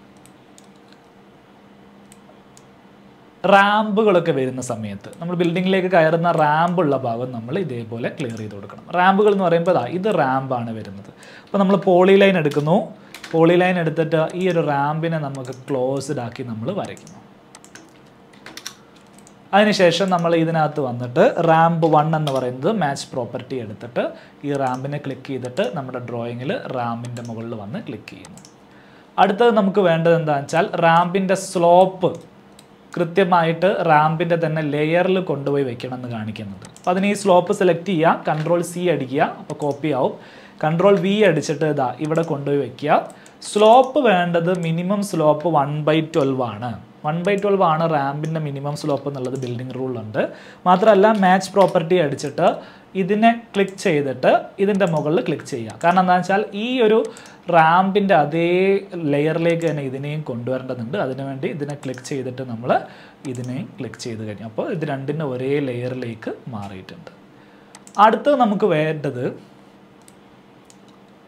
റാമ്പുകളൊക്കെ വരുന്ന സമയത്ത് നമ്മൾ ബിൽഡിങ്ങിലേക്ക് കയറുന്ന റാമ്പുള്ള ഭാഗം നമ്മൾ ഇതേപോലെ ക്ലിയർ ചെയ്ത് കൊടുക്കണം റാമ്പുകൾ എന്ന് പറയുമ്പോൾ ദാ ഇത് റാമ്പാണ് വരുന്നത് അപ്പോൾ നമ്മൾ പോളി ലൈൻ എടുക്കുന്നു പോളി ലൈൻ എടുത്തിട്ട് ഈ ഒരു റാമ്പിനെ നമുക്ക് ക്ലോസ്ഡ് ആക്കി നമ്മൾ വരയ്ക്കുന്നു അതിനുശേഷം നമ്മൾ ഇതിനകത്ത് വന്നിട്ട് റാമ്പ് വൺ എന്ന് പറയുന്നത് മാച്ച് പ്രോപ്പർട്ടി എടുത്തിട്ട് ഈ റാമ്പിനെ ക്ലിക്ക് ചെയ്തിട്ട് നമ്മുടെ ഡ്രോയിങ്ങിൽ റാമ്പിൻ്റെ മുകളിൽ വന്ന് ക്ലിക്ക് ചെയ്യുന്നു അടുത്തത് നമുക്ക് വേണ്ടത് എന്താണെന്ന് വെച്ചാൽ റാമ്പിൻ്റെ സ്ലോപ്പ് കൃത്യമായിട്ട് റാമ്പിൻ്റെ തന്നെ ലെയറിൽ കൊണ്ടുപോയി വെക്കണം എന്ന് കാണിക്കുന്നുണ്ട് അപ്പോൾ അതിന് ഈ സ്ലോപ്പ് സെലക്ട് ചെയ്യുക കൺട്രോൾ സി അടിക്കുക അപ്പോൾ കോപ്പി ആവും കൺട്രോൾ വി അടിച്ചിട്ട് ഇതാ ഇവിടെ കൊണ്ടുപോയി വെക്കുക സ്ലോപ്പ് വേണ്ടത് minimum slope one by twelve ആണ് വൺ ബൈ ട്വൽവ് ആണ് റാമ്പിൻ്റെ മിനിമം സ്ലോപ്പ് എന്നുള്ളത് ബിൽഡിംഗ് റൂളുണ്ട് മാത്രമല്ല മാച്ച് പ്രോപ്പർട്ടി അടിച്ചിട്ട് ഇതിനെ ക്ലിക്ക് ചെയ്തിട്ട് ഇതിൻ്റെ മുകളിൽ ക്ലിക്ക് ചെയ്യുക കാരണം എന്താണെന്ന് വെച്ചാൽ ഈ ഒരു റാമ്പിൻ്റെ അതേ ലെയറിലേക്ക് തന്നെ ഇതിനെയും കൊണ്ടുവരേണ്ടതുണ്ട് അതിനുവേണ്ടി ഇതിനെ ക്ലിക്ക് ചെയ്തിട്ട് നമ്മൾ ഇതിനെയും ക്ലിക്ക് ചെയ്ത് കഴിഞ്ഞു അപ്പോൾ ഇത് രണ്ടിനും ഒരേ ലെയറിലേക്ക് മാറിയിട്ടുണ്ട് അടുത്തത് നമുക്ക് വേണ്ടത്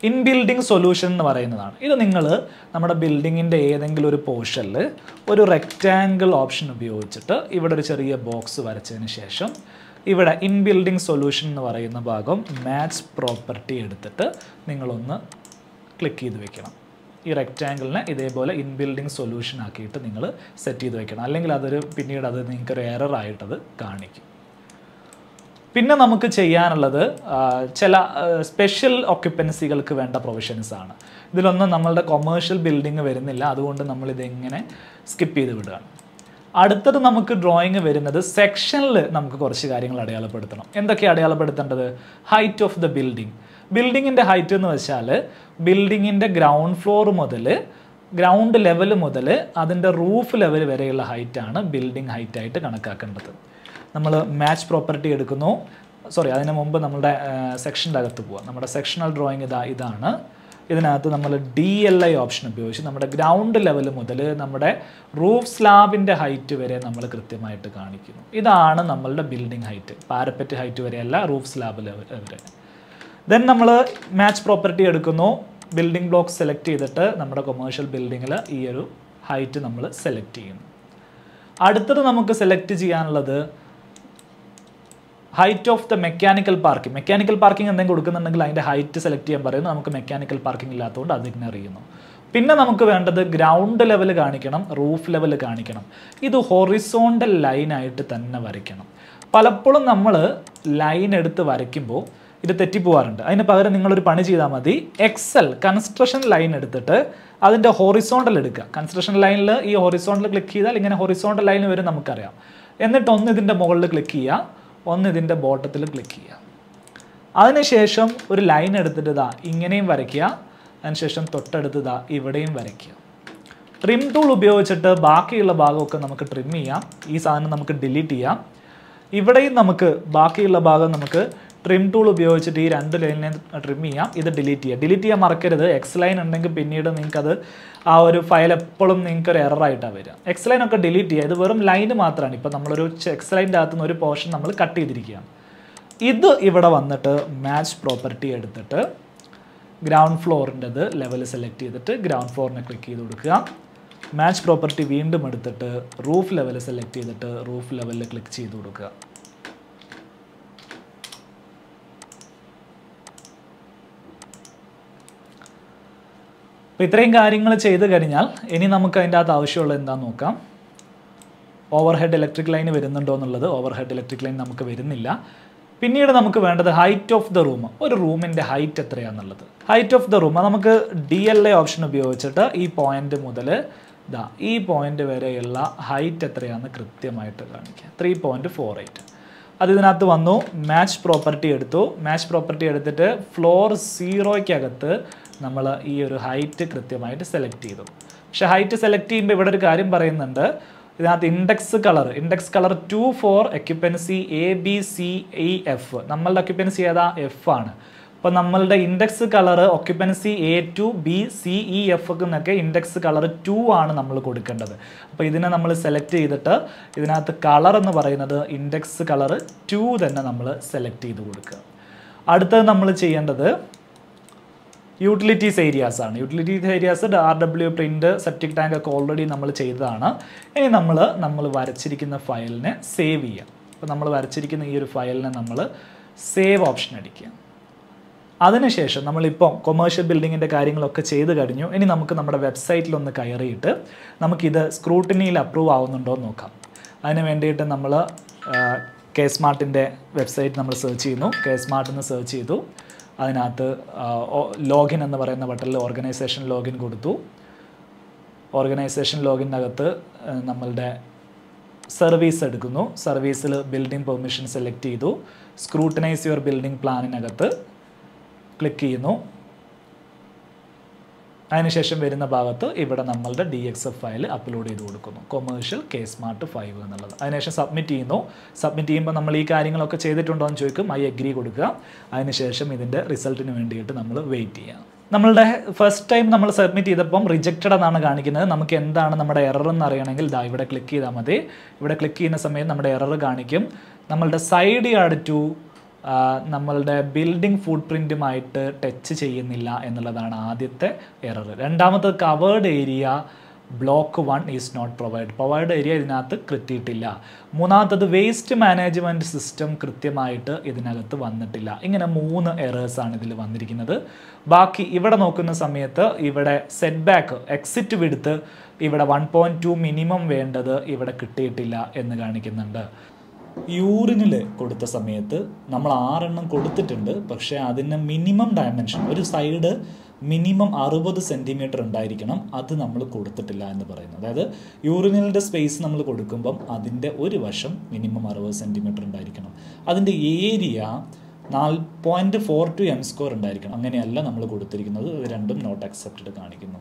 ഇൻ ബിൽഡിംഗ് സൊല്യൂഷൻ എന്ന് പറയുന്നതാണ് ഇത് നിങ്ങൾ നമ്മുടെ ബിൽഡിങ്ങിൻ്റെ ഏതെങ്കിലും ഒരു പോർഷനിൽ ഒരു റെക്റ്റാങ്കിൾ ഓപ്ഷൻ ഉപയോഗിച്ചിട്ട് ഇവിടെ ഒരു ചെറിയ ബോക്സ് വരച്ചതിന് ശേഷം ഇവിടെ ഇൻ ബിൽഡിംഗ് സൊല്യൂഷൻ എന്ന് പറയുന്ന ഭാഗം മാച്ച് പ്രോപ്പർട്ടി എടുത്തിട്ട് നിങ്ങളൊന്ന് ക്ലിക്ക് ചെയ്ത് വെക്കണം ഈ റെക്റ്റാങ്കിളിനെ ഇതേപോലെ ഇൻ ബിൽഡിംഗ് സൊല്യൂഷൻ ആക്കിയിട്ട് നിങ്ങൾ സെറ്റ് ചെയ്ത് വെക്കണം അല്ലെങ്കിൽ അതൊരു പിന്നീട് അത് നിങ്ങൾക്കൊരു എറർ ആയിട്ടത് കാണിക്കും പിന്നെ നമുക്ക് ചെയ്യാനുള്ളത് ആ, ചില സ്പെഷ്യൽ ഒക്യുപ്പൻസികൾക്ക് വേണ്ട പ്രൊവിഷൻസ് ആണ് ഇതിലൊന്നും നമ്മളുടെ കൊമേഴ്ഷ്യൽ ബിൽഡിംഗ് വരുന്നില്ല അതുകൊണ്ട് നമ്മൾ ഇതെങ്ങനെ സ്കിപ്പ് ചെയ്ത് വിടുകയാണ് അടുത്തത് നമുക്ക് ഡ്രോയിങ് വരുന്നത് സെക്ഷനിൽ നമുക്ക് കുറച്ച് കാര്യങ്ങൾ അടയാളപ്പെടുത്തണം എന്തൊക്കെ അടയാളപ്പെടുത്തേണ്ടത് ഹൈറ്റ് ഓഫ് ദ ബിൽഡിംഗ് ബിൽഡിങ്ങിൻ്റെ ഹൈറ്റ് എന്ന് വെച്ചാൽ ബിൽഡിങ്ങിൻ്റെ ഗ്രൗണ്ട് ഫ്ലോർ മുതൽ ഗ്രൗണ്ട് ലെവൽ മുതൽ അതിൻ്റെ റൂഫ് ലെവൽ വരെയുള്ള ഹൈറ്റാണ് ബിൽഡിംഗ് ഹൈറ്റ് ആയിട്ട് കണക്കാക്കേണ്ടത് നമ്മൾ മാച്ച് പ്രോപ്പർട്ടി എടുക്കുന്നു സോറി അതിന് മുമ്പ് നമ്മുടെ സെക്ഷൻ്റെ അകത്ത് പോവാം നമ്മുടെ സെക്ഷണൽ ഡ്രോയിങ് ഇതാ ഇതാണ് ഇതിനകത്ത് നമ്മൾ ഡി എൽ ഐ ഓപ്ഷൻ ഉപയോഗിച്ച് നമ്മുടെ ഗ്രൗണ്ട് ലെവൽ മുതൽ നമ്മുടെ റൂഫ് സ്ലാബിൻ്റെ ഹൈറ്റ് വരെ നമ്മൾ കൃത്യമായിട്ട് കാണിക്കുന്നു ഇതാണ് നമ്മളുടെ ബിൽഡിംഗ് ഹൈറ്റ് പാരപ്പറ്റ് ഹൈറ്റ് വരെയല്ല റൂഫ് സ്ലാബ് ലെവൽ വരെ ദെൻ നമ്മൾ മാച്ച് പ്രോപ്പർട്ടി എടുക്കുന്നു ബിൽഡിംഗ് ബ്ലോക്ക് സെലക്ട് ചെയ്തിട്ട് നമ്മുടെ കൊമേഴ്ഷ്യൽ ബിൽഡിങ്ങിൽ ഈ ഒരു ഹൈറ്റ് നമ്മൾ സെലക്ട് ചെയ്യുന്നു അടുത്തത് നമുക്ക് സെലക്ട് ചെയ്യാനുള്ളത് height of the mechanical parking mechanical parking എന്തെങ്കിലും കൊടുക്കുന്നുണ്ടെങ്കിൽ അതിൻ്റെ ഹൈറ്റ് സെലക്ട് ചെയ്യാൻ പറയുന്നു നമുക്ക് മെക്കാനിക്കൽ പാർക്കിംഗ് ഇല്ലാത്തതുകൊണ്ട് അത് ഇഗ്നോർ ചെയ്യുന്നു പിന്നെ നമുക്ക് വേണ്ടത് ഗ്രൗണ്ട് ലെവൽ കാണിക്കണം റൂഫ് ലെവൽ കാണിക്കണം ഇത് ഹൊറിസോണ്ടൽ ലൈനായിട്ട് തന്നെ വരയ്ക്കണം പലപ്പോഴും നമ്മൾ ലൈൻ എടുത്ത് വരയ്ക്കുമ്പോൾ ഇത് തെറ്റിപ്പോവാറുണ്ട് അതിന് പകരം നിങ്ങളൊരു പണി ചെയ്താൽ മതി എക്സൽ കൺസ്ട്രക്ഷൻ ലൈൻ എടുത്തിട്ട് അതിൻ്റെ ഹൊറിസോണ്ടൽ എടുക്കുക കൺസ്ട്രക്ഷൻ ലൈനിൽ ഈ ഹൊറിസോണ്ടൽ ക്ലിക്ക് ചെയ്താൽ ഇങ്ങനെ ഹൊറിസോണ്ടൽ ലൈൻ വരും നമുക്കറിയാം എന്നിട്ട് ഒന്ന് ഇതിൻ്റെ മുകളിൽ ക്ലിക്ക് ചെയ്യുക ഒന്ന് ഇതിൻ്റെ ബോട്ടത്തിൽ ക്ലിക്ക് ചെയ്യുക അതിനുശേഷം ഒരു ലൈൻ എടുത്തിട്ട് ഇതാ ഇങ്ങനെയും വരയ്ക്കുക അതിനുശേഷം തൊട്ടടുത്ത് ഇതാ ഇവിടെയും വരയ്ക്കുക ട്രിം ടൂൾ ഉപയോഗിച്ചിട്ട് ബാക്കിയുള്ള ഭാഗമൊക്കെ നമുക്ക് ട്രിം ചെയ്യാം ഈ സാധനം നമുക്ക് ഡിലീറ്റ് ചെയ്യാം ഇവിടെയും നമുക്ക് ബാക്കിയുള്ള ഭാഗം നമുക്ക് ട്രിം ടൂൾ ഉപയോഗിച്ചിട്ട് ഈ രണ്ട് ലൈനിനെ ട്രിം ചെയ്യാം ഇത് ഡിലീറ്റ് ചെയ്യാം ഡിലീറ്റ് ചെയ്യാൻ മറക്കരുത് എക്സ് ലൈൻ ഉണ്ടെങ്കിൽ പിന്നീട് നിങ്ങൾക്കത് ആ ഒരു ഫയൽ എപ്പോഴും നിങ്ങൾക്ക് ഒരു എററായിട്ടാണ് വരിക എക്സ് ലൈൻ ഒക്കെ ഡിലീറ്റ് ചെയ്യുക ഇത് വെറും ലൈന് മാത്രമാണ് ഇപ്പോൾ നമ്മളൊരു എക്സ് ലൈൻ്റെ അകത്ത് നിന്ന് ഒരു പോർഷൻ നമ്മൾ കട്ട് ചെയ്തിരിക്കുകയാണ് ഇത് ഇവിടെ വന്നിട്ട് മാച്ച് പ്രോപ്പർട്ടി എടുത്തിട്ട് ഗ്രൗണ്ട് ഫ്ലോറിൻ്റെത് ലെവൽ സെലക്ട് ചെയ്തിട്ട് ഗ്രൗണ്ട് ഫ്ലോറിനെ ക്ലിക്ക് ചെയ്ത് കൊടുക്കുക മാച്ച് പ്രോപ്പർട്ടി വീണ്ടും എടുത്തിട്ട് റൂഫ് ലെവൽ സെലക്ട് ചെയ്തിട്ട് റൂഫ് ലെവലിൽ ക്ലിക്ക് ചെയ്ത് കൊടുക്കുക അപ്പോൾ ഇത്രയും കാര്യങ്ങൾ ചെയ്ത് കഴിഞ്ഞാൽ ഇനി നമുക്ക് അതിൻ്റെ അകത്ത് ആവശ്യമുള്ളത് എന്താണെന്ന് നോക്കാം ഓവർ ഹെഡ് ഇലക്ട്രിക് ലൈൻ വരുന്നുണ്ടോ എന്നുള്ളത് ഓവർ ഹെഡ് ഇലക്ട്രിക് ലൈൻ നമുക്ക് വരുന്നില്ല പിന്നീട് നമുക്ക് വേണ്ടത് ഹൈറ്റ് ഓഫ് ദ റൂം ഒരു റൂമിൻ്റെ ഹൈറ്റ് എത്രയാണെന്നുള്ളത് ഹൈറ്റ് ഓഫ് ദ റൂം നമുക്ക് ഡി എൽ എ ഓപ്ഷൻ ഉപയോഗിച്ചിട്ട് ഈ പോയിന്റ് മുതൽ ഇതാ ഈ പോയിന്റ് വരെയുള്ള ഹൈറ്റ് എത്രയാണെന്ന് കൃത്യമായിട്ട് കാണിക്കുക ത്രീ പോയിൻറ്റ് ഫോർ എയ്റ്റ് അത് ഇതിനകത്ത് വന്നു മാച്ച് പ്രോപ്പർട്ടി എടുത്തു മാച്ച് പ്രോപ്പർട്ടി എടുത്തിട്ട് ഫ്ലോർ സീറോയ്ക്കകത്ത് നമ്മൾ ഈ ഒരു ഹൈറ്റ് കൃത്യമായിട്ട് സെലക്ട് ചെയ്തു പക്ഷേ ഹൈറ്റ് സെലക്ട് ചെയ്യുമ്പോൾ ഇവിടെ ഒരു കാര്യം പറയുന്നുണ്ട് ഇതിനകത്ത് index colour index colour two for occupancy A B C E F നമ്മളുടെ ഒക്യുപ്പൻസി ഏതാ എഫ് ആണ് അപ്പോൾ നമ്മളുടെ index colour occupancy A to B C E F എന്നൊക്കെ ഇൻഡെക്സ് കളർ ടു ആണ് നമ്മൾ കൊടുക്കേണ്ടത് അപ്പോൾ ഇതിനെ നമ്മൾ സെലക്ട് ചെയ്തിട്ട് ഇതിനകത്ത് കളർ എന്ന് പറയുന്നത് ഇൻഡെക്സ് കളർ ടു തന്നെ നമ്മൾ സെലക്ട് ചെയ്ത് കൊടുക്കുക അടുത്തത് നമ്മൾ ചെയ്യേണ്ടത് യൂട്ടിലിറ്റീസ് ഏരിയാസ് ആണ് utilities areas R W print septic tank ഒക്കെ ഓൾറെഡി നമ്മൾ ചെയ്തതാണ് ഇനി നമ്മൾ നമ്മൾ വരച്ചിരിക്കുന്ന ഫയലിനെ സേവ് ചെയ്യാം അപ്പോൾ നമ്മൾ വരച്ചിരിക്കുന്ന ഈ ഒരു ഫയലിനെ നമ്മൾ സേവ് ഓപ്ഷൻ അടിക്കുക അതിനുശേഷം നമ്മളിപ്പം കൊമേഴ്ഷ്യൽ ബിൽഡിങ്ങിൻ്റെ കാര്യങ്ങളൊക്കെ ചെയ്ത് കഴിഞ്ഞു ഇനി നമുക്ക് നമ്മുടെ വെബ്സൈറ്റിൽ ഒന്ന് കയറിയിട്ട് നമുക്കിത് സ്ക്രൂട്ടിനിയിൽ അപ്രൂവ് ആവുന്നുണ്ടോ എന്ന് നോക്കാം അതിന് വേണ്ടിയിട്ട് നമ്മൾ കെ സ്മാർട്ടിൻ്റെ വെബ്സൈറ്റ് നമ്മൾ സെർച്ച് ചെയ്യുന്നു കെ സ്മാർട്ട് എന്ന് സെർച്ച് ചെയ്തു അതിനകത്ത് ലോഗിൻ എന്ന് പറയുന്ന ബട്ടണിൽ ഓർഗനൈസേഷൻ ലോഗിൻ കൊടുത്തു ഓർഗനൈസേഷൻ ലോഗിനകത്ത് നമ്മളുടെ സർവീസ് എടുക്കുന്നു സർവീസിൽ ബിൽഡിംഗ് പെർമിഷൻ സെലക്ട് ചെയ്തു സ്ക്രൂട്ടനൈസ് യുവർ ബിൽഡിംഗ് പ്ലാനിനകത്ത് ക്ലിക്ക് ചെയ്യുന്നു അതിനുശേഷം വരുന്ന ഭാഗത്ത് ഇവിടെ നമ്മളുടെ D X F file upload ചെയ്ത് കൊടുക്കുന്നു കൊമേഴ്ഷ്യൽ കെ സ്മാർട്ട് ഫൈവ് എന്നുള്ളത് അതിനുശേഷം സബ്മിറ്റ് ചെയ്യുന്നു സബ്മിറ്റ് ചെയ്യുമ്പോൾ നമ്മൾ ഈ കാര്യങ്ങളൊക്കെ ചെയ്തിട്ടുണ്ടോ എന്ന് ചോദിക്കും ഐ അഗ്രി കൊടുക്കുക അതിനുശേഷം ഇതിൻ്റെ റിസൾട്ടിന് വേണ്ടിയിട്ട് നമ്മൾ വെയിറ്റ് ചെയ്യുക നമ്മളുടെ ഫസ്റ്റ് ടൈം നമ്മൾ സബ്മിറ്റ് ചെയ്തപ്പം റിജക്റ്റഡ് എന്നാണ് കാണിക്കുന്നത് നമുക്ക് എന്താണ് നമ്മുടെ എറർ എന്ന് അറിയണമെങ്കിൽ ഇതാ ഇവിടെ ക്ലിക്ക് ചെയ്താൽ മതി ഇവിടെ ക്ലിക്ക് ചെയ്യുന്ന സമയം നമ്മുടെ എറർ കാണിക്കും നമ്മളുടെ സൈഡ് യാർഡ് ടു ആ, നമ്മളുടെ ബിൽഡിംഗ് ഫുട് പ്രിൻറ്റുമായിട്ട് ടച്ച് ചെയ്യുന്നില്ല എന്നുള്ളതാണ് ആദ്യത്തെ എറർ രണ്ടാമത്തത് covered area block one is not provide provide area ഇതിനകത്ത് കിട്ടിയിട്ടില്ല മൂന്നാമത്തത് വേസ്റ്റ് മാനേജ്മെൻറ്റ് സിസ്റ്റം കൃത്യമായിട്ട് ഇതിനകത്ത് വന്നിട്ടില്ല ഇങ്ങനെ മൂന്ന് എറേഴ്സാണ് ഇതിൽ വന്നിരിക്കുന്നത് ബാക്കി ഇവിടെ നോക്കുന്ന സമയത്ത് ഇവിടെ സെറ്റ് ബാക്ക് എക്സിറ്റ് വിടുത്ത് ഇവിടെ വൺ പോയിൻറ്റ് ടു മിനിമം വേണ്ടത് ഇവിടെ കിട്ടിയിട്ടില്ല എന്ന് കാണിക്കുന്നുണ്ട് യൂറിനിൽ കൊടുത്ത സമയത്ത് നമ്മൾ ആറെണ്ണം കൊടുത്തിട്ടുണ്ട് പക്ഷേ അതിന് മിനിമം ഡയമെൻഷൻ ഒരു സൈഡ് മിനിമം അറുപത് സെൻറ്റിമീറ്റർ ഉണ്ടായിരിക്കണം അത് നമ്മൾ കൊടുത്തിട്ടില്ല എന്ന് പറയുന്നു അതായത് യൂറിനലിൻ്റെ സ്പേസ് നമ്മൾ കൊടുക്കുമ്പം അതിൻ്റെ ഒരു വശം മിനിമം അറുപത് സെൻറ്റിമീറ്റർ ഉണ്ടായിരിക്കണം അതിൻ്റെ ഏരിയ നാല് point four two M square ഉണ്ടായിരിക്കണം അങ്ങനെയല്ല നമ്മൾ കൊടുത്തിരിക്കുന്നത് ഇത് രണ്ടും നോട്ട് അക്സെപ്റ്റഡ് കാണിക്കുന്നു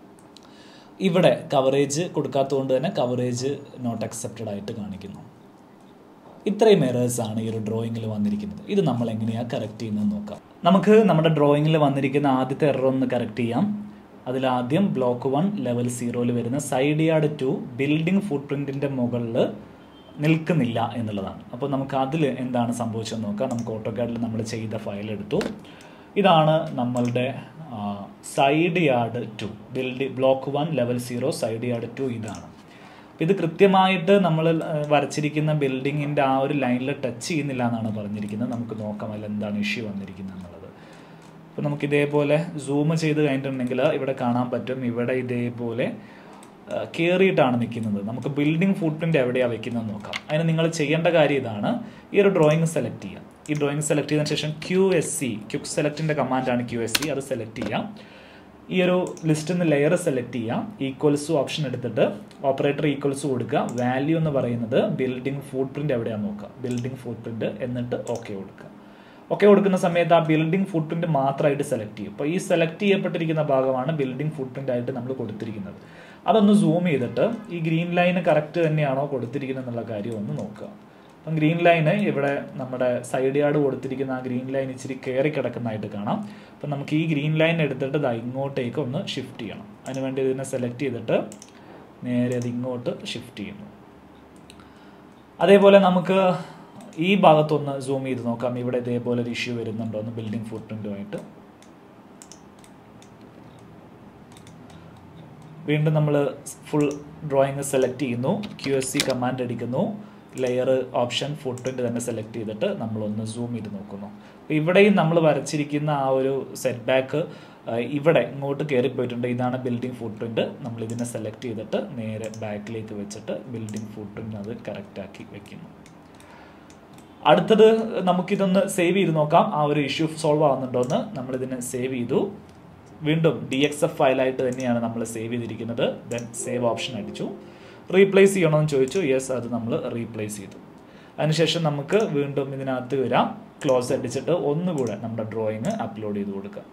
ഇവിടെ കവറേജ് കൊടുക്കാത്തതുകൊണ്ട് തന്നെ കവറേജ് നോട്ട് അക്സെപ്റ്റഡ് ആയിട്ട് കാണിക്കുന്നു ഇത്രയും എറേഴ്സ് ആണ് ഈ ഒരു ഡ്രോയിങ്ങിൽ വന്നിരിക്കുന്നത് ഇത് നമ്മൾ എങ്ങനെയാണ് കറക്റ്റ് ചെയ്യുന്നത് നോക്കാം നമുക്ക് നമ്മുടെ ഡ്രോയിങ്ങിൽ വന്നിരിക്കുന്ന ആദ്യത്തെ എറർ ഒന്ന് കറക്റ്റ് ചെയ്യാം അതിലാദ്യം ബ്ലോക്ക് വൺ ലെവൽ സീറോയിൽ വരുന്ന സൈഡ് യാർഡ് ടു ബിൽഡിംഗ് ഫുട് പ്രിൻറ്റിൻ്റെ മുകളിൽ നിൽക്കുന്നില്ല എന്നുള്ളതാണ് അപ്പോൾ നമുക്ക് അതിൽ എന്താണ് സംഭവിച്ചതെന്ന് നോക്കാം നമുക്ക് ഓട്ടോകാഡിൽ നമ്മൾ ചെയ്ത ഫയൽ എടുത്തു ഇതാണ് നമ്മളുടെ സൈഡ് യാർഡ് ടു ബിൽഡി block one level zero side yard two ഇതാണ് അപ്പോൾ ഇത് കൃത്യമായിട്ട് നമ്മൾ വരച്ചിരിക്കുന്ന ബിൽഡിങ്ങിൻ്റെ ആ ഒരു ലൈനിൽ ടച്ച് ചെയ്യുന്നില്ല എന്നാണ് പറഞ്ഞിരിക്കുന്നത് നമുക്ക് നോക്കാം അതിൽ എന്താണ് ഇഷ്യൂ വന്നിരിക്കുന്നത് എന്നുള്ളത് അപ്പോൾ നമുക്ക് ഇതേപോലെ സൂം ചെയ്ത് കഴിഞ്ഞിട്ടുണ്ടെങ്കിൽ ഇവിടെ കാണാൻ പറ്റും ഇവിടെ ഇതേപോലെ കയറിയിട്ടാണ് നിൽക്കുന്നത് നമുക്ക് ബിൽഡിംഗ് ഫുട് പ്രിൻ്റ് എവിടെയാണ് വെക്കുന്നത് നോക്കാം അതിന് നിങ്ങൾ ചെയ്യേണ്ട കാര്യം ഇതാണ് ഈ ഒരു ഡ്രോയിങ് സെലക്ട് ചെയ്യാം ഈ ഡ്രോയിങ് സെലക്ട് ചെയ്തതിന് ശേഷം ക്യു എസ് സി ക്യുക്ക് സെലക്റ്റിൻ്റെ കമാൻഡാണ് ക്യു എസ് സി അത് സെലക്ട് ചെയ്യാം ഈ ഒരു ലിസ്റ്റിൽ നിന്ന് ലെയർ സെലക്ട് ചെയ്യാം ഈക്വൽസ് ഓപ്ഷൻ എടുത്തിട്ട് ഓപ്പറേറ്റർ ഈക്വൽസ് കൊടുക്കുക വാല്യൂ എന്ന് പറയുന്നത് ബിൽഡിംഗ് ഫുട് പ്രിൻ്റ് എവിടെയാണെന്ന് നോക്കുക ബിൽഡിംഗ് ഫുട് പ്രിൻ്റ് എന്നിട്ട് ഓക്കെ കൊടുക്കുക ഓക്കെ കൊടുക്കുന്ന സമയത്ത് ആ ബിൽഡിംഗ് ഫുട് പ്രിൻ്റ് മാത്രമായിട്ട് സെലക്ട് ചെയ്യും അപ്പോൾ ഈ സെലക്ട് ചെയ്യപ്പെട്ടിരിക്കുന്ന ഭാഗമാണ് ബിൽഡിംഗ് ഫുട് പ്രിൻ്റ് ആയിട്ട് നമ്മൾ കൊടുത്തിരിക്കുന്നത് അതൊന്ന് സൂം ചെയ്തിട്ട് ഈ ഗ്രീൻ ലൈന് കറക്റ്റ് തന്നെയാണോ കൊടുത്തിരിക്കുന്നത് എന്നുള്ള കാര്യം ഒന്ന് നോക്കുക അപ്പം ഗ്രീൻ ലൈന് ഇവിടെ നമ്മുടെ സൈഡ് യാർഡ് കൊടുത്തിരിക്കുന്ന ആ ഗ്രീൻ ലൈൻ ഇച്ചിരി കയറി കിടക്കുന്നതായിട്ട് കാണാം അപ്പം നമുക്ക് ഈ ഗ്രീൻ ലൈൻ എടുത്തിട്ട് ഇത് ഇങ്ങോട്ടേക്ക് ഒന്ന് ഷിഫ്റ്റ് ചെയ്യണം അതിനുവേണ്ടി ഇതിനെ സെലക്ട് ചെയ്തിട്ട് നേരെ അത് ഇങ്ങോട്ട് ഷിഫ്റ്റ് ചെയ്യുന്നു അതേപോലെ നമുക്ക് ഈ ഭാഗത്തൊന്ന് സൂം ചെയ്ത് നോക്കാം ഇവിടെ ഇതേപോലെ ഒരു ഇഷ്യൂ വരുന്നുണ്ടോ എന്ന് ബിൽഡിംഗ് ഫുട് പ്രിൻറ്റുമായിട്ട് വീണ്ടും നമ്മൾ ഫുൾ ഡ്രോയിങ് സെലക്ട് ചെയ്യുന്നു ക്യു എസ് സി കമാൻഡ് അടിക്കുന്നു ലെയർ ഓപ്ഷൻ ഫുട് പ്രിൻ്റ് തന്നെ സെലക്ട് ചെയ്തിട്ട് നമ്മളൊന്ന് സൂം ചെയ്ത് നോക്കുന്നു അപ്പോൾ ഇവിടെയും നമ്മൾ വരച്ചിരിക്കുന്ന ആ ഒരു സെറ്റ് ബാക്ക് ഇവിടെ ഇങ്ങോട്ട് കയറിപ്പോയിട്ടുണ്ട് ഇതാണ് ബിൽഡിംഗ് ഫുട് പ്രിൻ്റ് നമ്മൾ ഇതിനെ സെലക്ട് ചെയ്തിട്ട് നേരെ ബാക്കിലേക്ക് വെച്ചിട്ട് ബിൽഡിംഗ് ഫുട് പ്രിൻ്റ് അത് കറക്റ്റാക്കി വെക്കുന്നു അടുത്തത് നമുക്കിതൊന്ന് സേവ് ചെയ്ത് നോക്കാം ആ ഒരു ഇഷ്യൂ സോൾവ് ആവുന്നുണ്ടോ എന്ന് നമ്മളിതിനെ സേവ് ചെയ്തു വീണ്ടും ഡി എക്സ് എഫ് ഫയലായിട്ട് തന്നെയാണ് നമ്മൾ സേവ് ചെയ്തിരിക്കുന്നത് ദെൻ സേവ് ഓപ്ഷൻ അടിച്ചു റീപ്ലേസ് ചെയ്യണമെന്ന് ചോദിച്ചു യെസ് അത് നമ്മൾ റീപ്ലേസ് ചെയ്തു അതിനുശേഷം നമുക്ക് വീണ്ടും ഇതിനകത്ത് വരാം ക്ലോസ് അടിച്ചിട്ട് ഒന്നുകൂടെ നമ്മുടെ ഡ്രോയിങ് അപ്ലോഡ് ചെയ്ത് കൊടുക്കാം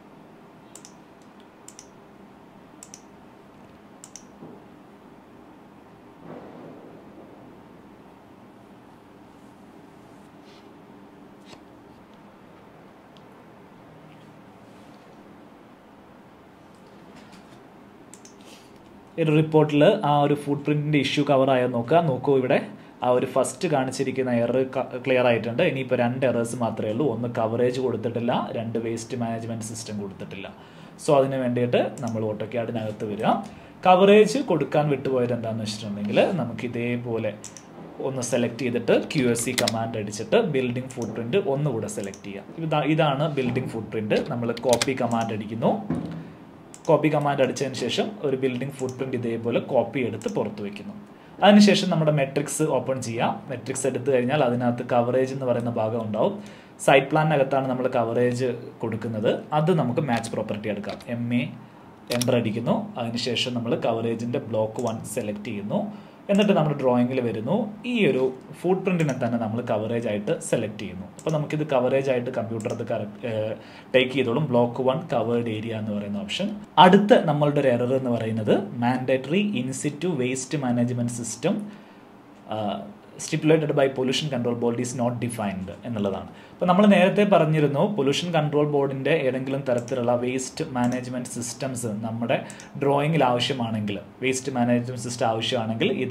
ഒരു റിപ്പോർട്ടിൽ ആ ഒരു ഫുട് പ്രിൻറ്റിൻ്റെ ഇഷ്യൂ കവർ ആയോ നോക്കുക നോക്കൂ ഇവിടെ ആ ഒരു ഫസ്റ്റ് കാണിച്ചിരിക്കുന്ന എറർ ക്ലിയർ ആയിട്ടുണ്ട് ഇനിയിപ്പോൾ രണ്ട് എറേഴ്സ് മാത്രമേ ഉള്ളൂ ഒന്ന് കവറേജ് കൊടുത്തിട്ടില്ല രണ്ട് വേസ്റ്റ് മാനേജ്മെൻറ്റ് സിസ്റ്റം കൊടുത്തിട്ടില്ല സോ അതിന് വേണ്ടിയിട്ട് നമ്മൾ ഓട്ടോക്യാഡിനകത്ത് വരിക കവറേജ് കൊടുക്കാൻ വിട്ടുപോയത് എന്താണെന്ന് വെച്ചിട്ടുണ്ടെങ്കിൽ നമുക്ക് ഇതേപോലെ ഒന്ന് സെലക്ട് ചെയ്തിട്ട് ക്യു എസ് സി കമാൻഡ് അടിച്ചിട്ട് ബിൽഡിംഗ് ഫുട് പ്രിൻറ്റ് ഒന്നുകൂടെ സെലക്ട് ചെയ്യാം ഇതാ ഇതാണ് ബിൽഡിംഗ് ഫുട് പ്രിൻറ്റ് നമ്മൾ കോപ്പി കമാൻഡ് അടിക്കുന്നു കോപ്പി കമാൻഡ് അടിച്ചതിന് ശേഷം ഒരു ബിൽഡിംഗ് ഫുട് പ്രിൻറ്റ് ഇതേപോലെ കോപ്പി എടുത്ത് പുറത്ത് വയ്ക്കുന്നു അതിനുശേഷം നമ്മുടെ മെട്രിക്സ് ഓപ്പൺ ചെയ്യാം മെട്രിക്സ് എടുത്തു കഴിഞ്ഞാൽ അതിനകത്ത് കവറേജ് എന്ന് പറയുന്ന ഭാഗം ഉണ്ടാവും സൈറ്റ് പ്ലാനിനകത്താണ് നമ്മൾ കവറേജ് കൊടുക്കുന്നത് അത് നമുക്ക് മാച്ച് പ്രോപ്പർട്ടി എടുക്കാം എം എ എൻ്റർ അടിക്കുന്നു അതിനുശേഷം നമ്മൾ കവറേജിൻ്റെ ബ്ലോക്ക് വൺ സെലക്ട് ചെയ്യുന്നു എന്നിട്ട് നമ്മുടെ ഡ്രോയിങ്ങിൽ വരുന്നു ഈ ഒരു ഫുട് പ്രിൻറ്റിനെ തന്നെ നമ്മൾ കവറേജ് ആയിട്ട് സെലക്ട് ചെയ്യുന്നു അപ്പോൾ നമുക്കിത് കവറേജ് ആയിട്ട് കമ്പ്യൂട്ടർ അത് ടേക്ക് ചെയ്തോളും ബ്ലോക്ക് വൺ കവേർഡ് ഏരിയ എന്ന് പറയുന്ന ഓപ്ഷൻ അടുത്ത നമ്മളുടെ ഒരു എറർ എന്ന് പറയുന്നത് mandatory in situ waste management system stipulated by pollution control board is not defined എന്നുള്ളതാണ് അപ്പോൾ നമ്മൾ നേരത്തെ പറഞ്ഞിരുന്നു പൊല്യൂഷൻ കൺട്രോൾ ബോർഡിൻ്റെ ഏതെങ്കിലും തരത്തിലുള്ള വേസ്റ്റ് മാനേജ്മെൻറ്റ് സിസ്റ്റംസ് നമ്മുടെ ഡ്രോയിങ്ങിൽ ആവശ്യമാണെങ്കിൽ വേസ്റ്റ് മാനേജ്മെൻറ്റ് സിസ്റ്റം ആവശ്യമാണെങ്കിൽ ഇത്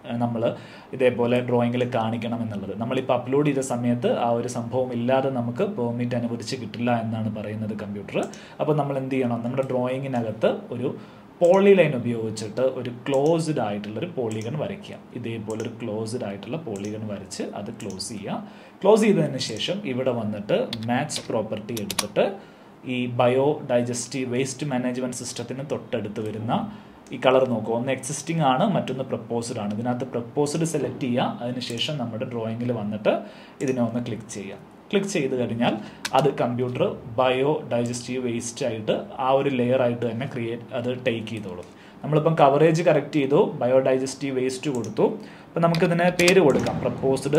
നമ്മൾ ഇതേപോലെ ഡ്രോയിങ്ങിൽ കാണിക്കണം എന്നുള്ളത് നമ്മളിപ്പോൾ അപ്ലോഡ് ചെയ്ത സമയത്ത് ആ ഒരു സംഭവം ഇല്ലാതെ നമുക്ക് പെർമിറ്റ് അനുവദിച്ച് കിട്ടില്ല എന്നാണ് പറയുന്നത് കമ്പ്യൂട്ടർ അപ്പോൾ നമ്മൾ എന്ത് ചെയ്യണം നമ്മുടെ ഡ്രോയിങ്ങിനകത്ത് ഒരു പോളി ലൈൻ ഉപയോഗിച്ചിട്ട് ഒരു ക്ലോസ്ഡ് ആയിട്ടുള്ള ഒരു പോളിഗൺ വരയ്ക്കുക ഇതേപോലെ ഒരു ക്ലോസ്ഡ് ആയിട്ടുള്ള പോളിഗൺ വരച്ച് അത് ക്ലോസ് ചെയ്യുക ക്ലോസ് ചെയ്തതിന് ശേഷം ഇവിടെ വന്നിട്ട് മാച്ച് പ്രോപ്പർട്ടി എടുത്തിട്ട് ഈ ബയോ ഡൈജസ്റ്റീവ് വേസ്റ്റ് മാനേജ്മെൻറ്റ് സിസ്റ്റത്തിന് തൊട്ടടുത്ത് വരുന്ന ഈ കളർ നോക്കുക ഒന്ന് എക്സിസ്റ്റിംഗ് ആണ് മറ്റൊന്ന് പ്രപ്പോസ്ഡ് ആണ് ഇതിനകത്ത് പ്രപ്പോസ്ഡ് സെലക്ട് ചെയ്യുക അതിനുശേഷം നമ്മുടെ ഡ്രോയിങ്ങിൽ വന്നിട്ട് ഇതിനെ ഒന്ന് ക്ലിക്ക് ചെയ്യുക ക്ലിക്ക് ചെയ്ത് കഴിഞ്ഞാൽ അത് കമ്പ്യൂട്ടർ ബയോ ഡൈജസ്റ്റീവ് വേസ്റ്റ് ആയിട്ട് ആ ഒരു ലെയർ ആയിട്ട് തന്നെ ക്രിയേറ്റ് അത് ടേക്ക് ചെയ്തോളും നമ്മളിപ്പം കവറേജ് കറക്റ്റ് ചെയ്തു ബയോ ഡൈജസ്റ്റീവ് വേസ്റ്റ് കൊടുത്തു അപ്പം നമുക്കിതിന് പേര് കൊടുക്കാം proposed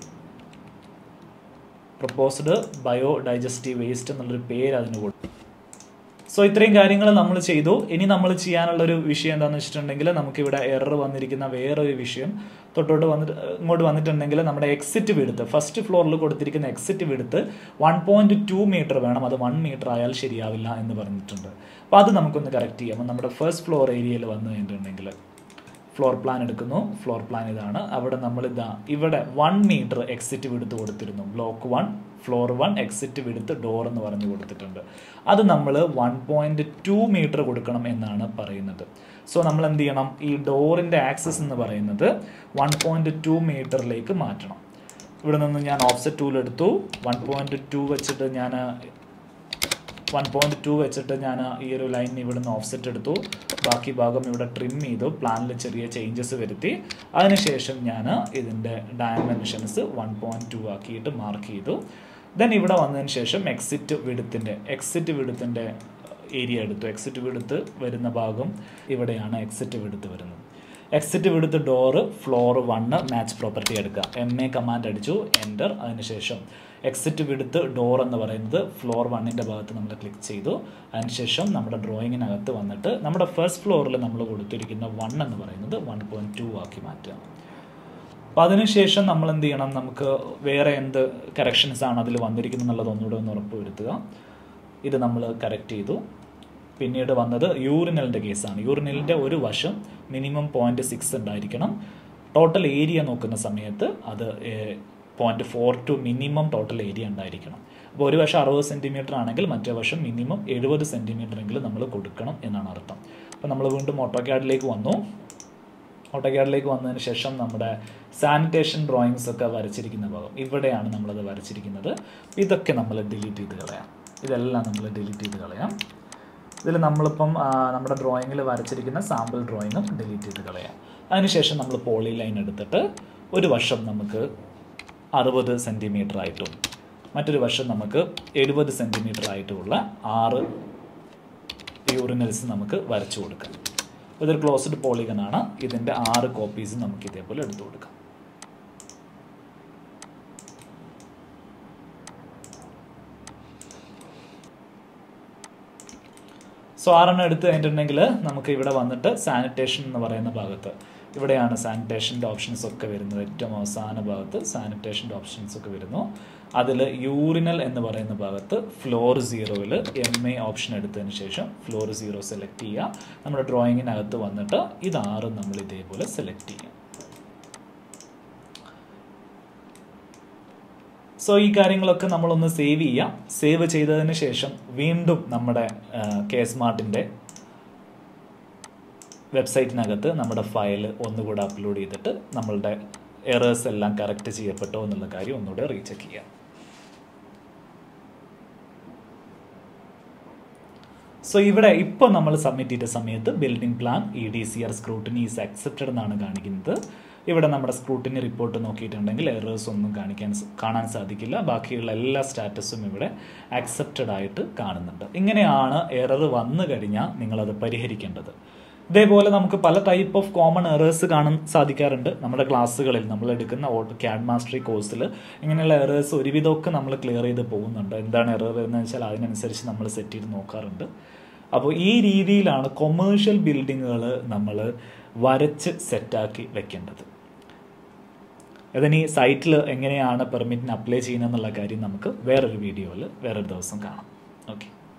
proposed bio digestive waste എന്നുള്ളൊരു പേര് അതിന് കൊടുക്കും സോ ഇത്രയും കാര്യങ്ങൾ നമ്മൾ ചെയ്തു ഇനി നമ്മൾ ചെയ്യാനുള്ള ഒരു വിഷയം എന്താണെന്ന് വെച്ചിട്ടുണ്ടെങ്കിൽ നമുക്കിവിടെ എറർ വന്നിരിക്കുന്ന വേറൊരു വിഷയം തൊട്ടോട്ട് വന്നിട്ട് ഇങ്ങോട്ട് വന്നിട്ടുണ്ടെങ്കിൽ നമ്മുടെ എക്സിറ്റ് വിടുത്ത് ഫസ്റ്റ് ഫ്ലോറിൽ കൊടുത്തിരിക്കുന്ന എക്സിറ്റ് വിടുത്ത് വൺ പോയിന്റ് ടു മീറ്റർ വേണം അത് വൺ മീറ്റർ ആയാൽ ശരിയാവില്ല എന്ന് പറഞ്ഞിട്ടുണ്ട് അപ്പോൾ അത് നമുക്കൊന്ന് കറക്റ്റ് ചെയ്യാം അപ്പോൾ നമ്മുടെ ഫസ്റ്റ് ഫ്ലോർ ഏരിയയിൽ വന്നു കഴിഞ്ഞിട്ടുണ്ടെങ്കിൽ ഫ്ലോർ പ്ലാൻ എടുക്കുന്നു ഫ്ലോർ പ്ലാൻ ഇതാണ് അവിടെ നമ്മൾ ഇതാ ഇവിടെ വൺ മീറ്റർ എക്സിറ്റ് വിടുത്ത് കൊടുത്തിരുന്നു block one floor one exit width door എന്ന് പറഞ്ഞു കൊടുത്തിട്ടുണ്ട് അത് നമ്മൾ വൺ പോയിന്റ് ടു മീറ്റർ കൊടുക്കണം എന്നാണ് പറയുന്നത് സോ നമ്മൾ എന്ത് ചെയ്യണം ഈ ഡോറിൻ്റെ ആക്സസ് എന്ന് പറയുന്നത് വൺ പോയിന്റ് ടു മീറ്ററിലേക്ക് മാറ്റണം ഇവിടെ നിന്ന് ഞാൻ ഓഫ്സെറ്റ് ടൂൾ എടുത്തു വൺ പോയിന്റ് ടു വെച്ചിട്ട് ഞാൻ വൺ പോയിന്റ് ടു വെച്ചിട്ട് ഞാൻ ഈ ഒരു ലൈൻ ഇവിടെ നിന്ന് ഓഫ്സെറ്റ് എടുത്തു ബാക്കി ഭാഗം ഇവിടെ ട്രിം ചെയ്തു പ്ലാനിൽ ചെറിയ ചേഞ്ചസ് വരുത്തി അതിനുശേഷം ഞാൻ ഇതിൻ്റെ ഡയമെൻഷൻസ് വൺ പോയിന്റ് ടു ആക്കിയിട്ട് മാർക്ക് ചെയ്തു ദെൻ ഇവിടെ വന്നതിന് ശേഷം എക്സിറ്റ് വിടുത്തിൻ്റെ എക്സിറ്റ് വിടുത്തിൻ്റെ ഏരിയ എടുത്തു എക്സിറ്റ് വിടുത്ത് വരുന്ന ഭാഗം ഇവിടെയാണ് എക്സിറ്റ് വിടുത്ത് വരുന്നത് exit width door floor one match property എടുക്കുക എം എ കമാൻഡ് അടിച്ചു എൻ്റർ അതിനുശേഷം എക്സിറ്റ് വിടുത്ത് ഡോർ എന്ന് പറയുന്നത് ഫ്ലോർ വണ്ണിൻ്റെ ഭാഗത്ത് നമ്മൾ ക്ലിക്ക് ചെയ്തു അതിനുശേഷം നമ്മുടെ ഡ്രോയിങ്ങിനകത്ത് വന്നിട്ട് നമ്മുടെ ഫസ്റ്റ് ഫ്ലോറിൽ നമ്മൾ കൊടുത്തിരിക്കുന്ന വൺ എന്ന് പറയുന്നത് വൺ പോയിൻറ്റ് ടു ആക്കി മാറ്റുക അപ്പോൾ അതിനുശേഷം നമ്മൾ എന്ത് ചെയ്യണം നമുക്ക് വേറെ എന്ത് കറക്ഷൻസ് ആണ് അതിൽ വന്നിരിക്കുന്നത് എന്നുള്ളത് ഒന്നുകൂടെ ഒന്ന് ഉറപ്പ് വരുത്തുക ഇത് നമ്മൾ കറക്റ്റ് ചെയ്തു പിന്നീട് വന്നത് യൂറിനലിൻ്റെ കേസാണ് യൂറിനലിൻ്റെ ഒരു വശം മിനിമം പോയിന്റ് സിക്സ് ഉണ്ടായിരിക്കണം ടോട്ടൽ ഏരിയ നോക്കുന്ന സമയത്ത് അത് point four two minimum total area ഉണ്ടായിരിക്കണം അപ്പോൾ ഒരു വശം അറുപത് സെൻറ്റിമീറ്റർ ആണെങ്കിൽ മറ്റേ വശം മിനിമം എഴുപത് സെൻറ്റിമീറ്റർ എങ്കിലും നമ്മൾ കൊടുക്കണം എന്നാണ് അർത്ഥം അപ്പോൾ നമ്മൾ വീണ്ടും ഓട്ടോക്യാഡിലേക്ക് വന്നു ഓട്ടോക്യാഡിലേക്ക് വന്നതിന് ശേഷം നമ്മുടെ സാനിറ്റേഷൻ ഡ്രോയിങ്സ് ഒക്കെ വരച്ചിരിക്കുന്ന ഭാഗം ഇവിടെയാണ് നമ്മളത് വരച്ചിരിക്കുന്നത് ഇതൊക്കെ നമ്മൾ ഡിലീറ്റ് ചെയ്ത് കളയാം ഇതെല്ലാം നമ്മൾ ഡിലീറ്റ് ചെയ്ത് കളയാം ഇതിൽ നമ്മളിപ്പം നമ്മുടെ ഡ്രോയിങ്ങിൽ വരച്ചിരിക്കുന്ന സാമ്പിൾ ഡ്രോയിങ്ങും ഡിലീറ്റ് ചെയ്ത് കളയാം അതിനുശേഷം നമ്മൾ പോളി ലൈൻ എടുത്തിട്ട് ഒരു വശം നമുക്ക് അറുപത് സെൻറ്റിമീറ്റർ ആയിട്ടും മറ്റൊരു വശം നമുക്ക് എഴുപത് സെൻറ്റിമീറ്റർ ആയിട്ടുമുള്ള ആറ് യൂറിനൽസ് നമുക്ക് വരച്ചു കൊടുക്കാം ഇതൊരു ക്ലോസ്ഡ് പോളിഗൺ ആണ് ഇതിൻ്റെ ആറ് കോപ്പീസ് നമുക്ക് ഇതേപോലെ എടുത്തു കൊടുക്കാം സോ ആറെണ്ണം എടുത്ത് കഴിഞ്ഞിട്ടുണ്ടെങ്കിൽ നമുക്ക് ഇവിടെ വന്നിട്ട് സാനിറ്റേഷൻ എന്ന് പറയുന്ന ഭാഗത്ത് ഇവിടെയാണ് സാനിറ്റേഷൻ്റെ ഓപ്ഷൻസ് ഒക്കെ വരുന്നത് ഏറ്റവും അവസാന ഭാഗത്ത് സാനിറ്റേഷൻ്റെ ഓപ്ഷൻസ് ഒക്കെ വരുന്നു അതിൽ യൂറിനൽ എന്ന് പറയുന്ന ഭാഗത്ത് ഫ്ലോർ സീറോയിൽ എം എ ഓപ്ഷൻ എടുത്തതിന് ശേഷം ഫ്ലോർ സീറോ സെലക്ട് ചെയ്യുക നമ്മുടെ ഡ്രോയിങ്ങിനകത്ത് വന്നിട്ട് ഇതാറും നമ്മൾ ഇതേപോലെ സെലക്ട് ചെയ്യാം സോ ഈ കാര്യങ്ങളൊക്കെ നമ്മളൊന്ന് സേവ് ചെയ്യാം സേവ് ചെയ്തതിന് ശേഷം വീണ്ടും നമ്മുടെ കെ സ്മാർട്ടിൻ്റെ വെബ്സൈറ്റിനകത്ത് നമ്മുടെ ഫയൽ ഒന്നുകൂടെ അപ്ലോഡ് ചെയ്തിട്ട് നമ്മളുടെ എറേഴ്സ് എല്ലാം കറക്റ്റ് ചെയ്യപ്പെട്ടോ എന്നുള്ള കാര്യം ഒന്നുകൂടെ റീചെക്ക് ചെയ്യാം സോ ഇവിടെ ഇപ്പോൾ നമ്മൾ സബ്മിറ്റ് ചെയ്ത സമയത്ത് building plan E D C R scrutiny is accepted എന്നാണ് കാണിക്കുന്നത് ഇവിടെ നമ്മുടെ സ്ക്രൂട്ടിനി റിപ്പോർട്ട് നോക്കിയിട്ടുണ്ടെങ്കിൽ എറേഴ്സ് ഒന്നും കാണിക്കാൻ കാണാൻ സാധിക്കില്ല ബാക്കിയുള്ള എല്ലാ സ്റ്റാറ്റസും ഇവിടെ അക്സെപ്റ്റഡ് ആയിട്ട് കാണുന്നുണ്ട് ഇങ്ങനെയാണ് എറർ വന്നു കഴിഞ്ഞാൽ നിങ്ങളത് പരിഹരിക്കേണ്ടത് ഇതേപോലെ നമുക്ക് പല ടൈപ്പ് ഓഫ് കോമൺ എറേഴ്സ് കാണാൻ സാധിക്കാറുണ്ട് നമ്മുടെ ക്ലാസ്സുകളിൽ നമ്മൾ എടുക്കുന്ന ഓട്ടോ ക്യാഡ് മാസ്റ്ററി കോഴ്സിൽ ഇങ്ങനെയുള്ള എറേഴ്സ് ഒരുവിധമൊക്കെ നമ്മൾ ക്ലിയർ ചെയ്ത് പോകുന്നുണ്ട് എന്താണ് എറർ എന്ന് വെച്ചാൽ അതിനനുസരിച്ച് നമ്മൾ സെറ്റ് ചെയ്ത് നോക്കാറുണ്ട് അപ്പോൾ ഈ രീതിയിലാണ് കൊമേഴ്ഷ്യൽ ബിൽഡിങ്ങുകൾ നമ്മൾ വരച്ച് സെറ്റാക്കി വെക്കേണ്ടത് അതിനി സൈറ്റിൽ എങ്ങനെയാണ് പെർമിറ്റിന് അപ്ലൈ ചെയ്യുന്നത് എന്നുള്ള കാര്യം നമുക്ക് വേറൊരു വീഡിയോയിൽ വേറൊരു ദിവസം കാണാം ഓക്കെ